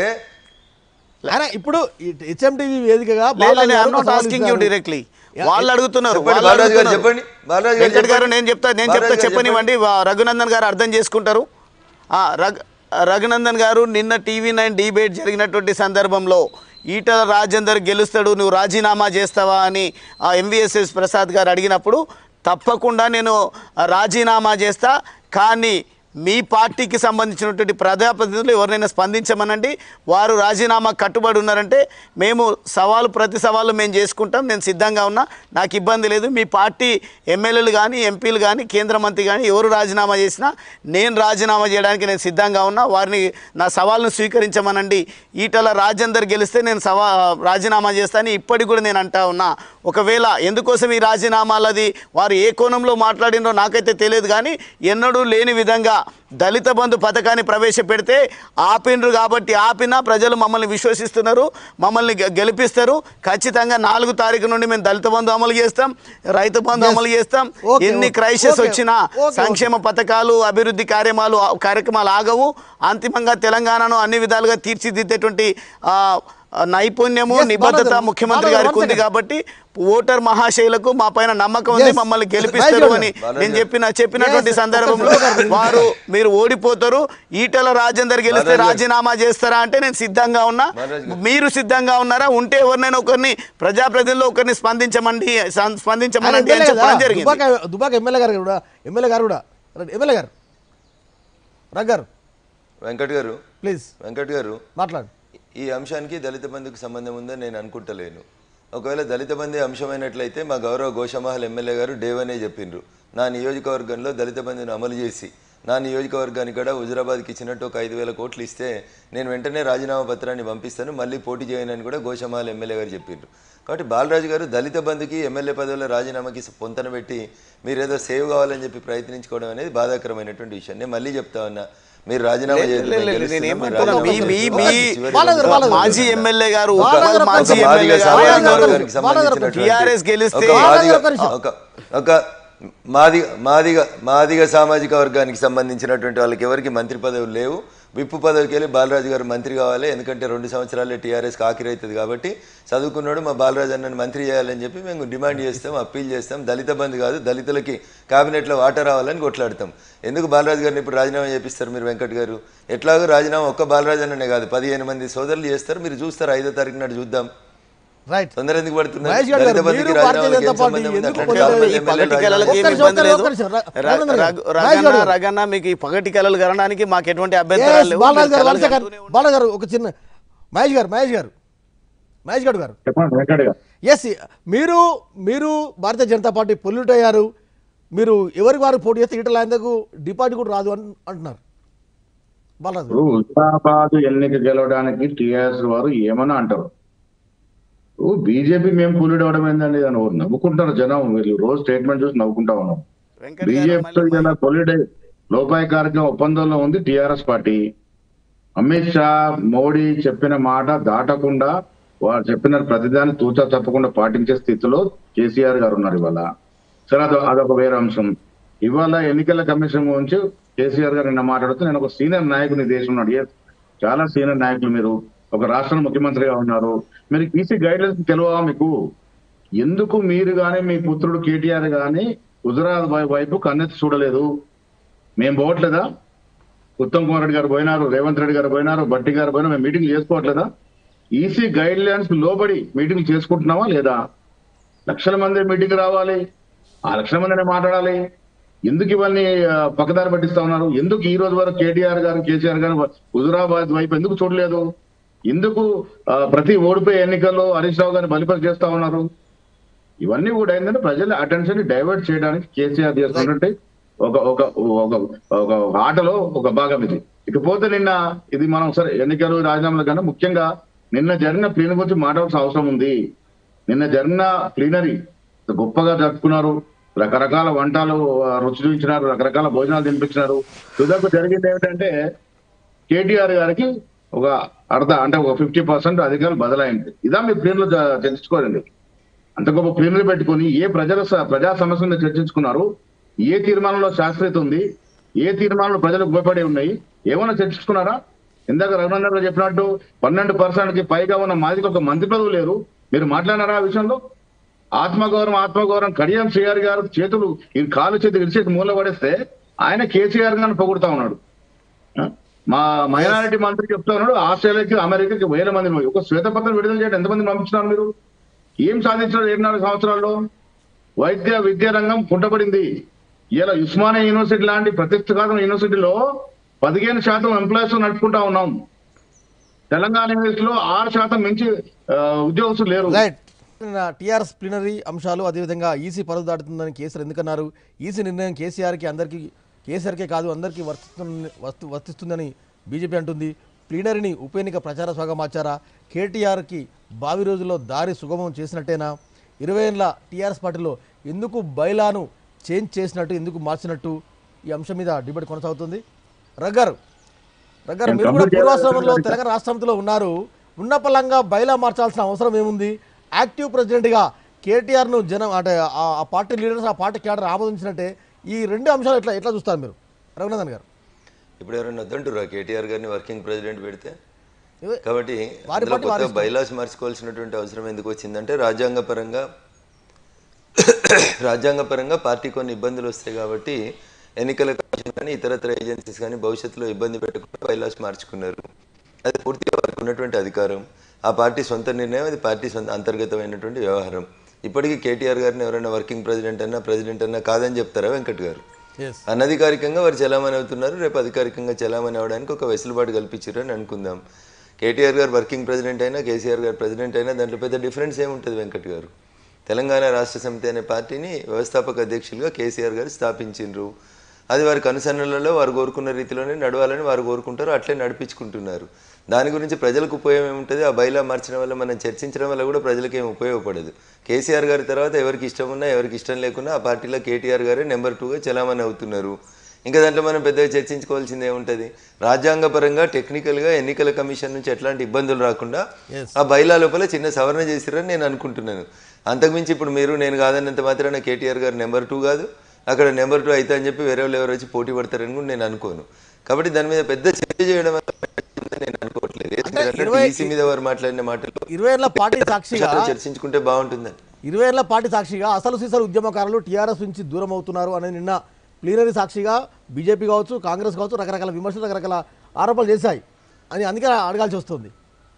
అరే ఇప్పుడు హెచ్ఎంటీవీ వేదికగా
లేదు,
బాలరాజు
లేదు,
గారు
I'm not
సవాల్
asking you
ఇస్తారు.
directly. వాళ్ళు అడుగుతున్నారు
చెప్పండి,
వాళ్ళు
బాలరాజు గారు
అడుగుతున్నారు.
చెప్పండి. బాలరాజు గారు
వెంకట్ గారు
చెప్పండి.
నేను చెప్తా నేను
బాలరాజు
చెప్తా
గారు
చెప్పనివ్వండి వా- రఘునందన్ గారు అర్థం చేసుకుంటారు ఆ, రఘు రఘునందన్ గారు నిన్న టీవీ నైన్ డిబేట్ జరిగినటువంటి సందర్భంలో ఈటల రాజేందర్ గెలుస్తాడు నువ్వు రాజీనామా చేస్తావా అని ఆ ఎంవిఎస్ఎస్ ప్రసాద్ గారు అడిగినప్పుడు తప్పకుండా నేను రాజీనామా చేస్తా కానీ మీ పార్టీకి సంబంధించినటువంటి ప్రజాప్రతినిధులు ఎవరినైనా స్పందించమనండి వారు రాజీనామా కట్టుబడి ఉన్నారంటే మేము సవాలు ప్రతి సవాలు మేము చేసుకుంటాం నేను సిద్ధంగా ఉన్నా నాకు ఇబ్బంది లేదు మీ పార్టీ ఎమ్మెల్యేలు కానీ ఎంపీలు కానీ కేంద్ర మంత్రి కానీ ఎవరు రాజీనామా చేసినా నేను రాజీనామా చేయడానికి నేను సిద్ధంగా ఉన్నా వారిని నా సవాల్ను స్వీకరించమనండి ఈటల రాజేందర్ గెలిస్తే నేను సవా రాజీనామా చేస్తాను ఇప్పటికి కూడా నేను అంటా ఉన్నా ఒకవేళ ఎందుకోసం ఈ రాజీనామాలది వారు ఏ కోణంలో మాట్లాడినో నాకైతే తెలియదు కానీ ఎన్నడూ లేని విధంగా దళిత బంధు పథకాన్ని ప్రవేశపెడితే ఆపినరు కాబట్టి ఆపినా ప్రజలు మమ్మల్ని విశ్వసిస్తున్నారు మమ్మల్ని గె- గెలిపిస్తారు ఖచ్చితంగా నాలుగు తారీఖు నుండి మేము దళిత బంధు అమలు చేస్తాం రైతు బంధు
Yes.
అమలు చేస్తాం
Okay,
ఎన్ని
okay.
క్రైసిస్
Okay,
వచ్చినా
okay,
సంక్షేమ పథకాలు అభివృద్ధి కార్యమాలు కార్యక్రమాలు ఆగవు అంతిమంగా తెలంగాణను అన్ని విధాలుగా తీర్చిదిద్దేటువంటి ఆ, ఆ, నైపుణ్యము
Yes,
నిబద్ధత
బాలాజీ,
ముఖ్యమంత్రి
బాలాజీ,
గారికి
one
ఉంది
second.
కాబట్టి ఓటర్ మహాశైలకు మా పైన నమ్మకం ఉంది
Yes.
మమ్మల్ని
బాలాజీ
గెలిపిస్తారు
గారు.
అని
బాలాజీ
నేను
గారు.
చెప్పిన చెప్పినటువంటి
Yes,
సందర్భంలో
ఒక్క నిమిషం.
వారు మీరు ఓడిపోతారు ఈటల రాజేందర్ గెలిస్తే
బాలాజీ గారు.
రాజీనామా చేస్తారా అంటే నేను సిద్ధంగా ఉన్నా
బాలాజీ గారు.
మీరు సిద్ధంగా ఉన్నారా ఉంటే ఎవరినైనా ఒకరిని ప్రజాప్రతినిధులు ఒకరిని స్పందించమండి సం-
ఆయన
స్పందించమనండి అని
ఎమ్మెల్యే కదా
చెప్పడం జరిగింది
దుబాక దుబాక ఎమ్మెల్యే గారు కూడా ఎమ్మెల్యే గారు కూడా రండి, ఎమ్మెల్యే గారు రగ్ గారు
వెంకట్ గారు
ప్లీజ్
వెంకట్ గారు
మాట్లాడు
ఈ అంశానికి దళిత బంధుకు సంబంధం ఉందని నేను అనుకుంటలేను ఒకవేళ దళిత బంధు అంశమైనట్లయితే మా గౌరవ గోషమహల్ ఎమ్మెల్యే గారు డేవనే చెప్పిండ్రు నా నియోజకవర్గంలో దళిత బంధుని అమలు చేసి నా నియోజకవర్గానికి కూడా హుజరాబాద్కి ఇచ్చినట్టు ఒక ఐదు వేల కోట్లు ఇస్తే నేను వెంటనే రాజీనామా పత్రాన్ని పంపిస్తాను మళ్ళీ పోటీ చేయనని కూడా గోషమహల్ ఎమ్మెల్యే గారు చెప్పిండ్రు కాబట్టి బాలరాజు గారు దళిత బంధుకి ఎమ్మెల్యే పదవుల రాజీనామాకి పొంతన పెట్టి మీరు ఏదో సేవ్ కావాలని చెప్పి ప్రయత్నించుకోవడం అనేది బాధాకరమైనటువంటి విషయం నేను మళ్ళీ చెప్తా ఉన్నా మీరు రాజీనామా
లేదు,
చేయలేదు,
లేదు,
నేను
లేదు,
గెలుస్తున్నా,
నేను
మీరు
ఏమంటున్నా,
రాజీనామా
మీ- మీ-
చేయలేదు.
మీ-
చివరి
బాలాజీ గారు, బాలాజీ గారు.
మాజీ ఎమ్మెల్యే గారు
బాలాజీ
ఉప్పల్
గారు
మాజీ
ఒక మాదిగ
ఎమ్మెల్యే గారు
బాలాజీ
సామాజిక
గారు.
వర్గానికి సంబంధించినటువంటి
TRS గెలిస్తే-
ఒక
బాలాజీ
మాదిగ-
గారు ఒక్క నిమిషం.
ఒక ఒక మాదిగ మాదిగ మాదిగ సామాజిక వర్గానికి సంబంధించినటువంటి వాళ్ళకి ఎవరికి మంత్రి పదవులు లేవు విప్పు పదవికి వెళ్ళి బాలరాజు గారు మంత్రి కావాలి ఎందుకంటే రెండు సంవత్సరాలే టీఆర్ఎస్కి ఆఖరి అవుతుంది కాబట్టి చదువుకున్నాడు మా బాలరాజు అన్నని మంత్రి చేయాలని చెప్పి మేము డిమాండ్ చేస్తాం అప్పీల్ చేస్తాం దళిత బంధు కాదు దళితులకి క్యాబినెట్లో వాటా రావాలని కొట్లాడతాం ఎందుకు బాలరాజు గారిని ఇప్పుడు రాజీనామా చేపిస్తారు మీరు వెంకట్ గారు ఎట్లాగో రాజీనామా ఒక్క బాలరాజు అన్ననే కాదు పదిహేను మంది సోదరులు చేస్తారు మీరు చూస్తారు ఐదో తారీఖు నాడు చూద్దాం
రైట్
తొందర ఎందుకు పడుతున్నారు
మహేష్ గారు,
దళిత బంధుకి
మీరు భారతీయ
రాజీనామాకి
జనతా
ఏం
పార్టీ
సంబంధం ఉంది?
ఎందుకు
అట్లాంటి
కొందరు
ఎమ్మెల్యేలు
ఈ పగటి
రాజీనామా
కళలకు
ఒక్క
ఏం
నిమిషం,
ఇబ్బంది
ఒక్క
లేదు
నిమిషం, ర-
ర-
రఘునందన్ గారు,
రఘు-
మహేష్
రగన్న
గారు.
రగన్న మీకు ఈ పగటి కళలు కనడానికి మాకు ఎటువంటి
Yes,
అభ్యంతరాలు లేవు
బాలరాజు గారు
మీరు
one
కళలు
second.
కంటూనే ఉండండి.
బాలరాజు గారు ఒక చిన్న మహేష్ గారు మహేష్ గారు మహేష్ గౌడ్ గారు
చెప్పండి వెంకట్ గారు
ఎస్ మీరు మీరు భారతీయ జనతా పార్టీ పొల్యూట్ అయ్యారు మీరు ఎవరికి వారు పోటీ చేస్తే ఈటల ఆయనకు డిపాజిట్ కూడా రాదు అని అంటున్నారు బాలరాజు గారు.
ఇప్పుడు హుజరాబాద్ ఎన్నిక గెలవడానికి టిఆర్ఎస్ వారు ఏమన్నా అంటారు బీజేపీ మేము కూలీడ్ అవడం ఏందండి అని ఓ నవ్వుకుంటారు జనం వీళ్ళు రోజు స్టేట్మెంట్ చూసి నవ్వుకుంటా ఉన్నాం
వెంకట్ గారు
బీజేపీతో
మళ్ళీ-
ఇలా కొలిడ్ లోపాయకారిక ఒప్పందంలో ఉంది టిఆర్ఎస్ పార్టీ అమిత్ షా మోడీ చెప్పిన మాట దాటకుండా వారు చెప్పిన ప్రతిదాన్ని తూచా తప్పకుండా పాటించే స్థితిలో కేసీఆర్ గారు ఉన్నారు ఇవాళ సరే అదొ అదొక వేరే అంశం ఇవాళ ఎన్నికల కమిషన్ గురించి కేసీఆర్ గారు నిన్న మాట్లాడుతూ నేను ఒక సీనియర్ నాయకుని దేశంలో Yes, చాలా సీనియర్ నాయకులు మీరు ఒక రాష్ట్ర ముఖ్యమంత్రిగా ఉన్నారు మీరు ఈసీ గైడ్లైన్స్ తెలియవా మీకు ఎందుకు మీరు గాని మీ పుత్రుడు కేటీఆర్ గాని గుజరాత్ వై- వైపు కన్నెత్తి చూడలేదు మేము పోవట్లేదా ఉత్తమ్ కుమార్ రెడ్డి గారు పోయినారు రేవంత్ రెడ్డి గారు పోయినారు బట్టి గారు పోయినా మేము మీటింగ్ చేసుకోవట్లేదా ఈసీ గైడ్ లైన్స్ లోబడి మీటింగ్ చేసుకుంటున్నావా లేదా లక్షల మంది మీటింగ్ రావాలి ఆ లక్షల మందినే మాట్లాడాలి ఎందుకు ఇవన్నీ ఆ, పక్కదారి పట్టిస్తా ఉన్నారు ఎందుకు ఈ రోజు వరకు కేటీఆర్ గారు కేసీఆర్ గారు హుజురాబాద్ వైపు ఎందుకు చూడలేదు ఎందుకు ఆ, ప్రతి ఓడిపోయే ఎన్నికల్లో హరీష్ రావు గారిని బలిపరి చేస్తా ఉన్నారు ఇవన్నీ కూడా ఏంటంటే ప్రజల అటెన్షన్ డైవర్ట్ చేయడానికి కేసీఆర్ చేస్తున్నట్టు ఒక ఒక ఒక ఒక ఆటలో ఒక భాగం ఇది ఇకపోతే నిన్న ఇది మనం సరే ఎన్నికలు రాజీనామాల కన్నా ముఖ్యంగా నిన్న జరిగిన ప్లీనరీ గురించి మాట్లాడాల్సిన అవసరం ఉంది నిన్న జరిగిన ప్లీనరీ గొప్పగా జరుపుకున్నారు రకరకాల వంటలు ఆ, రుచి చూపించినారు రకరకాల భోజనాలు తినిపించినారు తుదకు జరిగింది ఏమిటంటే కేటీఆర్ గారికి ఒక అర్ధ అంటే ఒక ఫిఫ్టీ పర్సెంట్ అధికారులు బదలైంది ఇదా మీ ప్లీనరీలో జ- తెలుసుకోరండి అంత గొప్ప ప్లీనరీ పెట్టుకొని ఏ ప్రజల స- ప్రజా సమస్యల మీద చర్చించుకున్నారు ఏ తీర్మానంలో శాస్త్రీయత ఉంది ఏ తీర్మానాలు ప్రజలకు ఉపయోగపడి ఉన్నాయి ఏమైనా చర్చించుకున్నారా ఇందాక రఘునందన్ గారు చెప్పినట్టు పన్నెండు పర్సెంట్ కి పైగా ఉన్న మాదికి ఒక మంత్రి పదవి లేరు మీరు మాట్లాడినారా ఆ విషయంలో ఆత్మగౌరవం ఆత్మగౌరవం కడియం శ్రీఆర్ గారు చేతులు ఈ కాలు చేతులు ఇరిచేసి మూల పడేస్తే ఆయన కేసీఆర్ గారిని పొగుడుతా ఉన్నాడు ఆ? మా మైనారిటీ మంత్రి చెప్తా ఉన్నాడు ఆస్ట్రేలియాకి అమెరికాకి వేల మందిని పోయి ఒక శ్వేతపత్రం విడుదల చేయడం ఎంతమంది పంపించినారు మీరు ఏం సాధించారు ఏడు నాలుగు సంవత్సరాల్లో వైద్య విద్యా రంగం కుంటపడింది ఇలా ఉస్మానియా యూనివర్సిటీ లాంటి ప్రతిష్టాత్మక యూనివర్సిటీలో పదిహేను శాతం ఎంప్లాయీస్ నడుపుకుంటా ఉన్నాం తెలంగాణ యూనివర్సిటీలో ఆరు శాతం మించి ఆ, ఉద్యోగస్తులు లేరు
రైట్ టీఆర్ఎస్ ప్లీనరీ అంశాలు అదేవిధంగా ఈసీ పరుగు దాటుతుందని కేసీఆర్ ఎందుకన్నారు ఈసీ నిర్ణయం కేసీఆర్కి అందరికీ కేసీఆర్కే కాదు అందరికీ వర్తిస్తుంది వర్తి వర్తిస్తుందని బీజేపీ అంటుంది ప్లీనరీని ఉప ఎన్నిక ప్రచార స్వాగా మార్చారా కేటీఆర్కి భావి రోజుల్లో దారి సుగమం చేసినట్టేనా ఇరవై ఏళ్ళ టీఆర్ఎస్ పార్టీలో ఎందుకు బైలాను చేంజ్ చేసినట్టు ఎందుకు మార్చినట్టు ఈ అంశం మీద డిబేట్ కొనసాగుతుంది రగ్గారు రగ్గారు మీరు కూడా పూర్వాశ్రమంలో తెలంగాణ రాష్ట్రంలో ఉన్నారు ఉన్న పలంగా బైలా మార్చాల్సిన అవసరం ఏముంది యాక్టివ్ ప్రెసిడెంట్గా కేటీఆర్ను జనం అంటే ఆ ఆ పార్టీ లీడర్స్ ఆ పార్టీ క్యాడర్ ఆమోదించినట్టే ఈ రెండు అంశాలు ఎట్లా ఎట్లా చూస్తారు మీరు రఘునందన్ గారు
ఇప్పుడు ఎవరైనా వద్దంటురా కేటీఆర్ గారిని వర్కింగ్ ప్రెసిడెంట్ పెడితే
ఇవే-
కాబట్టి
వారి
అందులో
పార్టీ వారి
కొత్త బైలాస్ మార్చుకోవాల్సినటువంటి అవసరం ఎందుకు వచ్చిందంటే రాజ్యాంగపరంగా రాజ్యాంగపరంగా పార్టీ కొన్ని ఇబ్బందులు వస్తాయి కాబట్టి ఎన్నికల కమిషన్ కానీ ఇతరత్ర ఏజెన్సీస్ కానీ భవిష్యత్తులో ఇబ్బంది పెట్టకుండా బైలాస్ మార్చుకున్నారు అది పూర్తిగా వారికి ఉన్నటువంటి అధికారం ఆ పార్టీ సొంత నిర్ణయం అది పార్టీ సొంత అంతర్గతమైనటువంటి వ్యవహారం ఇప్పటికీ కేటీఆర్ గారిని ఎవరైనా వర్కింగ్ ప్రెసిడెంట్ అన్నా ప్రెసిడెంట్ అన్నా కాదని చెప్తారా వెంకట్ గారు
ఎస్
అనధికారికంగా వారు చలామణి అవుతున్నారు రేపు అధికారికంగా చలామణి అవడానికి ఒక వెసులుబాటు కల్పించారు అని అనుకుందాం కేటీఆర్ గారు వర్కింగ్ ప్రెసిడెంట్ అయినా కేసీఆర్ గారు ప్రెసిడెంట్ అయినా దాంట్లో పెద్ద డిఫరెన్స్ ఏముంటుంది వెంకట్ గారు తెలంగాణ రాష్ట్ర సమితి అనే పార్టీని వ్యవస్థాపక అధ్యక్షులుగా కేసీఆర్ గారు స్థాపించిండ్రు అది వారికి అనుసరణలలో వారు కోరుకున్న రీతిలోనే నడవాలని వారు కోరుకుంటారు అట్లే నడిపించుకుంటున్నారు దాని గురించి ప్రజలకు ఉపయోగం ఏముంటుంది ఆ బైలా మార్చడం వల్ల మనం చర్చించడం వల్ల కూడా ప్రజలకు ఏం ఉపయోగపడదు కేసీఆర్ గారి తర్వాత ఎవరికి ఇష్టం ఉన్నా ఎవరికి ఇష్టం లేకున్నా ఆ పార్టీలో కేటీఆర్ గారే నెంబర్ టూగా చలామణి అవుతున్నారు ఇంకా దాంట్లో మనం పెద్దగా చర్చించుకోవాల్సింది ఏముంటుంది రాజ్యాంగపరంగా టెక్నికల్గా ఎన్నికల కమిషన్ నుంచి ఎట్లాంటి ఇబ్బందులు రాకుండా
Yes.
ఆ బైలా లోపల చిన్న సవరణ చేసిరని నేను అనుకుంటున్నాను అంతకుమించి ఇప్పుడు మీరు నేను కాదన్నంత మాత్రాన కేటీఆర్ గారు నెంబర్ టూ కాదు అక్కడ నెంబర్ టూ అయితే అని చెప్పి వేరే వాళ్ళు ఎవరు వచ్చి పోటీ పడతారని కూడా నేను అనుకోను కాబట్టి దాని మీద పెద్ద చర్చ చేయడం వల్ల ఉందని నేను అనుకోవట్లేదు ఎందుకంటే
ఇరవై-
ఈసీ మీద వారు మాట్లాడిన మాటలు
ఇరవై ఏళ్ళ పార్టీ సాక్షిగా
చర్చించుకుంటే బాగుంటుందని
ఇరవై ఏళ్ల పార్టీ సాక్షిగా అసలు సీసలు ఉద్యమకారులు టీఆర్ఎస్ నుంచి దూరం అవుతున్నారు అనేది నిన్న ప్లీనరీ సాక్షిగా బీజేపీ కావచ్చు కాంగ్రెస్ కావచ్చు రకరకాల విమర్శలు రకరకాల ఆరోపణలు చేశాయి అని అందుకే అడగాల్సి వస్తుంది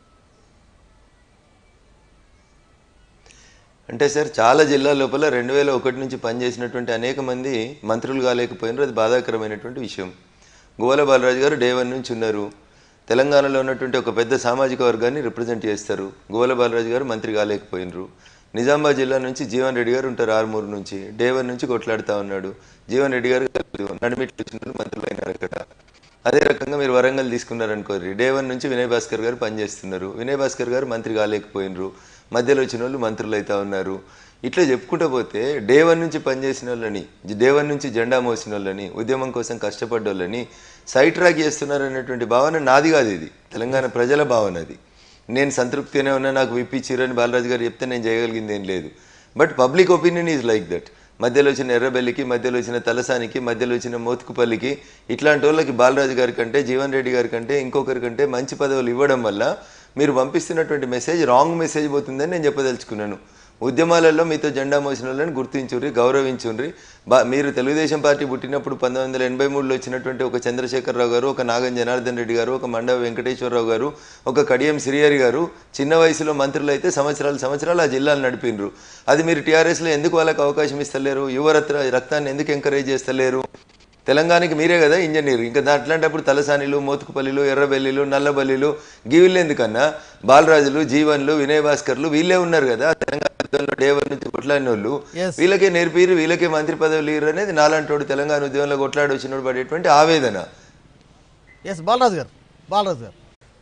అంటే సార్ చాలా జిల్లాల లోపల రెండు వేల ఒకటి నుంచి పనిచేసినటువంటి అనేక మంది మంత్రులు కాలేకపోయినారు అది బాధాకరమైనటువంటి విషయం గోవాల బాలరాజు గారు డే వన్ నుంచి ఉన్నారు తెలంగాణలో ఉన్నటువంటి ఒక పెద్ద సామాజిక వర్గాన్ని రిప్రజెంట్ చేస్తారు గోవాల బాలరాజు గారు మంత్రి కాలేకపోయినరు నిజామాబాద్ జిల్లా నుంచి జీవన్ రెడ్డి గారు ఉంటారు ఆరుమూరు నుంచి డే వన్ నుంచి కొట్లాడుతూ ఉన్నాడు జీవన్ రెడ్డి గారు నడిమిట్లు వచ్చిన మంత్రులు అయినారు అక్కడ అదే రకంగా మీరు వరంగల్ తీసుకున్నారనుకోర్రి డే వన్ నుంచి వినయ్ భాస్కర్ గారు పనిచేస్తున్నారు వినయ్ భాస్కర్ గారు మంత్రి కాలేకపోయినరు మధ్యలో వచ్చిన వాళ్ళు మంత్రులు అవుతా ఉన్నారు ఇట్లా చెప్పుకుంటూ పోతే డే వన్ నుంచి పనిచేసిన వాళ్ళని డే వన్ నుంచి జెండా మోసిన వాళ్ళని ఉద్యమం కోసం కష్టపడ్డ వాళ్ళని సైడ్ ట్రాక్ చేస్తున్నారు అనేటువంటి భావన నాది కాదు ఇది తెలంగాణ ప్రజల భావన అది నేను సంతృప్తిగానే ఉన్నా నాకు విప్పించిరని బాలరాజు గారు చెప్తే నేను చేయగలిగింది ఏం లేదు but public opinion is like that మధ్యలో వచ్చిన ఎర్రబెల్లికి మధ్యలో వచ్చిన తలసానికి మధ్యలో వచ్చిన మోతుకుపల్లికి ఇట్లాంటి వాళ్ళకి బాలరాజు గారి కంటే జీవన్ రెడ్డి గారి కంటే ఇంకొకరి కంటే మంచి పదవులు ఇవ్వడం వల్ల మీరు పంపిస్తున్నటువంటి మెసేజ్ రాంగ్ మెసేజ్ పోతుందని నేను చెప్పదలుచుకున్నాను ఉద్యమాలలో మీతో జెండా మోసిన వాళ్ళని గుర్తించుర్రి గౌరవించుర్రి బా మీరు తెలుగుదేశం పార్టీ పుట్టినప్పుడు పంతొమ్మిది వందల ఎనభై మూడులో వచ్చినటువంటి ఒక చంద్రశేఖరరావు గారు ఒక నాగం జనార్దన్ రెడ్డి గారు ఒక మండవ వెంకటేశ్వరరావు గారు ఒక కడియం శ్రీహరి గారు చిన్న వయసులో మంత్రులు అయితే సంవత్సరాలు సంవత్సరాలు ఆ జిల్లాలు నడిపినరు అది మీరు టీఆర్ఎస్లో ఎందుకు వాళ్ళకి అవకాశం ఇస్తలేరు యువరత్న రక్తాన్ని ఎందుకు ఎంకరేజ్ చేస్తలేరు తెలంగాణకి మీరే కదా ఇంజనీర్ ఇంకా దా- అట్లాంటప్పుడు తలసానిలు మోతుకుపల్లిలు ఎర్రబెల్లిలు నల్లబల్లిలు గివిళ్ళు ఎందుకన్నా బాలరాజులు జీవన్లు వినయ్ భాస్కర్లు వీళ్ళే ఉన్నారు కదా తెలంగాణ యుద్ధంలో డే వన్ నుంచి కొట్లాడిన వాళ్ళు
Yes.
వీళ్ళకే నేర్పిరు వీళ్ళకే మంత్రి పదవులు ఇరు అనేది నాలంటోడు తెలంగాణ ఉద్యమంలో కొట్లాడి వచ్చినోడు పడేటువంటి ఆవేదన
ఎస్ బాలరాజు గారు బాలరాజు గారు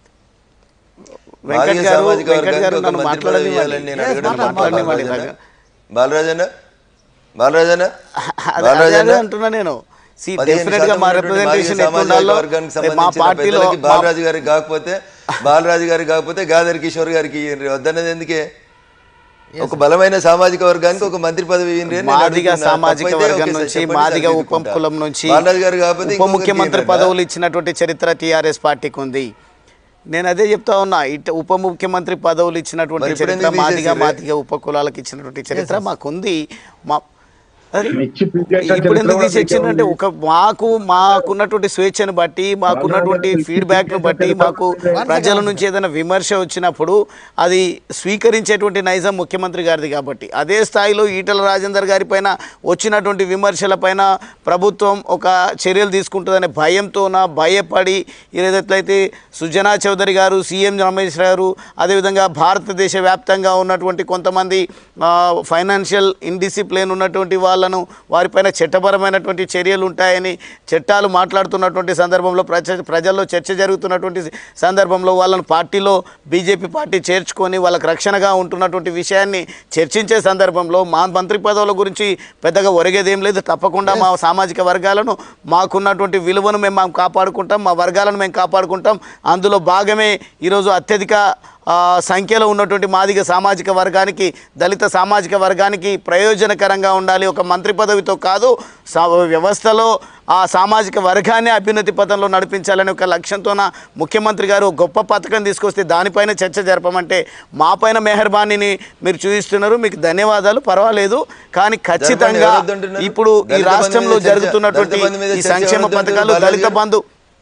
వెంకట్
మాదిగ
గారు
సామాజిక
వెంకట్
వర్గానికి
గారు
ఒక
నన్ను
మంత్రి పదవి
మాట్లాడనివ్వండి
ఇవ్వాలని నేను
Yes,
అడగడం
మాట్లాడు,
మాట్లాడనివ్వండి.
బాలరాజన్న బాలరాజన్న బాలరాజన్న
అదే- అదే
బాలరాజన్న
అదే అంటున్నా నేను See,
పదిహేను
definite గా
శాతం
మా
ఉన్నటువంటి
representation
మాదిగ
ఎట్లా
సామాజిక
ఉండాలో,
వర్గానికి
రేపు మా
సంబంధించిన
పార్టీలో
పెద్దలకి
మా-
బాలరాజు గారికి కాకపోతే బాలరాజు గారికి కాకపోతే గాదర్ కిషోర్ గారికి ఇయ్యండి వద్దన్నది ఎందుకే ఒక బలమైన సామాజిక వర్గానికి ఒక మంత్రి పదవి ఇయ్యండి అని నేను
మాదిగ
అడుగుతున్నా.
సామాజిక
తప్పైతే
వర్గం
ఓకే సార్,
నుంచి
చెప్పండి
మాదిగ
సార్,
ఉప
తిట్టుకుంటా.
కులం నుంచి
బాలరాజు గారు కాకపోతే
ఉప
ఇంకొకరికి
ముఖ్యమంత్రి
ఇయ్యండి
పదవులు ఇచ్చినటువంటి చరిత్ర టీఆర్ఎస్ పార్టీకి ఉంది నేను అదే చెప్తా ఉన్నా ఇట ఉప ముఖ్యమంత్రి పదవులు ఇచ్చినటువంటి
మరి ఇప్పుడు
చరిత్ర
ఎందుకు
మాదిగ
తీసేసిర్రే?
మాదిగ ఉప కులాలకు ఇచ్చినటువంటి చరిత్ర మాకుంది మా అరే,
ఇచ్చి పీకేసిన
ఇప్పుడు ఎందుకు
చరిత్ర
తీసేచ్చిందంటే
ఉంది.
ఒక మాకు మాకున్నటువంటి స్వేచ్ఛను బట్టి మాకున్నటువంటి ఫీడ్బ్యాక్ను బట్టి మాకు ప్రజల నుంచి ఏదైనా విమర్శ వచ్చినప్పుడు అది స్వీకరించేటువంటి నైజం ముఖ్యమంత్రి గారిది కాబట్టి అదే స్థాయిలో ఈటల రాజేందర్ గారి పైన వచ్చినటువంటి విమర్శల పైన ప్రభుత్వం ఒక చర్యలు తీసుకుంటుందనే భయంతోన భయపడి ఏదైతే సుజనా చౌదరి గారు సీఎం రమేష్ గారు అదేవిధంగా భారతదేశ వ్యాప్తంగా ఉన్నటువంటి కొంతమంది ఫైనాన్షియల్ ఇండిసిప్లిన్ ఉన్నటువంటి వాళ్ళను వారిపైన చట్టపరమైనటువంటి చర్యలు ఉంటాయని చట్టాలు మాట్లాడుతున్నటువంటి సందర్భంలో ప్రజ ప్రజల్లో చర్చ జరుగుతున్నటువంటి సందర్భంలో వాళ్ళను పార్టీలో బీజేపీ పార్టీ చేర్చుకొని వాళ్ళకి రక్షణగా ఉంటున్నటువంటి విషయాన్ని చర్చించే సందర్భంలో మా మంత్రి పదవుల గురించి పెద్దగా ఒరిగేదేం లేదు తప్పకుండా మా సామాజిక వర్గాలను మాకున్నటువంటి విలువను మేము మేము కాపాడుకుంటాం మా వర్గాలను మేము కాపాడుకుంటాం అందులో భాగమే ఈరోజు అత్యధిక ఆ, సంఖ్యలో ఉన్నటువంటి మాదిగ సామాజిక వర్గానికి దళిత సామాజిక వర్గానికి ప్రయోజనకరంగా ఉండాలి ఒక మంత్రి పదవితో కాదు సా- వ్యవస్థలో ఆ సామాజిక వర్గాన్ని అభ్యున్నతి పథంలో నడిపించాలని ఒక లక్ష్యంతోన ముఖ్యమంత్రి గారు ఒక గొప్ప పథకం తీసుకొస్తే దానిపైన చర్చ జరపమంటే మా పైన మెహర్బానీని మీరు చూపిస్తున్నారు మీకు ధన్యవాదాలు పర్వాలేదు కానీ ఖచ్చితంగా
ఎవరు వద్దంటున్నారు?
ఇప్పుడు ఈ
దళిత బంధు
రాష్ట్రంలో
మీద చర్చ-
జరుగుతున్నటువంటి
దళిత బంధు మీద
ఈ
చర్చ
సంక్షేమ
ఎవరు వద్దంటున్నారు?
పథకాలు
బాలాజీ
దళిత
గారు?
బంధు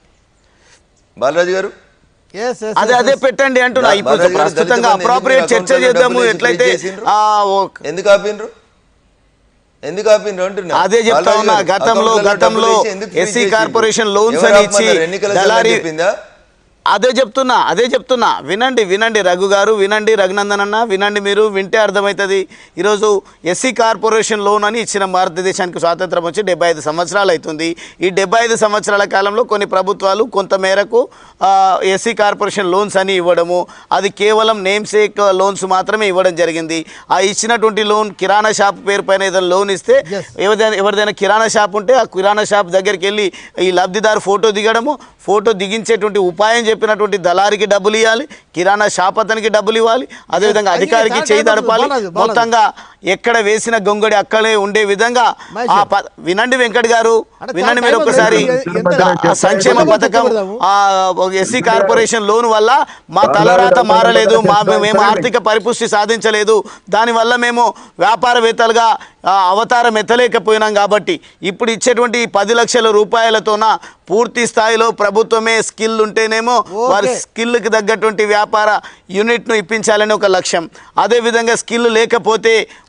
బాలరాజు గారు
ఎస్ ఎస్
అదే అదే పెట్టండి అంటున్నా
బాలాజీ
ఇప్పుడు
గారు
ప్రస్తుతంగా
దళిత బంధు
అప్రాప్రియేట్
ఎందుకు
చర్చ
అకౌంట్లో
చేద్దాము
డబ్బులు వేసి
ఎట్లయితే
ఫ్రీజ్ చేసిండ్రు?
ఆ, ఓ-
ఎందుకు ఆపిండ్రు ఎందుకు ఆపిండ్రు అంటున్నా
అదే చెప్తా
బాలరాజు
ఉన్నా
గారు,
గతంలో
అకౌంట్లలో
గతంలో
డబ్బులు వేసి ఎందుకు ఫ్రీజ్
ఎస్సీ
చేసిండ్రు?
కార్పొరేషన్ లోన్స్
ఎవరు
అని ఇచ్చి
ఆపమన్నారు? ఎన్నికల సంఘం
దళారీ
చెప్పిందా
అదే చెప్తున్నా అదే చెప్తున్నా వినండి వినండి రఘు గారు వినండి రఘునందన్ అన్న వినండి మీరు వింటే అర్థమవుతుంది ఈరోజు ఎస్సీ కార్పొరేషన్ లోన్ అని ఇచ్చిన భారతదేశానికి స్వాతంత్రం వచ్చి డెబ్బై ఐదు సంవత్సరాలు అవుతుంది ఈ డెబ్బై ఐదు సంవత్సరాల కాలంలో కొన్ని ప్రభుత్వాలు కొంత మేరకు ఎస్సీ కార్పొరేషన్ లోన్స్ అని ఇవ్వడము అది కేవలం నేమ్ సేక్ లోన్స్ మాత్రమే ఇవ్వడం జరిగింది ఆ ఇచ్చినటువంటి లోన్ కిరాణా షాప్ పేరు పైన ఏదైనా లోన్ ఇస్తే
Yes.
ఎవరిదైనా ఎవరిదైనా కిరాణా షాప్ ఉంటే ఆ కిరాణా షాప్ దగ్గరికి వెళ్ళి ఈ లబ్ధిదారు ఫోటో దిగడము ఫోటో దిగించేటువంటి ఉపాయం చెప్పినటువంటి దళారికి డబ్బులు ఇవ్వాలి కిరాణా షాప్ అతనికి డబ్బులు ఇవ్వాలి అదేవిధంగా
అది
అధికారికి
చాలా
చేయి
టైం
తడపాలి
బాలాజీ, బాలాజీ.
మొత్తంగా ఎక్కడ వేసిన గొంగడి అక్కడే ఉండే విధంగా
మహేష్
ఆ ప- వినండి వెంకట్ గారు
అంటే
వినండి
చాలా
మీరు
టైం
ఒకసారి
అవుతుంది. ఎంత-
ఆ సంక్షేమ
ఎంత
పథకం
పెడదాము?
ఆ ఎస్సీ కార్పొరేషన్ లోన్ వల్ల మా తలరాత మారలేదు మా మేము ఆర్థిక పరిపుష్టి సాధించలేదు దానివల్ల మేము వ్యాపారవేత్తలుగా ఆ, అవతారం ఎత్తలేకపోయినాం కాబట్టి ఇప్పుడు ఇచ్చేటువంటి ఈ పది లక్షల రూపాయలతోన పూర్తి స్థాయిలో ప్రభుత్వమే స్కిల్ ఉంటేనేమో వారి
ఓకే.
స్కిల్కి తగ్గటువంటి వ్యాపార యూనిట్ను ఇప్పించాలని ఒక లక్ష్యం అదేవిధంగా స్కిల్ లేకపోతే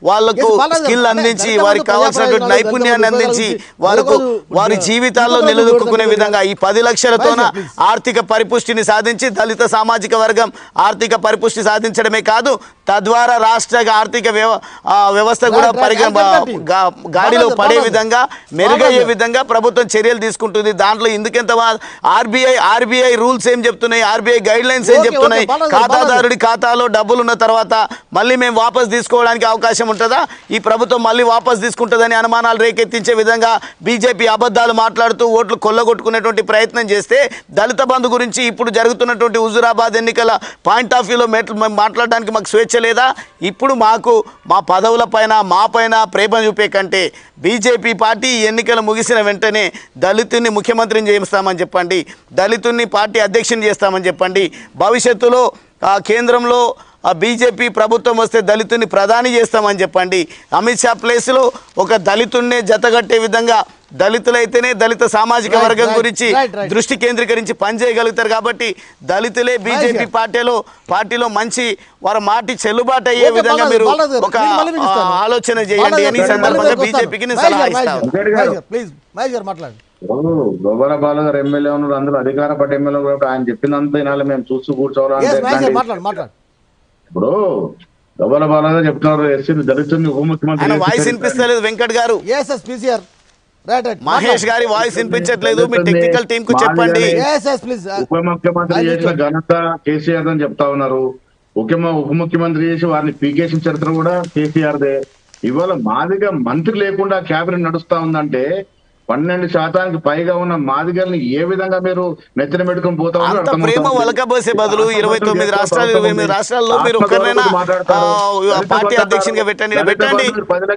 వాళ్ళకు
Yes, బాలాజీ గారు,
స్కిల్
అంటే
అందించి
దళిత
వారికి
బంధు
కావాల్సినటువంటి
ప్రజాప్రయోజనాలు,
నైపుణ్యాన్ని
దళిత
అందించి
బంధు
వారికి
రోజు
వారి
ఇప్పుడు
జీవితాల్లో
ఇప్పుడు
నిలదొక్కునే
ఇప్పుడు
విధంగా ఈ పది లక్షలతోన
మహేష్ గారు, please.
ఆర్థిక పరిపుష్టిని సాధించి దళిత సామాజిక వర్గం ఆర్థిక పరిపుష్టి సాధించడమే కాదు తద్వారా రాష్ట్ర ఆర్థిక వ్యవ ఆ, వ్యవస్థ కూడా
Right, right,
పరిగ
I get that.
గా- గాడిలో
బాలాజీ,
పడే
బాలాజీ.
విధంగా మెరుగయ్యే
బాలాజీ.
విధంగా ప్రభుత్వం చర్యలు తీసుకుంటుంది దాంట్లో ఇందుకెంత ఆర్బీఐ ఆర్బీఐ రూల్స్ ఏం చెప్తున్నాయి ఆర్బీఐ గైడ్ లైన్స్ ఏం
Okay,
చెప్తున్నాయి
okay, బాలాజీ,
ఖాతాదారుడి ఖాతాలో డబ్బులు ఉన్న తర్వాత మళ్ళీ మేము వాపస్ తీసుకోవడానికి అవకాశం ఉంటుందా ఈ ప్రభుత్వం మళ్ళీ వాపస్ తీసుకుంటుందని అనుమానాలు రేకెత్తించే విధంగా బీజేపీ అబద్ధాలు మాట్లాడుతూ ఓట్లు కొల్లగొట్టుకునేటువంటి ప్రయత్నం చేస్తే దళిత బంధు గురించి ఇప్పుడు జరుగుతున్నటువంటి హుజురాబాద్ ఎన్నికల పాయింట్ ఆఫ్ వ్యూలో మెట్లు మేము మాట్లాడడానికి మాకు స్వేచ్ఛ లేదా ఇప్పుడు మాకు మా పదవుల పైన మా పైన ప్రేమ చూపే కంటే బీజేపీ పార్టీ ఈ ఎన్నికలు ముగిసిన వెంటనే దళితుని ముఖ్యమంత్రిని చేస్తామని చెప్పండి దళితుని పార్టీ అధ్యక్షుని చేస్తామని చెప్పండి భవిష్యత్తులో ఆ, కేంద్రంలో ఆ బీజేపీ ప్రభుత్వం వస్తే దళితుని ప్రధాని చేస్తామని చెప్పండి అమిత్ షా ప్లేస్లో ఒక దళితున్నే జతగట్టే విధంగా దళితులైతేనే దళిత సామాజిక
Right,
వర్గం
right,
గురించి
right, right.
దృష్టి కేంద్రీకరించి పనిచేయగలుగుతారు కాబట్టి దళితులే బీజేపీ
గారు.
పార్టీలో పార్టీలో మంచి వారి మాటి చెల్లుబాటు అయ్యే
ఓకే,
విధంగా
బాలాజీ,
మీరు
బాలాజీ గారు,
ఒక
నేను మళ్ళీ మీకు ఇస్తాను.
ఆ, ఆలోచన చేయండి
బాలాజీ
అని ఈ
గారు,
సందర్భంగా
మళ్ళీ మీకు
బీజేపీకి నేను
వస్తాను.
సలహా
మహేష్ గారు,
ఇస్తాను
మహేష్ గారు, ప్లీజ్ మహేష్ గారు మాట్లాడండి
గోబర బాల గారు ఎమ్మెల్యే ఉన్నారు అందులో అధికార పార్టీ ఎమ్మెల్యే కూడా ఆయన చెప్పినంత వినాలి మేము చూస్తూ కూర్చోవాలంటే
ఎస్ మహేష్ గారు
ఎట్లాంటి-
మాట్లాడు మాట్లాడు
ఇప్పుడు గోబర బాల గారు చెప్తున్నారు ఎస్సీ దళితుని ఉప ముఖ్యమంత్రి
ఆయన వాయిస్
చేసి
వినిపిస్తలేదు Venkat garu
yes yes PCR right right
Mahesh గారి వాయిస్ వినిపించట్లేదు మీ టెక్నికల్ టీం కు చెప్పండి
ఎస్ ఎస్ ప్లీజ్
ఉప ముఖ్యమంత్రి
ఆయన
చేసిన ఘనత కేసీఆర్ అని చెప్తా ఉన్నారు ముఖ్యమ ఉప ముఖ్యమంత్రి చేసి వారిని పీకేసిన చరిత్ర కూడా కేసీఆర్ దే ఇవాళ మాదిగా మంత్రి లేకుండా క్యాబినెట్ నడుస్తా ఉందంటే పన్నెండు శాతానికి పైగా ఉన్న మాదిగల్ని ఏ విధంగా మీరు నెత్తిన పెట్టుకుని పోతా ఉన్నారో
అంత
అర్థమవుతా
ప్రేమ
ఉంది.
వలకబోసే బదులు ఇరవై తొమ్మిది రాష్ట్రాలు ఇరవై ఎనిమిది రాష్ట్రాల్లో మీరు ఒక్కరినైనా ఆ, పార్టీ అధ్యక్షునిగా పెట్టండి ఈయన పెట్టండి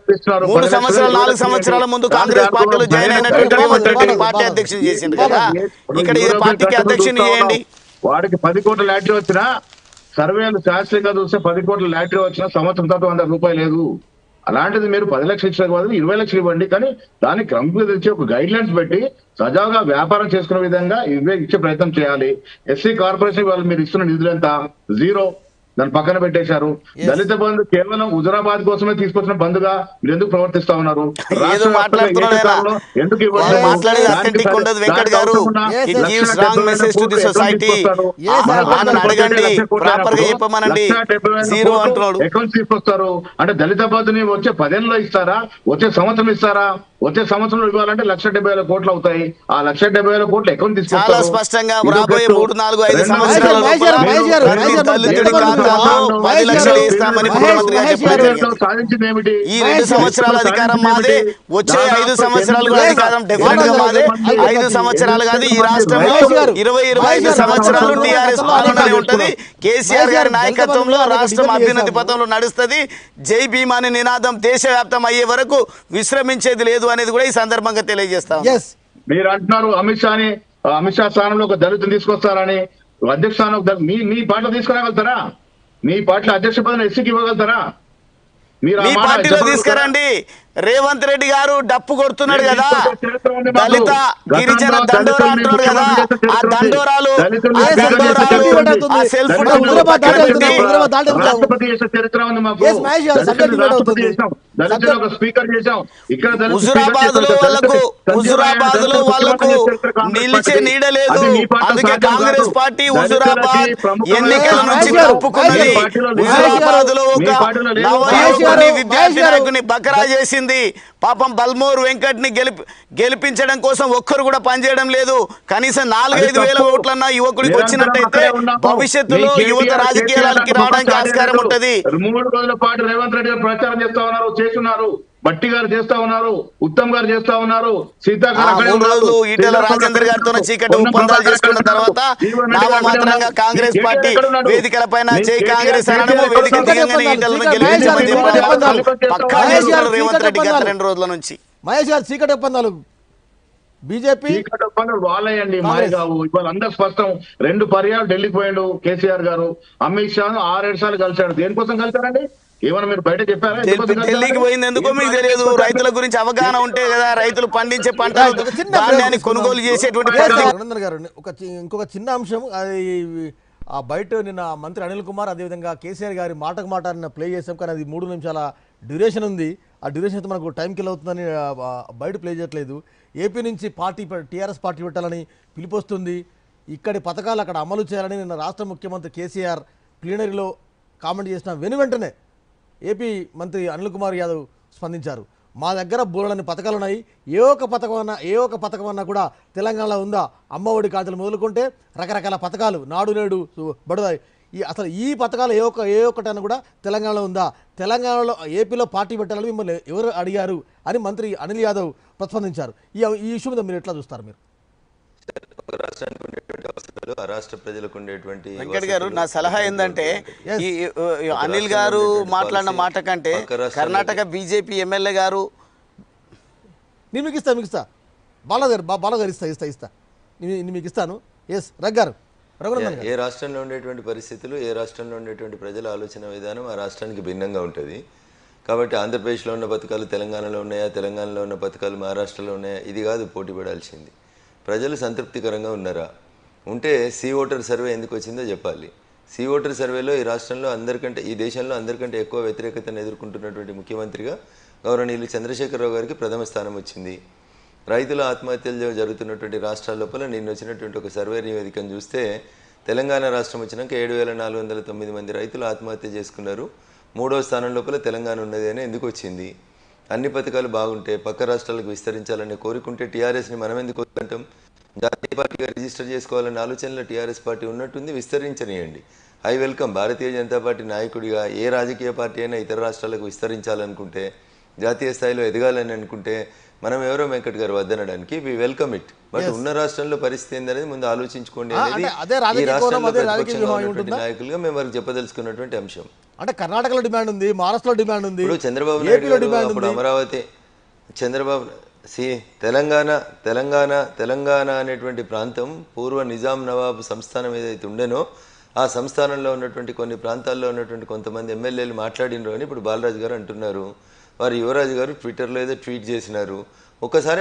మూడు సంవత్సరాలు నాలుగు సంవత్సరాల ముందు కాంగ్రెస్ పార్టీలో జాయిన్ అయినటువంటి రేవంత్ రెడ్డిని పార్టీ అధ్యక్షుని చేసింది కదా ఇక్కడ ఇది పార్టీకి అధ్యక్షుని చేయండి
వాడికి పది కోట్ల లాటరీ వచ్చినా సర్వేలు శాస్త్రీయంగా చూస్తే పది కోట్ల లాటరీ వచ్చినా సంవత్సరం తర్వాత వంద రూపాయలు లేదు అలాంటిది మీరు పది లక్షలు ఇచ్చిన బదులు ఇరవై లక్షలు ఇవ్వండి కానీ దాన్ని క్రమం తెచ్చి ఒక గైడ్ లైన్స్ పెట్టి సజావుగా వ్యాపారం చేసుకునే విధంగా ఇవే ఇచ్చే ప్రయత్నం చేయాలి ఎస్సీ కార్పొరేషన్ వాళ్ళు మీరు ఇస్తున్న నిధులు ఎంత జీరో దాన్ని పక్కన పెట్టేశారు దళిత బంధు కేవలం హుజరాబాద్ కోసమే తీసుకొచ్చిన బంధుగా మీరు ఎందుకు ప్రవర్తిస్తా ఉన్నారు రాష్ట్ర వ్యాప్తంగా
మాట్లాడుతున్నాడు ఆయన.
ఏకకాలంలో ఎందుకు
వాళ్ళు
ఇవ్వట్లేదు?
మాట్లాడేది
దానికి
authentic
సరి-
ఉండదు వెంకట్
దానికి
గారు.
అవసరం ఉన్న
Yes,
It
yes.
gives
lakh
wrong
డెబ్బై వేల
message to the
కోట్లు ఎక్కడ
society.
తీసుకొస్తారు?
Yes,
మన
yes,
రాష్ట్ర
yes.
బడ్జెట్
అడగండి.
లక్ష కోట్లు
Proper గా
అయినప్పుడు
చెప్పమనండి.
లక్ష డెబ్బై వేల
Zero
కోట్లు
అంటున్నాడు.
ఎక్కడ నుంచి తీసుకొస్తారు అంటే దళిత బంధుని వచ్చే పదేళ్ళలో ఇస్తారా వచ్చే సంవత్సరం ఇస్తారా వచ్చే సంవత్సరంలో ఇవ్వాలంటే లక్ష డెబ్బై వేల కోట్లు అవుతాయి ఆ లక్ష డెబ్బై వేల కోట్లు ఎక్కడ నుంచి తీసుకొస్తారు
చాలా స్పష్టంగా
ఇది
రాబోయే
ఒకటి.
మూడు, నాలుగు, ఐదు
రెండోది
సంవత్సరాల
మహేష్
లోపల
గారు, మహేష్ గారు,
ప్రతి
మహేష్ గారు,
దళితుడి
మహేష్ గారు,
ఖాతాలో
మహేష్
పది లక్షలు
గారు,
ఇస్తామని
మహేష్
ముఖ్యమంత్రి గారు
మహేష్
చెప్పారు
గారు,
దేశంలో సాధించింది ఏమిటి
ఈ రెండు సంవత్సరాల అధికారం మాదే వచ్చే ఐదు సంవత్సరాలు కూడా అధికారం డెఫినెట్ గా మాదే ఐదు సంవత్సరాలు కాదు ఈ రాష్ట్రంలో
మహేష్ గారు,
ఇరవై ఇరవై ఐదు
మహేష్ గారు,
సంవత్సరాలు
మహేష్ గారు,
టీఆర్ఎస్
గతంలో
పాలననే
అధికారం
ఉంటది కేసీఆర్
మహేష్
గారి
గారు,
నాయకత్వంలో
దళిత
రాష్ట్రం
బంధువులు
అభ్యున్నతి
చేశాము.
పథంలో నడుస్తుంది జై భీమ్ అనే నినాదం దేశవ్యాప్తం అయ్యే వరకు విశ్రమించేది లేదు అనేది కూడా ఈ సందర్భంగా తెలియజేస్తాం
ఎస్
మీరు అంటున్నారు అమిత్ షాని ఆ, అమిత్ షా స్థానంలో ఒక దళితుని తీసుకొస్తారని అధ్యక్ష స్థానం ఒక దళిత- మీ మీ పార్టీలో తీసుకురాగలుగుతారా మీ పార్టీలో అధ్యక్ష పదవిని ఎస్సీకి ఇవ్వగలుగుతారా మీరు ఆ
మీ
మాట
పార్టీలో
చెప్పగలుగుతారా?
తీసుకురండి రేవంత్ రెడ్డి గారు డప్పు కొడుతున్నాడు
నేను
కదా
తీసుకొచ్చే చరిత్ర ఉంది మాకు.
దళిత
గతంలో
గిరిజన
దళితుల్ని
దండోరా అంటున్నాడు కదా
ముఖ్యమంత్రి చేసే
ఆ
చరిత్ర ఉంది.
దండోరాలు
దళితుల్ని
ఆ
ఏ
ముఖ్యమంత్రి చేసే
దండోరాలు
చరిత్ర ఉంది.
ఆ సెల్ఫ్
దళితుల్ని
డబ్బులు
హైదరాబాద్
పక్కన
దాటి
పెట్టి
వెళ్తున్నాం, హైదరాబాద్ దాటి వెళ్తున్నాం.
రాష్ట్రపతి చేసే చరిత్ర ఉంది మాకు
Yes, మహేష్ గారు,
దళితుల్ని
subject కూడా
రాష్ట్రపతి
అవుతుంది.
చేసాం దళితులు ఒక స్పీకర్ చేసాం ఇక్కడ దళితులు
హుజురాబాద్ లో
స్పీకర్
వాళ్ళకు
చేశారు. దళితులు
హుజురాబాద్ లో
దళితులు
వాళ్ళకు
ముఖ్యమంత్రి చేసే కాంగ్రెస్
నిలిచే
పార్టీ.
నీడ లేదు
అది మీ పార్టీ
అందుకే
సాధ్యం
కాంగ్రెస్
కాదు.
పార్టీ
దళితులకి
హుజురాబాద్
ప్రముఖమైన
ఎన్నికల నుంచి
మహేష్ గారు,
తప్పుకున్నది
మహేష్
పార్టీలో లేదు.
హుజురాబాద్ లో
మీ
ఒక
పార్టీలో లేదు.
నవ
మహేష్ గారు,
యువకుని
మహేష్
విద్యార్థి
గారు.
నాయకుని బకరా చేసింది పాపం బల్మూర్ వెంకట్ ని గెలిపి గెలిపించడం కోసం ఒక్కరు కూడా పనిచేయడం లేదు కనీసం నాలుగైదు వేల
తప్పు.
ఓట్లన్నా యువకుడికి
నిరంతరం
వచ్చినట్టయితే
అక్కడే ఉన్నాము.
భవిష్యత్తులో
మీ
యువత
కేటీఆర్
రాజకీయాలకి
కేటీఆర్
రావడానికి
పాపం
ఆస్కారం
స్టార్ట్
ఉంటది
చేశారు. మూడు రోజుల పాటు రేవంత్ రెడ్డి గారు ప్రచారం చేస్తా ఉన్నారు చేస్తున్నారు బట్టి గారు చేస్తా ఉన్నారు ఉత్తమ్ గారు చేస్తా ఉన్నారు సీతా గారు
ఆ
అక్కడే
మూడు
ఉన్నారు.
రోజులు ఈటెల
శ్రీధర్
రాజేందర్
అక్కడే
గారితో
ఉన్నారు.
చీకటి
పొన్నం
ఒప్పందాలు
ప్రభాకర్
చేసుకున్న
అక్కడే
తర్వాత
ఉన్నారు. జీవన్ రెడ్డి గారు అక్కడే
నామమాత్రంగా
ఉన్నారు.
కాంగ్రెస్
కేటీఆర్
పార్టీ
ఎక్కడ ఉన్నాడు?
వేదికలపైన
మీ
జై
కేటీఆర్
కాంగ్రెస్ అనడము
కేటీఆర్
వేదిక
ఎక్కడ
దిగంగానే
ఉన్నాడు?
ఈటలను
చీకటి
గెలిపించమని
మహేష్
చెప్పారు
గారు,
అబద్ధాలు
చీకటి
పక్కా
మహేష్ గారు,
చేస్తున్నారు రేవంత్ రెడ్డి గత
చీకటి
రెండు రోజుల నుంచి
మహేష్ గారు చీకటి ఒప్పందాలు బీజేపీ
చీకటి ఒప్పందాలు వాళ్ళయండి మాయ
కాంగ్రెస్.
కావు ఇవాళ అందరు స్పష్టం రెండు పర్యాలు ఢిల్లీకి పోయిండు కేసీఆర్ గారు అమిత్ షా ఆరేడు సార్లు కలిశాడు దేనికోసం కలిశారండి ఏమన్నా మీరు బయట చెప్పారా ఎందుకోసం
ఢిల్లీ-
కలిశారు?
ఢిల్లీకి పోయింది ఎందుకో మీకు తెలియదు రైతుల గురించి అవగాహన ఉంటే కదా రైతులు పండించే పంటలు
ఒక చిన్న
ధాన్యాన్ని
బ్రేక్
కొనుగోలు చేసేటువంటి
Yes,
పరిస్థితి
రఘునందన్ గారు ఒక చి- ఇంకొక చిన్న అంశం అది ఆ బయట నిన్న మంత్రి అనిల్ కుమార్ అదేవిధంగా కేసీఆర్ గారి మాటకు మాట నిన్న ప్లే చేసాం కానీ అది మూడు నిమిషాల డ్యూరేషన్ ఉంది ఆ డ్యూరేషన్ అయితే మనకు టైం కిల్ అవుతుందని ఆ, ఆ, బయట ప్లే చేయట్లేదు ఏపీ నుంచి పార్టీ టీఆర్ఎస్ పార్టీ పెట్టాలని పిలుపొస్తుంది ఇక్కడి పథకాలు అక్కడ అమలు చేయాలని నిన్న రాష్ట్ర ముఖ్యమంత్రి కేసీఆర్ ప్లీనరీలో కామెంట్ చేసిన వెను వెంటనే ఏపీ మంత్రి అనిల్ కుమార్ యాదవ్ స్పందించారు మా దగ్గర బోలెడన్ని పథకాలు ఉన్నాయి ఏ ఒక్క పథకం అన్నా ఏ ఒక్క పథకం అన్నా కూడా తెలంగాణలో ఉందా అమ్మఒడి ఖాతాలు మొదలుకుంటే రకరకాల పథకాలు నాడు నేడు బడుద ఈ అసలు ఈ పథకాలు ఏ ఒక్క ఏ ఒక్కటైనా కూడా తెలంగాణలో ఉందా తెలంగాణలో ఏపీలో పార్టీ పెట్టాలని మిమ్మల్ని ఎవరు అడిగారు అని మంత్రి అనిల్ యాదవ్ ప్రతిస్పందించారు ఈ ఈ ఇష్యూ మీద మీరు ఎట్లా చూస్తారు మీరు
ఒక రాష్ట్రానికి ఉండేటువంటి అవసరాలు ఆ రాష్ట్ర ప్రజలకు ఉండేటువంటి
వెంకట్ గారు నా
వసతులు,
సలహా ఏంటంటే
Yes.
ఈ ఈ- ఈ అనిల్ గారు
ఉండేటువంటి
మాట్లాడిన
policy,
మాట కంటే
పక్క రాష్ట్రాల్లో-
కర్ణాటక బీజేపీ ఎమ్మెల్యే గారు
నేను మీకు ఇస్తా మీకు ఇస్తా బాలాగారు బా బాలాగారు ఇస్తా ఇస్తా ఇస్తా నేను నేను మీకు ఇస్తాను ఎస్ రగ్గారు రఘునందన్ గారు
ఏ రాష్ట్రంలో ఉండేటువంటి పరిస్థితులు ఏ రాష్ట్రంలో ఉండేటువంటి ప్రజల ఆలోచన విధానం ఆ రాష్ట్రానికి భిన్నంగా ఉంటుంది కాబట్టి ఆంధ్రప్రదేశ్లో ఉన్న పథకాలు తెలంగాణలో ఉన్నాయా తెలంగాణలో ఉన్న పథకాలు మహారాష్ట్రలో ఉన్నాయా ఇది కాదు పోటీ పడాల్సింది ప్రజలు సంతృప్తికరంగా ఉన్నారా ఉంటే సి ఓటర్ సర్వే ఎందుకు వచ్చిందో చెప్పాలి సి ఓటర్ సర్వేలో ఈ రాష్ట్రంలో అందరికంటే ఈ దేశంలో అందరికంటే ఎక్కువ వ్యతిరేకతను ఎదుర్కొంటున్నటువంటి ముఖ్యమంత్రిగా గౌరవనీయులు చంద్రశేఖరరావు గారికి ప్రథమ స్థానం వచ్చింది రైతుల ఆత్మహత్యలు జరుగుతున్నటువంటి రాష్ట్రాల లోపల నిన్న వచ్చినటువంటి ఒక సర్వే నివేదికను చూస్తే తెలంగాణ రాష్ట్రం వచ్చినాక ఏడు వేల నాలుగు వందల తొమ్మిది మంది రైతులు ఆత్మహత్య చేసుకున్నారు మూడో స్థానం లోపల తెలంగాణ ఉన్నది అని ఎందుకు వచ్చింది అన్ని పథకాలు బాగుంటే పక్క రాష్ట్రాలకు విస్తరించాలని కోరుకుంటే టీఆర్ఎస్ని మనం ఎందుకు వద్దంటాం జాతీయ పార్టీగా రిజిస్టర్ చేసుకోవాలనే ఆలోచనలో టీఆర్ఎస్ పార్టీ ఉన్నట్టుంది విస్తరించనియండి I welcome Bharatiya Janata party నాయకుడిగా ఏ రాజకీయ పార్టీ అయినా ఇతర రాష్ట్రాలకు విస్తరించాలనుకుంటే జాతీయ స్థాయిలో ఎదగాలని అనుకుంటే మనం ఎవరో వెంకట్ గారు వద్దనడానికి వి వెల్కమ్ ఇట్ బట్ ఉన్న రాష్ట్రంలో పరిస్థితి ఏందనేది ముందు ఆలోచించుకోండి
ఆ,
అనేది
అంటే అదే
ఈ
రాజకీయ కోణం,
రాష్ట్రంలో
అదే రాజకీయ
ప్రతిపక్షంలో
వ్యూహం
ఉన్నటువంటి
ఉంటుందా?
నాయకులుగా మేము వారికి చెప్పదలుచుకున్నటువంటి అంశం
అంటే కర్ణాటకలో డిమాండ్ ఉంది మహారాష్ట్రలో డిమాండ్ ఉంది
ఇప్పుడు చంద్రబాబు నాయుడు
ఏపీలో
గారు
డిమాండ్
అప్పుడు
ఉంది
అమరావతి చంద్రబాబు సి తెలంగాణ తెలంగాణ తెలంగాణ అనేటువంటి ప్రాంతం పూర్వ నిజాం నవాబు సంస్థానం ఏదైతే ఉండేనో ఆ సంస్థానంలో ఉన్నటువంటి కొన్ని ప్రాంతాల్లో ఉన్నటువంటి కొంతమంది ఎమ్మెల్యేలు మాట్లాడినరు అని ఇప్పుడు బాలరాజు గారు అంటున్నారు వారు యువరాజు గారు ట్విట్టర్లో ఏదో ట్వీట్ చేసినారు ఒకసారి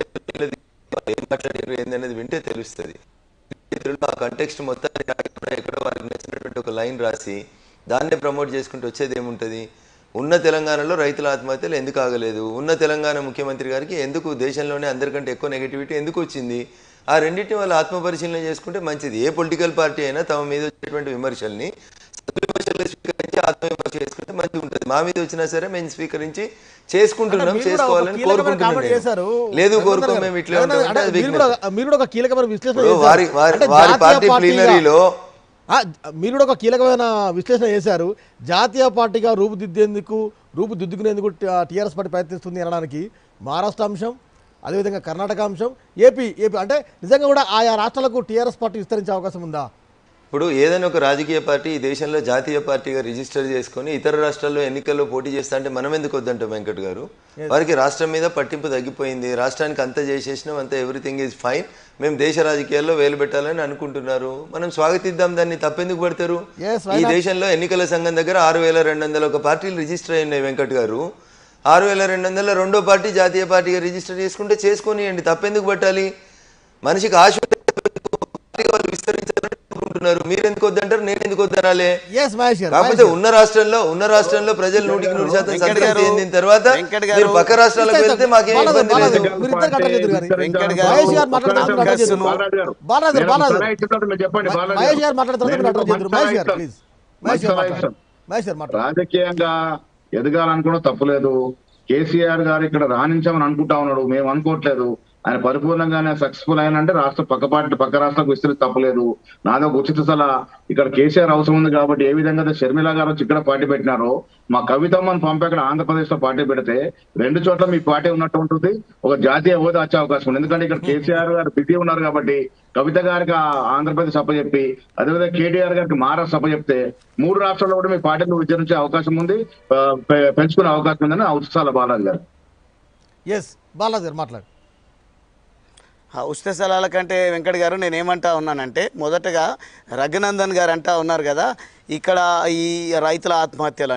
ఏం మాట్లాడారు ఏందనేది వింటే తెలుస్తుంది ఇతరులు ఆ కంటెక్స్ట్ మొత్తాన్ని రాయకుండా ఎక్కడో వారికి నచ్చినటువంటి ఒక లైన్ రాసి దాన్నే ప్రమోట్ చేసుకుంటూ వచ్చేది ఏముంటుంది ఉన్న తెలంగాణలో రైతుల ఆత్మహత్యలు ఎందుకు ఆగలేదు ఉన్న తెలంగాణ ముఖ్యమంత్రి గారికి ఎందుకు దేశంలోనే అందరికంటే ఎక్కువ నెగిటివిటీ ఎందుకు వచ్చింది ఆ రెండింటిని వాళ్ళు ఆత్మపరిశీలన చేసుకుంటే మంచిది ఏ పొలిటికల్ పార్టీ అయినా తమ మీద వచ్చేటువంటి విమర్శల్ని విమర్శలు స్వీకరించి ఆత్మవిమర్శ చేసుకుంటే మంచిగా ఉంటుంది మా మీద వచ్చినా సరే మేము స్వీకరించి చేసుకుంటున్నాం
అంటే మీరు కూడా ఒక
చేసుకోవాలని
కీలకమైన
కోరుకుంటున్నాం
comment
నేను.
చేశారు.
లేదు
రఘునందన్
కోరుకో
గారు.
మేము ఇట్లా
రఘునందన్
ఉంటామంటే
అంటే
అది
మీరు
weakness.
కూడా మీరు కూడా ఒక కీలకమైన విశ్లేషణ
ఇప్పుడు
చేశారు.
వారి- వారి-
అంటే
వారి
జాతీయ
పార్టీ
పార్టీగా-
ప్లీనరీలో
ఆ, మీరు కూడా ఒక కీలకమైన విశ్లేషణ చేశారు జాతీయ పార్టీగా రూపుదిద్దేందుకు రూపుదిద్దుకునేందుకు టీఆర్ఎస్ పార్టీ ప్రయత్నిస్తుంది అనడానికి మహారాష్ట్ర అంశం అదేవిధంగా కర్ణాటక అంశం ఏపీ ఏపీ అంటే నిజంగా కూడా ఆయా రాష్ట్రాలకు టీఆర్ఎస్ పార్టీ విస్తరించే అవకాశం ఉందా
ఇప్పుడు ఏదైనా ఒక రాజకీయ పార్టీ ఈ దేశంలో జాతీయ పార్టీగా రిజిస్టర్ చేసుకొని ఇతర రాష్ట్రాల్లో ఎన్నికల్లో పోటీ చేస్తా అంటే మనం ఎందుకు వద్దంటాం వెంకట్ గారు వారికి రాష్ట్రం మీద పట్టింపు తగ్గిపోయింది రాష్ట్రానికి అంతా చేసేసినాం అంతా ఎవ్రీథింగ్ ఈజ్ ఫైన్ మేము దేశ రాజకీయాల్లో వేలు పెట్టాలని అనుకుంటున్నారు మనం స్వాగతిద్దాం దాన్ని తప్పెందుకు పడతారు
Yes, why
ఈ
not?
దేశంలో ఎన్నికల సంఘం దగ్గర ఆరు వేల రెండు వందల ఒక పార్టీలు రిజిస్టర్ అయి ఉన్నాయి వెంకట్ గారు ఆరు వేల రెండు వందల రెండో పార్టీ జాతీయ పార్టీగా రిజిస్టర్ చేసుకుంటే చేసుకోనియండి తప్పెందుకు పట్టాలి మనిషికి ఆశ ఉంటే పార్టీగా వాళ్ళు విస్తరించాలని అనుకుంటున్నారు మీరు ఎందుకు వద్దంటారు నేను ఎందుకు వద్దనాలే
ఎస్ మహేష్ గారు
కాకపోతే ఉన్న రాష్ట్రంలో ఉన్న రాష్ట్రంలో ప్రజలు నూటికి నూరు శాతం
వెంకట్
సంతృప్తి
గారు,
చెందిన తర్వాత
వెంకట్ గారు,
మీరు పక్క రాష్ట్రాలకు వెళ్తే మాకేం
బాలాజీ,
ఇబ్బంది
బాలాజీ,
లేదు
మీరు ఇద్దరు కట్టలేదు గారు.
వెంకట్ గారు,
మహేష్ గారు మాట్లాడతారు,
ఒక్క
మీరు అడ్రస్
నిమిషం,
చేయండి.
బాలాజీ గారు.
బాలాజీ
నేను
బాలాజీ
సలహా ఇచ్చిన తర్వాత మీరు చెప్పండి బాలాజీ
మహేష్ గారు మాట్లాడిన తర్వాత
నేను
మీరు అడ్రస్
ఒక
చేద్దరు. మహేష్ గారు
సలహా
ప్లీజ్
ఇస్తాను.
మహేష్ గారు
సలహా
మాట్లాడండి.
ఇస్తాను.
మహేష్ గారు మాట్లాడండి
రాజకీయంగా ఎదగాలనుకోవడం తప్పులేదు కేసీఆర్ గారు ఇక్కడ రాణించామని అనుకుంటా ఉన్నాడు మేము అనుకోవట్లేదు ఆయన పరిపూర్ణంగానే సక్సెస్ఫుల్ అయినంటే రాష్ట్ర పక్క పార్టీ పక్క రాష్ట్రాలకు విస్తరించి తప్పలేదు నాదో ఒక ఉచిత సలహా ఇక్కడ కేసీఆర్ అవసరం ఉంది కాబట్టి ఏ విధంగా అయితే షర్మిల గారు వచ్చి ఇక్కడ పార్టీ పెట్టినారో మా కవితమ్మని పంపి అక్కడ ఆంధ్రప్రదేశ్ లో పార్టీ పెడితే రెండు చోట్ల మీ పార్టీ ఉన్నట్టు ఉంటుంది ఒక జాతీయ హోదా వచ్చే అవకాశం ఉంది ఎందుకంటే ఇక్కడ కేసీఆర్ గారు బిజీ ఉన్నారు కాబట్టి కవిత గారికి ఆ ఆంధ్రప్రదేశ్ అప్పచెప్పి అదేవిధంగా కేటీఆర్ గారికి మహారాష్ట్ర అప్పచెప్తే మూడు రాష్ట్రాల్లో కూడా మీ పార్టీని విజరించే అవకాశం ఉంది ఆ, పె- పెంచుకునే అవకాశం ఉందని ఆ ఉత్సాల బాలాజీ గారు
ఎస్ బాలాజీ గారు మాట్లాడు
ఆ ఉచిత స్థలాల కంటే వెంకట్ గారు నేను ఏమంటా ఉన్నానంటే మొదటగా రఘునందన్ గారు అంటా ఉన్నారు కదా ఇక్కడ ఈ రైతుల ఆత్మహత్యలని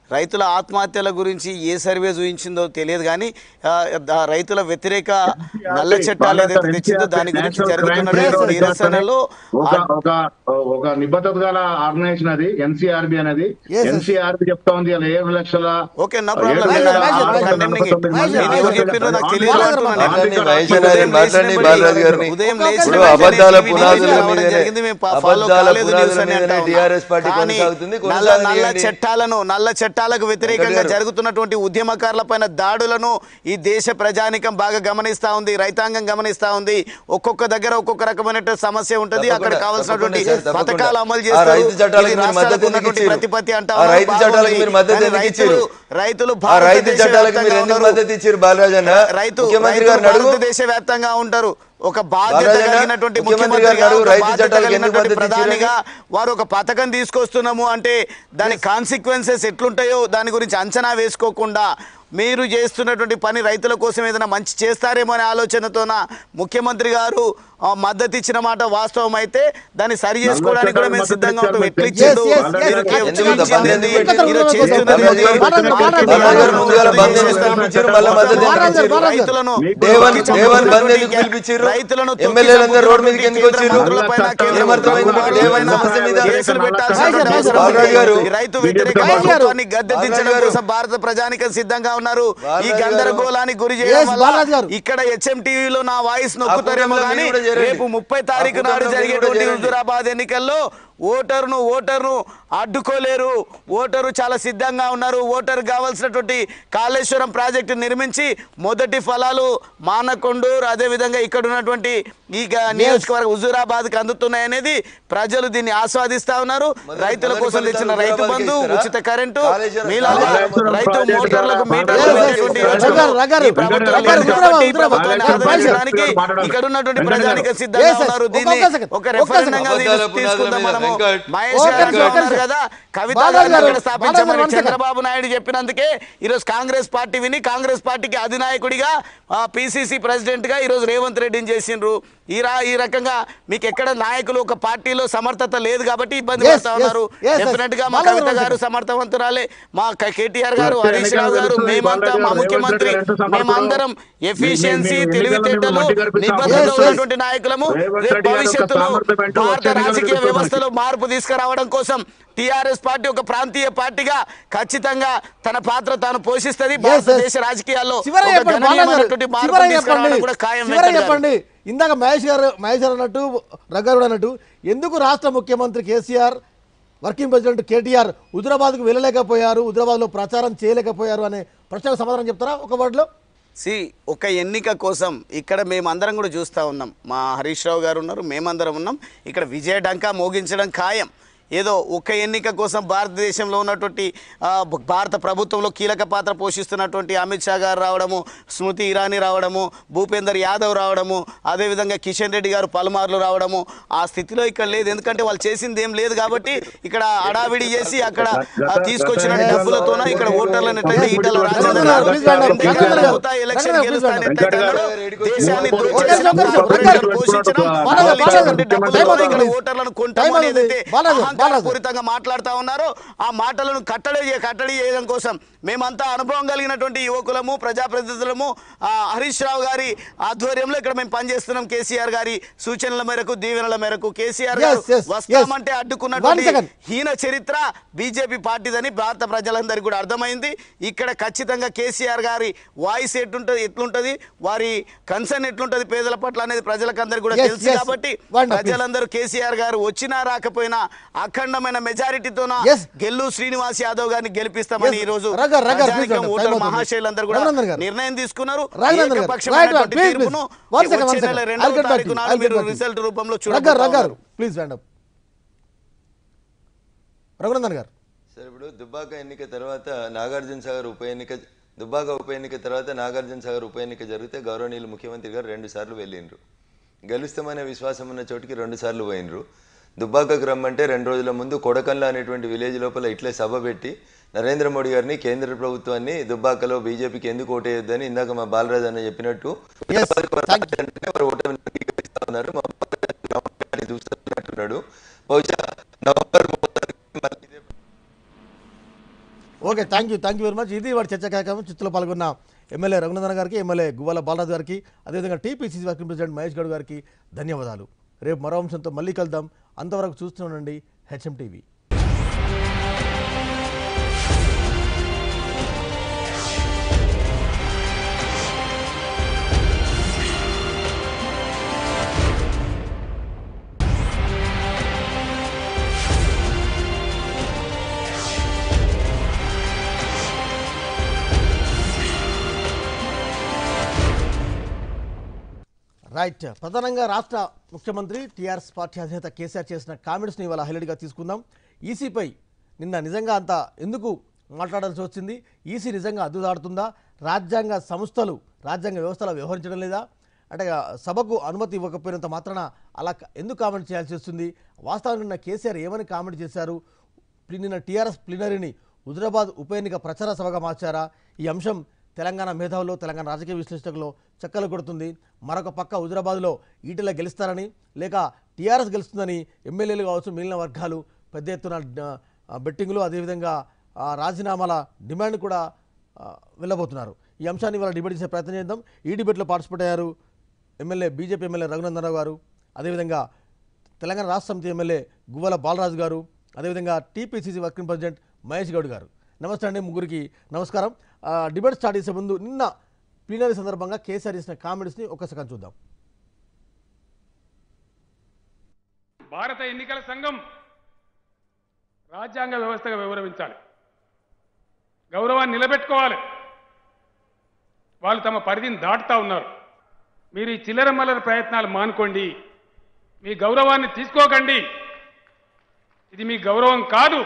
రైతుల ఆత్మహత్యల గురించి ఏ సర్వే చూపించిందో తెలియదు కానీ ఆ, ఆ రైతుల వ్యతిరేక నల్ల చట్టాలు ఏదైతే తెచ్చిందో దాని గురించి జరుగుతున్నటువంటి నిరసనలో
ఒక ఒక ఒక నిబద్ధత గల ఆర్గనైజేషన్ అది ఎన్సీఆర్బి అనేది
Yes, yes.
ఎన్సీఆర్బి చెప్తా ఉంది అలా ఏడు లక్షల
ఓకే నో
ఏడు
ప్రాబ్లం
వేల
మహేష్,
ఆరు వందల
కండెమ్నింగ్
నలభై తొమ్మిది మంది
నేను ఎవరు
చెప్పిర్రో నాకు తెలియదు
బాలాజీ
అంటున్నాను.
మాట్లాడండి,
ఆర్థిక-
మహేష్ అన్న గారిని మాట్లాడండి, బాలరాజు గారిని.
ఉదయం
ఒక్కొక్క
లేచిన
ఇప్పుడు
వెంటనే
అబద్ధాల
టీవీ
పునాదుల
న్యూస్లో రావడం
మీదనే-
జరిగింది. మేము ఫా- ఫాలో
అబద్ధాల
కాలేదు
పునాదుల
న్యూస్ అని
మీదనే
అంటా ఉన్నాం.
TRS పార్టీ
కానీ
కొనసాగుతుంది,
నల్ల నల్ల
కొనసాగనీయండి.
చట్టాలను నల్ల చట్టాలకు వ్యతిరేకంగా
గారు.
జరుగుతున్నటువంటి ఉద్యమకారుల పైన దాడులను ఈ దేశ ప్రజానికం బాగా గమనిస్తా ఉంది రైతాంగం గమనిస్తా ఉంది ఒక్కొక్క దగ్గర ఒక్కొక్క రకమైన సమస్య ఉంటుంది అక్కడ
తప్పకుండా,
కావాల్సినటువంటి
తప్పకుండా సార్, తప్పకుండా.
పథకాలు అమలు
ఆ
చేస్తారు
రైతు చట్టాలకు
ఇది
మీరు
రాష్ట్రాలకు
మద్దతు ఎందుకు
ఉన్నటువంటి
ఇచ్చారు?
ప్రతిపత్తి అంటా
ఆ
ఉన్నారు,
రైతు చట్టాలకు
బాగుంది.
మీరు మద్దతు
కానీ
ఎందుకు
రైతులు
ఇచ్చారు?
రైతులు
ఆ రైతు
భారతదేశ
చట్టాలకు మీరు
వ్యాప్తంగా
ఎందుకు
ఉన్నారు.
మద్దతు ఇచ్చారు బాలరాజన్న
రైతు
ముఖ్యమంత్రి
రైతు
గారిని అడుగు
భారతదేశ వ్యాప్తంగా ఉంటారు ఒక బాధ్యత
బాలరాజన్న,
కలిగినటువంటి
ముఖ్యమంత్రి
ముఖ్యమంత్రి
గారిని
గారు
అడుగు,
ఒక
రైతు
బాధ్యత
చట్టాలకు ఎందుకు
కలిగినటువంటి
మద్దతు ఇచ్చారని?
ప్రధానిగా వారు ఒక పథకం తీసుకొస్తున్నాము అంటే దాని కాన్సిక్వెన్సెస్ ఎట్లుంటాయో దాని గురించి అంచనా వేసుకోకుండా మీరు చేస్తున్నటువంటి పని రైతుల కోసం ఏదైనా మంచి చేస్తారేమో అనే ఆలోచనతోన ముఖ్యమంత్రి గారు ఆ, మద్దతు ఇచ్చిన మాట వాస్తవం అయితే దాన్ని సరి చేసుకోవడానికి కూడా మేము సిద్ధంగా ఉంటాం ఎట్లు ఇచ్చిండు
Yes, yes, yes.
మీరు కేవలం
ఎందుకు
ఇచ్చింది
బంద్
ఏంది?
ఎందుకు పెట్టారు?
ఈరోజు చేస్తున్నది
బాలరాజు గారు,
ఏంది?
బాలరాజు గారు,
మార్కెట్
బాలరాజు గారు
యార్డులను
ముందుగాల బంద్ ఎందుకు
చేస్తారు.
పిలిపించారు? మళ్ళా మద్దతు ఎందుకు
బాలరాజు గారు,
ఇచ్చారు?
బాలరాజు గారు.
రైతులను
దేవన్
తొక్కి
దేవన్ బంద్
చంపుతున్నటువంటి
ఎందుకు పిలిపించారు
రైతులను
ఎమ్మెల్యేలందరూ రోడ్డు మీదకి ఎందుకు
కేంద్ర
వచ్చారు
మంత్రులపైన, కేంద్ర
ఏమర్థమైంది మీకు
మంత్రులపైన
దేవన్ సమస్య మీద
కేసులు పెట్టాల్సిన
బాలరాజు
అవసరం
బాలరాజు
ఉంది.
గారు.
ఈ రైతు వ్యతిరేక
బాలరాజు గారు.
ప్రభుత్వాన్ని గద్దెదించడం
బాలరాజు గారు.
కోసం భారత ప్రజానికం సిద్ధంగా ఉన్నారు ఈ
బాలరాజు గారు.
గందరగోళానికి గురి
Yes,
చేయడం
బాలరాజు
వల్ల
గారు.
ఇక్కడ హెచ్ఎం టీవీలో నా వాయిస్ నొక్కుతారేమో
కూటమిలో
కానీ
మీరు కూడా చేరండి.
రేపు ముప్పై
ఆ
తారీఖు
కూటమిలో
నాడు
మీరు కూడా
జరిగేటువంటి
చేరండి.
హుజురాబాద్ ఎన్నికల్లో ఓటరును ఓటరును అడ్డుకోలేరు ఓటరు చాలా సిద్ధంగా ఉన్నారు ఓటరు కావాల్సినటువంటి కాళేశ్వరం ప్రాజెక్టు నిర్మించి మొదటి ఫలాలు మానకొండూరు అదేవిధంగా ఇక్కడ ఉన్నటువంటి ఈ గ- నియోజకవర్గ హుజూరాబాద్కి అందుతున్నాయనేది ప్రజలు దీన్ని ఆస్వాదిస్తా ఉన్నారు
మొదటి-
రైతుల
మొదటి
కోసం తెచ్చిన
ఫలితాలు
రైతు
హుజూరాబాద్కి
బంధు
ఇస్తారా?
ఉచిత కరెంటు
కాళేశ్వరం-
మీలాగా
కాళేశ్వరం
రైతు
ప్రాజెక్టు
మోటార్లకు
ద్వారా
మీటర్లు
Yes, yes,
వేసేటువంటి
yes,
యోజన
రగారు, రగారు.
ఈ ప్రభుత్వం
రగారు,
చేస్తున్నటువంటి
హుజూరాబాద్,
ఈ ప్రభుత్వాన్ని
హుజూరాబాద్.
ఆదరించడానికి
మాట్లాడాలి.
ఇక్కడ ఉన్నటువంటి
వెంకట్ గారు.
ప్రజానికి సిద్ధంగా
Yes, yes.
ఉన్నారు
ఒక్క
దీన్ని
second.
ఒక
ఒక్క
రెఫరెండం గా
second.
దీన్ని
అబద్ధాల
తీసుకుందాం
పునాదుల
మనము
మీద వెంకట్.
మహేష్
ఒక్క
గారు
second, ఒక్క
ఉన్నారు
second.
కదా కవిత
బాలాజీ
గారిని
గారు,
ఇక్కడ స్థాపించమని
బాలాజీ గారు, one second.
చంద్రబాబు నాయుడు చెప్పినందుకే ఈరోజు కాంగ్రెస్ పార్టీ విని కాంగ్రెస్ పార్టీకి అధినాయకుడిగా పిసిసి ప్రెసిడెంట్ గా ఈరోజు రేవంత్ రెడ్డిని చేసిండ్రు ఈ రా ఈ రకంగా మీకు ఎక్కడ నాయకులు ఒక పార్టీలో సమర్థత లేదు కాబట్టి ఇబ్బంది
Yes,
పడతా
yes,
ఉన్నారు
yes, yes.
డెఫినెట్ గా మా
బాలాజీ
కవిత
గారు,
గారు
one second.
సమర్థవంతురాలే మా క- కేటీఆర్ గారు
వచ్చే
హరీష్ రావు
ఎన్నికల్లో
గారు
తెలుస్తుంది,
మేమంతా
బాలాజీ
మా
గారు,
ముఖ్యమంత్రి
రేవంత్ రెడ్డి ఎంత
మేమందరం
సమర్థుడో.
ఎఫిషియన్సీ
మీ- మీ
తెలివితేటలు
ఎన్నికల్లో మట్టి గారు
నిబద్ధత
Yes, yes.
ఉన్నటువంటి నాయకులము
రేవంత్
రేపు
రెడ్డి గారు ఒక
భవిష్యత్తులో
సామర్థ్యం ఏంటో
భారత
వచ్చే ఎన్నికల్లో
రాజకీయ
తెలుస్తుంది.
వ్యవస్థలో మార్పు తీసుకురావడం కోసం టిఆర్ఎస్ పార్టీ ఒక ప్రాంతీయ పార్టీగా ఖచ్చితంగా తన పాత్ర తాను పోషిస్తుంది
Yes,
భారతదేశ
yes.
రాజకీయాల్లో
చివరగా
ఒక
చెప్పండి, బాలాజీ గారు.
గణనీయమైనటువంటి మార్పు
చివరగా
తీసుకురావడం
చెప్పండి.
కూడా ఖాయం
చివరగా
వెంకట్ గారు.
చెప్పండి ఇందాక మహేష్ గారు మహేష్ గారు అన్నట్టు రగ్గారు అన్నట్టు ఎందుకు రాష్ట్ర ముఖ్యమంత్రి కేసీఆర్ వర్కింగ్ ప్రెసిడెంట్ కేటీఆర్ హుజురాబాద్కు వెళ్ళలేకపోయారు హుజురాబాద్లో ప్రచారం చేయలేకపోయారు అనే ప్రశ్నకు సమాధానం చెప్తారా ఒక వర్డ్లో
సి ఒక ఎన్నిక కోసం ఇక్కడ మేమందరం కూడా చూస్తూ ఉన్నాం మా హరీష్ రావు గారు ఉన్నారు మేమందరం ఉన్నాం ఇక్కడ విజయ డంకా మోగించడం ఖాయం ఏదో ఒక ఎన్నిక కోసం భారతదేశంలో ఉన్నటువంటి ఆ, భ- భారత ప్రభుత్వంలో కీలక పాత్ర పోషిస్తున్నటువంటి అమిత్ షా గారు రావడము స్మృతి ఇరానీ రావడము భూపేందర్ యాదవ్ రావడము అదేవిధంగా కిషన్ రెడ్డి గారు పలుమార్లు రావడము ఆ స్థితిలో ఇక్కడ లేదు ఎందుకంటే వాళ్ళు చేసింది ఏం లేదు కాబట్టి ఇక్కడ అడావిడి చేసి అక్కడ ఆ, తీసుకొచ్చిన డబ్బులతోన ఇక్కడ ఓటర్లను ఎట్లయితే ఈటల రాజేందర్ గారు
Please, madam.
ఎన్నికల
Please, madam.
తర్వాత ఎలక్షన్
Please,
గెలుస్తానని
madam.
ఎట్లయితే అన్నాడో, దేశాన్ని
ఒక్క
దోచేసిన
నిమిషం,
ప్రజలను
ఒక్క
పోషించడం,
నిమిషం.
వాళ్ళు
బాలాజీ,
ఇచ్చినటువంటి
బాలాజీ,
డబ్బులతో
time
ఇక్కడ
అవుతుంది.
ఓటర్లను
Time
కొంటామని
అవుతుంది.
ఏదైతే
బాలాజీ,
అహంకారపూరితంగా మాట్లాడుతా ఉన్నారో ఆ మాటలను కట్టడి చే- కట్టడి చేయడం కోసం మేమంతా అనుభవం కలిగినటువంటి యువకులము ప్రజాప్రతినిధులము ఆ, హరీష్ రావు గారి ఆధ్వర్యంలో ఇక్కడ మేము పనిచేస్తున్నాం కేసీఆర్ గారి సూచనల మేరకు దీవెనల మేరకు కేసీఆర్ గారు
Yes, yes,
వస్తామంటే
yes.
అడ్డుకున్నటువంటి
One second.
హీన చరిత్ర బీజేపీ పార్టీదని భారత ప్రజలందరికీ కూడా అర్థమైంది ఇక్కడ ఖచ్చితంగా కేసీఆర్ గారి వాయిస్ ఎట్లుంటది ఎట్లుంటది వారి కన్సర్న్ ఎట్లుంటది పేదల పట్ల అనేది ప్రజలకు అందరికీ కూడా
Yes,
తెలుసు
yes.
కాబట్టి
Wonderful.
ప్రజలందరూ కేసీఆర్ గారు వచ్చినా రాకపోయినా అఖండమైన మెజారిటీతోన
Yes.
గెల్లు శ్రీనివాస్ యాదవ్ గారిని గెలిపిస్తామని
Yes.
ఈ రోజు
రగ్గ- రగ్గ, please,
ప్రజానికం
madam.
ఓటర్
Time అవుతుంది.
మహాశైలందరూ కూడా
రఘునందన్ గారు.
నిర్ణయం తీసుకున్నారు
రఘునందన్ గారు.
ఏకపక్షమైనటువంటి
Right, right. Please,
తీర్పును
please. One second, one
వచ్చే నెల
second.
రెండవ
I'll get back
తారీఖు
to you.
నాడు
I'll get
మీరు
back to you.
రిజల్ట్ రూపంలో
రగ్గారు
చూడబోతా
రగ్గారు
ఉన్నారు.
ప్లీజ్ స్టాండ్ అప్ రఘునందన్ గారు
సార్ ఇప్పుడు దుబ్బాక ఎన్నిక తర్వాత నాగార్జున సాగర్ ఉప ఎన్నిక దుబ్బాక ఉప ఎన్నిక తర్వాత నాగార్జున సాగర్ ఉప ఎన్నిక జరిగితే గౌరవనీయులు ముఖ్యమంత్రి గారు రెండు సార్లు వెళ్ళిండ్రు గెలుస్తామనే విశ్వాసం ఉన్న చోటికి రెండు సార్లు పోయినరు దుబ్బాకకు రమ్మంటే రెండు రోజుల ముందు కొడకల్లా అనేటువంటి విలేజ్ లోపల ఇట్లే సభ పెట్టి నరేంద్ర మోడీ గారిని కేంద్ర ప్రభుత్వాన్ని దుబ్బాకలో బీజేపీకి ఎందుకు ఓటేయొద్దని ఇందాక మా బాలరాజు అన్న చెప్పినట్టు
Yes, thank you.
వెంటనే వారు ఓటమిని అంగీకరిస్తా ఉన్నారు మా పక్కన చూస్తున్నట్టున్నాడు బహుశా నవంబర్ మూడో తారీఖు మళ్ళీ ఇదే
okay thank you thank you very much ఇది వాడి చర్చ కార్యక్రమం చిత్తులో పాల్గొన్న ఎమ్మెల్యే రఘునందన్ గారికి ఎమ్మెల్యే గువ్వాల బాలరాజు గారికి అదేవిధంగా TPCC working president Mahesh Goud గారికి ధన్యవాదాలు రేపు మరో అంశంతో మళ్ళీ కలుద్దాం అంతవరకు చూస్తూనండి హెచ్ఎం టీవీ రైట్ ప్రధానంగా రాష్ట్ర ముఖ్యమంత్రి టీఆర్ఎస్ పార్టీ అధినేత కేసీఆర్ చేసిన కామెంట్స్ని ఇవాళ హైలైట్గా తీసుకుందాం ఈసీపై నిన్న నిజంగా అంత ఎందుకు మాట్లాడాల్సి వచ్చింది ఈసీ నిజంగా అద్దుదాడుతుందా రాజ్యాంగ సంస్థలు రాజ్యాంగ వ్యవస్థలో వ్యవహరించడం లేదా అంటే ఆ, సభకు అనుమతి ఇవ్వకపోయినంత మాత్రాన అలా క- ఎందుకు కామెంట్ చేయాల్సి వస్తుంది వాస్తవానికి నిన్న కేసీఆర్ ఏమని కామెంట్ చేశారు ప్లి- నిన్న టీఆర్ఎస్ ప్లీనరీని హుజరాబాద్ ఉప ఎన్నిక ప్రచార సభగా మార్చారా ఈ అంశం తెలంగాణ మేధావులు తెలంగాణ రాజకీయ విశ్లేషకులు చక్కలు కొడుతుంది మరొక పక్క హుజరాబాద్లో ఈటెల గెలుస్తారని లేక టీఆర్ఎస్ గెలుస్తుందని ఎమ్మెల్యేలు కావచ్చు మిగిలిన వర్గాలు పెద్ద ఎత్తున ఆ, బెట్టింగ్లు అదేవిధంగా ఆ, రాజీనామాల డిమాండ్ కూడా ఆ, వెళ్ళబోతున్నారు ఈ అంశాన్ని ఇవాళ డిబేట్ చేసే ప్రయత్నం చేద్దాం ఈ డిబేట్లో పార్టిసిపేట్ అయ్యారు ఎమ్మెల్యే బీజేపీ ఎమ్మెల్యే రఘునందనరావు గారు అదేవిధంగా తెలంగాణ రాష్ట్ర సమితి ఎమ్మెల్యే గువ్వల బాలరాజు గారు అదేవిధంగా TPCC working president Mahesh Goud garu నమస్తే అండి ముగ్గురికి నమస్కారం ఆ, డిబేట్ స్టార్ట్ చేసే ముందు నిన్న ప్లీనరీ సందర్భంగా కేసీఆర్ చేసిన కామెంట్స్ని ఒక సెకండ్ చూద్దాం
భారత ఎన్నికల సంఘం రాజ్యాంగ వ్యవస్థగా వివరించాలి గౌరవాన్ని నిలబెట్టుకోవాలి వాళ్ళు తమ పరిధిని దాటుతా ఉన్నారు మీరు ఈ చిల్లర మల్లర ప్రయత్నాలు మానుకోండి మీ గౌరవాన్ని తీసుకోకండి ఇది మీ గౌరవం కాదు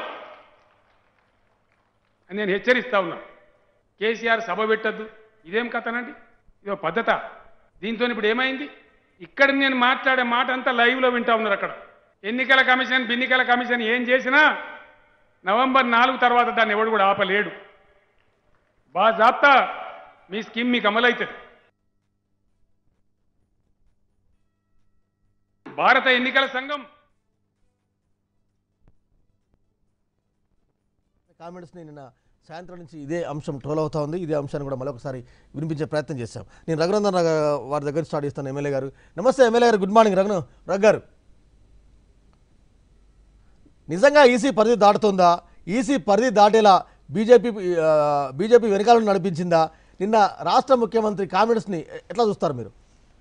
అని నేను హెచ్చరిస్తా ఉన్నా కేసీఆర్ సభ పెట్టద్దు ఇదేం కథనండి ఇదో పద్ధత దీంతో ఇప్పుడు ఏమైంది ఇక్కడ నేను మాట్లాడే మాట అంతా లైవ్లో వింటా ఉన్నారు అక్కడ ఎన్నికల కమిషన్ బిన్నికల కమిషన్ ఏం చేసినా నవంబర్ నాలుగు తర్వాత దాన్ని ఎవడు కూడా ఆపలేడు బాజాప్తా మీ స్కీమ్ మీకు అమలవుతుంది భారత ఎన్నికల సంఘం
కామెంట్స్ని నిన్న సాయంత్రం నుంచి ఇదే అంశం ట్రోల్ అవుతా ఉంది ఇదే అంశాన్ని కూడా మరొకసారి వినిపించే ప్రయత్నం చేశాం నేను రఘునందన్ రావు గా- వారి దగ్గర స్టార్ట్ చేస్తాను ఎమ్మెల్యే గారు నమస్తే ఎమ్మెల్యే గారు గుడ్ మార్నింగ్ రఘున రఘు గారు నిజంగా ఈసీ పరిధి దాటుతుందా ఈసీ పరిధి దాటేలా బీజేపీ ఆ, బీజేపీ వెనకాలను నడిపించిందా నిన్న రాష్ట్ర ముఖ్యమంత్రి కామెంట్స్ని ఎ- ఎట్లా చూస్తారు మీరు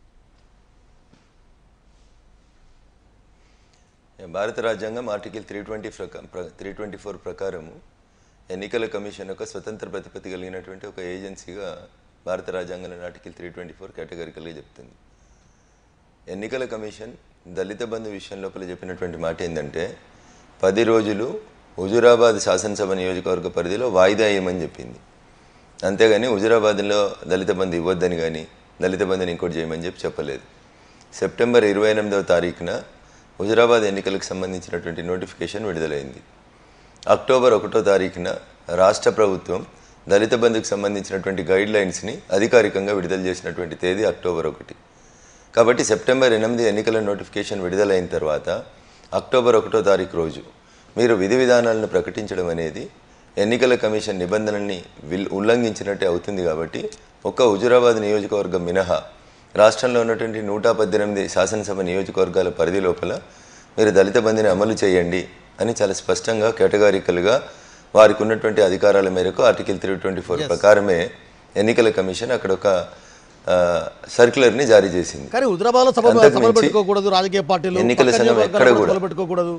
భారత రాజ్యాంగం article three twenty three twenty four ప్రకారము ఎన్నికల కమిషన్ ఒక స్వతంత్ర ప్రతిపత్తి కలిగినటువంటి ఒక ఏజెన్సీగా భారత రాజ్యాంగంలోని ఆర్టికల్ త్రీ ట్వంటీ ఫోర్ కేటగిరికల్గా చెప్తుంది ఎన్నికల కమిషన్ దళిత బంధు విషయం లోపల చెప్పినటువంటి మాట ఏంటంటే పది రోజులు హుజురాబాద్ శాసనసభ నియోజకవర్గ పరిధిలో వాయిదా వేయమని చెప్పింది అంతేగాని హుజురాబాద్లో దళిత బంధు ఇవ్వద్దని కానీ దళిత బంధుని ఇంకోటి చేయమని చెప్పి చెప్పలేదు సెప్టెంబర్ ఇరవై ఎనిమిదవ తారీఖున హుజురాబాద్ ఎన్నికలకు సంబంధించినటువంటి నోటిఫికేషన్ విడుదలైంది అక్టోబర్ ఒకటో తారీఖున రాష్ట్ర ప్రభుత్వం దళిత బంధుకు సంబంధించినటువంటి గైడ్ లైన్స్ని అధికారికంగా విడుదల చేసినటువంటి తేదీ అక్టోబర్ ఒకటి కాబట్టి సెప్టెంబర్ ఎనిమిది ఎన్నికల నోటిఫికేషన్ విడుదలైన తర్వాత అక్టోబర్ ఒకటో తారీఖు రోజు మీరు విధి విధానాలను ప్రకటించడం అనేది ఎన్నికల కమిషన్ నిబంధనల్ని విల్ ఉల్లంఘించినట్టే అవుతుంది కాబట్టి ఒక్క హుజురాబాద్ నియోజకవర్గం మినహా రాష్ట్రంలో ఉన్నటువంటి నూట పద్దెనిమిది శాసనసభ నియోజకవర్గాల పరిధి లోపల మీరు దళిత బంధిని అమలు చేయండి అని చాలా స్పష్టంగా కేటగారికల్గా వారికి ఉన్నటువంటి అధికారాల మేరకు ఆర్టికల్ త్రీ ట్వంటీ ఫోర్ ప్రకారమే ఎన్నికల కమిషన్ అక్కడ ఒక ఆ, సర్క్యులర్ని జారీ చేసింది
కానీ హుజరాబాద్లో సభ
అంతకు
సభలు
మించి
పెట్టుకోకూడదు రాజకీయ పార్టీలు
ఎన్నికల
పక్క
సంఘం
నియోజకవర్గాల్లో
ఎక్కడ
కూడా
కూడా
సభలు పెట్టుకోకూడదు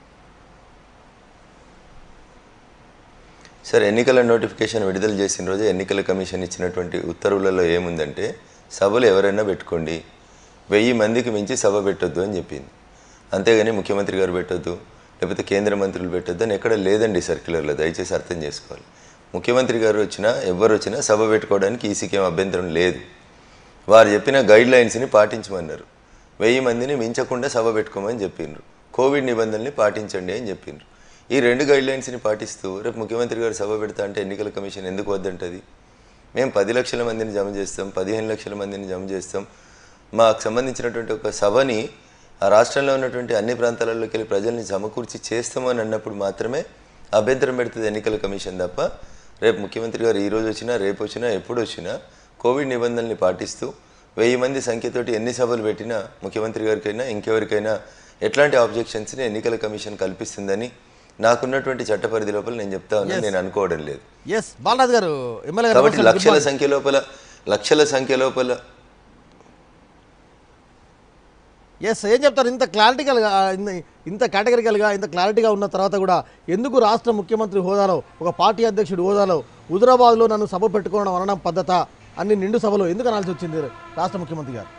సార్ ఎన్నికల నోటిఫికేషన్ విడుదల చేసిన రోజు ఎన్నికల కమిషన్ ఇచ్చినటువంటి ఉత్తర్వులలో ఏముందంటే సభలు ఎవరైనా పెట్టుకోండి వెయ్యి మందికి మించి సభ పెట్టొద్దు అని చెప్పింది అంతేగాని ముఖ్యమంత్రి గారు పెట్టొద్దు లేకపోతే కేంద్ర మంత్రులు పెట్టొద్దు అని ఎక్కడ లేదండి సర్క్యులర్లో దయచేసి అర్థం చేసుకోవాలి ముఖ్యమంత్రి గారు వచ్చినా ఎవరు వచ్చినా సభ పెట్టుకోవడానికి ఈసీకి ఏం అభ్యంతరం లేదు వారు చెప్పిన గైడ్ లైన్స్ని పాటించమన్నారు వెయ్యి మందిని మించకుండా సభ పెట్టుకోమని చెప్పిండ్రు కోవిడ్ నిబంధనల్ని పాటించండి అని చెప్పిండ్రు ఈ రెండు గైడ్ లైన్స్ని పాటిస్తూ రేపు ముఖ్యమంత్రి గారు సభ పెడతా అంటే ఎన్నికల కమిషన్ ఎందుకు వద్దంటది మేము పది లక్షల మందిని జమ చేస్తాం పదిహేను లక్షల మందిని జమ చేస్తాం మాకు సంబంధించినటువంటి ఒక సభని ఆ రాష్ట్రంలో ఉన్నటువంటి అన్ని ప్రాంతాలలోకి వెళ్ళి ప్రజల్ని సమకూర్చి చేస్తామని అన్నప్పుడు మాత్రమే అభ్యంతరం పెడుతుంది ఎన్నికల కమిషన్ తప్ప రేపు ముఖ్యమంత్రి గారు ఈ రోజు వచ్చినా రేపు వచ్చినా ఎప్పుడు వచ్చినా కోవిడ్ నిబంధనల్ని పాటిస్తూ వెయ్యి మంది సంఖ్యతోటి ఎన్ని సభలు పెట్టినా ముఖ్యమంత్రి గారికైనా ఇంకెవరికైనా ఎట్లాంటి ఆబ్జెక్షన్స్ని ఎన్నికల కమిషన్ కల్పిస్తుందని నాకున్నటువంటి చట్ట పరిధి లోపల నేను చెప్తా ఉన్నాను నేను అనుకోవడం లేదు
ఎస్ బాలరాజు గారు ఎమ్మెల్యే గారు
కాబట్టి
నమస్తే,
లక్షల
good morning.
సంఖ్య లోపల లక్షల సంఖ్య లోపల
ఎస్ ఏం చెప్తారు ఇంత క్లారిటికల్గా ఇంత- ఇంత కేటగిరికల్గా ఇంత క్లారిటీగా ఉన్న తర్వాత కూడా ఎందుకు రాష్ట్ర ముఖ్యమంత్రి హోదాలో ఒక పార్టీ అధ్యక్షుడు హోదాలో హుజరాబాద్లో నన్ను సభ పెట్టుకోవడం అనడం పద్ధత అన్ని నిండు సభలో ఎందుకు అనాల్సి వచ్చింది రాష్ట్ర ముఖ్యమంత్రి గారు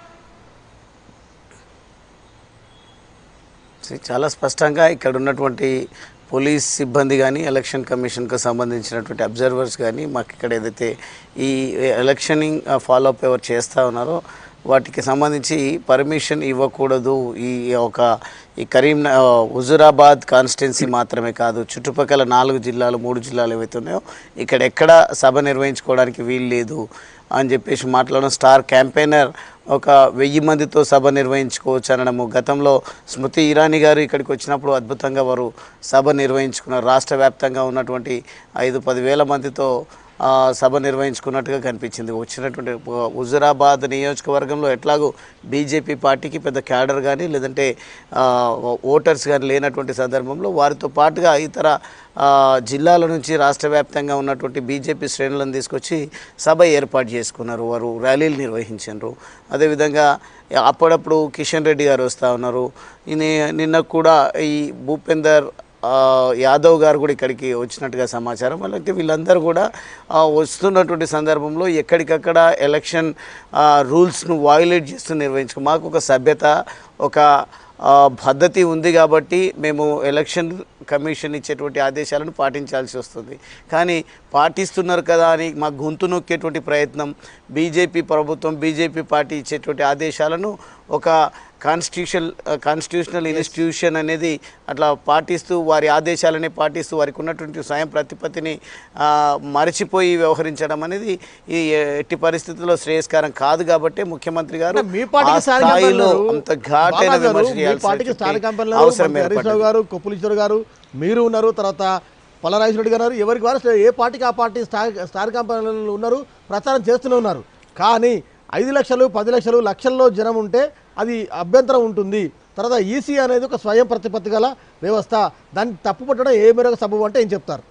See, చాలా స్పష్టంగా ఇక్కడ ఉన్నటువంటి పోలీస్ సిబ్బంది కానీ ఎలక్షన్ కమిషన్కు సంబంధించినటువంటి అబ్జర్వర్స్ కానీ మాకు ఇక్కడ ఏదైతే ఈ ఎలక్షనింగ్ ఫాలో అప్ ఎవరు చేస్తూ ఉన్నారో వాటికి సంబంధించి పర్మిషన్ ఇవ్వకూడదు ఈ ఒక ఈ కరీం హుజురాబాద్ కాన్స్టిట్యున్సీ మాత్రమే కాదు చుట్టుపక్కల నాలుగు జిల్లాలు మూడు జిల్లాలు ఏవైతే ఉన్నాయో ఇక్కడ ఎక్కడ సభ నిర్వహించుకోవడానికి వీలు లేదు అని చెప్పేసి మాట్లాడడం స్టార్ క్యాంపెయినర్ ఒక వెయ్యి మందితో సభ నిర్వహించుకోవచ్చు అనడము గతంలో స్మృతి ఇరానీ గారు ఇక్కడికి వచ్చినప్పుడు అద్భుతంగా వారు సభ నిర్వహించుకున్నారు రాష్ట్ర వ్యాప్తంగా ఉన్నటువంటి ఐదు పదివేల మందితో ఆ, సభ నిర్వహించుకున్నట్టుగా కనిపించింది వచ్చినటువంటి హు- హుజురాబాద్ నియోజకవర్గంలో ఎట్లాగో బీజేపీ పార్టీకి పెద్ద క్యాడర్ కానీ లేదంటే ఆ, ఓటర్స్ కానీ లేనటువంటి సందర్భంలో వారితో పాటుగా ఇతర ఆ, జిల్లాల నుంచి రాష్ట్ర వ్యాప్తంగా ఉన్నటువంటి బీజేపీ శ్రేణులను తీసుకొచ్చి సభ ఏర్పాటు చేసుకున్నారు వారు ర్యాలీలు నిర్వహించారు అదేవిధంగా అప్పుడప్పుడు కిషన్ రెడ్డి గారు వస్తూ ఉన్నారు ఈయన- నిన్న కూడా ఈ భూపేందర్ ఆ, యాదవ్ గారు కూడా ఇక్కడికి వచ్చినట్టుగా సమాచారం అలాగే వీళ్ళందరూ కూడా ఆ, వస్తున్నటువంటి సందర్భంలో ఎక్కడికక్కడ ఎలక్షన్ ఆ, రూల్స్ను వాయులేట్ చేస్తూ నిర్వహించుకో మాకు ఒక సభ్యత ఒక ఆ, పద్ధతి ఉంది కాబట్టి మేము ఎలక్షన్ కమిషన్ ఇచ్చేటువంటి ఆదేశాలను పాటించాల్సి వస్తుంది కానీ పాటిస్తున్నారు కదా అని మా గొంతు నొక్కేటువంటి ప్రయత్నం బీజేపీ ప్రభుత్వం బీజేపీ పార్టీ ఇచ్చేటువంటి ఆదేశాలను ఒక కాన్స్టిట్యూషన్ కాన్స్టిట్యూషనల్ ఇన్స్టిట్యూషన్ అనేది అట్లా పాటిస్తూ వారి ఆదేశాలని పాటిస్తూ వారికి ఉన్నటువంటి స్వయం ప్రతిపత్తిని ఆ, మరచిపోయి వ్యవహరించడం అనేది ఈ ఎట్టి పరిస్థితుల్లో శ్రేయస్కరం కాదు కాబట్టి ముఖ్యమంత్రి గారు
అంటే మీ పార్టీకి
ఆ
స్టార్
స్థాయిలో
క్యాంపెయినర్లు,
అంత ఘాటైన
బాలాజీ గారు,
విమర్శ
మీ పార్టీకి స్టార్
చేయాల్సినటువంటి
క్యాంపెయినర్లు
అవసరం
మంత్రి హరీష్ రావు
ఏర్పడింది
గారు కొప్పులీశ్వర్ గారు మీరు ఉన్నారు తర్వాత పల్లరాజు రెడ్డి గారు ఎవరికి వారు ఏ పార్టీకి ఆ పార్టీ స్టార్ స్టార్ క్యాంపెయినర్లు ఉన్నారు ప్రచారం చేస్తూనే ఉన్నారు కానీ ఐదు లక్షలు పది లక్షలు లక్షల్లో జనం ఉంటే అది అభ్యంతరం ఉంటుంది తర్వాత ఈసీ అనేది ఒక స్వయం ప్రతిపత్తి గల వ్యవస్థ దాన్ని తప్పుపట్టడం ఏ మేరకు సబబు అంటే ఏం చెప్తారు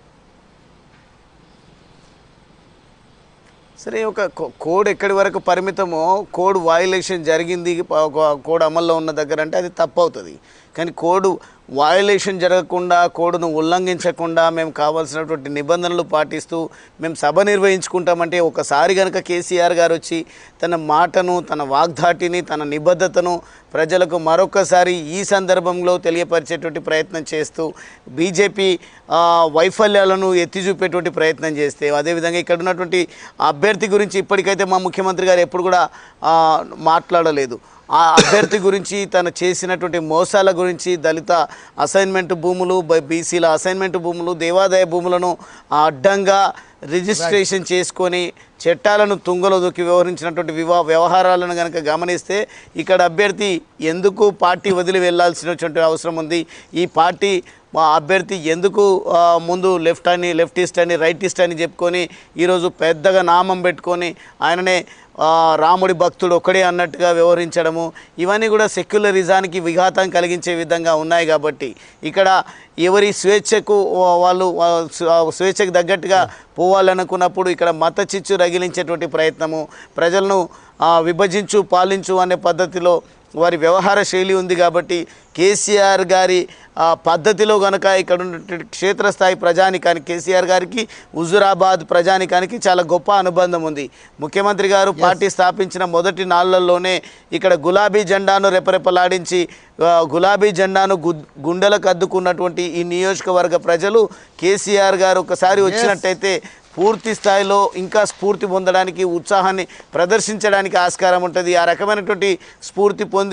సరే ఒక కో- కోడ్ ఎక్కడి వరకు పరిమితమో కోడ్ వయలేషన్ జరిగింది ప- ఒక కోడ్ అమల్లో ఉన్న దగ్గర అంటే అది తప్పు అవుతుంది కానీ కోడ్ వయలేషన్ జరగకుండా కోడ్ను ఉల్లంఘించకుండా మేము కావాల్సినటువంటి నిబంధనలు పాటిస్తూ మేము సభ నిర్వహించుకుంటామంటే ఒకసారి కనుక కేసీఆర్ గారు వచ్చి తన మాటను తన వాగ్దాటిని తన నిబద్ధతను ప్రజలకు మరొకసారి ఈ సందర్భంలో తెలియపరిచేటువంటి ప్రయత్నం చేస్తూ బీజేపీ ఆ, వైఫల్యాలను ఎత్తి చూపేటువంటి ప్రయత్నం చేస్తే అదేవిధంగా ఇక్కడ ఉన్నటువంటి అభ్యర్థి గురించి ఇప్పటికైతే మా ముఖ్యమంత్రి గారు ఎప్పుడు కూడా ఆ, మాట్లాడలేదు ఆ అభ్యర్థి గురించి తను చేసినటువంటి మోసాల గురించి దళిత అసైన్మెంట్ భూములు బ- బీసీల అసైన్మెంట్ భూములు దేవాదాయ భూములను ఆ అడ్డంగా రిజిస్ట్రేషన్ చేసుకొని చట్టాలను తుంగలో దొక్కి వ్యవహరించినటువంటి వివా వ్యవహారాలను కనుక గమనిస్తే ఇక్కడ అభ్యర్థి ఎందుకు పార్టీ వదిలి వెళ్ళాల్సినటువంటి అవసరం ఉంది ఈ పార్టీ మా అభ్యర్థి ఎందుకు ఆ, ముందు లెఫ్ట్ అని లెఫ్టిస్ట్ అని రైటిస్ట్ అని చెప్పుకొని ఈరోజు పెద్దగా నామం పెట్టుకొని ఆయననే ఆ, రాముడి భక్తుడు ఒక్కడే అన్నట్టుగా వ్యవహరించడము ఇవన్నీ కూడా సెక్యులరిజానికి విఘాతం కలిగించే విధంగా ఉన్నాయి కాబట్టి ఇక్కడ ఎవరి స్వేచ్ఛకు వా- వాళ్ళు వా- స్వ- స్వేచ్ఛకు తగ్గట్టుగా పోవాలనుకున్నప్పుడు ఇక్కడ మత చిచ్చు రగిలించేటువంటి ప్రయత్నము ప్రజలను ఆ, విభజించు పాలించు అనే పద్ధతిలో వారి వ్యవహార శైలి ఉంది కాబట్టి కేసీఆర్ గారి ఆ, పద్ధతిలో కనుక ఇక్కడ ఉన్నటువంటి క్షేత్రస్థాయి ప్రజానికానికి కేసీఆర్ గారికి హుజురాబాద్ ప్రజానికానికి చాలా గొప్ప అనుబంధం ఉంది ముఖ్యమంత్రి గారు పార్టీ స్థాపించిన మొదటి నాళ్లలోనే ఇక్కడ గులాబీ జెండాను రెపరెపలాడించి ఆ, గులాబీ జెండాను గు గుండెలకు అద్దుకున్నటువంటి ఈ నియోజకవర్గ ప్రజలు కేసీఆర్ గారు ఒకసారి వచ్చినట్టయితే పూర్తి స్థాయిలో ఇంకా స్ఫూర్తి పొందడానికి ఉత్సాహాన్ని ప్రదర్శించడానికి ఆస్కారం ఉంటుంది ఆ రకమైనటువంటి స్ఫూర్తి పొంది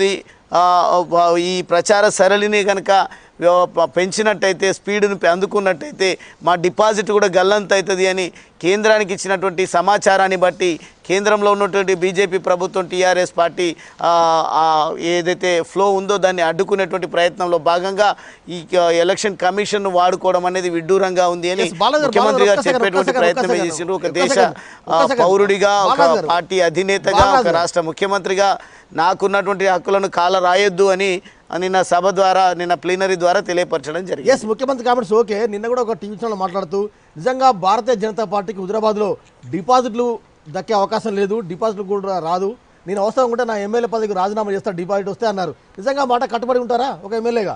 ఆ, ఆ, ఈ ప్రచార సరళిని కనుక వ్య- పెంచినట్టయితే స్పీడ్ను పె- అందుకున్నట్టయితే మా డిపాజిట్ కూడా గల్లంత అవుతుంది అని కేంద్రానికి ఇచ్చినటువంటి సమాచారాన్ని బట్టి కేంద్రంలో ఉన్నటువంటి బీజేపీ ప్రభుత్వం టీఆర్ఎస్ పార్టీ ఆ, ఆ, ఏదైతే ఫ్లో ఉందో దాన్ని అడ్డుకునేటువంటి ప్రయత్నంలో భాగంగా ఈ ఆ, ఎలక్షన్ కమిషన్ వాడుకోవడం అనేది విడ్డూరంగా ఉంది అని
Yes, బాలాజీ గారు,
ముఖ్యమంత్రి గారు
ఒక్క second,
చెప్పేటువంటి
ఒక్క second,
ప్రయత్నమే
ఒక్క
చేసిండ్రు ఒక
second,
దేశ
ఒక్క
ఆ,
second.
పౌరుడిగా ఒక
బాలాజీ గారు,
పార్టీ అధినేతగా
బాలాజీ
ఒక
గారు.
రాష్ట్ర ముఖ్యమంత్రిగా నాకున్నటువంటి హక్కులను కాల రాయొద్దు అని నిన్న సభ ద్వారా నిన్న ప్లీనరీ ద్వారా తెలియపరచడం జరిగింది
ఎస్ ముఖ్యమంత్రి కామెంట్స్ ఓకే నిన్న కూడా ఒక టీవీ ఛానల్ మాట్లాడుతూ నిజంగా భారతీయ జనతా పార్టీకి హుజరాబాద్లో డిపాజిట్లు దక్కే అవకాశం లేదు డిపాజిట్లు కూడా రాదు నేను అవసరం ఉంటే నా ఎమ్మెల్యే పదవికి రాజీనామా చేస్తా డిపాజిట్ వస్తే అన్నారు నిజంగా మాట కట్టుబడి ఉంటారా ఒక ఎమ్మెల్యేగా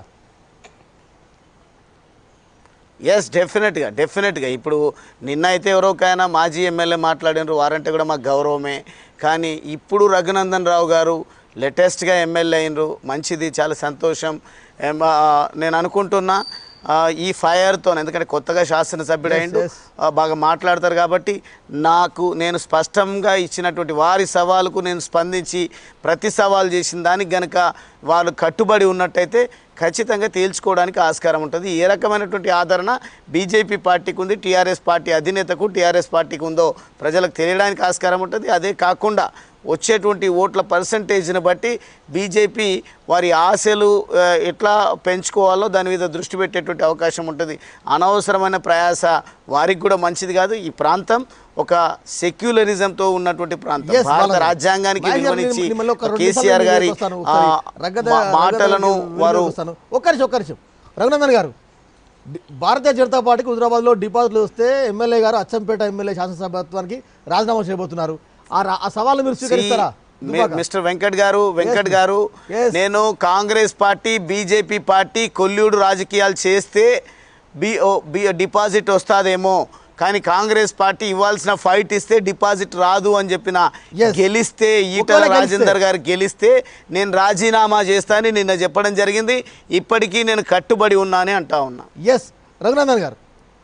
ఎస్ డెఫినెట్గా డెఫినెట్గా ఇప్పుడు నిన్న అయితే ఎవరోకైనా మాజీ ఎమ్మెల్యే మాట్లాడినారు వారంటే కూడా మాకు గౌరవమే కానీ ఇప్పుడు రఘునందన్ రావు గారు లేటెస్ట్గా ఎమ్మెల్యే అయినరు మంచిది చాలా సంతోషం ఏం, ఆ, నేను అనుకుంటున్నా ఆ, ఈ ఫైర్తో ఎందుకంటే కొత్తగా శాసనసభ్యుడు
Yes,
అయిండు
yes.
ఆ, బాగా మాట్లాడతారు కాబట్టి నాకు నేను స్పష్టంగా ఇచ్చినటువంటి వారి సవాలుకు నేను స్పందించి ప్రతి సవాల్ చేసిన దానికి గనక వాళ్ళు కట్టుబడి ఉన్నట్టయితే ఖచ్చితంగా తేల్చుకోవడానికి ఆస్కారం ఉంటుంది ఏ రకమైనటువంటి ఆదరణ బీజేపీ పార్టీకి ఉంది టీఆర్ఎస్ పార్టీ అధినేతకు టీఆర్ఎస్ పార్టీకి ఉందో ప్రజలకు తెలియడానికి ఆస్కారం ఉంటుంది అదే కాకుండా వచ్చేటువంటి ఓట్ల పర్సంటేజ్ని బట్టి బీజేపీ వారి ఆశలు ఆ, ఎట్లా పెంచుకోవాలో దాని మీద దృష్టి పెట్టేటువంటి అవకాశం ఉంటుంది అనవసరమైన ప్రయాస వారికి కూడా మంచిది కాదు ఈ ప్రాంతం ఒక సెక్యులరిజంతో ఉన్నటువంటి ప్రాంతం
Yes,
భారత
బాలాజీ.
రాజ్యాంగానికి
బాలాజీ గారు,
విలువనిచ్చి
నేను మిమ్మల్ని ఒక రెండు
కేసీఆర్
నిమిషాలు
గారి
వస్తాను.
ఆ,
ఒకసారి రగ్గద-
మా-
రగ్గద
మాటలను
వీడియోకి
వారు
వస్తాను. ఒక్క నిమిషం ఒక్క నిమిషం రఘునందన్ గారు డి- భారతీయ జనతా పార్టీకి హుజరాబాద్లో డిపాజిట్లు వస్తే ఎమ్మెల్యే గారు అచ్చంపేట ఎమ్మెల్యే శాసనసభత్వానికి రాజీనామా చేయబోతున్నారు ఆ రా- ఆ సవాల్ని మీరు స్వీకరిస్తారా
మీ-
Dubbaka.
Mister Venkat garu Venkat
Yes,
garu
yes.
నేను కాంగ్రెస్ పార్టీ బీజేపీ పార్టీ కొల్యూడు రాజకీయాలు చేస్తే బి ఓ- బి- డిపాజిట్ వస్తాదేమో కానీ కాంగ్రెస్ పార్టీ ఇవ్వాల్సిన ఫైట్ ఇస్తే డిపాజిట్ రాదు అని చెప్పిన
Yes.
గెలిస్తే ఈటల
ఒకవేళ గెలిస్తే.
రాజేందర్ గారు గెలిస్తే నేను రాజీనామా చేస్తానని నిన్న చెప్పడం జరిగింది ఇప్పటికీ నేను కట్టుబడి ఉన్నానని అంటా ఉన్నా
ఎస్ రఘునందన్ గారు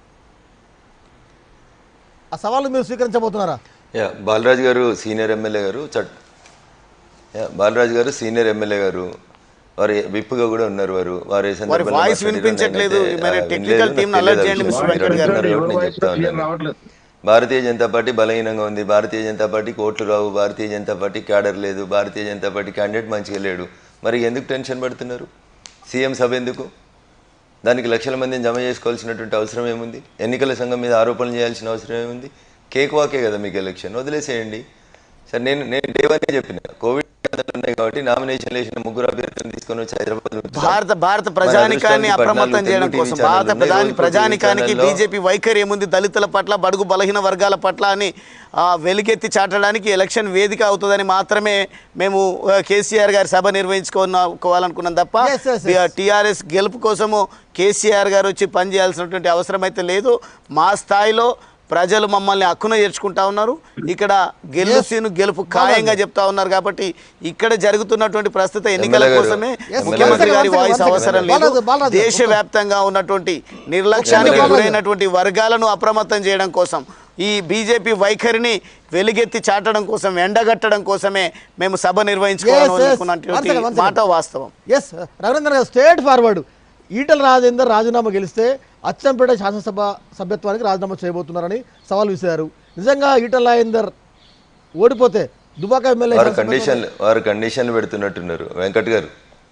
ఆ సవాళ్ళు మీరు స్వీకరించబోతున్నారా
యా బాలరాజు గారు సీనియర్ ఎమ్మెల్యే గారు చట్ యా బాలరాజు గారు సీనియర్ ఎమ్మెల్యే గారు వారి విప్పుగా కూడా ఉన్నారు వారు వారు ఏ సందర్భంలో
voice
మాట్లాడారో
వినిపించట్లేదు.
నేనైతే,
మరి
ఆ,
technical
వినలేదు,
team ని
నాకు
alert
తెలియదు
చేయండి,
ఆ
మిస్టర్
విషయం.
వెంకట్ గారు.
ఎవరు
ఎవరి
నేను
వాయిస్
చెప్తా
క్లియర్
ఉన్నాను.
రావట్లేదు
భారతీయ జనతా పార్టీ బలహీనంగా ఉంది భారతీయ జనతా పార్టీకి ఓట్లు రావు భారతీయ జనతా పార్టీ క్యాడర్ లేదు భారతీయ జనతా పార్టీ క్యాండిడేట్ మంచిగా లేడు మరి ఎందుకు టెన్షన్ పడుతున్నారు సీఎం సభ ఎందుకు దానికి లక్షల మందిని జమ చేసుకోవాల్సినటువంటి అవసరం ఏముంది ఎన్నికల సంఘం మీద ఆరోపణలు చేయాల్సిన అవసరం ఏముంది కేక్ వాకే కదా మీకు ఎలక్షన్ వదిలేసేయండి సరే నేను నేను డేవనే చెప్పిన కోవిడ్ జాగ్రత్తలు ఉన్నాయి కాబట్టి నామినేషన్ వేసిన ముగ్గురు అభ్యర్థులను తీసుకొని వచ్చి హైదరాబాద్ ఉంచుతాం.
భారత భారత
మన
ప్రజానికాన్ని
అదృష్టానికి
అప్రమత్తం
పద్నాలుగు
చేయడం
తెలుగు
కోసం
టీవీ
భారత
ఛానళ్ళు
ప్రధాని
ఉన్నాయి. రోజుకో
ప్రజానికానికి
టీవీ ఛానల్లో
బీజేపీ వైఖరి ఏముంది దళితుల పట్ల బడుగు బలహీన వర్గాల పట్ల అని ఆ, వెలుగెత్తి చాటడానికి ఎలక్షన్ వేదిక అవుతుందని మాత్రమే మేము ఆ, కేసీఆర్ గారి సభ నిర్వహించుకోవాలనుకున్నాం తప్ప
Yes, yes, yes.
టీఆర్ఎస్ గెలుపు కోసము కేసీఆర్ గారు వచ్చి పనిచేయాల్సినటువంటి అవసరం అయితే లేదు మా స్థాయిలో ప్రజలు మమ్మల్ని హక్కున చేర్చుకుంటా ఉన్నారు ఇక్కడ గెలుసీను గెలుపు ఖాయంగా చెప్తా ఉన్నారు కాబట్టి ఇక్కడ జరుగుతున్నటువంటి ప్రస్తుత ఎన్నికల
ఎమ్మెల్యే గారు.
కోసమే
Yes,
ముఖ్యమంత్రి
one
గారి
second, one
వాయిస్
second.
అవసరం
బాలాజీ,
లేదు
బాలాజీ,
దేశవ్యాప్తంగా ఉన్నటువంటి నిర్లక్ష్యానికి
బాలాజీ.
గురైనటువంటి వర్గాలను అప్రమత్తం చేయడం కోసం ఈ బీజేపీ వైఖరిని వెలుగెత్తి చాటడం కోసం ఎండగట్టడం కోసమే మేము సభ
Yes, yes. One
నిర్వహించుకోవాలనుకున్నటువంటి
second, one second.
మాట వాస్తవం
ఎస్ రఘునందన్ గారు స్టేట్ ఫార్వర్డ్ ఈటల రాజేందర్ రాజీనామా గెలిస్తే అచ్చంపేట శాసనసభ సభ్యత్వానికి రాజీనామా చేయబోతున్నారని సవాల్ విసిరారు నిజంగా ఈటల రాజేందర్ ఓడిపోతే దుబాక ఎమ్మెల్యే
వారు కండిషన్లు వారు కండిషన్లు పెడుతున్నట్టున్నారు వెంకట్ గారు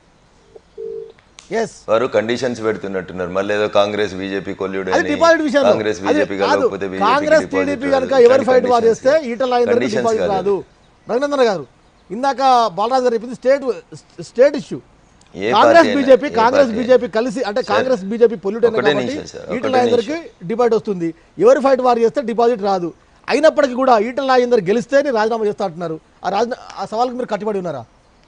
ఎస్
వారు కండిషన్స్ పెడుతున్నట్టున్నారు మళ్ళీ ఏదో కాంగ్రెస్ బీజేపీ కొల్లుడు
అది డిపాజిట్ విషయంలో
కాంగ్రెస్
అది
బీజేపీ
కాదు.
కలవకపోతే BJP కి
కాంగ్రెస్
డిపాజిట్
టీడీపీ
రాదు.
కనుక ఎవరి
ఇట్లాంటి
ఫైట్ వారు
conditions.
చేస్తే ఈటల రాజేందర్
Conditions
డిపాజిట్
కాదు.
రాదు రఘునందన్ గారు ఇందాక బాలరాజు గారు చెప్పింది స్టేట్ స్టేట్ ఇష్యూ
ఏ
కాంగ్రెస్
పార్టీ అయినా,
బీజేపీ
ఏ
కాంగ్రెస్
పార్టీ
బీజేపీ కలిసి అంటే కాంగ్రెస్ బీజేపీ పొల్యూట్ అయినా
ఒకటే
కాబట్టి
నిమిషం సార్,
ఈటల
ఒకటే
రాజేందర్కి డిపాజిట్ వస్తుంది ఎవరి ఫైట్ వారు చేస్తే డిపాజిట్ రాదు అయినప్పటికీ కూడా ఈటల రాజేందర్ గెలిస్తేనే రాజీనామా చేస్తా అంటున్నారు ఆ రాజ ఆ సవాల్కి మీరు కట్టుబడి ఉన్నారా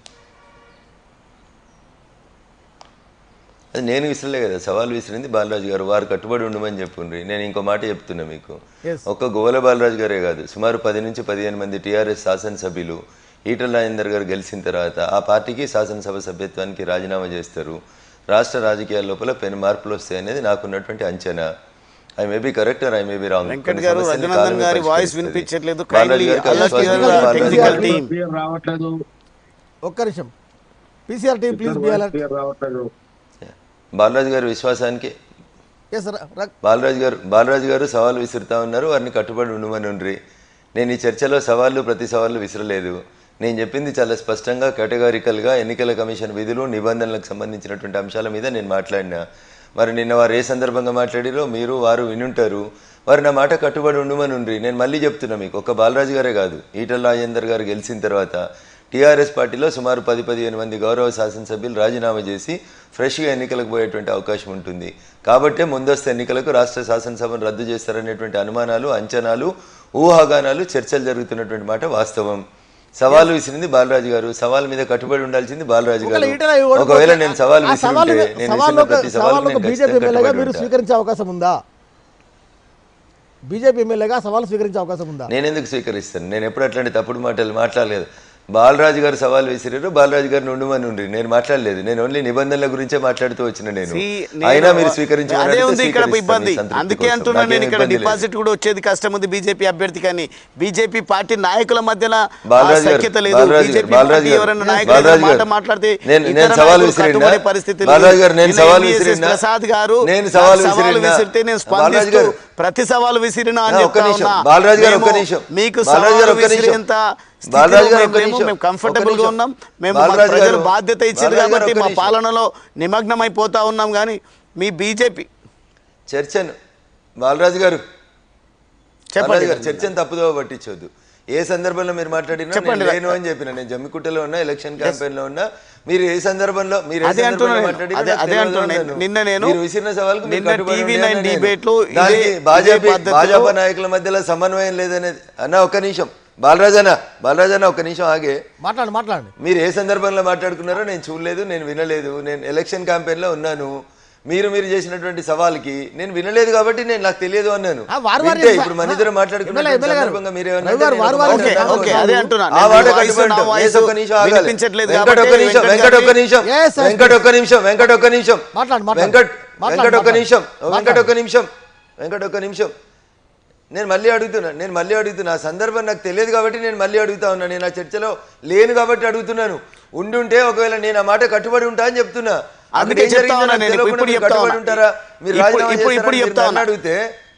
అది నేను విసరలే కదా సవాల్ విసిరింది బాలరాజు గారు వారు కట్టుబడి ఉండమని చెప్పుండ్రి నేను ఇంకో మాట చెప్తున్నా మీకు
Yes.
ఒక్క గోవల బాలరాజు గారే కాదు సుమారు పది నుంచి పదిహేను మంది టీఆర్ఎస్ శాసనసభ్యులు ఈటల రాజేందర్ గారు గెలిచిన తర్వాత ఆ పార్టీకి శాసనసభ సభ్యత్వానికి రాజీనామా చేస్తారు రాష్ట్ర రాజకీయాల లోపల పెను మార్పులు వస్తాయి అనేది నాకున్నటువంటి అంచనా I may be correct I may be wrong
Venkat garu, Raghunandan గారి voice వినిపించట్లేదు. Kindly alert
your
technical team.
Clear రావట్లేదు
ఒక్క నిమిషం PCR team please be alert
clear రావట్లేదు
బాలరాజు గారి విశ్వాసానికి
ఎస్
బాలరాజు గారు బాలరాజు గారు సవాలు విసురుతా ఉన్నారు వారిని కట్టుబడి ఉండమని ఉండ్రి నేను ఈ చర్చలో సవాళ్ళు ప్రతి సవాళ్ళు విసరలేదు నేను చెప్పింది చాలా స్పష్టంగా కేటగారికల్గా ఎన్నికల కమిషన్ విధులు నిబంధనలకు సంబంధించినటువంటి అంశాల మీద నేను మాట్లాడినా మరి నిన్న వారు ఏ సందర్భంగా మాట్లాడిరో మీరు వారు వినుంటారు వారు నా మాట కట్టుబడి ఉండమని ఉండ్రి నేను మళ్ళీ చెప్తున్నా మీకు ఒక బాలరాజు గారే కాదు ఈటల రాజేందర్ గారు గెలిచిన తర్వాత టీఆర్ఎస్ పార్టీలో సుమారు పది పదిహేను మంది గౌరవ శాసనసభ్యులు రాజీనామా చేసి ఫ్రెష్గా ఎన్నికలకు పోయేటువంటి అవకాశం ఉంటుంది కాబట్టే ముందస్తు ఎన్నికలకు రాష్ట్ర శాసనసభను రద్దు చేస్తారనేటువంటి అనుమానాలు అంచనాలు ఊహాగానాలు చర్చలు జరుగుతున్నటువంటి మాట వాస్తవం సవాలు విసిరింది బాలరాజు గారు సవాల్ మీద కట్టుబడి ఉండాల్సింది బాలరాజు
ఒకవేళ
గారు
ఈటల ఓడిపోతే
ఒకవేళ నేను సవాల్
ఆ సవాలు
విసిరుంటే నేను
సవాలు
విసిరిన ప్రతి సవాల్కు
సవాలు
నేను
బీజేపీ
ఖచ్చితంగా
ఎమ్మెల్యేగా
కట్టుబడి
మీరు
ఉంటా.
స్వీకరించే అవకాశం ఉందా బీజేపీ ఎమ్మెల్యేగా సవాలు స్వీకరించే అవకాశం ఉందా
నేను ఎందుకు స్వీకరిస్తాను నేను ఎప్పుడు అట్లాంటి తప్పుడు మాటలు మాట్లాడలేదు బాలరాజు గారు సవాల్ విసిరారు బాలరాజు గారిని ఉండమని ఉండ్రి నేను మాట్లాడలేదు నేను ఓన్లీ నిబంధనల గురించే మాట్లాడుతూ వచ్చిన నేను
See, నేను-
అయినా మీరు స్వీకరించారు
అదే ఉంది ఇక్కడ ఇబ్బంది అందుకే అంటున్నా నేను ఇక్కడ డిపాజిట్ కూడా వచ్చేది కష్టం ఉంది బీజేపీ అభ్యర్థి కానీ బీజేపీ పార్టీ నాయకుల మధ్యన ఆ
బాలరాజు గారు,
సఖ్యత లేదు
బాలరాజు గారు,
బీజేపీ
బాలరాజు
పార్టీ
గారు,
ఎవరైనా
yes,
నాయకులు
బాలరాజు
మాట
గారు.
మాట్లాడితే
నేను-
ఇతర
నేను సవాల్
నాయకులు
విసిరినా?
కట్టుబడే పరిస్థితి లేదు.
బాలరాజు గారు, నేను
నిన్న
సవాల్
MVSS
విసిరినా?
ప్రసాద్ గారు
నేను
నాకు
సవాల్
సవాలు
విసిరినా?
విసిరితే నేను
బాలరాజు
స్పందిస్తూ
గారు.
ప్రతి సవాలు విసిరినా అని
నా, ఒక్క
చెప్తా
నిమిషం.
ఉన్నా.
బాలరాజు గారు, ఒక్క
మేము
నిమిషం.
మీకు
బాలరాజు గారు,
సవాలు
ఒక్క నిమిషం.
విసిరేంత స్థితిలో
బాలరాజు గారు, ఒక్క
మేము లేము.
నిమిషం.
మేము కంఫర్టబుల్
ఒక్క
గా
నిమిషం.
ఉన్నాం మేము మాకు
బాలరాజు
ప్రజలు
గారు,
బాధ్యత ఇచ్చారు
బాలరాజు గారు,
కాబట్టి
ఒక్క
మా
నిమిషం.
పాలనలో నిమగ్నం అయిపోతా ఉన్నాం కానీ మీ బీజేపీ
చర్చను బాలరాజు గారు
చెప్పండి
బాలరాజు గారు చర్చను తప్పుదో పట్టించొద్దు ఏ సందర్భంలో మీరు మాట్లాడినా
చెప్పండి.
నేను లేను అని చెప్పిన నేను జమ్మికుట్టలో ఉన్నా ఎలక్షన్ క్యాంపెయిన్ లో ఉన్నా మీరు ఏ సందర్భంలో మీరు ఏ
అదే
సందర్భంలో
అంటున్నా నేను.
మాట్లాడినా
అదే-
నాకు
అదే
తెలియదు
అంటున్నా నేను.
అన్నాను.
నిన్న నేను
మీరు విసిరిన సవాల్కు మీరు
నిన్న
కట్టుబడి
టీవీ
ఉండే
నైన్
అన్నాను నేను.
డిబేట్లో ఇదే-
దానికి
ఇదే
భాజపా
పద్ధతిలో-
భాజపా నాయకుల మధ్యలో సమన్వయం లేదనేది అన్న ఒక్క నిమిషం బాలరాజన్న బాలరాజన్న ఒక్క నిమిషం ఆగే
మాట్లాడండి మాట్లాడండి
మీరు ఏ సందర్భంలో మాట్లాడుకున్నారో నేను చూడలేదు నేను వినలేదు నేను ఎలక్షన్ క్యాంపెయిన్ లో ఉన్నాను మీరు మీరు చేసినటువంటి సవాల్కి నేను వినలేదు కాబట్టి నేను నాకు తెలియదు అన్నాను
ఆ, వారు వారి
వింటే
స-
ఇప్పుడు మన ఇద్దరం మాట్లాడుకున్న
ఎమ్మెల్యే- ఎమ్మెల్యే గారు.
సందర్భంగా మీరు
రవి గారు, వారు వారి
ఓకే
స-
ఓకే అదే అంటున్నా
ఆ
నేను
వాడే
మీ వాయిస్,
కట్టుబడి
నా
ఉంటాం.
వాయిస్
ఏసు ఒక్క నిమిషం ఆగాలి.
వినిపించట్లేదు
వెంకట్
కాబట్టి
ఒక్క నిమిషం
వెంకట్
వెంకట్ ఒక్క
గారికి-
నిమిషం
Yes, yes,
వెంకట్ ఒక్క నిమిషం వెంకట్ ఒక్క నిమిషం
మాట్లాడు, మాట్లాడు.
వెంకట్
మాట్లాడు,
వెంకట్ ఒక్క
మాట్లాడు.
నిమిషం ఓ వెంకట్
మాట్లాడు.
ఒక్క నిమిషం వెంకట్ ఒక్క నిమిషం నేను మళ్ళీ అడుగుతున్నా నేను మళ్ళీ అడుగుతున్నా ఆ సందర్భం నాకు తెలియదు కాబట్టి నేను మళ్ళీ అడుగుతా ఉన్నా నేను ఆ చర్చలో లేను కాబట్టి అడుగుతున్నాను ఉండుంటే ఒకవేళ నేను ఆ మాట కట్టుబడి ఉంటా అని చెప్తున్నా అక్కడ
అందుకే
ఏం
చెప్తా
జరిగిందో
ఉన్నా
నాకు
నేను,
తెలియకుండా
ఇప్పుడు
మీరు
చెప్తా
కట్టుబడి
ఉన్నా.
ఉంటారా మీరు
ఇప్పుడు-
రాజీనామా
ఇప్పుడు- ఇప్పుడు
చేస్తారని
చెప్తా
మీరు
ఉన్నా.
నన్ను అడిగితే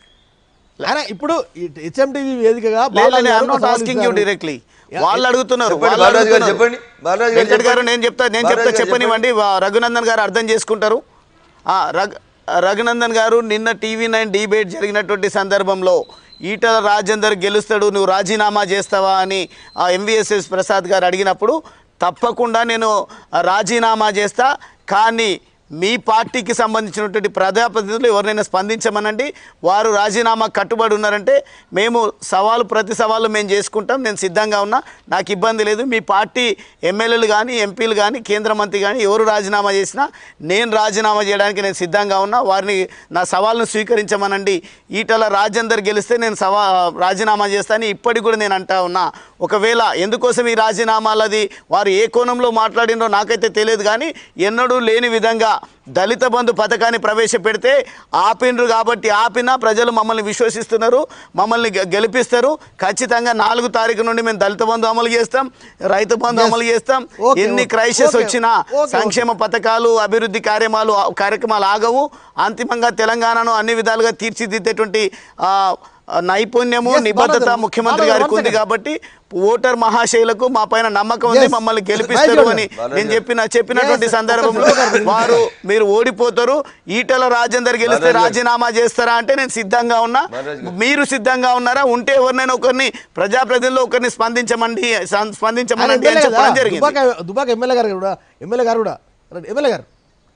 ఆయన ఇప్పుడు హెచ్ఎంటీవీ వేదికగా
లేదు,
బాలరాజు
లేదు,
గారు
I'm not
సవాల్
asking you
ఇస్తారు.
directly. వాళ్ళు అడుగుతున్నారు
చెప్పండి,
వాళ్ళు
బాలరాజు గారు
అడుగుతున్నారు.
చెప్పండి. బాలరాజు గారు
వెంకట్ గారు
చెప్పండి.
నేను చెప్తా నేను
బాలరాజు
చెప్తా
గారు
చెప్పనివ్వండి వా- రఘునందన్ గారు అర్థం చేసుకుంటారు ఆ, రఘు రఘునందన్ గారు నిన్న టీవీ నైన్ డిబేట్ జరిగినటువంటి సందర్భంలో ఈటల రాజేందర్ గెలుస్తాడు నువ్వు రాజీనామా చేస్తావా అని ఎంవిఎస్ఎస్ ప్రసాద్ గారు అడిగినప్పుడు తప్పకుండా నేను రాజీనామా చేస్తా కానీ మీ పార్టీకి సంబంధించినటువంటి ప్రజాప్రతినిధులు ఎవరినైనా స్పందించమనండి వారు రాజీనామా కట్టుబడి ఉన్నారంటే మేము సవాలు ప్రతి సవాలు మేము చేసుకుంటాం నేను సిద్ధంగా ఉన్నా నాకు ఇబ్బంది లేదు మీ పార్టీ ఎమ్మెల్యేలు కానీ ఎంపీలు కానీ కేంద్ర మంత్రి కానీ ఎవరు రాజీనామా చేసినా నేను రాజీనామా చేయడానికి నేను సిద్ధంగా ఉన్నా వారిని నా సవాల్ను స్వీకరించమనండి ఈటల రాజేందర్ గెలిస్తే నేను సవా రాజీనామా చేస్తానని ఇప్పటికి కూడా నేను అంటా ఉన్నా ఒకవేళ ఎందుకోసం ఈ రాజీనామాలది వారు ఏ కోణంలో మాట్లాడినో నాకైతే తెలియదు కానీ ఎన్నడూ లేని విధంగా దళిత బంధు పథకాన్ని ప్రవేశపెడితే ఆపినరు కాబట్టి ఆపినా ప్రజలు మమ్మల్ని విశ్వసిస్తున్నారు మమ్మల్ని గె- గెలిపిస్తారు ఖచ్చితంగా నాలుగు తారీఖు నుండి మేము దళిత బంధు అమలు చేస్తాం రైతు బంధు
Yes.
అమలు చేస్తాం
Okay,
ఎన్ని
okay.
Crisis
Okay.
వచ్చినా
Okay,
సంక్షేమ పథకాలు అభివృద్ధి కార్యమాలు కార్యక్రమాలు ఆగవు అంతిమంగా తెలంగాణను అన్ని విధాలుగా తీర్చిదిద్దేటువంటి ఆ, ఆ, నైపుణ్యము
Yes,
నిబద్ధత
బాలాజీ,
ముఖ్యమంత్రి
బాలాజీ,
గారికి
one
ఉంది
second.
కాబట్టి ఓటర్ మహాశైలకు మా పైన నమ్మకం ఉంది
Yes.
మమ్మల్ని
Right,
గెలిపిస్తారు
right.
అని
బాలాజీ
నేను
గారు.
చెప్పిన చెప్పినటువంటి
Yes,
సందర్భంలో
ఒక్క నిమిషం.
వారు మీరు ఓడిపోతారు ఈటల రాజేందర్ గెలిస్తే
బాలాజీ గారు.
రాజీనామా చేస్తారా అంటే నేను సిద్ధంగా ఉన్నా
బాలాజీ గారు.
మీరు సిద్ధంగా ఉన్నారా ఉంటే ఎవరినైనా ఒకరిని ప్రజాప్రతినిధులు ఒకరిని స్పందించమండి సం-
ఆయన
స్పందించమనండి
ఎమ్మెల్యే
అని
కదా
చెప్పడం జరిగింది
దుబాక దుబాక ఎమ్మెల్యే గారు కూడా ఎమ్మెల్యే గారు కూడా రండి, ఎమ్మెల్యే గారు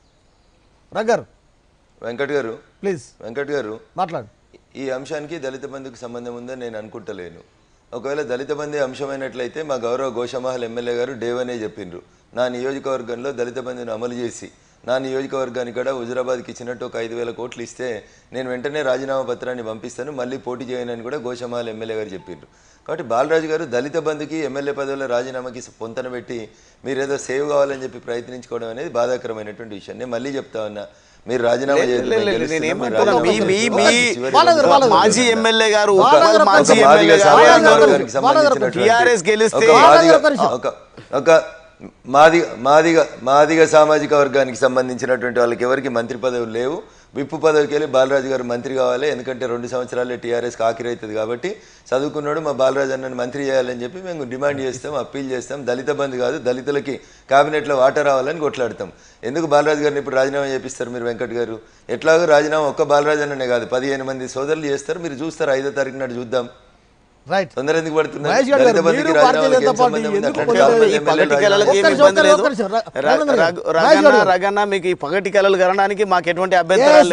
రగ్ గారు
వెంకట్ గారు
ప్లీజ్
వెంకట్ గారు
మాట్లాడు
ఈ అంశానికి దళిత బంధుకు సంబంధం ఉందని నేను అనుకుంటలేను ఒకవేళ దళిత బంధు అంశమైనట్లయితే మా గౌరవ గోషమహల్ ఎమ్మెల్యే గారు డేవనే చెప్పిండ్రు నా నియోజకవర్గంలో దళిత బంధుని అమలు చేసి నా నియోజకవర్గానికి కూడా హుజురాబాద్కి ఇచ్చినట్టు ఒక ఐదు వేల కోట్లు ఇస్తే నేను వెంటనే రాజీనామా పత్రాన్ని పంపిస్తాను మళ్ళీ పోటీ చేయనని కూడా గోషమహల్ ఎమ్మెల్యే గారు చెప్పిండ్రు కాబట్టి బాలరాజు గారు దళిత బంధుకి ఎమ్మెల్యే పదవుల రాజీనామాకి పొంతన పెట్టి మీరేదో సేవ్ కావాలని చెప్పి ప్రయత్నించుకోవడం అనేది బాధాకరమైనటువంటి విషయం నేను మళ్ళీ చెప్తా ఉన్నా మీరు రాజీనామా
లేదు,
చేయొద్దు,
లేదు,
మేము
లేదు,
గెలుస్తున్నాం,
నేను
మీరు
ఏమంటున్నా,
రాజీనామా
మీ- మీ-
చేయొద్దు.
మీ-
చివరి
బాలగారు,
వరకు
బాలగారు.
మాజీ ఎమ్మెల్యే గారు ఉప-
బాలగారు
మాజీ
ఒక్క
ఒక మాదిగ
ఎమ్మెల్యే గారు
సామాజిక
బాలగారు
వర్గానికి
బాలగారు
సంబంధించినటువంటి
టీఆర్ఎస్ గెలిస్తే
ఒక మాదిగ-
ఒక్క నిమిషం.
ఒక ఒక మాదిగ మాదిగ మాదిగ సామాజిక వర్గానికి సంబంధించినటువంటి వాళ్ళకి ఎవరికి మంత్రి పదవులు లేవు విప్పు పదవికి వెళ్ళి బాలరాజు గారు మంత్రి కావాలి ఎందుకంటే రెండు సంవత్సరాలే టీఆర్ఎస్కి ఆఖరి అవుతుంది కాబట్టి చదువుకున్నాడు మా బాలరాజు అన్నని మంత్రి చేయాలని చెప్పి మేము డిమాండ్ చేస్తాం అప్పీల్ చేస్తాం దళిత బంధు కాదు దళితులకి క్యాబినెట్లో వాటా రావాలని కొట్లాడతాం ఎందుకు బాలరాజు గారిని ఇప్పుడు రాజీనామా చేపిస్తారు మీరు వెంకట్ గారు ఎట్లాగో రాజీనామా ఒక్క బాలరాజు అన్ననే కాదు పదిహేను మంది సోదరులు చేస్తారు మీరు చూస్తారు ఐదో తారీఖు నాడు చూద్దాం
రైట్
తొందర ఎందుకు పడుతున్నారు
మహేష్ గారు,
దళిత బంధుకి
మీరు భారతీయ
రాజీనామాకి
జనతా
ఏం
పార్టీ
సంబంధం ఉంది?
ఎందుకు
అట్లాంటి
కొంచెం
వాళ్ళు
ఈ
ఎమ్మెల్యేలు
పగటి కళలకు
ఒక్క
ఏమి
నిమిషం,
ఇబ్బంది
ఒక్క
లేదు
నిమిషం, రా-
ర-
రాజేంద్ర గారు,
రఘు-
రాజేష్
రగన్న
గారు.
రగన్న మీకు ఈ పగటి కళలు కనడానికి మాకు ఎటువంటి అభ్యంతరాలు